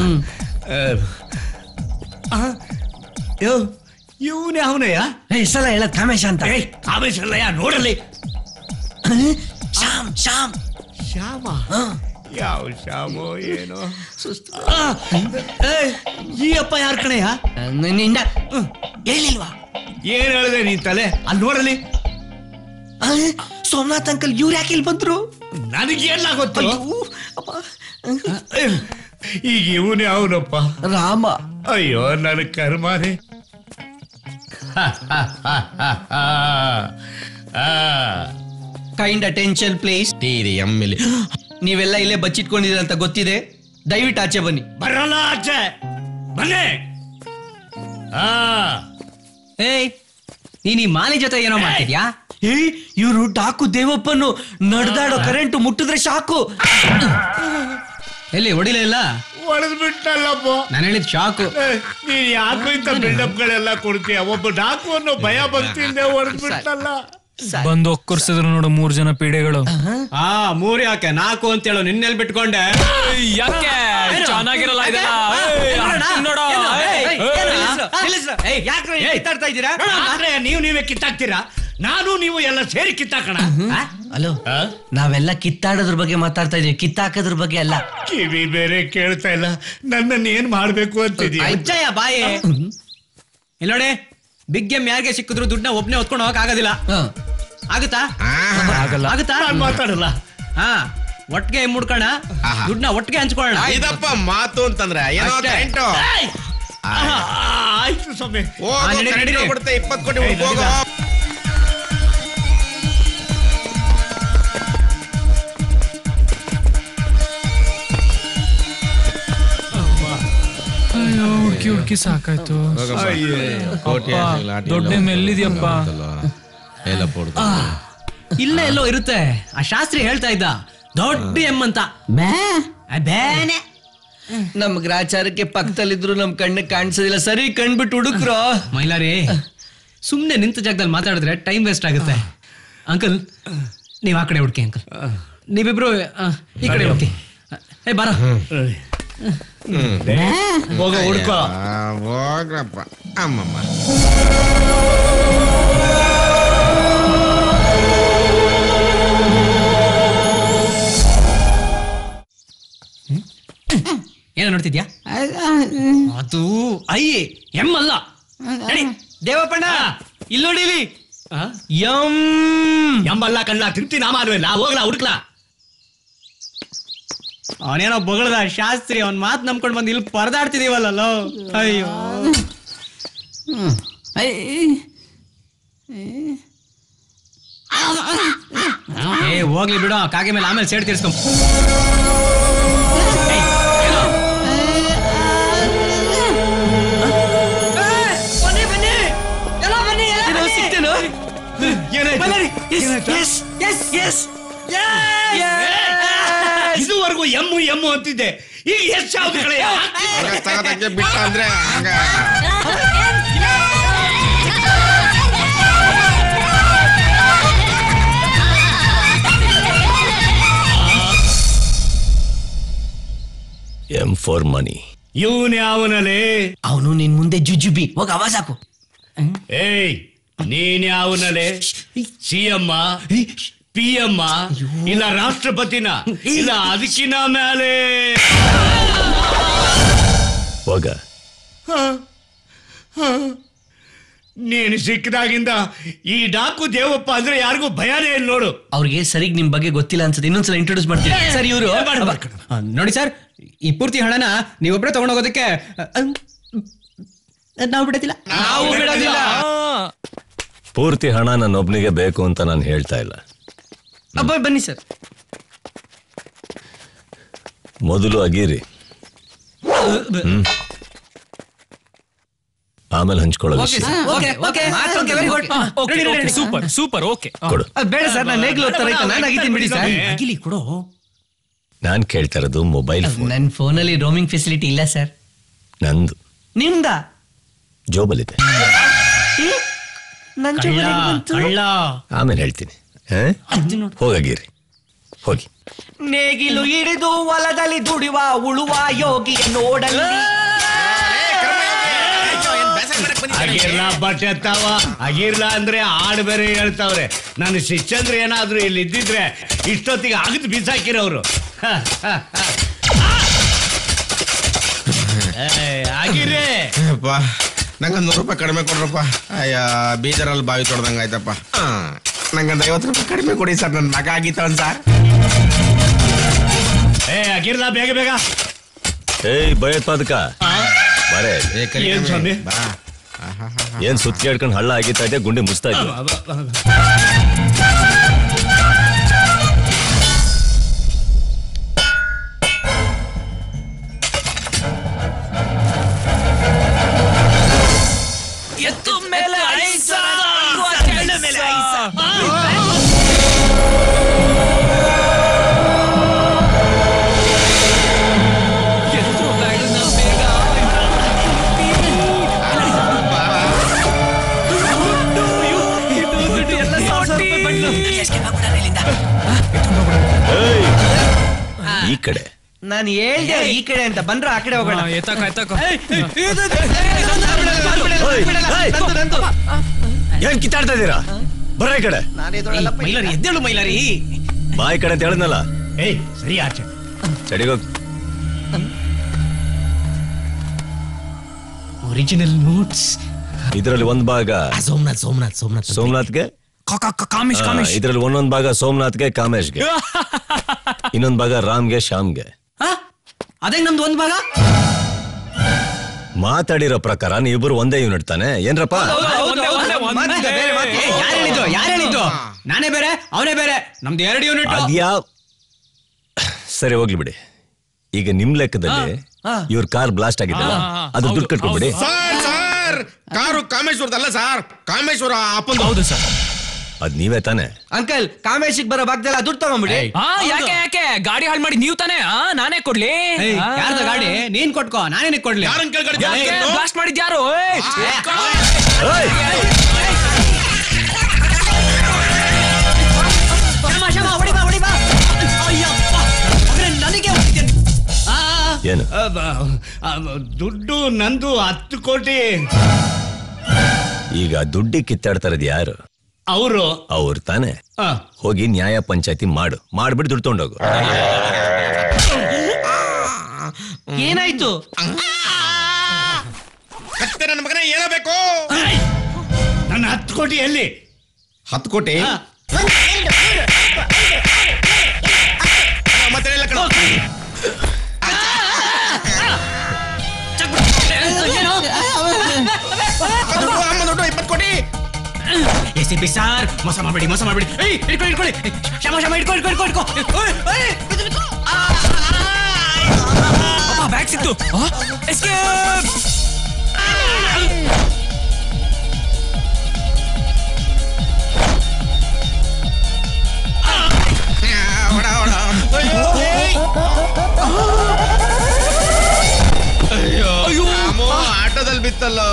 M: ಇವನ್ ಯಾವನಯ್ಯ
C: ಏ ಸಲ ಹೇಳದ್ ಕಾಮೇಶ ಅಂತ
M: ಏಯ್, ಕಾಮೇಶ ಅಲ್ಲಯ್ಯ ನೋಡಲಿ
C: ಶ್ಯಾಮ್ ಶ್ಯಾಮ್
M: ಶ್ಯಾಮ ಯಾವ ಶ್ಯಾಮೋ ಏನೋ ಆ, ಏಯ್, ಈ ಅಪ್ಪ ಯಾರ ಕಣಯ್ಯ
C: ನಿಂದ ಹೇಳಿಲ್ವಾ
M: ಏನ್ ಹೇಳಿದೆ ನೀನ್ ತಲೆ ಅಲ್ಲಿ ನೋಡಲಿ
C: ಆ, ಸೋಮನಾಥ್ ಅಂಕಲ್ ಇವ್ರು ಯಾಕೆ ಇಲ್ಲಿ ಬಂದ್ರು
M: ನನಗೇನ ಗೊತ್ತು ಈಗ ಇವನೇ ಅವನಪ್ಪ
C: ರಾಮ
M: ಅಯ್ಯೋ ನನ್ನ ಕರ್ಮಾನೆ
C: ಕೈಂಡ್ ಅಟೆನ್ಷನ್ ಪ್ಲೀಸ್
P: ತೀರಿ ಎಮ್ ಎಲ್
C: ನೀವೆಲ್ಲ ಇಲ್ಲೇ ಬಚ್ಚಿಟ್ಕೊಂಡಿದ್ದೀರ ಅಂತ ಗೊತ್ತಿದೆ ದಯವಿಟ್ಟು ಆಚೆ ಬನ್ನಿ
M: ಬರಲ್ಲ ಆಚೆ ಬನ್ನಿ ಆ
F: ಏಯ್ ನೀನ್ ಈ ಮಾಲಿ ಜೊತೆ ಏನೋ ಮಾಡ್ತಿದ್ಯಾ
C: ಏಯ್ ಇವರು ಡಾಕು ದೇವಪ್ಪನು ನಡೆದಾಡೋ ಕರೆಂಟ್ ಮುಟ್ಟಿದ್ರೆ ಶಾಕು
F: ಎಲ್ಲಿ ಹೊಡಿಲೇ ಇಲ್ಲ
M: ಹೊಡೆದ್ ಬಿಟ್ಟಲ್ಲಪ್ಪ
F: ನಾನು ಹೇಳಿದ್ ಶಾಕು
M: ಏ, ನೀನ್ ಯಾಕೋ ಇಂಥ ಬಿಲ್ಡಪ್ ಗಳೆಲ್ಲ ಕೊಡ್ತೀಯ ಒಬ್ಬ ಡಾಕು ಅನ್ನೋ ಭಯ ಭಕ್ತಿಯಿಂದ ಹೊಡೆದ್ ಬಿಟ್ಟಲ್ಲ
S: ಬಂದು ಒಕ್ಕರ್ಸಿದ್ರು ನೋಡು ಮೂರ್ ಜನ ಪೀಡೆಗಳು
F: ಆ ಮೂರ್ ಯಾಕೆ ನಾಲ್ಕು ಅಂತ ಹೇಳು ನಿನ್ನೆಲ್ ಬಿಟ್ಕೊಂಡೆ
S: ಏಯ್, ಯಾಕೆ ಚೆನ್ನಾಗಿರಲ್ಲ ಇದೆಲ್ಲ ಏಯ್, ಹಾಕ್ತೀನಿ ನೋಡು. ಏಯ್, ಏಯ್.
C: ಕಿತ್ತಾಡ್ತಾ ಇದ್ದೀರಾ
M: ಆದ್ರೆ ನೀವು ನೀವೇ ಕಿತ್ತಾಕ್ತೀರಾ ನಾನು ನೀವು ಎಲ್ಲ ಸೇರಿ ಕಿತ್ತಾಕಣ
C: ಹಲೋ ನಾವೆಲ್ಲ ಕಿತ್ತಾಡೋದ್ರ ಬಗ್ಗೆ ಮಾತಾಡ್ತಾ ಇದೀವಿ ಕಿತ್ತಾಕೋದ್ರ ಬಗ್ಗೆ ಅಲ್ಲ
M: ಕಿವಿ ಬೇರೆ ಕೇಳ್ತಾ ಇಲ್ಲ ನನ್ನನ್ನು ಏನ್ ಮಾಡ್ಬೇಕು ಅಂತಿದ್ಯಾ
F: ಅಜ್ಜಯ್ಯ ಬಾಯಿ ಇಲ್ಲೋಡೆ ಬಿಗ್ ಗೇಮ್ ಯಾರಿಗೆ ಸಿಕ್ಕಿದ್ರು ದುಡ್ಡನ್ನ ಒಬ್ನೇ ಹೊತ್ಕೊಂಡು ಹೋಗಕ್ ಆಗೋದಿಲ್ಲ ಆಗುತ್ತಾ
M: ಆಗಲ್ಲ.
F: ಆಗುತ್ತಾ
M: ನಾನ್ ಮಾತಾಡಲ್ಲ
F: ಹಾ ಒಟ್ಟಿಗೆ ಮುಡ್ಕೋಣ ದುಡ್ಡನ್ನ ಒಟ್ಟಿಗೆ ಹಂಚ್ಕೊಳ್ಳೋಣ
P: ಇದಪ್ಪ ಮಾತು ಅಂತಂದ್ರೆ ಏನೋ
F: ಅಷ್ಟೇ.
P: ಕರೆಂಟು
M: ಆಯ್ತು ಸ್ವಾಮಿ
P: ಹೋಗು,
F: ಹಾ, ನಡೀರಿ,
P: ಕರೆಂಟ್
F: ನಡೀರಿ.
P: ಹೋಗ್ಬಿಡುತ್ತೆ, ಇಪ್ಪತ್ತು ಕೋಟಿ
M: ಏಯ್,
P: ಹೋಗು
M: ನಡೀರಿ.
S: ಹುಡ್ಕಿ ಹುಡ್ಕಿ ಸಾಕಾಯ್ತು
P: ಹೋಗಪ್ಪ. ಕೋಟಿ
S: ಅಪ್ಪ,
P: ಹಾಕ್ಲಿ, ಲಾಟಿ
S: ದೊಡ್ಡ
P: ಎಲ್ಲ
S: ಮೆಲ್ಲಿದ್ಯಪ್ಪ
P: ಎಲ್ಲ ಪೊಡ್ದು.
F: ಆ, ಇಲ್ಲೇ ಎಲ್ಲೋ ಇರುತ್ತೆ ಆ ಶಾಸ್ತ್ರಿ ಹೇಳ್ತಾ ಇದ್ದ ದೊಡ್ಡ ಎಮ್ ಅಂತ ಬೇ ಆ, ಬೇನೆ
C: ನಮ್ ಗ್ರಾಚಾರಕ್ಕೆ ಪಕ್ಕದಲ್ಲಿದ್ರು ನಮ್ ಕಣ್ಣಿಗೆ ಕಾಣಿಸೋದಿಲ್ಲ ಸರಿ ಕಣ್ಬಿಟ್ಟು ಹುಡುಕ್ರು
F: ಮೈಲಾರಿ ಸುಮ್ನೆ ನಿಂತ ಜಾಗದಲ್ಲಿ ಮಾತಾಡಿದ್ರೆ ಟೈಮ್ ವೇಸ್ಟ್ ಆಗುತ್ತೆ ಅಂಕಲ್ ನೀವ್ ಆ ಕಡೆ ಹುಡ್ಕಿ ಅಂಕಲ್ ನೀವಿಬ್ರು ಆ, ಈ ಕಡೆ ಹುಡ್ಕಿ ಏ ಬಾರ
M: ಹೋಗೋ ಹುಡ್ಕೋ
P: ಆ, ಹೋಗ್ರಪ್ಪ ಅಮ್ಮಮ್ಮ
F: ಏನ ನೋಡ್ತಿದ್ಯಾ ಅದು ಐ ಎಮ್ ಅಲ್ಲ ನಡಿ, ದೇವಪ್ಪಣ್ಣ ಇಲ್ಲಿ ನೋಡಿ ಇಲ್ಲಿ ಎಂ
M: ಎಂಬಲ್ಲ ಕಣ್ಣ ತಿರ್ತಿ ನಾಮ ಅಲ್ವಲ್ಲ ಹೋಗ್ಲಾ ಹುಡುಕ್ಲಾ
F: ಅವನೇನೋ ಬೊಗಳದ ಶಾಸ್ತ್ರಿ ಅವನ್ ಮಾತ್ ನಂಬ್ಕೊಂಡ್ ಬಂದು ಇಲ್ಲಿ ಪರದಾಡ್ತಿದೀವಲ್ಲೋ ಅಯ್ಯೋ ಏ ಹೋಗ್ಲಿ ಬಿಡು ಕಾಗೆ ಮೇಲೆ ಆಮೇಲೆ ಸೇಡ್ ತೀರ್ಸ್ಕೊಂಡ್
M: ಇದುವರೆಗೂ ಎಮ್ಮು ಎಮ್ಮು ಅಂತಿದ್ದೆ ಈಗ ಎಷ್ಟು ಯಾವ್ದು ಕಡೆ
P: ಹಂಗ ತಗದಕ್ಕೆ ಬಿಟ್ಟ ಅಂದ್ರೆ ಹಂಗ
Q: ಎಂ ಫಾರ್ ಮನಿ
M: ಇವನ್ ಯಾವನಲೇ
F: ಅವನು ನಿನ್ ಮುಂದೆ ಜುಜುಬಿ ಹೋಗ ಆವಾಜ್ ಹಾಕು
M: ಏಯ್ ನೀನ್ ಯಾವನಲೇ ಸಿ ಎಂ ಪಿ ಎಂ ಇಲ್ಲ ರಾಷ್ಟ್ರಪತಿನ ಇಲ್ಲ ಅದಕ್ಕಿನ ಮೇಲೆ
Q: ಹೋಗ
M: ನೀನು ಸಿಕ್ಕದಾಗಿಂದ ಈ ಡಾಕು ದೇವಪ್ಪ ಅಂದ್ರೆ ಯಾರಿಗೂ ಭಯನೇ ಇಲ್ಲ ನೋಡು
C: ಅವ್ರಿಗೆ ಸರಿಗ್ ನಿಮ್ ಬಗ್ಗೆ ಗೊತ್ತಿಲ್ಲ ಅನ್ಸುತ್ತೆ ಇನ್ನೊಂದ್ಸಲ ಇಂಟ್ರೊಡ್ಯೂಸ್ ಮಾಡ್ತೀನಿ ಸರ್ ಇವರು
F: ನೋಡಿ ಸರ್ ಈ ಪೂರ್ತಿ ಹಣನ ನೀವೊಬ್ರೆ ತಗೊಂಡೋಗೋದಕ್ಕೆ ನಾವು ಬಿಡೋದಿಲ್ಲ
C: ನಾವು ಬಿಡೋದಿಲ್ಲ
Q: ಪೂರ್ತಿ ಹಣ ನನ್ನೊಬ್ನಿಗೆ ಬೇಕು ಅಂತ ನಾನು ಹೇಳ್ತಾ ಇಲ್ಲ
C: ಅಬ್ಬ ಬನ್ನಿ ಸರ್
Q: ಮೊದಲು ಅಗೀರಿ ಹ್ಮ್. ಆಮೇಲೆ ಹಂಚ್ಕೊಳ್ಳೋದು
S: ಸೂಪರ್ ಸೂಪರ್ ಓಕೆ
Q: ಕೊಡು
C: ಬೇಡ ಸರ್ ನಾನು ನೇಗ್ಲು ಓದ್ತಾ ರೈತ ನಾನು ಆಗಿದ್ದೀನಿ ಬಿಡಿ ಸರ್
F: ಅಗಿಲಿ ಕೊಡು
Q: ನಾನ್ ಕೇಳ್ತಾ ಇರೋದು ಮೊಬೈಲ್ ಫೋನ್
C: ನನ್ನ ಫೋನಲ್ಲಿ ರೋಮಿಂಗ್ ಫೆಸಿಲಿಟಿ ಇಲ್ಲ ಸರ್
Q: ನಂದು
C: ನಿಮ್ದ
Q: ಜೋಬಲ್ಲಿದೆ
C: ನನ್ ಜೋಬಲ್ಲಿ ಬಂತು.
Q: ಆಮೇಲೆ ಹೇಳ್ತೀನಿ ಹಾ? ಹೋಗಾಗಿರಿ ಹೋಗಿ
C: ನೇಗಿಲು ಹಿಡಿದು ಹೊಲದಲ್ಲಿ ದುಡಿವ ಉಳುವ ಯೋಗಿಯ ನೋಡಲಿ
M: ಆಗಿರ್ಲಾ ಬಟ್ಟೆ ಎತ್ತಾವ ಆಗಿರ್ಲಾ ಅಂದ್ರೆ ಹಾಡು ಬೇರೆ ಹೇಳ್ತಾವ್ರೆ ನನ್ನ ಶಿಷ್ಯಂದ್ರೆ ಏನಾದ್ರು ಇಲ್ಲಿ ಇದ್ದಿದ್ರೆ ಇಷ್ಟೊತ್ತಿಗೆ ಆಗದ್ ಬೀಸಾಕಿರೋರು ಆಗಿರೇ
P: ಅಪ್ಪ ನಂಗೊಂದು ನೂರು ರೂಪಾಯಿ ಕಡಿಮೆ ಕೊಡ್ರಪ್ಪ ಅಯ್ಯ ಬೀದರಲ್ಲಿ ಬಾವಿ ತೊಡ್ದಂಗ ಆಯ್ತಪ್ಪ ಆ, ನಂಗೊಂದು ಐವತ್ತು ರೂಪಾಯಿ ಕಡಿಮೆ ಕೊಡಿ ಸರ್ ನನ್ನ ಮಗ ಆಗಿತ್ತವನ್ ಸರ್
M: ಏ ಆಗಿರ್ಲಾ ಬೇಗ ಬೇಗ
Q: ಏಯ್ ಭಯೋತ್ಪಾದಕ ಬರೇ
M: ಏನ್ ಸ್ವಾಮಿ
Q: ಏನ್ ಸುತ್ತಿ ಹೇಳ್ಕೊಂಡು ಹಳ್ಳ ಆಗಿತ್ತಾ ಇದೆ ಗುಂಡಿ ಮುಚ್ತಾ ಇದ್ದೆ
S: ಎತ್ತು ಮೇಲೆ ಐಸ ಮೇಲೆ ಐಸ
Q: ಏಯ್, ಈ ಕಡೆ
C: ನಾನು ಹೇಳ್ದೆ ಈ ಕಡೆ ಅಂತ ಬಂದ್ರ ಆ ಕಡೆ ಹೋಗೋಣ
S: ಎತ್ತಕ ಎತ್ತಕ
Q: ಏನ್ ಕಿತ್ತಾಡ್ತಾ ಇದ್ದೀರಾ ಬರ ಈ ಕಡೆ
F: ಮೈಲಾರಿ ಎದ್ದೇಳು ಮೈಲಾರಿ
Q: ಬಾಯಿ ಕಡೆ ಅಂತ ಹೇಳಿದ್ನಲ್ಲ
M: ಏಯ್ ಸರಿ ಆಚೆ
Q: ಚಡಿಗೋಗ್
F: ಒರಿಜಿನಲ್ ನೋಟ್ಸ್
Q: ಇದರಲ್ಲಿ ಒಂದ್ ಭಾಗ
F: ಸೋಮನಾಥ್ ಸೋಮನಾಥ್ ಸೋಮನಾಥ್
Q: ಸೋಮನಾಥ್ಗೆ
S: ಕಾಮಿಶ್
Q: ಆ,
S: ಕಾಮಿಶ್
Q: ಇದ್ರಲ್ಲಿ ಒಂದೊಂದ್ ಭಾಗ ಸೋಮನಾಥ್ಗೆ ಕಾಮೇಶ್ಗೆ ಇನ್ನೊಂದ್ ಭಾಗ ರಾಮ್ಗೆ ಶ್ಯಾಮ್ಗೆ
F: ಅದೇ ನಮ್ದು ಒಂದ್ ಭಾಗ
Q: ಮಾತಾಡಿರೋ ಪ್ರಕಾರ ನೀವಿಬ್ರು ಒಂದೇ ಯೂನಿಟ್ ತಾನೆ ಏನ್ರಪ್ಪ
F: ಯಾರು ಹೇಳಿದ್ದು ಯಾರು ಹೇಳಿದ್ದು ನಾನೇ ಬೇರೆ ಅವನೇ ಬೇರೆ ನಮ್ದು ಎರಡು ಯೂನಿಟ್
Q: ಅದ್ಯಾವ್ ಸರಿ ಹೋಗ್ಲಿ ಬಿಡಿ ಈಗ ನಿಮ್ ಲೆಕ್ಕದಲ್ಲಿ ಇವ್ರ ಕಾರ್ ಬ್ಲಾಸ್ಟ್ ಆಗಿದ್ದಲ್ಲ ಅದ್ರ ದುಡ್ಡು ಕಟ್ಕೊಬಿಡಿ
P: ಸರ್ ಸರ್ ಕಾರು ಕಾಮೇಶ್ವರದಲ್ಲ ಸರ್ ಕಾಮೇಶ್ವರ ಅಪ್ಪಂದು ಹೌದು ಸರ್
Q: ಅದ್ ನೀವೇ ತಾನೆ
C: ಅಂಕಲ್ ಕಾಮೇಶಿಗೆ ಬರೋ ಭಾಗದಲ್ಲ ದುಡ್ಡು ತಗೊಂಬಿಡಿ
S: ಆ ಯಾಕೆ ಯಾಕೆ ಗಾಡಿ ಹಾಳು ಮಾಡಿ ನೀವು ತಾನೇ ಆ ನಾನೇ ಕೊಡ್ಲಿ
F: ಏಯ್, ಯಾರ್ದು ಗಾಡಿ ನೀನ್ ಕೊಟ್ಕೋ ನಾನೇನೆ ಕೊಡ್ಲಿ
S: ಬ್ಲಾಸ್ಟ್ ಮಾಡಿದ್ ಯಾರು ಏಯ್,
F: ಶಮ ಶಮ ಹೊಡಿ ಬಾ ಹೊಡಿ ಬಾ ಅಯ್ಯಪ್ಪ ಮಗನೇ, ನನಗೆ ಹೊಡಿತೀಯ. ಆ,
Q: ಏನು
M: ಅಬ್ಬ, ಅಬ್ಬ, ದುಡ್ಡು ನಂದು ಹತ್ತು ಕೋಟಿ
Q: ಈಗ ದುಡ್ಡಿ ಕಿತ್ತಾಡ್ತಾ ಇರೋದು ಯಾರು
M: ಅವರು
Q: ಅವ್ರು ತಾನೆ ಹೋಗಿ ನ್ಯಾಯ ಪಂಚಾಯತಿ ಮಾಡು ಮಾಡ್ಬಿಟ್ಟು ದುಡ್ಡು ತಗೊಂಡೋಗು
C: ಏನಾಯ್ತು
P: ಕತ್ತೆ ನನ್ನ ಮಗನೇ ಏನೋ ಬೇಕು
M: ನನ್ನ ಹತ್ತು ಕೋಟಿ ಎಲ್ಲಿ
P: ಹತ್ತು ಕೋಟಿ ಮತ್ತೆ ಇಲ್ಲ ಕಣೋ. ದುಡ್ಡು, ಅಮ್ಮ ದುಡ್ಡು ಇಪ್ಪತ್ತು ಕೋಟಿ
F: ಎ ಸಿ ಪಿ ಸಾರ್ ಮೋಸ ಮಾಡ್ಬೇಡಿ ಮೋಸ ಮಾಡ್ಬೇಡಿ ಏಯ್ ಹಿಡ್ಕೊಳ್ಳಿ ಹಿಡ್ಕೊಳ್ಳಿ ಶಮ ಶಮ ಹಿಡ್ಕೊ ಹಿಡ್ಕೊ ಹಿಡ್ಕೊ ಹಿಡ್ಕೊ ಓಯ್, ಓಯ್, ಬಿದ್ದು, ಬಿದ್ದು. ಆ,
S: ಅಪ್ಪ ಬ್ಯಾಗ್ ಸಿಕ್ತು ಎಸ್ಕೇಪ್
P: ಅಯ್ಯೋ ರಾಮು, ಆಟೋದಲ್ಲಿ ಬಿತ್ತಲ್ಲೋ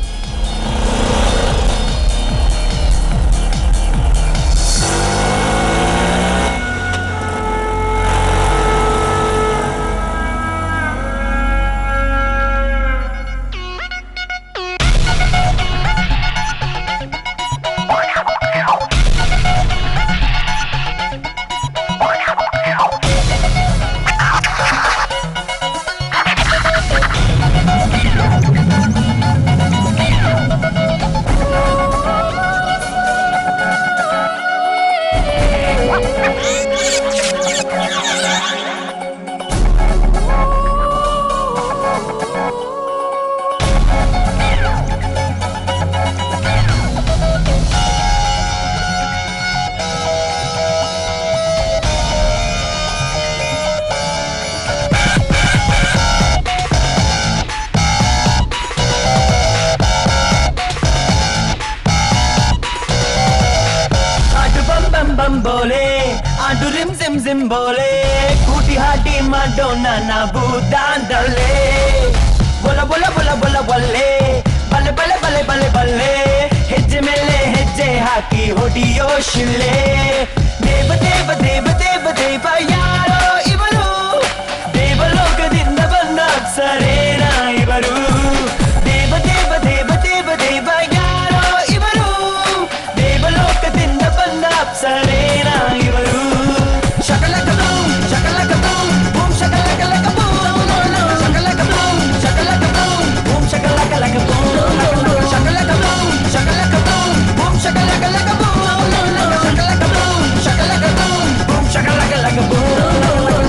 B: ಆಟು ಬಂ ಬಂ ಬಂ ಬೋಲೆ ಆಟು ರಿಮ್ ಸಿಮ್ ಸಿಮ್ ಬೋಲೆ ಕೂಟಿ ಹಾಟಿ ಮಾಡೋಣ ನಾವು ದಾಂಡಲೆ ಬೊಲ ಬೊಲ ಬೊಲ ಬೊಲ ಬೊಲ್ಲೆ ಬಲೆ ಬಲೆ ಬಲೆ ಬಲೆ ಬಲ್ಲೆ ಹೆಜ್ಜೆ ಮೇಲೆ ಹೆಜ್ಜೆ ಹಾಕಿ ಹೊಡಿಯೋ ಶಿಳ್ಳೆ ದೇವ ದೇವ ದೇವ ದೇವ ದೇವ ಯಾರೋ ಇವರು ದೇವಲೋಕದಿಂದ ಬಂದ ಅಪ್ಸರೇನ ಇವರು ದೇವ ದೇವ ದೇವ ದೇವ ದೇವ ಯಾರೋ ಇವರು ದೇವಲೋಕದಿಂದ ಬಂದ ಅಪ್ಸರೇನ ಇವರು ಶಕಲಕ ಬೂಮ್ ಶಕಲಕ ಬೂಮ್ ಬೂಮ್ ಶಕಲಕ ಲಕ ಬೂಮ್ ಶಕಲಕ ಬೂಮ್ ಶಕಲಕ ಬೂಮ್ ಬೂಮ್ ಶಕಲಕ ಲಕ ಬೂಮ್ ಶಕಲಕ ಬೂಮ್ ಶಕಲಕ ಬೂಮ್ ಬೂಮ್ ಶಕಲಕ ಲಕ ಬೂಮ್ ಶಕಲಕ ಬೂಮ್ ಶಕಲಕ ಬೂಮ್ ಬೂಮ್ ಶಕಲಕ ಲಕ ಬೂಮ್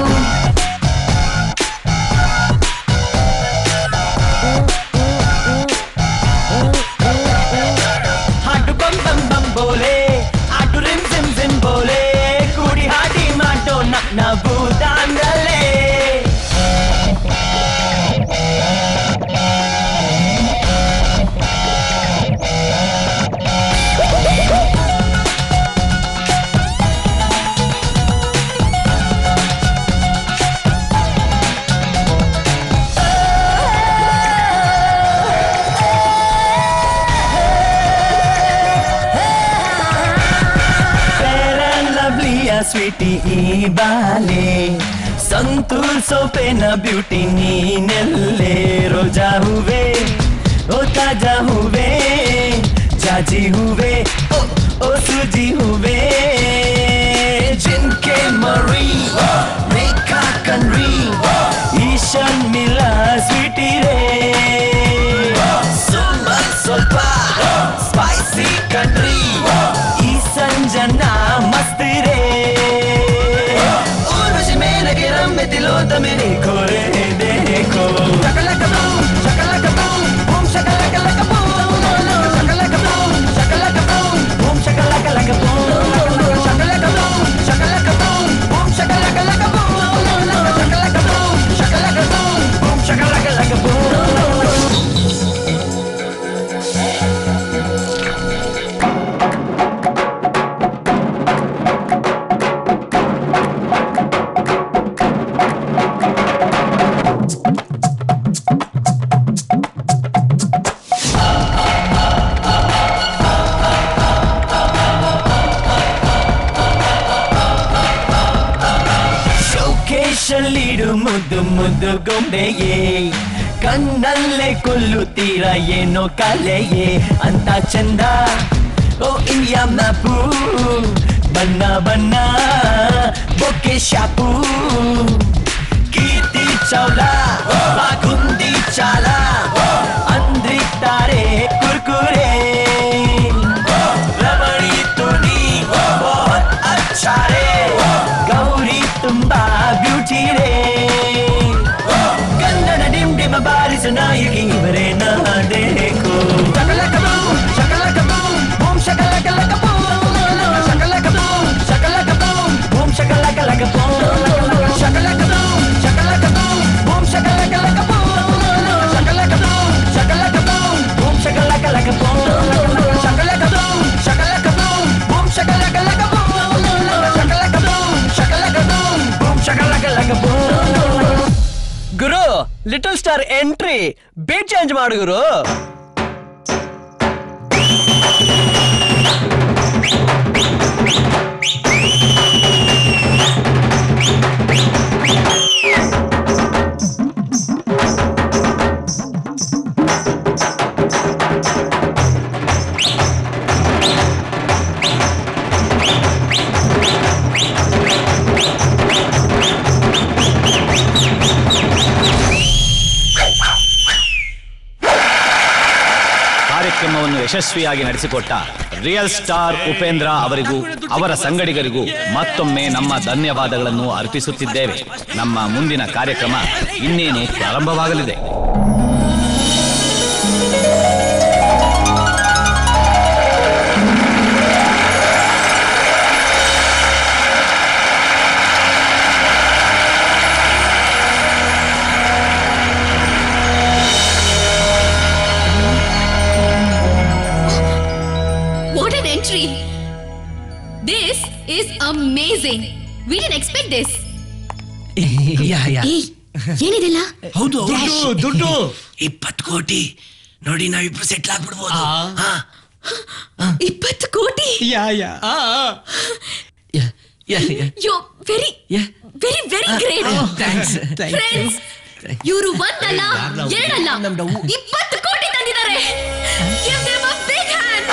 B: ಹಾಡು ಬಂ ಬಂ ಬಂ ಬೋಲೆ ಆಟು ರಿಮ್ ಸಿಮ್ ಸಿಮ್ ಬೋಲೆ ಕೂಡಿ ಹಾಡಿ ಮಾಡೋಣ ನಾವು ದಾಂಡಲೆ ಫೇರ್ ಅಂಡ್ ಲವ್ಲಿಯ ಸ್ವೀಟಿ ಈ ಬಾಲೆ ಸಂತೂರ್ ಸೋಪೆನ ಬ್ಯೂಟಿ ನೀನೆಲ್ಲೇ ರೋಜಾ ಹೂವೆ ಓ ತಾಜಾ ಹೂವೆ ಜಾಜಿ ಹೂವೆ ಓ ಓ ಸೂಜಿ ಹೂವೆ ಜಿನ್ಕೆ ಮರಿ ಮೇಕಾ ಕನ್ರಿ ಈಶಾನ್ ಮಿಲ ಸ್ವೀಟಿ ರೇ ಸುಮ್ಮನ್ ಸ್ವಲ್ಪ ಸ್ಪೈಸಿ ಕನ್ರಿ ಈ ಸಂಜನ ಮಸ್ತ್ ರೇ ಊರ್ವಶಿ ಮೇಲಗೆ ರಮ್ಮೆ ತಿಲೋತ ಮೇರೆ ಖೋರೆ ದೇಖೋ ಶಕಲಕ ಬೂಮ್ ಶಕಲಕ ಬೂಮ್ ಬೂಮ್ ಶಕಲಕ ಲಕ ಬೂಮ್ ಶಕಲಕ ಬೂಮ್ ಶಕಲಕ ಬೂಮ್ ಬೂಮ್ ಶಕಲಕ ಲಕ ಬೂಮ್ ಚೆಲ್ಲಿಡು ಮುದ್ದು ಮುದ್ದು ಗೊಂಬೆಯೇ ಕಣ್ಣಲ್ಲೇ ಕೊಲ್ಲುತ್ತೀರ ಏನೋ ಕಲೆಯೇ ಅಂತ ಚಂದ ಓ ಇಂಡಿಯಾ ಮ್ಯಾಪು ಬಣ್ಣ ಬಣ್ಣ ಬೊಕ್ಕೆ ಶಾಪು ಕೀರ್ತಿ ಚೌಲ ಗುಂಡಿ ಚಾಲ ಅಂದ್ರಿದ್ದಾರೆ ಕುರ್ಕುರೆ ರಮಣಿ ತುನಿ ಬಹುತ್ ಅಚ್ಚಾ ರೇ ಗೌರಿ ತುಂಬಾ ಬ್ಯೂಟಿ ರೇ ಕನ್ನಡ ಡಿಮ್ ಡಿಮ ಬಾರಿಸು ನಾಯಕಿ ಇವರೇ ನಾಡೇಕು ಶಕಲಕ ಬೂಮ್, ಶಕಲಕ ಬೂಮ್, ಬೂಮ್ ಶಕಲಕ ಲಕ ಬೂಮ್. ಶಕಲಕ ಬೂಮ್, ಶಕಲಕ ಬೂಮ್, ಬೂಮ್ ಶಕಲಕ ಲಕ ಬೂಮ್. ಶಕಲಕ ಬೂಮ್, ಶಕಲಕ ಬೂಮ್, ಬೂಮ್ ಶಕಲಕ ಲಕ ಬೂಮ್. ಶಕಲಕ ಬೂಮ್, ಶಕಲಕ ಬೂಮ್, ಬೂಮ್ ಶಕಲಕ ಲಕ ಬೂಮ್. ಶಕಲಕ ಬೂಮ್, ಶಕಲಕ ಬೂಮ್, ಬೂಮ್ ಶಕಲಕ ಲಕ ಬೂಮ್. ಶಕಲಕ ಬೂಮ್, ಶಕಲಕ ಬೂಮ್, ಬೂಮ್ ಶಕಲಕ ಲಕ ಬೂಮ್. ಗುರು little star entry beat change ಮಾಡು ಗುರು
Q: ಕಾರ್ಯಕ್ರಮವನ್ನು ಯಶಸ್ವಿಯಾಗಿ ನಡೆಸಿಕೊಟ್ಟ ರಿಯಲ್ ಸ್ಟಾರ್ ಉಪೇಂದ್ರ ಅವರಿಗೂ ಅವರ ಸಂಗಡಿಗರಿಗೂ ಮತ್ತೊಮ್ಮೆ ನಮ್ಮ ಧನ್ಯವಾದಗಳನ್ನು ಅರ್ಪಿಸುತ್ತಿದ್ದೇವೆ ನಮ್ಮ ಮುಂದಿನ ಕಾರ್ಯಕ್ರಮ ಇನ್ನೇನು ಪ್ರಾರಂಭವಾಗಲಿದೆ
A: What an entry! This is amazing. We didn't expect this. ಏಯ್, ಏನಿದೆಲ್ಲ
O: ಹೌದು
A: Dash.
O: ದುಡ್ಡು ಇಪ್ಪತ್ತು ಕೋಟಿ ನೋಡಿ ನಾವಿಬ್ರು ಸೆಟ್ಲ್ ಆಗ್ಬಿಡ್ಬೋದು ಹಾ.
A: ಇಪ್ಪತ್ತು ಕೋಟಿ
F: yeah yeah
A: yo very very very great
F: thanks thank
A: friends ಇವರು ಒಂದಲ್ಲ ಎರಡಲ್ಲ ಇಪ್ಪತ್ತು ಕೋಟಿ ತಂದಿದ್ದಾರೆ Give them a big hand.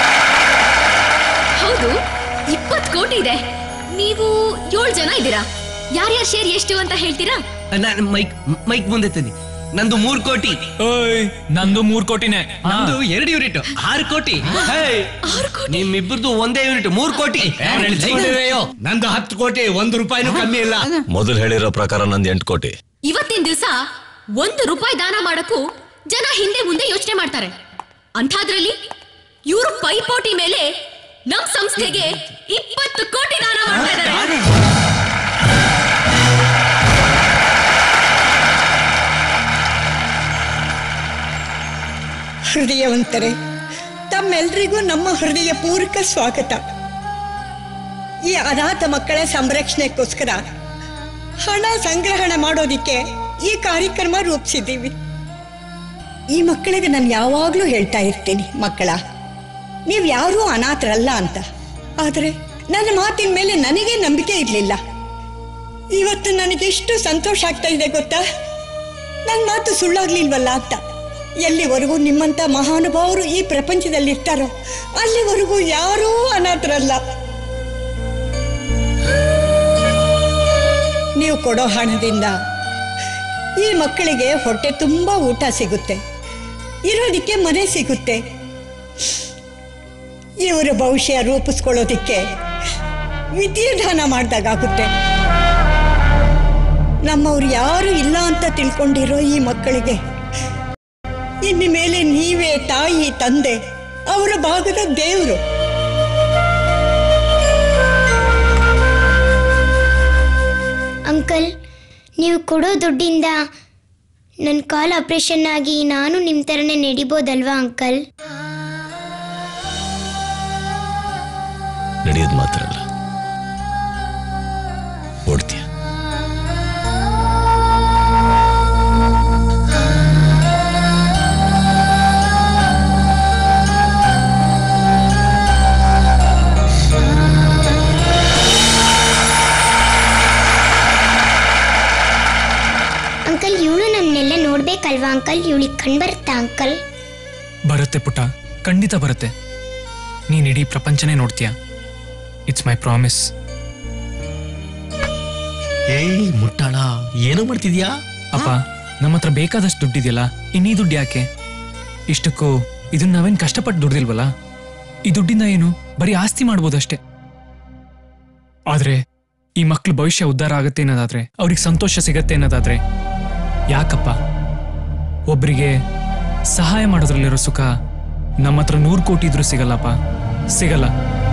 A: ಹೌದು ಇಪ್ಪತ್ತು ಕೋಟಿ ಇದೆ ನೀವು ಏಳು ಜನ ಇದ್ದೀರಾ ಯಾರ್ಯಾರ ಶೇರ್ ಎಷ್ಟು ಅಂತ ಹೇಳ್ತೀರಾ
C: ನಾನು ಮೈಕ್ ಮೈಕ್ ಮುಂದೆ ತನ್ನಿ ನಂದು ಮೂರ್ ಕೋಟಿ
S: ಓಯ್ ನಂದು ಮೂರ್ ಕೋಟಿನೇ
C: ನಂದು ಎರಡು ಯೂನಿಟ್ ಆರು ಕೋಟಿ ಹೇಯ್, ನಿಮ್ಮಿಬ್ಬರದು ಒಂದೇ ಯೂನಿಟ್ ಮೂರ್ ಕೋಟಿ
M: ನಂದು ಹತ್ತು ಕೋಟಿ ಒಂದು ರೂಪಾಯಿನೂ ಕಮ್ಮಿ ಇಲ್ಲ
Q: ಮೊದಲು ಹೇಳಿರೋ ಪ್ರಕಾರ ನಂದು ಎಂಟು ಕೋಟಿ
A: ಇವತ್ತಿನ ದಿವಸ ಒಂದು ರೂಪಾಯಿ ದಾನ ಮಾಡಕ್ಕೂ ಜನ ಹಿಂದೆ ಮುಂದೆ ಯೋಚನೆ ಮಾಡ್ತಾರೆ ಅಂಥದ್ರಲ್ಲಿ ಇವರು ಪೈಪೋಟಿ ಮೇಲೆ ನಮ್ ಸಂಸ್ಥೆಗೆ ಇಪ್ಪತ್ತು ಕೋಟಿ ದಾನ ಮಾಡ್ತಾ ಇದ್ದಾರೆ
G: ಹೃದಯವಂತರೇ ತಮ್ಮೆಲ್ರಿಗೂ ನಮ್ಮ ಹೃದಯ ಪೂರ್ವಕ ಸ್ವಾಗತ ಈ ಅನಾಥ ಮಕ್ಕಳ ಸಂರಕ್ಷಣೆಗೋಸ್ಕರ ಹಣ ಸಂಗ್ರಹಣೆ ಮಾಡೋದಿಕ್ಕೆ ಈ ಕಾರ್ಯಕ್ರಮ ರೂಪಿಸಿದ್ದೀವಿ ಈ ಮಕ್ಕಳಿಗೆ ನಾನು ಯಾವಾಗಲೂ ಹೇಳ್ತಾ ಇರ್ತೀನಿ ಮಕ್ಕಳ ನೀವು ಯಾರೂ ಅನಾಥರಲ್ಲ ಅಂತ ಆದರೆ ನನ್ನ ಮಾತಿನ ಮೇಲೆ ನನಗೆ ನಂಬಿಕೆ ಇರಲಿಲ್ಲ ಇವತ್ತು ನನಗೆ ಎಷ್ಟು ಸಂತೋಷ ಆಗ್ತಾ ಇದೆ ಗೊತ್ತಾ ನನ್ನ ಮಾತು ಸುಳ್ಳಾಗ್ಲಿಲ್ವಲ್ಲ ಅಂತ ಎಲ್ಲಿವರೆಗೂ ನಿಮ್ಮಂತ ಮಹಾನುಭಾವರು ಈ ಪ್ರಪಂಚದಲ್ಲಿ ಇರ್ತಾರೋ ಅಲ್ಲಿವರೆಗೂ ಯಾರೂ ಅನಾಥರಲ್ಲ ನೀವು ಕೊಡೋ ಹಣದಿಂದ ಈ ಮಕ್ಕಳಿಗೆ ಹೊಟ್ಟೆ ತುಂಬ ಊಟ ಸಿಗುತ್ತೆ ಇರೋದಕ್ಕೆ ಮನೆ ಸಿಗುತ್ತೆ ಇವರ ಭವಿಷ್ಯ ರೂಪಿಸ್ಕೊಳ್ಳೋದಿಕ್ಕೆ ವಿದ್ಯಾದಾನ ಮಾಡ್ದಾಗುತ್ತೆ ನಮ್ಮವ್ರು ಯಾರು ಇಲ್ಲ ಅಂತ ತಿಳ್ಕೊಂಡಿರೋ ಈ ಮಕ್ಕಳಿಗೆ ಇನ್ನು ಮೇಲೆ ನೀವೇ ತಾಯಿ ತಂದೆ ಅವರ ಭಾಗದ ದೇವರು
I: ಅಂಕಲ್ ನೀವು ಕೊಡೋ ದುಡ್ಡಿಂದ ನನ್ನ ಕಾಲ್ ಆಪರೇಷನ್ ಆಗಿ ನಾನು ನಿಮ್ಮ ಥರನೇ ನಡಿಬೋದಲ್ವಾ ಅಂಕಲ್
Q: ನಡೆಯೋದು ಮಾತ್ರ ಅಲ್ಲ ಓಡ್ತೀಯ
I: ಅಂಕಲ್ ಇವಳಿಗೆ ಕಣ್ಬರುತ್ತಾ ಅಂಕಲ್
S: ಬರುತ್ತೆ ಪುಟ್ಟ ಖಂಡಿತ ಬರುತ್ತೆ ನೀನ್ ಇಡೀ ಪ್ರಪಂಚನೇ ನೋಡ್ತೀಯ ಇಟ್ಸ್ ಮೈ ಪ್ರಾಮಿಸ್
U: ಏಯ್ ಮುಟ್ಟಾಳ ಏನೋ ಮಾಡ್ತಿದ್ಯಾ
S: ಅಪ್ಪ ನಮ್ಮ ಹತ್ರ ಬೇಕಾದಷ್ಟು ದುಡ್ಡಿದೆಯಲ್ಲ ಇನ್ನೀ ದುಡ್ಡು ಯಾಕೆ ಇಷ್ಟಕ್ಕೂ ಇದನ್ನ ನಾವೇನ್ ಕಷ್ಟಪಟ್ಟು ದುಡ್ದಿಲ್ವಲ್ಲ ಈ ದುಡ್ಡಿಂದ ಏನು ಬರೀ ಆಸ್ತಿ ಮಾಡ್ಬೋದಷ್ಟೇ ಆದ್ರೆ ಈ ಮಕ್ಳ ಭವಿಷ್ಯ ಉದ್ಧಾರ ಆಗತ್ತೆ ಅನ್ನೋದಾದ್ರೆ ಅವ್ರಿಗೆ ಸಂತೋಷ ಸಿಗತ್ತೆ ಅನ್ನೋದಾದ್ರೆ ಯಾಕಪ್ಪ ಒಬ್ರಿಗೆ ಸಹಾಯ ಮಾಡೋದ್ರಲ್ಲಿರೋ ಸುಖ ನಮ್ಮ ಹತ್ರ ನೂರು ಕೋಟಿ ಇದ್ರೂ ಸಿಗಲ್ಲಪ್ಪ ಸಿಗಲ್ಲ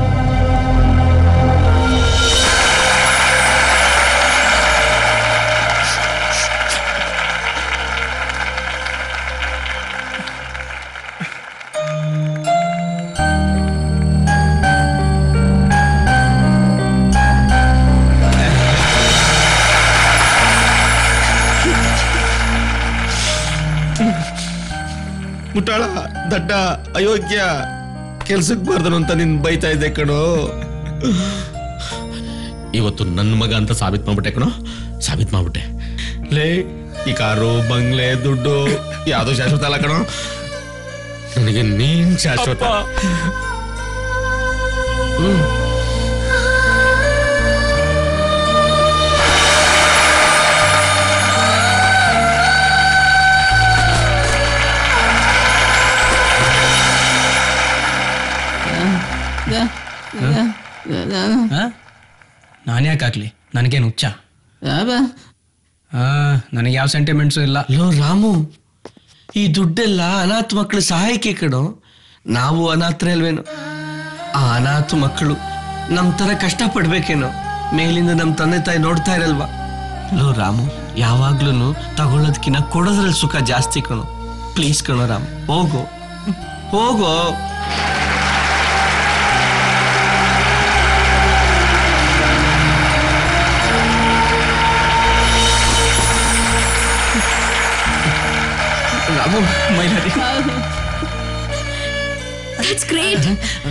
P: ಮುಟ್ಟಾಳ ದಡ್ಡ ಅಯೋಗ್ಯ ಕೆಲ್ಸಕ್ಕೆ ಬಾರ್ದನು ಅಂತ ನಿನ್ ಬೈತಾ ಇದ್ದೆ ಕಣೋ
U: ಇವತ್ತು ನನ್ನ ಮಗ ಅಂತ ಸಾಬೀತ್ ಮಾಡ್ಬಿಟ್ಟೆ ಕಣೋ ಸಾಬೀತ್ ಮಾಡ್ಬಿಟ್ಟೆ
P: ಲೇ ಈ ಕಾರು ಬಂಗ್ಲೆ ದುಡ್ಡು ಯಾವ್ದು ಶಾಶ್ವತ ಅಲ್ಲ ಕಣೋ ನನಗೆ ನೀನ್ ಶಾಶ್ವತ ಹ್ಮ್
F: ನಾನು ಯಾಕೆ ಹಾಕ್ಲಿ ನನಗೇನು ಹುಚ್ಚ ನನಗೆ ಯಾವ ಸೆಂಟಿಮೆಂಟ್ಸು ಇಲ್ಲ
C: ಲೋ ರಾಮು ಈ ದುಡ್ಡೆಲ್ಲ ಅನಾಥ ಮಕ್ಕಳ ಸಹಾಯಕ್ಕೆ ಕಣೋ ನಾವು ಅನಾಥರೇ ಅಲ್ವೇನೋ ಆ ಅನಾಥ ಮಕ್ಕಳು ನಮ್ಮ ಥರ ಕಷ್ಟಪಡ್ಬೇಕೇನೋ ಮೇಲಿಂದ ನಮ್ಮ ತಂದೆ ತಾಯಿ ನೋಡ್ತಾ ಇರಲ್ವಾ ಲೋ ರಾಮು ಯಾವಾಗ್ಲೂ ತಗೊಳ್ಳೋದಕ್ಕಿಂತ ಕೊಡೋದ್ರಲ್ಲಿ ಸುಖ ಜಾಸ್ತಿ ಕಣೋ ಪ್ಲೀಸ್ ಕಣೋ ರಾಮ್ ಹೋಗು ಹೋಗೋ ರಾಮು ಮೈಲಾರಿ
A: ದಟ್ಸ್ ಗ್ರೇಟ್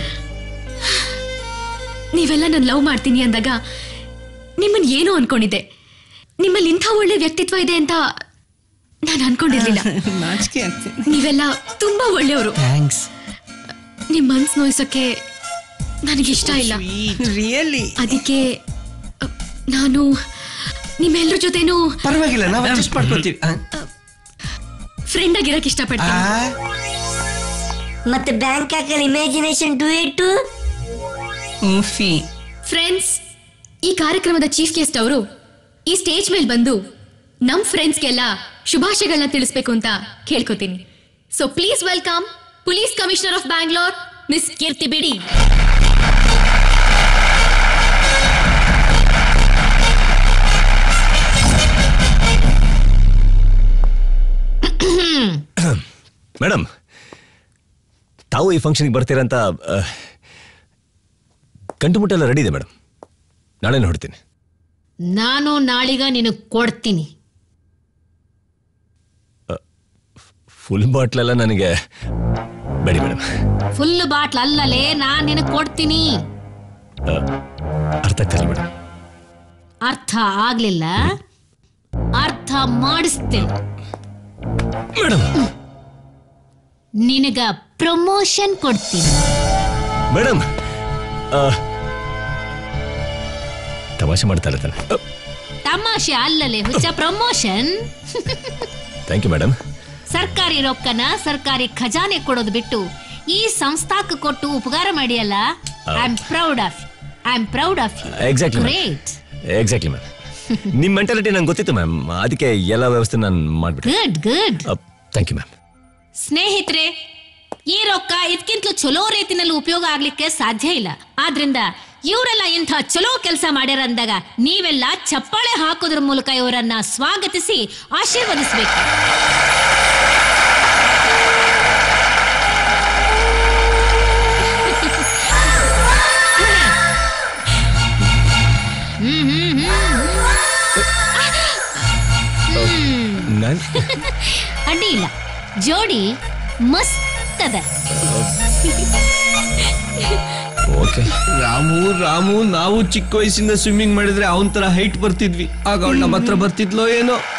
A: ನೀವೆಲ್ಲ ನಾನು ಲವ್ ಮಾಡ್ತೀನಿ ಅಂದಾಗ ನಿಮ್ಮನ್ನ ಏನೋ ಅನ್ಕೊಂಡಿದ್ದೆ ನಿಮ್ಮಲ್ಲಿ ಇಂಥ ಒಳ್ಳೆ ವ್ಯಕ್ತಿತ್ವ ಇದೆ ಅಂತ ನಾನು ಅನ್ಕೊಂಡಿರ್ಲಿಲ್ಲ
G: ನಾಚಿಕೆ ಆಗ್ತೀನಿ
A: ನೀವೆಲ್ಲ ತುಂಬಾ ಒಳ್ಳೆಯವರು
C: ಥ್ಯಾಂಕ್ಸ್
A: ನಿಮ್ ಮನ್ಸ್ ನೋಯ್ಸೋಕೆ ನನಗೆ ಇಷ್ಟ ಇಲ್ಲ
G: ರಿಯಲಿ
A: ಅದಕ್ಕೆ ಅ, ನಾನು ನಿಮ್ಮೆಲ್ಲರ ಜೊತೆನೂ
C: ಪರವಾಗಿಲ್ಲ ನಾವು ಅಡ್ಜಸ್ಟ್ ಮಾಡ್ಕೊತೀವಿ
A: ಫ್ರೆಂಡ್ ಆಗಿರಕ್ ಇಷ್ಟಪಡ್ತೀನಿ
J: ಮತ್ತೆ ಬ್ಯಾಂಕ್ ಹಾಕಲ್ ಇಮ್ಯಾಜಿನೇಷನ್ ಡುಯೆಟ್
A: ಫ್ರೆಂಡ್ಸ್ ಈ ಕಾರ್ಯಕ್ರಮದ ಚೀಫ್ ಗೆಸ್ಟ್ ಅವರು ಈ ಸ್ಟೇಜ್ ಮೇಲೆ ಬಂದು ನಮ್ ಫ್ರೆಂಡ್ಸ್ಗೆಲ್ಲ ಶುಭಾಶಯಗಳನ್ನ ತಿಳಿಸ್ಬೇಕು ಅಂತ ಕೇಳ್ಕೊತೀನಿ so please welcome police commissioner of Bangalore miss Keerthi ಬಿಡಿ
Q: ಮೇಡಮ್ ತಾವು ಈ ಫಂಕ್ಷನ್ಗೆ ಬರ್ತೀರಾ ಅಂತ ಆ, ಗಂಟು ಮುಟ್ಟೆಲ್ಲ ರೆಡಿ ಇದೆ ಮೇಡಮ್ ನಾಳೆನೇ ಹೊಡ್ತೀನಿ
K: ನಾನು ನಾಳಿಗ ನಿನಗೆ ಕೊಡ್ತೀನಿ
Q: ಫುಲ್ ಬಾಟ್ಲೆಲ್ಲ ನನಗೆ ಬೇಡಿ ಮೇಡಮ್
K: ಫುಲ್ ಬಾಟ್ಲ್ ಅಲ್ಲಲೇ ನಾನ್ ನಿನಗೆ ಕೊಡ್ತೀನಿ
Q: ಅರ್ಥ ಆಗ್ತಿಲ್ಲ ಮೇಡಮ್
K: ಅರ್ಥ ಆಗ್ಲಿಲ್ಲ ಅರ್ಥ ಮಾಡಿಸ್ತೇನೆ
Q: ಮೇಡಮ್
K: ನಿನಗ ಪ್ರಮೋಷನ್ ಕೊಡ್ತೀನಿ
Q: ಮೇಡಮ್ ತಮಾಷೆ ಮಾಡ್ತಾ ಇರ್ತಾನೆ
K: ತಮಾಷೆ ಅಲ್ಲಲೇ ಹುಚ್ಚ ಪ್ರಮೋಷನ್
Q: ಥ್ಯಾಂಕ್ ಯು ಮೇಡಮ್
K: ಸರ್ಕಾರಿ ರೊಕ್ಕನ ಸರ್ಕಾರಿ ಖಜಾನೆ ಕೊಡೋದು ಬಿಟ್ಟು ಈ ಸಂಸ್ಥಾಕ್ಕೆ ಕೊಟ್ಟು ಉಪಕಾರ ಮಾಡಿಯಲ್ಲ I am proud of I am proud of you
Q: exactly
K: great
Q: exactly ma'am ನಿಮ್ಮ ಮೆಂಟಾಲಿಟಿ ನಂಗೆ ಗೊತ್ತಿತ್ತು ಮ್ಯಾಮ್ ಅದಕ್ಕೆ ಎಲ್ಲ ವ್ಯವಸ್ಥೆ ನಾನು ಮಾಡ್ಬಿಟ್ಟೆ
K: good good
Q: thank you ma'am
K: ಸ್ನೇಹಿತರೆ ಈ ರೊಕ್ಕ ಇದಕ್ಕಿಂತಲೂ ಚಲೋ ರೀತಿನಲ್ಲಿ ಉಪಯೋಗ ಆಗ್ಲಿಕ್ಕೆ ಸಾಧ್ಯ ಇಲ್ಲ ಆದ್ರಿಂದ ಇವರೆಲ್ಲ ಇಂಥ ಚಲೋ ಕೆಲಸ ಮಾಡ್ಯಾರ ಅಂದಾಗ ನೀವೆಲ್ಲ ಚಪ್ಪಾಳೆ ಹಾಕೋದ್ರ ಮೂಲಕ ಇವರನ್ನ ಸ್ವಾಗತಿಸಿ ಆಶೀರ್ವದಿಸಬೇಕು
Q: ನಾನು
K: ಅಡ್ಡಿ ಇಲ್ಲ ಜೋಡಿ ಮಸ್ತ್ ಅದ
Q: ಓಕೆ
C: ರಾಮು ರಾಮು ನಾವು ಚಿಕ್ಕ ವಯಸ್ಸಿಂದ ಸ್ವಿಮ್ಮಿಂಗ್ ಮಾಡಿದ್ರೆ ಅವನ ತರ ಹೈಟ್ ಬರ್ತಿದ್ವಿ ಆಗ ಅವಳು ನಮ್ಮ ಹತ್ರ ಬರ್ತಿದ್ಲೋ ಏನೋ